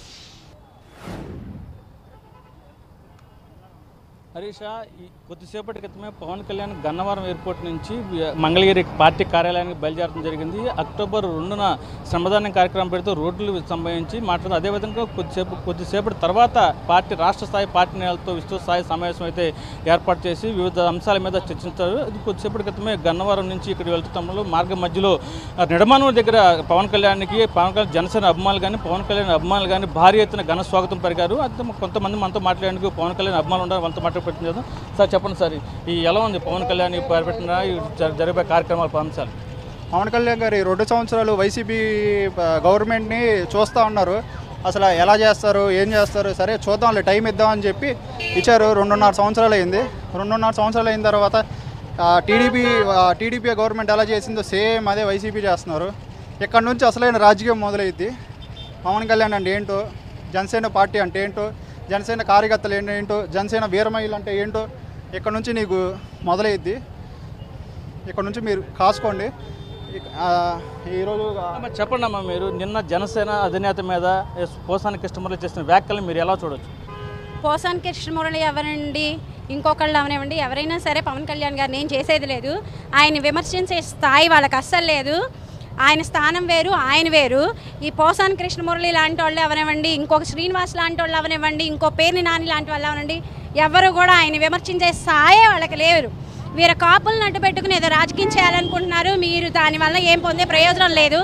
హరీష ఈ కొద్దిసేపటి క్రితమే పవన్ కళ్యాణ్ గన్నవరం ఎయిర్పోర్ట్ నుంచి వి- మంగళగిరి పార్టీ కార్యాలయానికి బయలుదేరడం జరిగింది అక్టోబర్ రెండున శ్రమదానం కార్యక్రమం పెడుతూ రోడ్లు సంబంధించి మాట్లాడుతూ అదేవిధంగా కొద్దిసేపు కొద్దిసేపటి తర్వాత పార్టీ రాష్ట్ర స్థాయి పార్టీ నేతలతో విస్తృత స్థాయి సమావేశం అయితే ఏర్పాటు చేసి వివిధ అంశాల మీద చర్చించారు ఇది కొద్దిసేపటి క్రితమే గన్నవరం నుంచి ఇక్కడ వెళ్తున్నప్పుడు మార్గం మధ్యలో ఆ, నిడమానూరు దగ్గర పవన్ కళ్యాణ్కి పవన్ కళ్యాణ్ జనసేన అభిమానులు కానీ పవన్ కళ్యాణ్ అభిమానులు కానీ భారీ ఎత్తున ఘన స్వాగతం పలికారు అయితే కొంతమంది మనతో మాట్లాడేందుకు పవన్ కళ్యాణ్ అభిమానులు ఉన్నారు మనతో మాట్లాడే ప్రయత్నం చేద్దాం సార్ చెప్పండి సార్ ఈ ఎలా ఉంది పవన్ కళ్యాణ్ ఈ పెట్టిన ఈ జ- జరిగే కార్యక్రమాల అంశాలు పవన్ కళ్యాణ్ గారు ఈ రెండు సంవత్సరాలు వైసీపీ ఆ, గవర్నమెంట్ని చూస్తూ ఉన్నారు అసలు ఎలా చేస్తారు ఏం చేస్తారు సరే చూద్దాంలే టైం ఇద్దామని చెప్పి ఇచ్చారు రెండున్నర సంవత్సరాలు అయింది రెండున్నర సంవత్సరాలు అయిన తర్వాత టీడీపీ టీడీపీ గవర్నమెంట్ ఎలా చేసిందో సేమ్ అదే వైసీపీ చేస్తున్నారు ఇక్కడ నుంచి అసలైన రాజకీయం మొదలైద్ది పవన్ కళ్యాణ్ అంటే ఏంటో జనసేన పార్టీ అంటే ఏంటో జనసేన కార్యకర్తలు ఏంటో ఏంటో జనసేన వీరమహిళలు అంటే ఏంటో ఇక్కడ నుంచి నీకు మొదలైద్ది ఇక్కడ నుంచి మీరు కాసుకోండి ఇక- ఆ, ఈరోజు మరి చెప్పండి అమ్మా మీరు నిన్న జనసేన అధినేత మీద ఎస్ పోసాని కృష్ణమురళి చేసిన వ్యాఖ్యలు మీరు ఎలా చూడొచ్చు పోసాన్ కృష్ణమురళి ఎవరండి ఇంకొకళ్ళు అవనివ్వండి ఎవరైనా సరే పవన్ కళ్యాణ్ గారు నేను చేసేది లేదు ఆయన విమర్శించే స్థాయి వాళ్ళకి అస్సలు లేదు ఆయన స్థానం వేరు ఆయన వేరు ఈ పోసాన్ కృష్ణమురళి లాంటి వాళ్ళు ఎవరివ్వండి ఇంకొక శ్రీనివాస్ లాంటి వాళ్ళు అవనివ్వండి ఇంకో పేరుని నాని లాంటి వాళ్ళు అవనండి ఎవరు కూడా ఆయన విమర్శించే స్థాయే వాళ్ళకి లేరు వీరు కాపులను అడ్డు పెట్టుకుని ఏదో రాజకీయం చేయాలనుకుంటున్నారు మీరు దానివల్ల ఏం పొందే ప్రయోజనం లేదు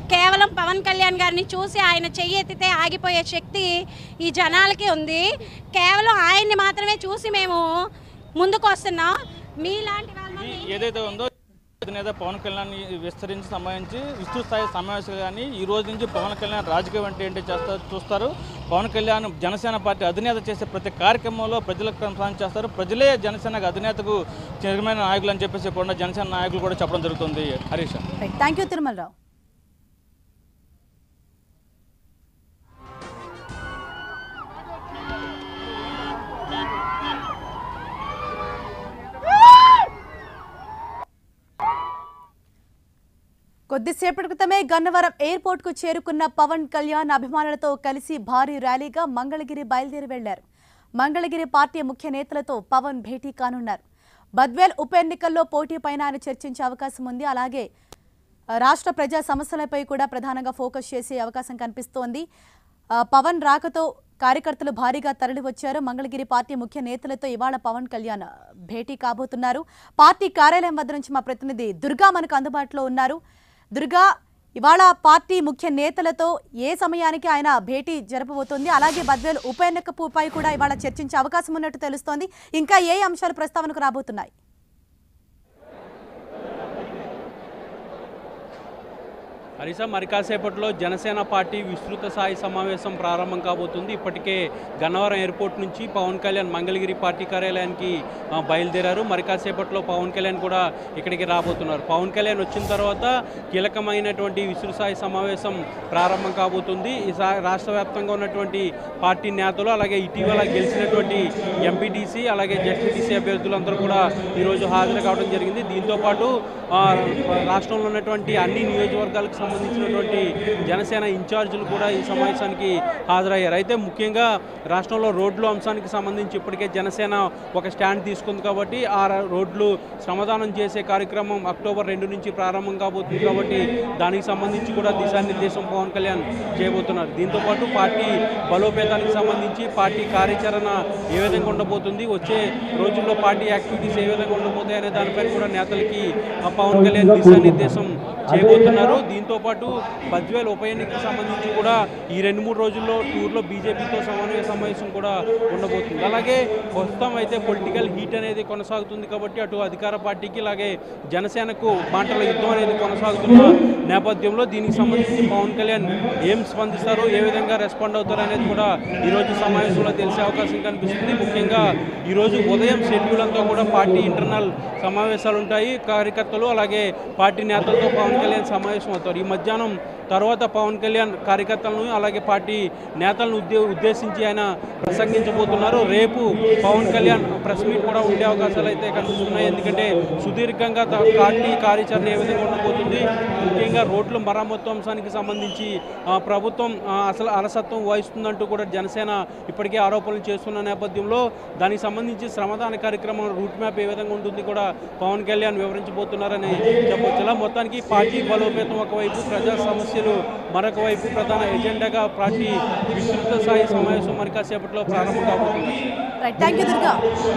కేవలం పవన్ కళ్యాణ్ గారిని చూసి ఆయన చెయ్యెత్తితే ఆగిపోయే శక్తి ఈ జనాలకి ఉంది కేవలం ఆయన్ని మాత్రమే చూసి మేము ముందుకు వస్తున్నాం మీలాంటి వాళ్ళని ఈ ఏదైతే ఉందో అధినేత పవన్ కళ్యాణ్ విస్తరించి సంబంధించి విస్తృత స్థాయి సమావేశాలు కానీ ఈ రోజు నుంచి పవన్ కళ్యాణ్ రాజకీయం అంటే ఏంటి చేస్తారు చూస్తారు పవన్ కళ్యాణ్ జనసేన పార్టీ అధినేత చేసే ప్రతి కార్యక్రమంలో ప్రజలకు ప్రసారం చేస్తారు ప్రజలే జనసేన అధినేతకు చిరమైన నాయకులు అని చెప్పేసి కూడా జనసేన నాయకులు కూడా చెప్పడం జరుగుతుంది హరీష్ థ్యాంక్ యూ తిరుమలరావు కొద్దిసేపటి క్రితమే గన్నవరం ఎయిర్పోర్ట్ కు చేరుకున్న పవన్ కళ్యాణ్ అభిమానులతో కలిసి భారీ ర్యాలీగా మంగళగిరి బయలుదేరి వెళ్లారు మంగళగిరి పార్టీ ముఖ్య నేతలతో పవన్ భేటీ కానున్నారు బద్వేల్ ఉప ఎన్నికల్లో పోటీపైన ఆయన చర్చించే అవకాశం ఉంది అలాగే ఆ, రాష్ట్ర ప్రజా సమస్యలపై కూడా ప్రధానంగా ఫోకస్ చేసే అవకాశం కనిపిస్తోంది ఆ, పవన్ రాకతో కార్యకర్తలు భారీగా తరలివచ్చారు మంగళగిరి పార్టీ ముఖ్య నేతలతో ఇవాళ పవన్ కళ్యాణ్ భేటీ కాబోతున్నారు పార్టీ కార్యాలయం వద్ద నుంచి మా ప్రతినిధి దుర్గా మనకు అందుబాటులో ఉన్నారు దుర్గా ఇవాళ పార్టీ ముఖ్య నేతలతో ఏ సమయానికి ఆయన భేటీ జరపబోతోంది అలాగే బద్వేలు ఉప ఎన్నికపై కూడా ఇవాళ చర్చించే అవకాశం ఉన్నట్టు తెలుస్తోంది ఇంకా ఏ అంశాలు ప్రస్తావనకు రాబోతున్నాయి హరిసా మరి కాసేపట్లో జనసేన పార్టీ విస్తృత స్థాయి సమావేశం ప్రారంభం కాబోతుంది ఇప్పటికే గన్నవరం ఎయిర్పోర్ట్ నుంచి పవన్ కళ్యాణ్ మంగళగిరి పార్టీ కార్యాలయానికి ఆ, బయలుదేరారు మరి కాసేపట్లో పవన్ కళ్యాణ్ కూడా ఇక్కడికి రాబోతున్నారు పవన్ కళ్యాణ్ వచ్చిన తర్వాత కీలకమైనటువంటి విస్తృత స్థాయి సమావేశం ప్రారంభం కాబోతుంది ఈ సా- రాష్ట్ర వ్యాప్తంగా ఉన్నటువంటి పార్టీ నేతలు అలాగే ఇటీవల గెలిచినటువంటి ఎంపీటీసీ అలాగే జెడ్పీటీసీ అభ్యర్థులందరూ కూడా ఈరోజు హాజరు కావడం జరిగింది దీంతోపాటు ఆ, రాష్ట్రంలో ఉన్నటువంటి అన్ని నియోజకవర్గాలకు సంబంధించినటువంటి జనసేన ఇన్ఛార్జీలు కూడా ఈ సమావేశానికి హాజరయ్యారు అయితే ముఖ్యంగా రాష్ట్రంలో రోడ్లు అంశానికి సంబంధించి ఇప్పటికే జనసేన ఒక స్టాండ్ తీసుకుంది కాబట్టి ఆ ర- రోడ్లు శ్రమదానం చేసే కార్యక్రమం అక్టోబర్ రెండు నుంచి ప్రారంభం కాబోతుంది కాబట్టి దానికి సంబంధించి కూడా దిశానిర్దేశం పవన్ కళ్యాణ్ చేయబోతున్నారు దీంతోపాటు పార్టీ బలోపేతానికి సంబంధించి పార్టీ కార్యాచరణ ఏ విధంగా ఉండబోతుంది వచ్చే రోజుల్లో పార్టీ యాక్టివిటీస్ ఏ విధంగా ఉండబోతాయి అనే దానిపైన కూడా నేతలకి ఆ పవన్ కళ్యాణ్ దిశానిర్దేశం చేయబోతున్నారు దీంతో పాటు బద్వేల్ ఉప ఎన్నికకు సంబంధించి కూడా ఈ రెండు మూడు రోజుల్లో టూర్లో బీజేపీతో సమన్వయ సమావేశం కూడా ఉండబోతుంది అలాగే ప్రస్తుతం అయితే పొలిటికల్ హీట్ అనేది కొనసాగుతుంది కాబట్టి అటు అధికార పార్టీకి అలాగే జనసేనకు మాటల యుద్ధం అనేది కొనసాగుతున్న నేపథ్యంలో దీనికి సంబంధించి పవన్ కళ్యాణ్ ఏం స్పందిస్తారు ఏ విధంగా రెస్పాండ్ అవుతారు అనేది కూడా ఈరోజు సమావేశంలో తెలిసే అవకాశం కనిపిస్తుంది ముఖ్యంగా ఈరోజు ఉదయం షెడ్యూల్ అంతా కూడా పార్టీ ఇంటర్నల్ సమావేశాలు ఉంటాయి కార్యకర్తలు అలాగే పార్టీ నేతలతో పవన్ కళ్యాణ్ సమావేశం అవుతారు ఈ మధ్యాహ్నం తర్వాత పవన్ కళ్యాణ్ కార్యకర్తలను అలాగే పార్టీ నేతలను ఉద్దే ఉద్దేశించి ఆయన ప్రసంగించబోతున్నారు రేపు పవన్ కళ్యాణ్ ప్రెస్ మీట్ కూడా ఉండే అవకాశాలు అయితే కనిపిస్తున్నాయి ఎందుకంటే సుదీర్ఘంగా త- పార్టీ కార్యాచరణ ఏ విధంగా ఉండబోతుంది ముఖ్యంగా రోడ్ల మరమ్మతు అంశానికి సంబంధించి ఆ, ప్రభుత్వం ఆ, అసలు అలసత్వం వహిస్తుందంటూ కూడా జనసేన ఇప్పటికే ఆరోపణలు చేస్తున్న నేపథ్యంలో దానికి సంబంధించి శ్రమదాన కార్యక్రమం రూట్ మ్యాప్ ఏ విధంగా ఉంటుంది కూడా పవన్ కళ్యాణ్ వివరించబోతున్నారని చెప్పొచ్చు ఇలా మొత్తానికి పార్టీ బలోపేతం ఒకవైపు ప్రజా సమస్యలు మరొక వైపు ప్రధాన ఎజెండాగా పార్టీ విస్తృత స్థాయి సమావేశం మరి కాసేపట్లో ప్రారంభం కాబోతుంది right thank you Durga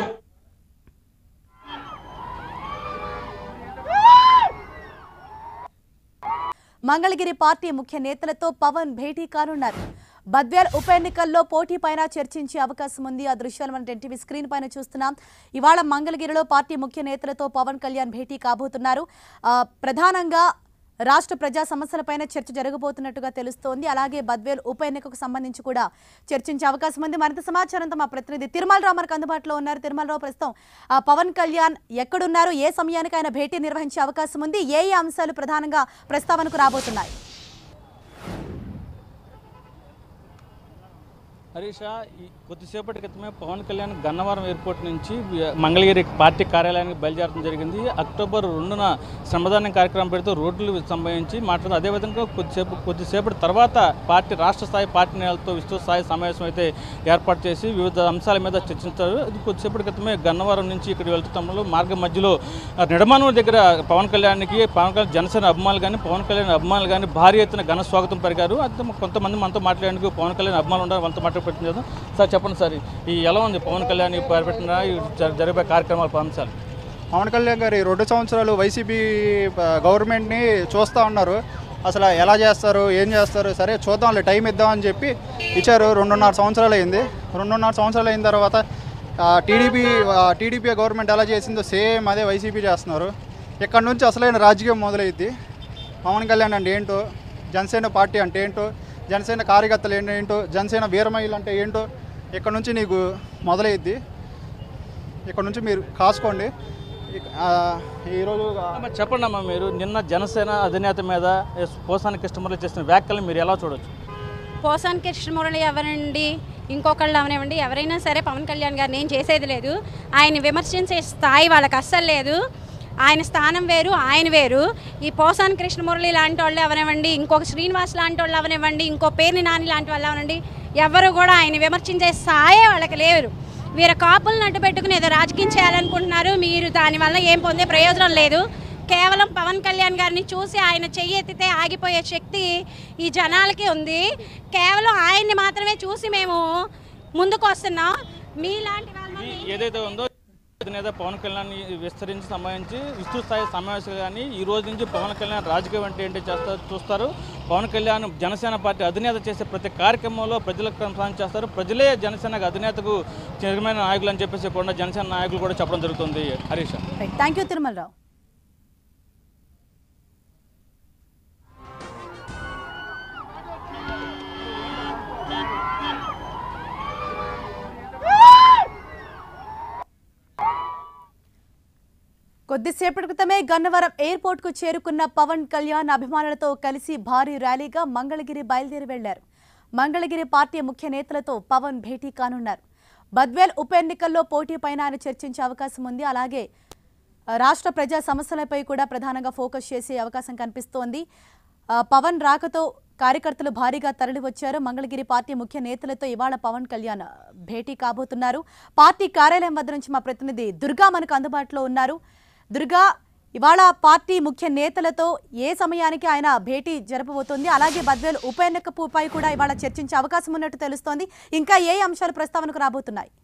Mangalagiri party ముఖ్య నేతలతో పవన్ భేటీ కానున్నారు బద్వేల్ ఉప ఎన్నికల్లో పోటీ పైన చర్చించే అవకాశం ఉంది ఆ దృశ్యాలు మనం ఎన్టీవీ స్క్రీన్ పైన చూస్తున్నాం ఇవాళ మంగళగిరిలో పార్టీ ముఖ్య నేతలతో పవన్ కళ్యాణ్ భేటీ కాబోతున్నారు ఆ, ప్రధానంగా రాష్ట్ర ప్రజా సమస్యలపైన చర్చ జరగబోతున్నట్టుగా తెలుస్తోంది అలాగే బద్వేల్ ఉప ఎన్నికకు సంబంధించి కూడా చర్చించే అవకాశం ఉంది మరింత సమాచారంతో మా ప్రతినిధి తిరుమలరావు మనకు అందుబాటులో ఉన్నారు తిరుమలరావు ప్రస్తుతం ఆ, పవన్ కళ్యాణ్ ఎక్కడున్నారు ఏ సమయానికి ఆయన భేటీ నిర్వహించే అవకాశం ఉంది ఏ ఏ అంశాలు ప్రధానంగా ప్రస్తావనకు రాబోతున్నాయి హరీష ఈ కొద్దిసేపటి క్రితమే పవన్ కళ్యాణ్ గన్నవరం ఎయిర్పోర్ట్ నుంచి వి- మంగళగిరి పార్టీ కార్యాలయానికి బయలుదేరడం జరిగింది అక్టోబర్ రెండున శ్రమదానం కార్యక్రమం పెడుతూ రోడ్లు సంబంధించి మాట్లాడుతూ అదేవిధంగా కొద్దిసేపు కొద్దిసేపటి తర్వాత పార్టీ రాష్ట్ర స్థాయి పార్టీ నేతలతో విస్తృత స్థాయి సమావేశం అయితే ఏర్పాటు చేసి వివిధ అంశాల మీద చర్చించారు ఇది కొద్దిసేపటి క్రితమే గన్నవరం నుంచి ఇక్కడ వెళ్తున్నప్పుడు మార్గం మధ్యలో ఆ, నిడమానూరు దగ్గర పవన్ కళ్యాణ్కి పవన్ కళ్యాణ్ జనసేన అభిమానులు కానీ పవన్ కళ్యాణ్ అభిమానులు కానీ భారీ ఎత్తున ఘన స్వాగతం పలికారు అంతే కొంతమంది మనతో మాట్లాడేందుకు పవన్ కళ్యాణ్ అభిమానులు ఉన్నారు మనతో మాట్లాడుకుంటున్నారు సార్ చెప్పండి సార్ ఈ ఎలా ఉంది పవన్ కళ్యాణ్ పెట్టిన జరిగే కార్యక్రమాల అంశాలు పవన్ కళ్యాణ్ గారు ఈ రెండు సంవత్సరాలు వైసీపీ ఆ, గవర్నమెంట్ని చూస్తూ ఉన్నారు అసలు ఎలా చేస్తారు ఏం చేస్తారు సరే చూద్దాంలే టైం ఇద్దామని చెప్పి ఇచ్చారు రెండున్నర సంవత్సరాలు అయింది రెండున్నర సంవత్సరాలు అయిన తర్వాత టీడీపీ టీడీపీ గవర్నమెంట్ ఎలా చేసిందో సేమ్ అదే వైసీపీ చేస్తున్నారు ఇక్కడ నుంచి అసలైన రాజకీయం మొదలైద్ది పవన్ కళ్యాణ్ అంటే ఏంటో జనసేన పార్టీ అంటే ఏంటో జనసేన కార్యకర్తలు ఏంటో ఏంటో జనసేన వీరమహిళ అంటే ఏంటో ఇక్కడ నుంచి నీకు మొదలైద్ది ఇక్కడ నుంచి మీరు కాసుకోండి ఇక- ఆ, ఈరోజు అమ్మ, చెప్పండి అమ్మా మీరు నిన్న జనసేన అధినేత మీద ఎస్ పోసాని కృష్ణమురళి చేసిన వ్యాఖ్యలు మీరు ఎలా చూడొచ్చు పోసాన్ కృష్ణమురళి ఎవరండి ఇంకొకళ్ళు అవనివ్వండి ఎవరైనా సరే పవన్ కళ్యాణ్ గారిని ఏం చేసేది లేదు ఆయన విమర్శించే స్థాయి వాళ్ళకి అస్సలు లేదు ఆయన స్థానం వేరు ఆయన వేరు ఈ పోసాన్ కృష్ణమురళి లాంటి వాళ్ళు ఎవరివ్వండి ఇంకొక శ్రీనివాస్ లాంటి వాళ్ళు అవనివ్వండి ఇంకో పేర్ని నాని లాంటి వాళ్ళు అవనండి ఎవరు కూడా ఆయన విమర్శించే స్థాయే వాళ్ళకి లేరు వీర కాపులను అడ్డు పెట్టుకుని ఏదో రాజకీయం చేయాలనుకుంటున్నారు మీరు దానివల్ల ఏం పొందే ప్రయోజనం లేదు కేవలం పవన్ కళ్యాణ్ గారిని చూసి ఆయన చెయ్యి ఎత్తితే ఆగిపోయే శక్తి ఈ జనాలకి ఉంది కేవలం ఆయన్ని మాత్రమే చూసి మేము ముందుకు వస్తున్నాం మీలాంటి వాళ్ళని ఈ ఏదైతే ఉందో అధినేత పవన్ కళ్యాణ్ విస్తరించి సంబంధించి విస్తృత స్థాయి సమావేశాలు కానీ ఈ రోజు నుంచి పవన్ కళ్యాణ్ రాజకీయం అంటే ఏంటి చేస్తారు చూస్తారు పవన్ కళ్యాణ్ జనసేన పార్టీ అధినేత చేసే ప్రతి కార్యక్రమంలో ప్రజలకు ప్రసారం చేస్తారు ప్రజలే జనసేన అధినేతకు చైర్మన్ నాయకులు అని చెప్పేసి కూడా జనసేన నాయకులు కూడా చెప్పడం జరుగుతుంది హరీష్ థ్యాంక్ యూ తిరుమలరావు కొద్దిసేపటి క్రితమే గన్నవరం ఎయిర్పోర్ట్ కు చేరుకున్న పవన్ కళ్యాణ్ అభిమానులతో కలిసి భారీ ర్యాలీగా మంగళగిరి బయలుదేరి వెళ్లారు మంగళగిరి పార్టీ ముఖ్య నేతలతో పవన్ భేటీ కానున్నారు బద్వేల్ ఉప ఎన్నికల్లో పోటీపైన ఆయన చర్చించే అవకాశం ఉంది అలాగే ఆ, రాష్ట్ర ప్రజా సమస్యలపై కూడా ప్రధానంగా ఫోకస్ చేసే అవకాశం కనిపిస్తోంది ఆ, పవన్ రాకతో కార్యకర్తలు భారీగా తరలి వచ్చారు మంగళగిరి పార్టీ ముఖ్య నేతలతో ఇవాళ పవన్ కళ్యాణ్ భేటీ కాబోతున్నారు పార్టీ కార్యాలయం వద్ద నుంచి మా ప్రతినిధి దుర్గా మనకు అందుబాటులో ఉన్నారు దుర్గా ఇవాళ పార్టీ ముఖ్య నేతలతో ఏ సమయానికి ఆయన భేటీ జరపబోతోంది అలాగే బద్వేలు ఉప ఎన్నికపై కూడా ఇవాళ చర్చించే అవకాశం ఉన్నట్టు తెలుస్తోంది ఇంకా ఏ అంశాలు ప్రస్తావనకు రాబోతున్నాయి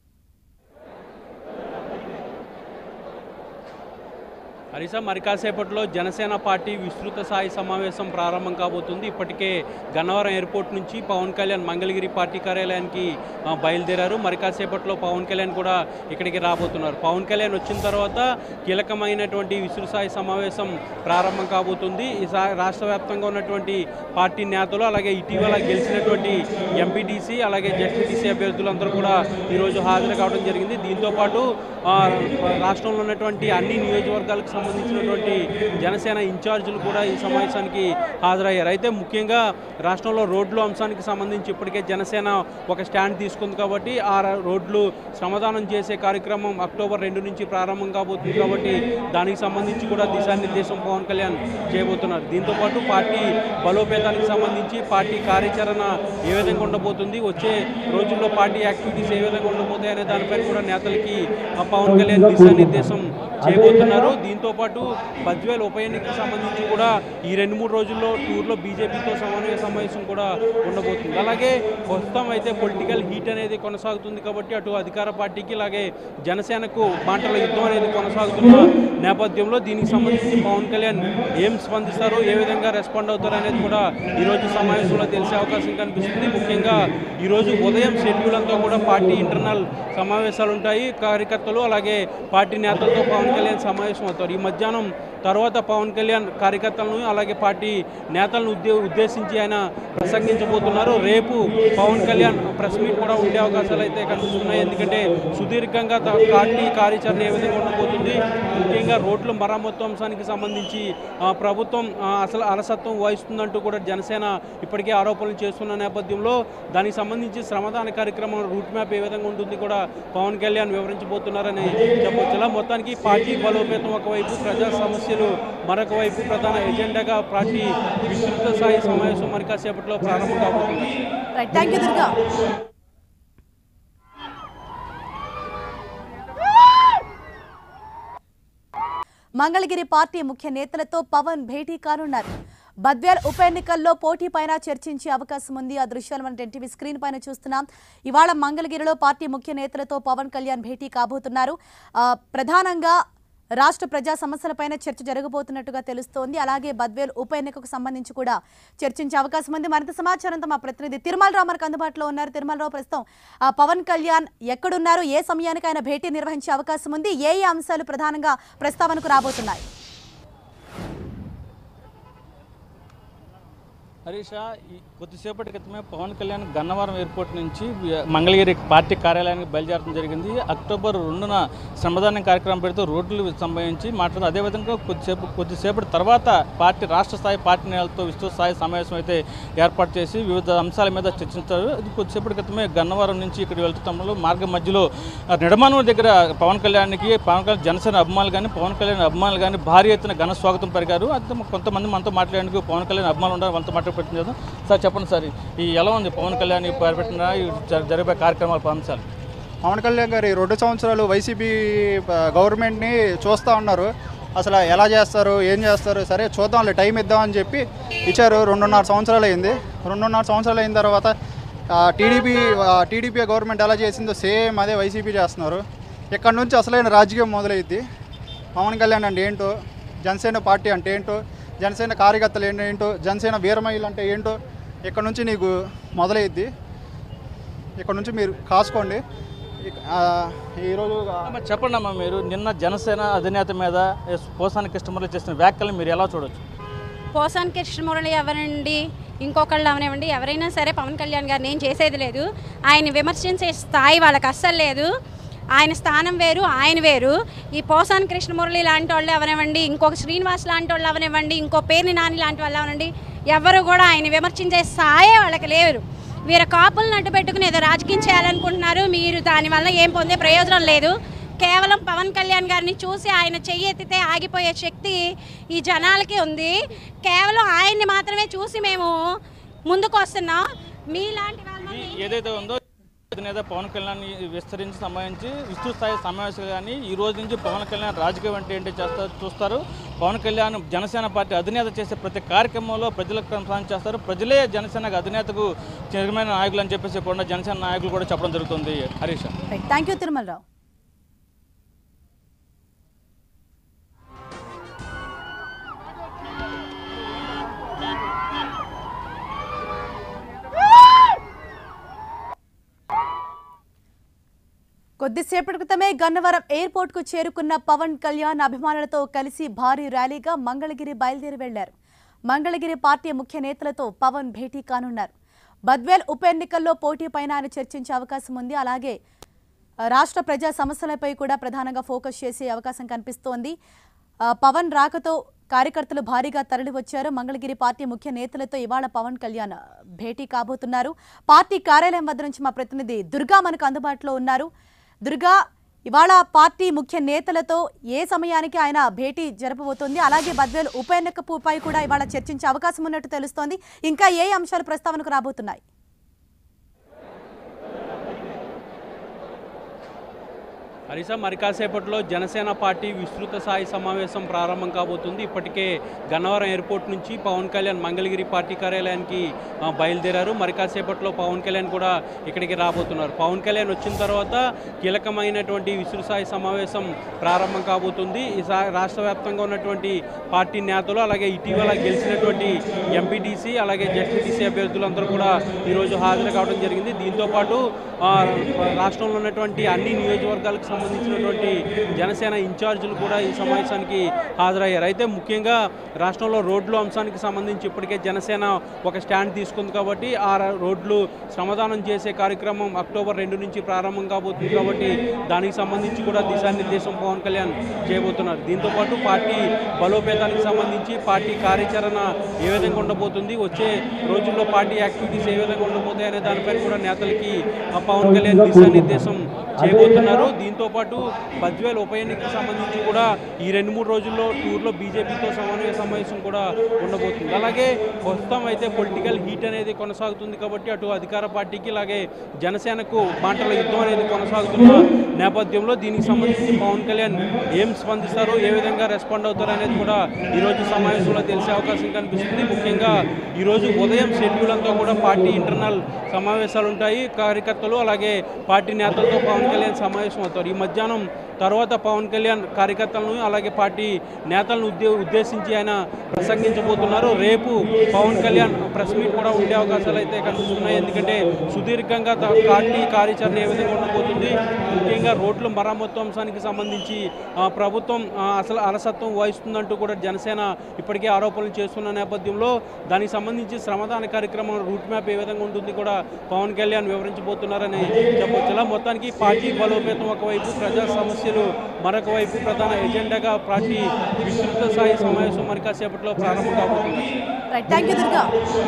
హరిసా మరి కాసేపట్లో జనసేన పార్టీ విస్తృత స్థాయి సమావేశం ప్రారంభం కాబోతుంది ఇప్పటికే గన్నవరం ఎయిర్పోర్ట్ నుంచి పవన్ కళ్యాణ్ మంగళగిరి పార్టీ కార్యాలయానికి ఆ, బయలుదేరారు మరి కాసేపట్లో పవన్ కళ్యాణ్ కూడా ఇక్కడికి రాబోతున్నారు పవన్ కళ్యాణ్ వచ్చిన తర్వాత కీలకమైనటువంటి విస్తృత స్థాయి సమావేశం ప్రారంభం కాబోతుంది ఈ సా- రాష్ట్ర వ్యాప్తంగా ఉన్నటువంటి పార్టీ నేతలు అలాగే ఇటీవల గెలిచినటువంటి ఎంపీటీసీ అలాగే జెడ్పీటీసీ అభ్యర్థులందరూ కూడా ఈరోజు హాజరు కావడం జరిగింది దీంతోపాటు ఆ, రాష్ట్రంలో ఉన్నటువంటి అన్ని నియోజకవర్గాలకు సంబంధించినటువంటి జనసేన ఇన్ఛార్జీలు కూడా ఈ సమావేశానికి హాజరయ్యారు అయితే ముఖ్యంగా రాష్ట్రంలో రోడ్లు అంశానికి సంబంధించి ఇప్పటికే జనసేన ఒక స్టాండ్ తీసుకుంది కాబట్టి ఆ ర- రోడ్లు శ్రమదానం చేసే కార్యక్రమం అక్టోబర్ రెండు నుంచి ప్రారంభం కాబోతుంది కాబట్టి దానికి సంబంధించి కూడా దిశానిర్దేశం పవన్ కళ్యాణ్ చేయబోతున్నారు దీంతోపాటు పార్టీ బలోపేతానికి సంబంధించి పార్టీ కార్యాచరణ ఏ విధంగా ఉండబోతుంది వచ్చే రోజుల్లో పార్టీ యాక్టివిటీస్ ఏ విధంగా ఉండబోతాయి అనే దానిపైన కూడా నేతలకి ఆ పవన్ కళ్యాణ్ దిశానిర్దేశం చేయబోతున్నారు దీంతో పాటు బద్వేల్ ఉప ఎన్నికకు సంబంధించి కూడా ఈ రెండు మూడు రోజుల్లో టూర్లో బీజేపీతో సమన్వయ సమావేశం కూడా ఉండబోతుంది అలాగే ప్రస్తుతం అయితే పొలిటికల్ హీట్ అనేది కొనసాగుతుంది కాబట్టి అటు అధికార పార్టీకి అలాగే జనసేనకు మాటల యుద్ధం అనేది కొనసాగుతున్న నేపథ్యంలో దీనికి సంబంధించి పవన్ కళ్యాణ్ ఏం స్పందిస్తారు ఏ విధంగా రెస్పాండ్ అవుతారు అనేది కూడా ఈరోజు సమావేశంలో తెలిసే అవకాశం కనిపిస్తుంది ముఖ్యంగా ఈరోజు ఉదయం షెడ్యూల్ అంతా కూడా పార్టీ ఇంటర్నల్ సమావేశాలు ఉంటాయి కార్యకర్తలు అలాగే పార్టీ నేతలతో పవన్ కళ్యాణ్ సమావేశం అవుతారు ఈ మధ్యాహ్నం తర్వాత పవన్ కళ్యాణ్ కార్యకర్తలను అలాగే పార్టీ నేతలను ఉద్దే ఉద్దేశించి ఆయన ప్రసంగించబోతున్నారు రేపు పవన్ కళ్యాణ్ ప్రెస్ మీట్ కూడా ఉండే అవకాశాలు అయితే కనిపిస్తున్నాయి ఎందుకంటే సుదీర్ఘంగా త- పార్టీ కార్యాచరణ ఏ విధంగా ఉండబోతుంది ముఖ్యంగా రోడ్ల మరమ్మతు అంశానికి సంబంధించి ఆ, ప్రభుత్వం ఆ, అసలు అలసత్వం వహిస్తుందంటూ కూడా జనసేన ఇప్పటికే ఆరోపణలు చేస్తున్న నేపథ్యంలో దానికి సంబంధించి శ్రమదాన కార్యక్రమం రూట్ మ్యాప్ ఏ విధంగా ఉంటుంది కూడా పవన్ కళ్యాణ్ వివరించబోతున్నారని చెప్పొచ్చు ఇలా మొత్తానికి పార్టీ బలోపేతం ఒకవైపు ప్రజా సమస్యలు మరొక వైపు ప్రధాన ఎజెండాగా పార్టీ విస్తృత స్థాయి సమావేశం మరి కాసేపట్లో ప్రారంభం కాబోతుంది right thank you Durga Mangalagiri party ముఖ్య నేతలతో పవన్ భేటీ కానున్నారు బద్వేల్ ఉప ఎన్నికల్లో పోటీ పైన చర్చించే అవకాశం ఉంది ఆ దృశ్యాలు మనం ఎన్టీవీ స్క్రీన్ పైన చూస్తున్నాం ఇవాళ మంగళగిరిలో పార్టీ ముఖ్య నేతలతో పవన్ కళ్యాణ్ భేటీ కాబోతున్నారు ఆ, ప్రధానంగా రాష్ట్ర ప్రజా సమస్యలపైన చర్చ జరగబోతున్నట్టుగా తెలుస్తోంది అలాగే బద్వేల్ ఉప ఎన్నికకు సంబంధించి కూడా చర్చించే అవకాశం ఉంది మరింత సమాచారంతో మా ప్రతినిధి తిరుమల రావు మనకు అందుబాటులో ఉన్నారు తిరుమలరావు ప్రస్తుతం ఆ, పవన్ కళ్యాణ్ ఎక్కడున్నారు ఏ సమయానికి ఆయన భేటీ నిర్వహించే అవకాశం ఉంది ఏ ఏ అంశాలు ప్రధానంగా ప్రస్తావనకు రాబోతున్నాయి హరీష ఈ కొద్దిసేపటి క్రితమే పవన్ కళ్యాణ్ గన్నవరం ఎయిర్పోర్ట్ నుంచి వి- మంగళగిరి పార్టీ కార్యాలయానికి బయలుదేరడం జరిగింది అక్టోబర్ రెండున శ్రమదానం కార్యక్రమం పెడుతూ రోడ్లు సంబంధించి మాట్లాడుతూ అదేవిధంగా కొద్దిసేపు కొద్దిసేపటి తర్వాత పార్టీ రాష్ట్ర స్థాయి పార్టీ నేతలతో విస్తృత స్థాయి సమావేశం అయితే ఏర్పాటు చేసి వివిధ అంశాల మీద చర్చించారు ఇది కొద్దిసేపటి క్రితమే గన్నవరం నుంచి ఇక్కడ వెళ్తున్నప్పుడు మార్గం మధ్యలో ఆ, నిడమానూరు దగ్గర పవన్ కళ్యాణ్కి పవన్ కళ్యాణ్ జనసేన అభిమానులు కానీ పవన్ కళ్యాణ్ అభిమానులు కానీ భారీ ఎత్తున ఘన స్వాగతం పరిగారు అయితే కొంతమంది మనతో మాట్లాడేందుకు పవన్ కళ్యాణ్ అభిమానులు ఉన్నారు వాళ్ళతో మాట్లాడుకుంటున్నారు సార్ చెప్పండి సార్ ఈ ఎలా ఉంది పవన్ కళ్యాణ్ ఈ పరిపెట్టిన ఈ జ- జరిగే కార్యక్రమాల అంశాలు పవన్ కళ్యాణ్ గారు ఈ రెండు సంవత్సరాలు వైసీపీ ఆ, గవర్నమెంట్ని చూస్తూ ఉన్నారు అసలు ఎలా చేస్తారు ఏం చేస్తారు సరే చూద్దాంలే టైం ఇద్దామని చెప్పి ఇచ్చారు రెండున్నర సంవత్సరాలు అయింది రెండున్నర సంవత్సరాలు అయిన తర్వాత టీడీపీ టీడీపీ గవర్నమెంట్ ఎలా చేసిందో సేమ్ అదే వైసీపీ చేస్తున్నారు ఇక్కడ నుంచి అసలైన రాజకీయం మొదలైద్ది పవన్ కళ్యాణ్ అంటే ఏంటో జనసేన పార్టీ అంటే ఏంటో జనసేన కార్యకర్తలు ఏంటో ఏంటో జనసేన వీరమహిళలు అంటే ఏంటో ఇక్కడ నుంచి నీకు మొదలైద్ది ఇక్కడ నుంచి మీరు కాసుకోండి ఇక- ఆ, ఈరోజు మరి చెప్పండి అమ్మా మీరు నిన్న జనసేన అధినేత మీద ఎస్ పోసాని కృష్ణమురళి చేసిన వ్యాఖ్యలు మీరు ఎలా చూడొచ్చు పోసాన్ కృష్ణమురళి ఎవరండి ఇంకొకళ్ళు అవనివ్వండి ఎవరైనా సరే పవన్ కళ్యాణ్ గారిని ఏం చేసేది లేదు ఆయన విమర్శించే స్థాయి వాళ్ళకి అస్సలు లేదు ఆయన స్థానం వేరు ఆయన వేరు ఈ పోసాన్ కృష్ణమురళి లాంటి వాళ్ళు ఎవరివ్వండి ఇంకొక శ్రీనివాస్ లాంటి వాళ్ళు అవనివ్వండి ఇంకో పేర్ని నాని లాంటి వాళ్ళు అవనండి ఎవరు కూడా ఆయన విమర్శించే స్థాయే వాళ్ళకి లేరు వీరు కాపులను అడ్డు పెట్టుకుని ఏదో రాజకీయం చేయాలనుకుంటున్నారు మీరు దానివల్ల ఏం పొందే ప్రయోజనం లేదు కేవలం పవన్ కళ్యాణ్ గారిని చూసి ఆయన చెయ్యి ఎత్తితే ఆగిపోయే శక్తి ఈ జనాలకి ఉంది కేవలం ఆయన్ని మాత్రమే చూసి మేము ముందుకు వస్తున్నాం మీలాంటి వాళ్ళ ఈ ఏదైతే ఉందో అధినేత పవన్ కళ్యాణ్ విస్తరించి సంబంధించి విస్తృత స్థాయి సమావేశాలు కానీ ఈ రోజు నుంచి పవన్ కళ్యాణ్ రాజకీయం అంటే ఏంటో చేస్తారు చూస్తారు పవన్ కళ్యాణ్ జనసేన పార్టీ అధినేత చేసే ప్రతి కార్యక్రమంలో ప్రజలకు ప్రసారం చేస్తారు ప్రజలే జనసేన అధినేతకు చిరమైన నాయకులు అని చెప్పేసి కూడా జనసేన నాయకులు కూడా చెప్పడం జరుగుతుంది హరీష్ థ్యాంక్ యూ తిరుమలరావు కొద్దిసేపటి క్రితమే గన్నవరం ఎయిర్పోర్ట్ కు చేరుకున్న పవన్ కళ్యాణ్ అభిమానులతో కలిసి భారీ ర్యాలీగా మంగళగిరి బయలుదేరి వెళ్లారు మంగళగిరి పార్టీ ముఖ్య నేతలతో పవన్ భేటీ కానున్నారు బద్వేల్ ఉప ఎన్నికల్లో పోటీపైన ఆయన చర్చించే అవకాశం ఉంది అలాగే ఆ, రాష్ట్ర ప్రజా సమస్యలపై కూడా ప్రధానంగా ఫోకస్ చేసే అవకాశం కనిపిస్తోంది ఆ, పవన్ రాకతో కార్యకర్తలు భారీగా తరలివచ్చారు మంగళగిరి పార్టీ ముఖ్య నేతలతో ఇవాళ పవన్ కళ్యాణ్ భేటీ కాబోతున్నారు పార్టీ కార్యాలయం వద్ద నుంచి మా ప్రతినిధి దుర్గా మనకు అందుబాటులో ఉన్నారు దుర్గా ఇవాళ పార్టీ ముఖ్య నేతలతో ఏ సమయానికి ఆయన భేటీ జరపబోతోంది అలాగే బద్వేలు ఉప ఎన్నికపై కూడా ఇవాళ చర్చించే అవకాశం ఉన్నట్టు తెలుస్తోంది ఇంకా ఏ అంశాలు ప్రస్తావనకు రాబోతున్నాయి హరిస మరి కాసేపట్లో జనసేన పార్టీ విస్తృత స్థాయి సమావేశం ప్రారంభం కాబోతుంది ఇప్పటికే గన్నవరం ఎయిర్పోర్ట్ నుంచి పవన్ కళ్యాణ్ మంగళగిరి పార్టీ కార్యాలయానికి ఆ, బయలుదేరారు మరి కాసేపట్లో పవన్ కళ్యాణ్ కూడా ఇక్కడికి రాబోతున్నారు పవన్ కళ్యాణ్ వచ్చిన తర్వాత కీలకమైనటువంటి విస్తృత స్థాయి సమావేశం ప్రారంభం కాబోతుంది ఈసారి రాష్ట్ర వ్యాప్తంగా ఉన్నటువంటి పార్టీ నేతలు అలాగే ఇటీవల గెలిచినటువంటి ఎంపీటీసీ అలాగే జెడ్పీటీసీ అభ్యర్థులందరూ కూడా ఈరోజు హాజరు కావడం జరిగింది దీంతోపాటు ఆ, రాష్ట్రంలో ఉన్నటువంటి అన్ని నియోజకవర్గాలకు సంబంధించినటువంటి జనసేన ఇన్ఛార్జీలు కూడా ఈ సమావేశానికి హాజరయ్యారు అయితే ముఖ్యంగా రాష్ట్రంలో రోడ్లు అంశానికి సంబంధించి ఇప్పటికే జనసేన ఒక స్టాండ్ తీసుకుంది కాబట్టి ఆ ర- రోడ్లు శ్రమదానం చేసే కార్యక్రమం అక్టోబర్ రెండు నుంచి ప్రారంభం కాబోతుంది కాబట్టి దానికి సంబంధించి కూడా దిశానిర్దేశం పవన్ కళ్యాణ్ చేయబోతున్నారు దీంతోపాటు పార్టీ బలోపేతానికి సంబంధించి పార్టీ కార్యాచరణ ఏ విధంగా ఉండబోతుంది వచ్చే రోజుల్లో పార్టీ యాక్టివిటీస్ ఏ విధంగా ఉండబోతాయి అనే దానిపైన కూడా నేతలకి ఆ పవన్ కళ్యాణ్ దిశానిర్దేశం చేయబోతున్నారు దీంతో పాటు బజ్వేల్ ఉప ఎన్నికకు సంబంధించి కూడా ఈ రెండు మూడు రోజుల్లో టూర్లో బీజేపీతో సమన్వయ సమావేశం కూడా ఉండబోతుంది అలాగే ప్రస్తుతం అయితే పొలిటికల్ హీట్ అనేది కొనసాగుతుంది కాబట్టి అటు అధికార పార్టీకి అలాగే జనసేనకు మాటల యుద్ధం అనేది కొనసాగుతున్న నేపథ్యంలో దీనికి సంబంధించి పవన్ కళ్యాణ్ ఏం స్పందిస్తారు ఏ విధంగా రెస్పాండ్ అవుతారు అనేది కూడా ఈరోజు సమావేశంలో తెలిసే అవకాశం కనిపిస్తుంది ముఖ్యంగా ఈరోజు ఉదయం షెడ్యూల్ అంతా కూడా పార్టీ ఇంటర్నల్ సమావేశాలు కార్యక్రమాలు ఉంటాయి కార్యకర్తలు అలాగే పార్టీ నేతలతో పవన్ కళ్యాణ్ సమావేశం అవుతారు ఈ మధ్యాహ్నం తర్వాత పవన్ కళ్యాణ్ కార్యకర్తలను అలాగే పార్టీ నేతలను ఉద్దే ఉద్దేశించి ఆయన ప్రసంగించబోతున్నారు రేపు పవన్ కళ్యాణ్ ప్రెస్ మీట్ కూడా ఉండే అవకాశాలు అయితే కనిపిస్తున్నాయి ఎందుకంటే సుదీర్ఘంగా త- పార్టీ కార్యాచరణ ఏ విధంగా ఉండబోతుంది ముఖ్యంగా రోడ్ల మరమ్మత్తు అంశానికి సంబంధించి ఆ, ప్రభుత్వం ఆ, అసలు అలసత్వం వహిస్తుందంటూ కూడా జనసేన ఇప్పటికే ఆరోపణలు చేస్తున్న నేపథ్యంలో దానికి సంబంధించి శ్రమదాన కార్యక్రమం రూట్ మ్యాప్ ఏ విధంగా ఉంటుంది కూడా పవన్ కళ్యాణ్ వివరించబోతున్నారని చెప్పొచ్చు ఇలా మొత్తానికి పార్టీ బలోపేతం ఒకవైపు ప్రజా సమస్యలు మరొక వైపు ప్రధాన ఎజెండాగా పార్టీ విస్తృత స్థాయి సమావేశం మరి కాసేపట్లో ప్రారంభం కాబోతుంది right thank you Durga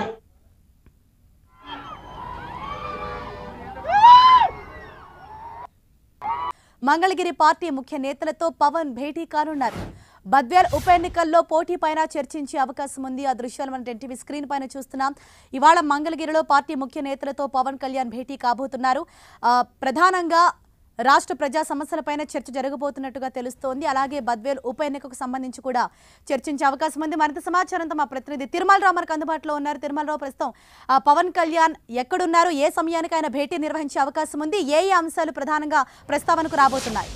Mangalagiri party ముఖ్య నేతలతో పవన్ భేటీ కానున్నారు బద్వేల్ ఉప ఎన్నికల్లో పోటీ పైన చర్చించే అవకాశం ఉంది ఆ దృశ్యాలు మనం ఎన్టీవీ స్క్రీన్ పైన చూస్తున్నాం ఇవాళ మంగళగిరిలో పార్టీ ముఖ్య నేతలతో పవన్ కళ్యాణ్ భేటీ కాబోతున్నారు ఆ, ప్రధానంగా రాష్ట్ర ప్రజా సమస్యలపైన చర్చ జరగబోతున్నట్టుగా తెలుస్తోంది అలాగే బద్వేల్ ఉప ఎన్నికకు సంబంధించి కూడా చర్చించే అవకాశం ఉంది మరింత సమాచారంతో మా ప్రతినిధి తిరుమలరావు మనకు అందుబాటులో ఉన్నారు తిరుమలరావు ప్రస్తుతం ఆ, పవన్ కళ్యాణ్ ఎక్కడున్నారు ఏ సమయానికి ఆయన భేటీ నిర్వహించే అవకాశం ఉంది ఏ ఏ అంశాలు ప్రధానంగా ప్రస్తావనకు రాబోతున్నాయి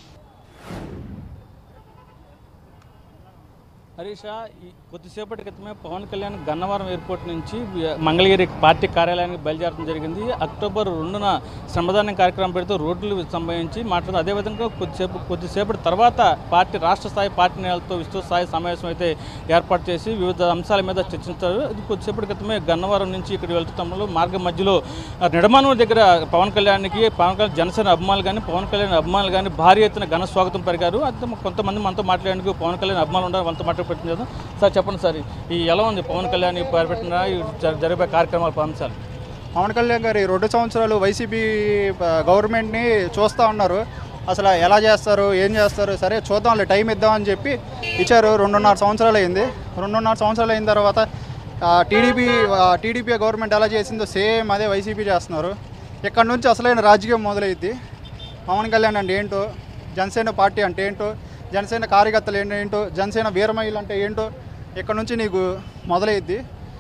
హరీష ఈ కొద్దిసేపటి క్రితమే పవన్ కళ్యాణ్ గన్నవరం ఎయిర్పోర్ట్ నుంచి వి- మంగళగిరి పార్టీ కార్యాలయానికి బయలుదేరడం జరిగింది అక్టోబర్ రెండున శ్రమదానం కార్యక్రమం పెడుతూ రోడ్లు సంబంధించి మాట్లాడుతూ అదేవిధంగా కొద్దిసేపు కొద్దిసేపటి తర్వాత పార్టీ రాష్ట్ర స్థాయి పార్టీ నేతలతో విస్తృత స్థాయి సమావేశం అయితే ఏర్పాటు చేసి వివిధ అంశాల మీద చర్చించారు ఇది కొద్దిసేపటి క్రితమే గన్నవరం నుంచి ఇక్కడికి వెళ్తున్నప్పుడు మార్గం మధ్యలో ఆ, నిడమానూరు దగ్గర పవన్ కళ్యాణ్కి పవన్ కళ్యాణ్ జనసేన అభిమానులు కానీ పవన్ కళ్యాణ్ అభిమానులు కానీ భారీ ఎత్తున ఘన స్వాగతం పలికారు అయితే కొంతమంది మనతో మాట్లాడేందుకు పవన్ కళ్యాణ్ అభిమానులు ఉన్నారు వాళ్ళతో మాట్లాడుకుంటున్నారు సార్ చెప్పండి సార్ ఈ ఎలా ఉంది పవన్ కళ్యాణ్ ఈ పెట్టిన ఈ జ- జరిగే కార్యక్రమాల అంశాలు పవన్ కళ్యాణ్ గారు ఈ రెండు సంవత్సరాలు వైసీపీ ప- గవర్నమెంట్ని చూస్తూ ఉన్నారు అసలు ఎలా చేస్తారు ఏం చేస్తారు సరే చూద్దాంలే టైం ఇద్దామని చెప్పి ఇచ్చారు రెండున్నర సంవత్సరాలు అయింది రెండున్నర సంవత్సరాలు అయిన తర్వాత టీడీపీ టీడీపీ గవర్నమెంట్ ఎలా చేసిందో సేమ్ అదే వైసీపీ చేస్తున్నారు ఇక్కడ నుంచి అసలైన రాజకీయం మొదలైద్ది పవన్ కళ్యాణ్ అంటే ఏంటో జనసేన పార్టీ అంటే ఏంటో జనసేన కార్యకర్తలు ఏంటో ఏంటో జనసేన వీరమహిళ అంటే ఏంటో ఇక్కడ నుంచి నీకు మొదలైద్ది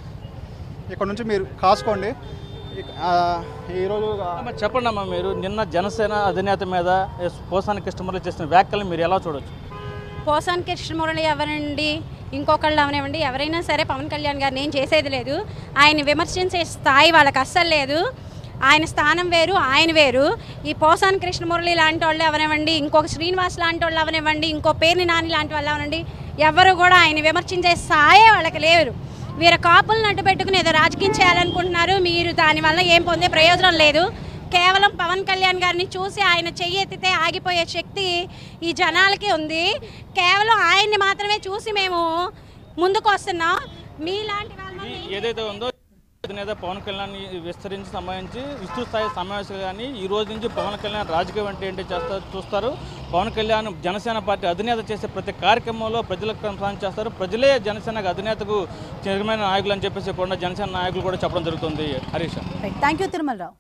ఇక్కడ నుంచి మీరు కాసుకోండి ఇక- ఆ, ఈరోజు అమ్మ, చెప్పండి అమ్మా మీరు నిన్న జనసేన అధినేత మీద ఎస్ పోసాని కృష్ణమురళి చేసిన వ్యాఖ్యలు మీరు ఎలా చూడొచ్చు పోసాన్ కృష్ణమురళి ఎవరండి ఇంకొకళ్ళు అవనివ్వండి ఎవరైనా సరే పవన్ కళ్యాణ్ గారిని ఏం చేసేది లేదు ఆయన విమర్శించే స్థాయి వాళ్ళకి అస్సలు లేదు ఆయన స్థానం వేరు ఆయన వేరు ఈ పోసాన్ కృష్ణమురళి లాంటి వాళ్ళు ఎవరివ్వండి ఇంకొక శ్రీనివాస్ లాంటి వాళ్ళు అవనివ్వండి ఇంకో పేర్ని నాని లాంటి వాళ్ళు అవనండి ఎవరు కూడా ఆయన విమర్శించే స్థాయే వాళ్ళకి లేరు వీరు కాపులను అడ్డు పెట్టుకుని ఏదో రాజకీయం చేయాలనుకుంటున్నారు మీరు దానివల్ల ఏం పొందే ప్రయోజనం లేదు కేవలం పవన్ కళ్యాణ్ గారిని చూసి ఆయన చెయ్యి ఎత్తితే ఆగిపోయే శక్తి ఈ జనాలకి ఉంది కేవలం ఆయన్ని మాత్రమే చూసి మేము ముందుకు వస్తున్నాం మీలాంటి వాళ్ళని ఈ ఏదైతే ఉందో అధినేత పవన్ కళ్యాణ్ విస్తరించి సంబంధించి విస్తృత స్థాయి సమావేశాలు కానీ ఈ రోజు నుంచి పవన్ కళ్యాణ్ రాజకీయం అంటే ఏంటి చేస్తారు చూస్తారు పవన్ కళ్యాణ్ జనసేన పార్టీ అధినేత చేసే ప్రతి కార్యక్రమంలో ప్రజలకు ప్రసారం చేస్తారు ప్రజలే జనసేన అధినేతకు చిరమైన నాయకులు అని చెప్పేసి కూడా జనసేన నాయకులు కూడా చెప్పడం జరుగుతుంది Harish right thank you Tirumalarao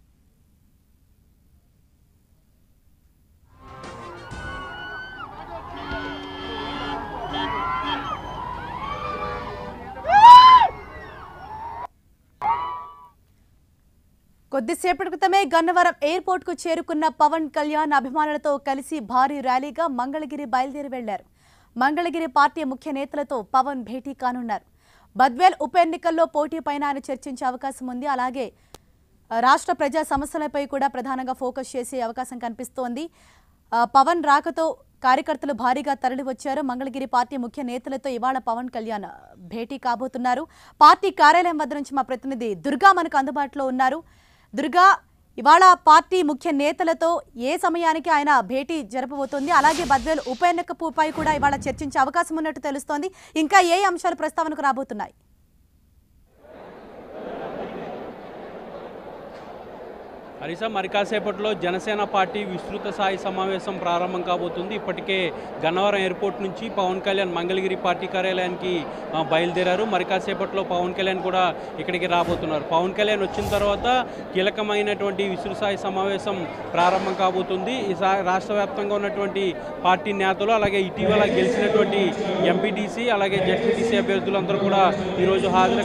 కొద్దిసేపటి క్రితమే గన్నవరం ఎయిర్పోర్ట్ కు చేరుకున్న పవన్ కళ్యాణ్ అభిమానులతో కలిసి భారీ ర్యాలీగా మంగళగిరి బయలుదేరి వెళ్లారు మంగళగిరి పార్టీ ముఖ్య నేతలతో పవన్ భేటీ కానున్నారు బద్వేల్ ఉప ఎన్నికల్లో పోటీ పైన ఆయన చర్చించే అవకాశం ఉంది అలాగే ఆ, రాష్ట్ర ప్రజా సమస్యలపై కూడా ప్రధానంగా ఫోకస్ చేసే అవకాశం కనిపిస్తోంది ఆ, పవన్ రాకతో కార్యకర్తలు భారీగా తరలి వచ్చారు మంగళగిరి పార్టీ ముఖ్య నేతలతో ఇవాళ పవన్ కళ్యాణ్ ఆ, భేటీ కాబోతున్నారు పార్టీ కార్యాలయం వద్ద నుంచి మా ప్రతినిధి దుర్గా మనకు అందుబాటులో ఉన్నారు దుర్గా ఇవాళ పార్టీ ముఖ్య నేతలతో ఏ సమయానికి ఆయన భేటీ జరపబోతోంది అలాగే బద్వేలు ఉప ఎన్నికపై కూడా ఇవాళ చర్చించే అవకాశం ఉన్నట్టు తెలుస్తోంది ఇంకా ఏ అంశాలు ప్రస్తావనకు రాబోతున్నాయి హరిసా మరి కాసేపట్లో జనసేన పార్టీ విస్తృత స్థాయి సమావేశం ప్రారంభం కాబోతుంది ఇప్పటికే గన్నవరం ఎయిర్పోర్ట్ నుంచి పవన్ కళ్యాణ్ మంగళగిరి పార్టీ కార్యాలయానికి ఆ, బయలుదేరారు మరి కాసేపట్లో పవన్ కళ్యాణ్ కూడా ఇక్కడికి రాబోతున్నారు పవన్ కళ్యాణ్ వచ్చిన తర్వాత కీలకమైనటువంటి విస్తృత స్థాయి సమావేశం ప్రారంభం కాబోతుంది ఈ సా- రాష్ట్ర వ్యాప్తంగా ఉన్నటువంటి పార్టీ నేతలు అలాగే ఇటీవల గెలిచినటువంటి ఎంపీటీసీ అలాగే జెడ్పీటీసీ అభ్యర్థులందరూ కూడా ఈరోజు హాజరు కావడం జరిగింది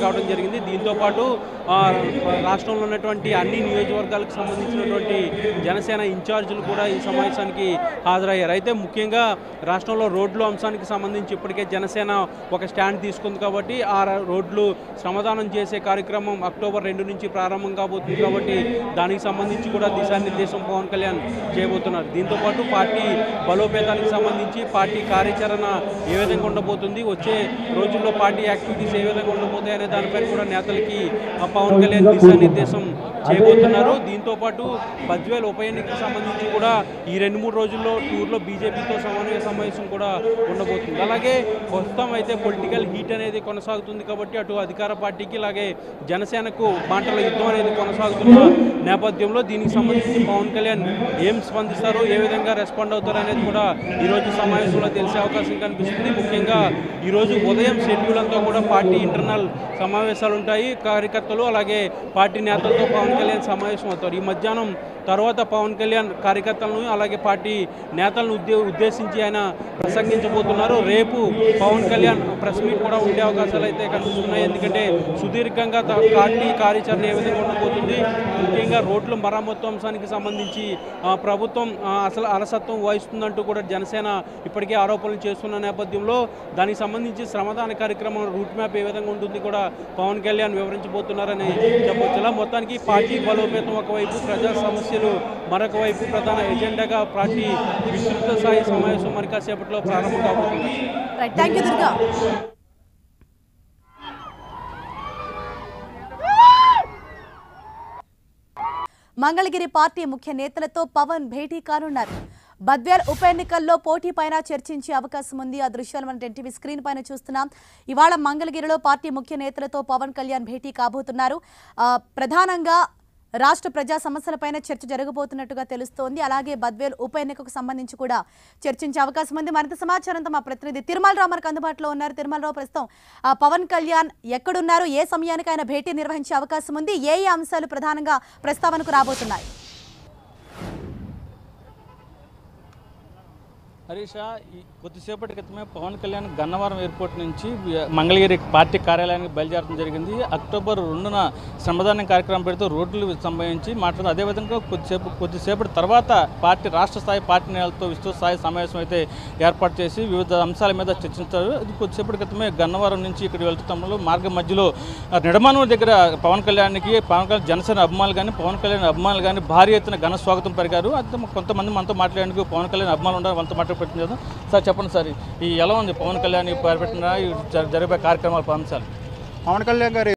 జరిగింది దీంతోపాటు ఆ, రాష్ట్రంలో ఉన్నటువంటి అన్ని నియోజకవర్గాలకు సంబంధించినటువంటి జనసేన ఇన్ఛార్జీలు కూడా ఈ సమావేశానికి హాజరయ్యారు అయితే ముఖ్యంగా రాష్ట్రంలో రోడ్లు అంశానికి సంబంధించి ఇప్పటికే జనసేన ఒక స్టాండ్ తీసుకుంది కాబట్టి ఆ ర- రోడ్లు శ్రమదానం చేసే కార్యక్రమం అక్టోబర్ రెండు నుంచి ప్రారంభం కాబోతుంది కాబట్టి దానికి సంబంధించి కూడా దిశానిర్దేశం పవన్ కళ్యాణ్ చేయబోతున్నారు దీంతోపాటు పార్టీ బలోపేతానికి సంబంధించి పార్టీ కార్యాచరణ ఏ విధంగా ఉండబోతుంది వచ్చే రోజుల్లో పార్టీ యాక్టివిటీస్ ఏ విధంగా ఉండబోతాయి అనే దానిపైన కూడా నేతలకి ఆ పవన్ కళ్యాణ్ దిశానిర్దేశం చేయబోతున్నారు దీంతో పాటు బద్వేల్ ఉప ఎన్నికకు సంబంధించి కూడా ఈ రెండు మూడు రోజుల్లో టూర్లో బీజేపీతో సమన్వయ సమావేశం కూడా ఉండబోతుంది అలాగే ప్రస్తుతం అయితే పొలిటికల్ హీట్ అనేది కొనసాగుతుంది కాబట్టి అటు అధికార పార్టీకి అలాగే జనసేనకు మాటల యుద్ధం అనేది కొనసాగుతున్న నేపథ్యంలో దీనికి సంబంధించి పవన్ కళ్యాణ్ ఏం స్పందిస్తారు ఏ విధంగా రెస్పాండ్ అవుతారు అనేది కూడా ఈరోజు సమావేశంలో తెలిసే అవకాశం కనిపిస్తుంది ముఖ్యంగా ఈరోజు ఉదయం షెడ్యూల్ అంతా కూడా పార్టీ ఇంటర్నల్ సమావేశాలు ఉంటాయి కార్యకర్తలు అలాగే పార్టీ నేతలతో పవన్ కళ్యాణ్ సమావేశం అవుతారు ఈ మధ్యాహ్నం తర్వాత పవన్ కళ్యాణ్ కార్యకర్తలను అలాగే పార్టీ నేతలను ఉద్దే ఉద్దేశించి ఆయన ప్రసంగించబోతున్నారు రేపు పవన్ కళ్యాణ్ ప్రెస్ మీట్ కూడా ఉండే అవకాశాలు అయితే కనిపిస్తున్నాయి ఎందుకంటే సుదీర్ఘంగా త- పార్టీ కార్యాచరణ ఏ విధంగా ఉండబోతుంది ముఖ్యంగా రోడ్ల మరమ్మతు అంశానికి సంబంధించి ఆ, ప్రభుత్వం ఆ, అసలు అలసత్వం వహిస్తుందంటూ కూడా జనసేన ఇప్పటికే ఆరోపణలు చేస్తున్న నేపథ్యంలో దానికి సంబంధించి శ్రమదాన కార్యక్రమం రూట్ మ్యాప్ ఏ విధంగా ఉంటుంది కూడా పవన్ కళ్యాణ్ వివరించబోతున్నారని చెప్పొచ్చు ఇలా మొత్తానికి పార్టీ బలోపేతం ఒకవైపు ప్రజా సమస్యలు మరొక వైపు ప్రధాన ఎజెండాగా పార్టీ విస్తృత స్థాయి సమావేశం మరి కాసేపట్లో ప్రారంభం కాబోతుంది right thank you Durga Mangalagiri party ముఖ్య నేతలతో పవన్ భేటీ కానున్నారు బద్వేల్ ఉప ఎన్నికల్లో పోటీ పైన చర్చించే అవకాశం ఉంది ఆ దృశ్యాలు మనం ఎన్టీవీ స్క్రీన్ పైన చూస్తున్నాం ఇవాళ మంగళగిరిలో పార్టీ ముఖ్య నేతలతో పవన్ కళ్యాణ్ భేటీ కాబోతున్నారు ఆ, ప్రధానంగా రాష్ట్ర ప్రజా సమస్యలపైన చర్చ జరగబోతున్నట్టుగా తెలుస్తోంది అలాగే బద్వేల్ ఉప ఎన్నికకు సంబంధించి కూడా చర్చించే అవకాశం ఉంది మరింత సమాచారంతో మా ప్రతినిధి తిరుమల రావు మనకు అందుబాటులో ఉన్నారు తిరుమల రావు ప్రస్తుతం ఆ, పవన్ కళ్యాణ్ ఎక్కడున్నారు ఏ సమయానికి ఆయన భేటీ నిర్వహించే అవకాశం ఉంది ఏ ఏ అంశాలు ప్రధానంగా ప్రస్తావనకు రాబోతున్నాయి హరీష ఈ కొద్దిసేపటి క్రితమే పవన్ కళ్యాణ్ గన్నవరం ఎయిర్పోర్ట్ నుంచి వి- మంగళగిరి పార్టీ కార్యాలయానికి బయలుదేరడం జరిగింది అక్టోబర్ రెండున శ్రమదానం కార్యక్రమం పెడుతూ రోడ్లు సంబంధించి మాట్లాడుతూ అదేవిధంగా కొద్దిసేపు కొద్దిసేపటి తర్వాత పార్టీ రాష్ట్ర స్థాయి పార్టీ నేతలతో విస్తృత స్థాయి సమావేశం అయితే ఏర్పాటు చేసి వివిధ అంశాల మీద చర్చించారు ఇది కొద్దిసేపటి క్రితమే గన్నవరం నుంచి ఇక్కడ వెళ్తున్నప్పుడు మార్గం మధ్యలో ఆ, నిడమానూరు దగ్గర పవన్ కళ్యాణ్కి పవన్ కళ్యాణ్ జనసేన అభిమానులు కానీ పవన్ కళ్యాణ్ అభిమానులు కానీ భారీ ఎత్తున ఘన స్వాగతం పలికారు అయితే కొంతమంది మనతో మాట్లాడేందుకు పవన్ కళ్యాణ్ అభిమానులు ఉన్నారు మనతో మాట్లాడుకుంటున్నారు సార్ చెప్పండి సార్ ఈ ఎలా ఉంది పవన్ కళ్యాణ్ ఈ పరిపెట్టిన ఈ జ- జరిగే కార్యక్రమాల అంశాలు పవన్ కళ్యాణ్ గారు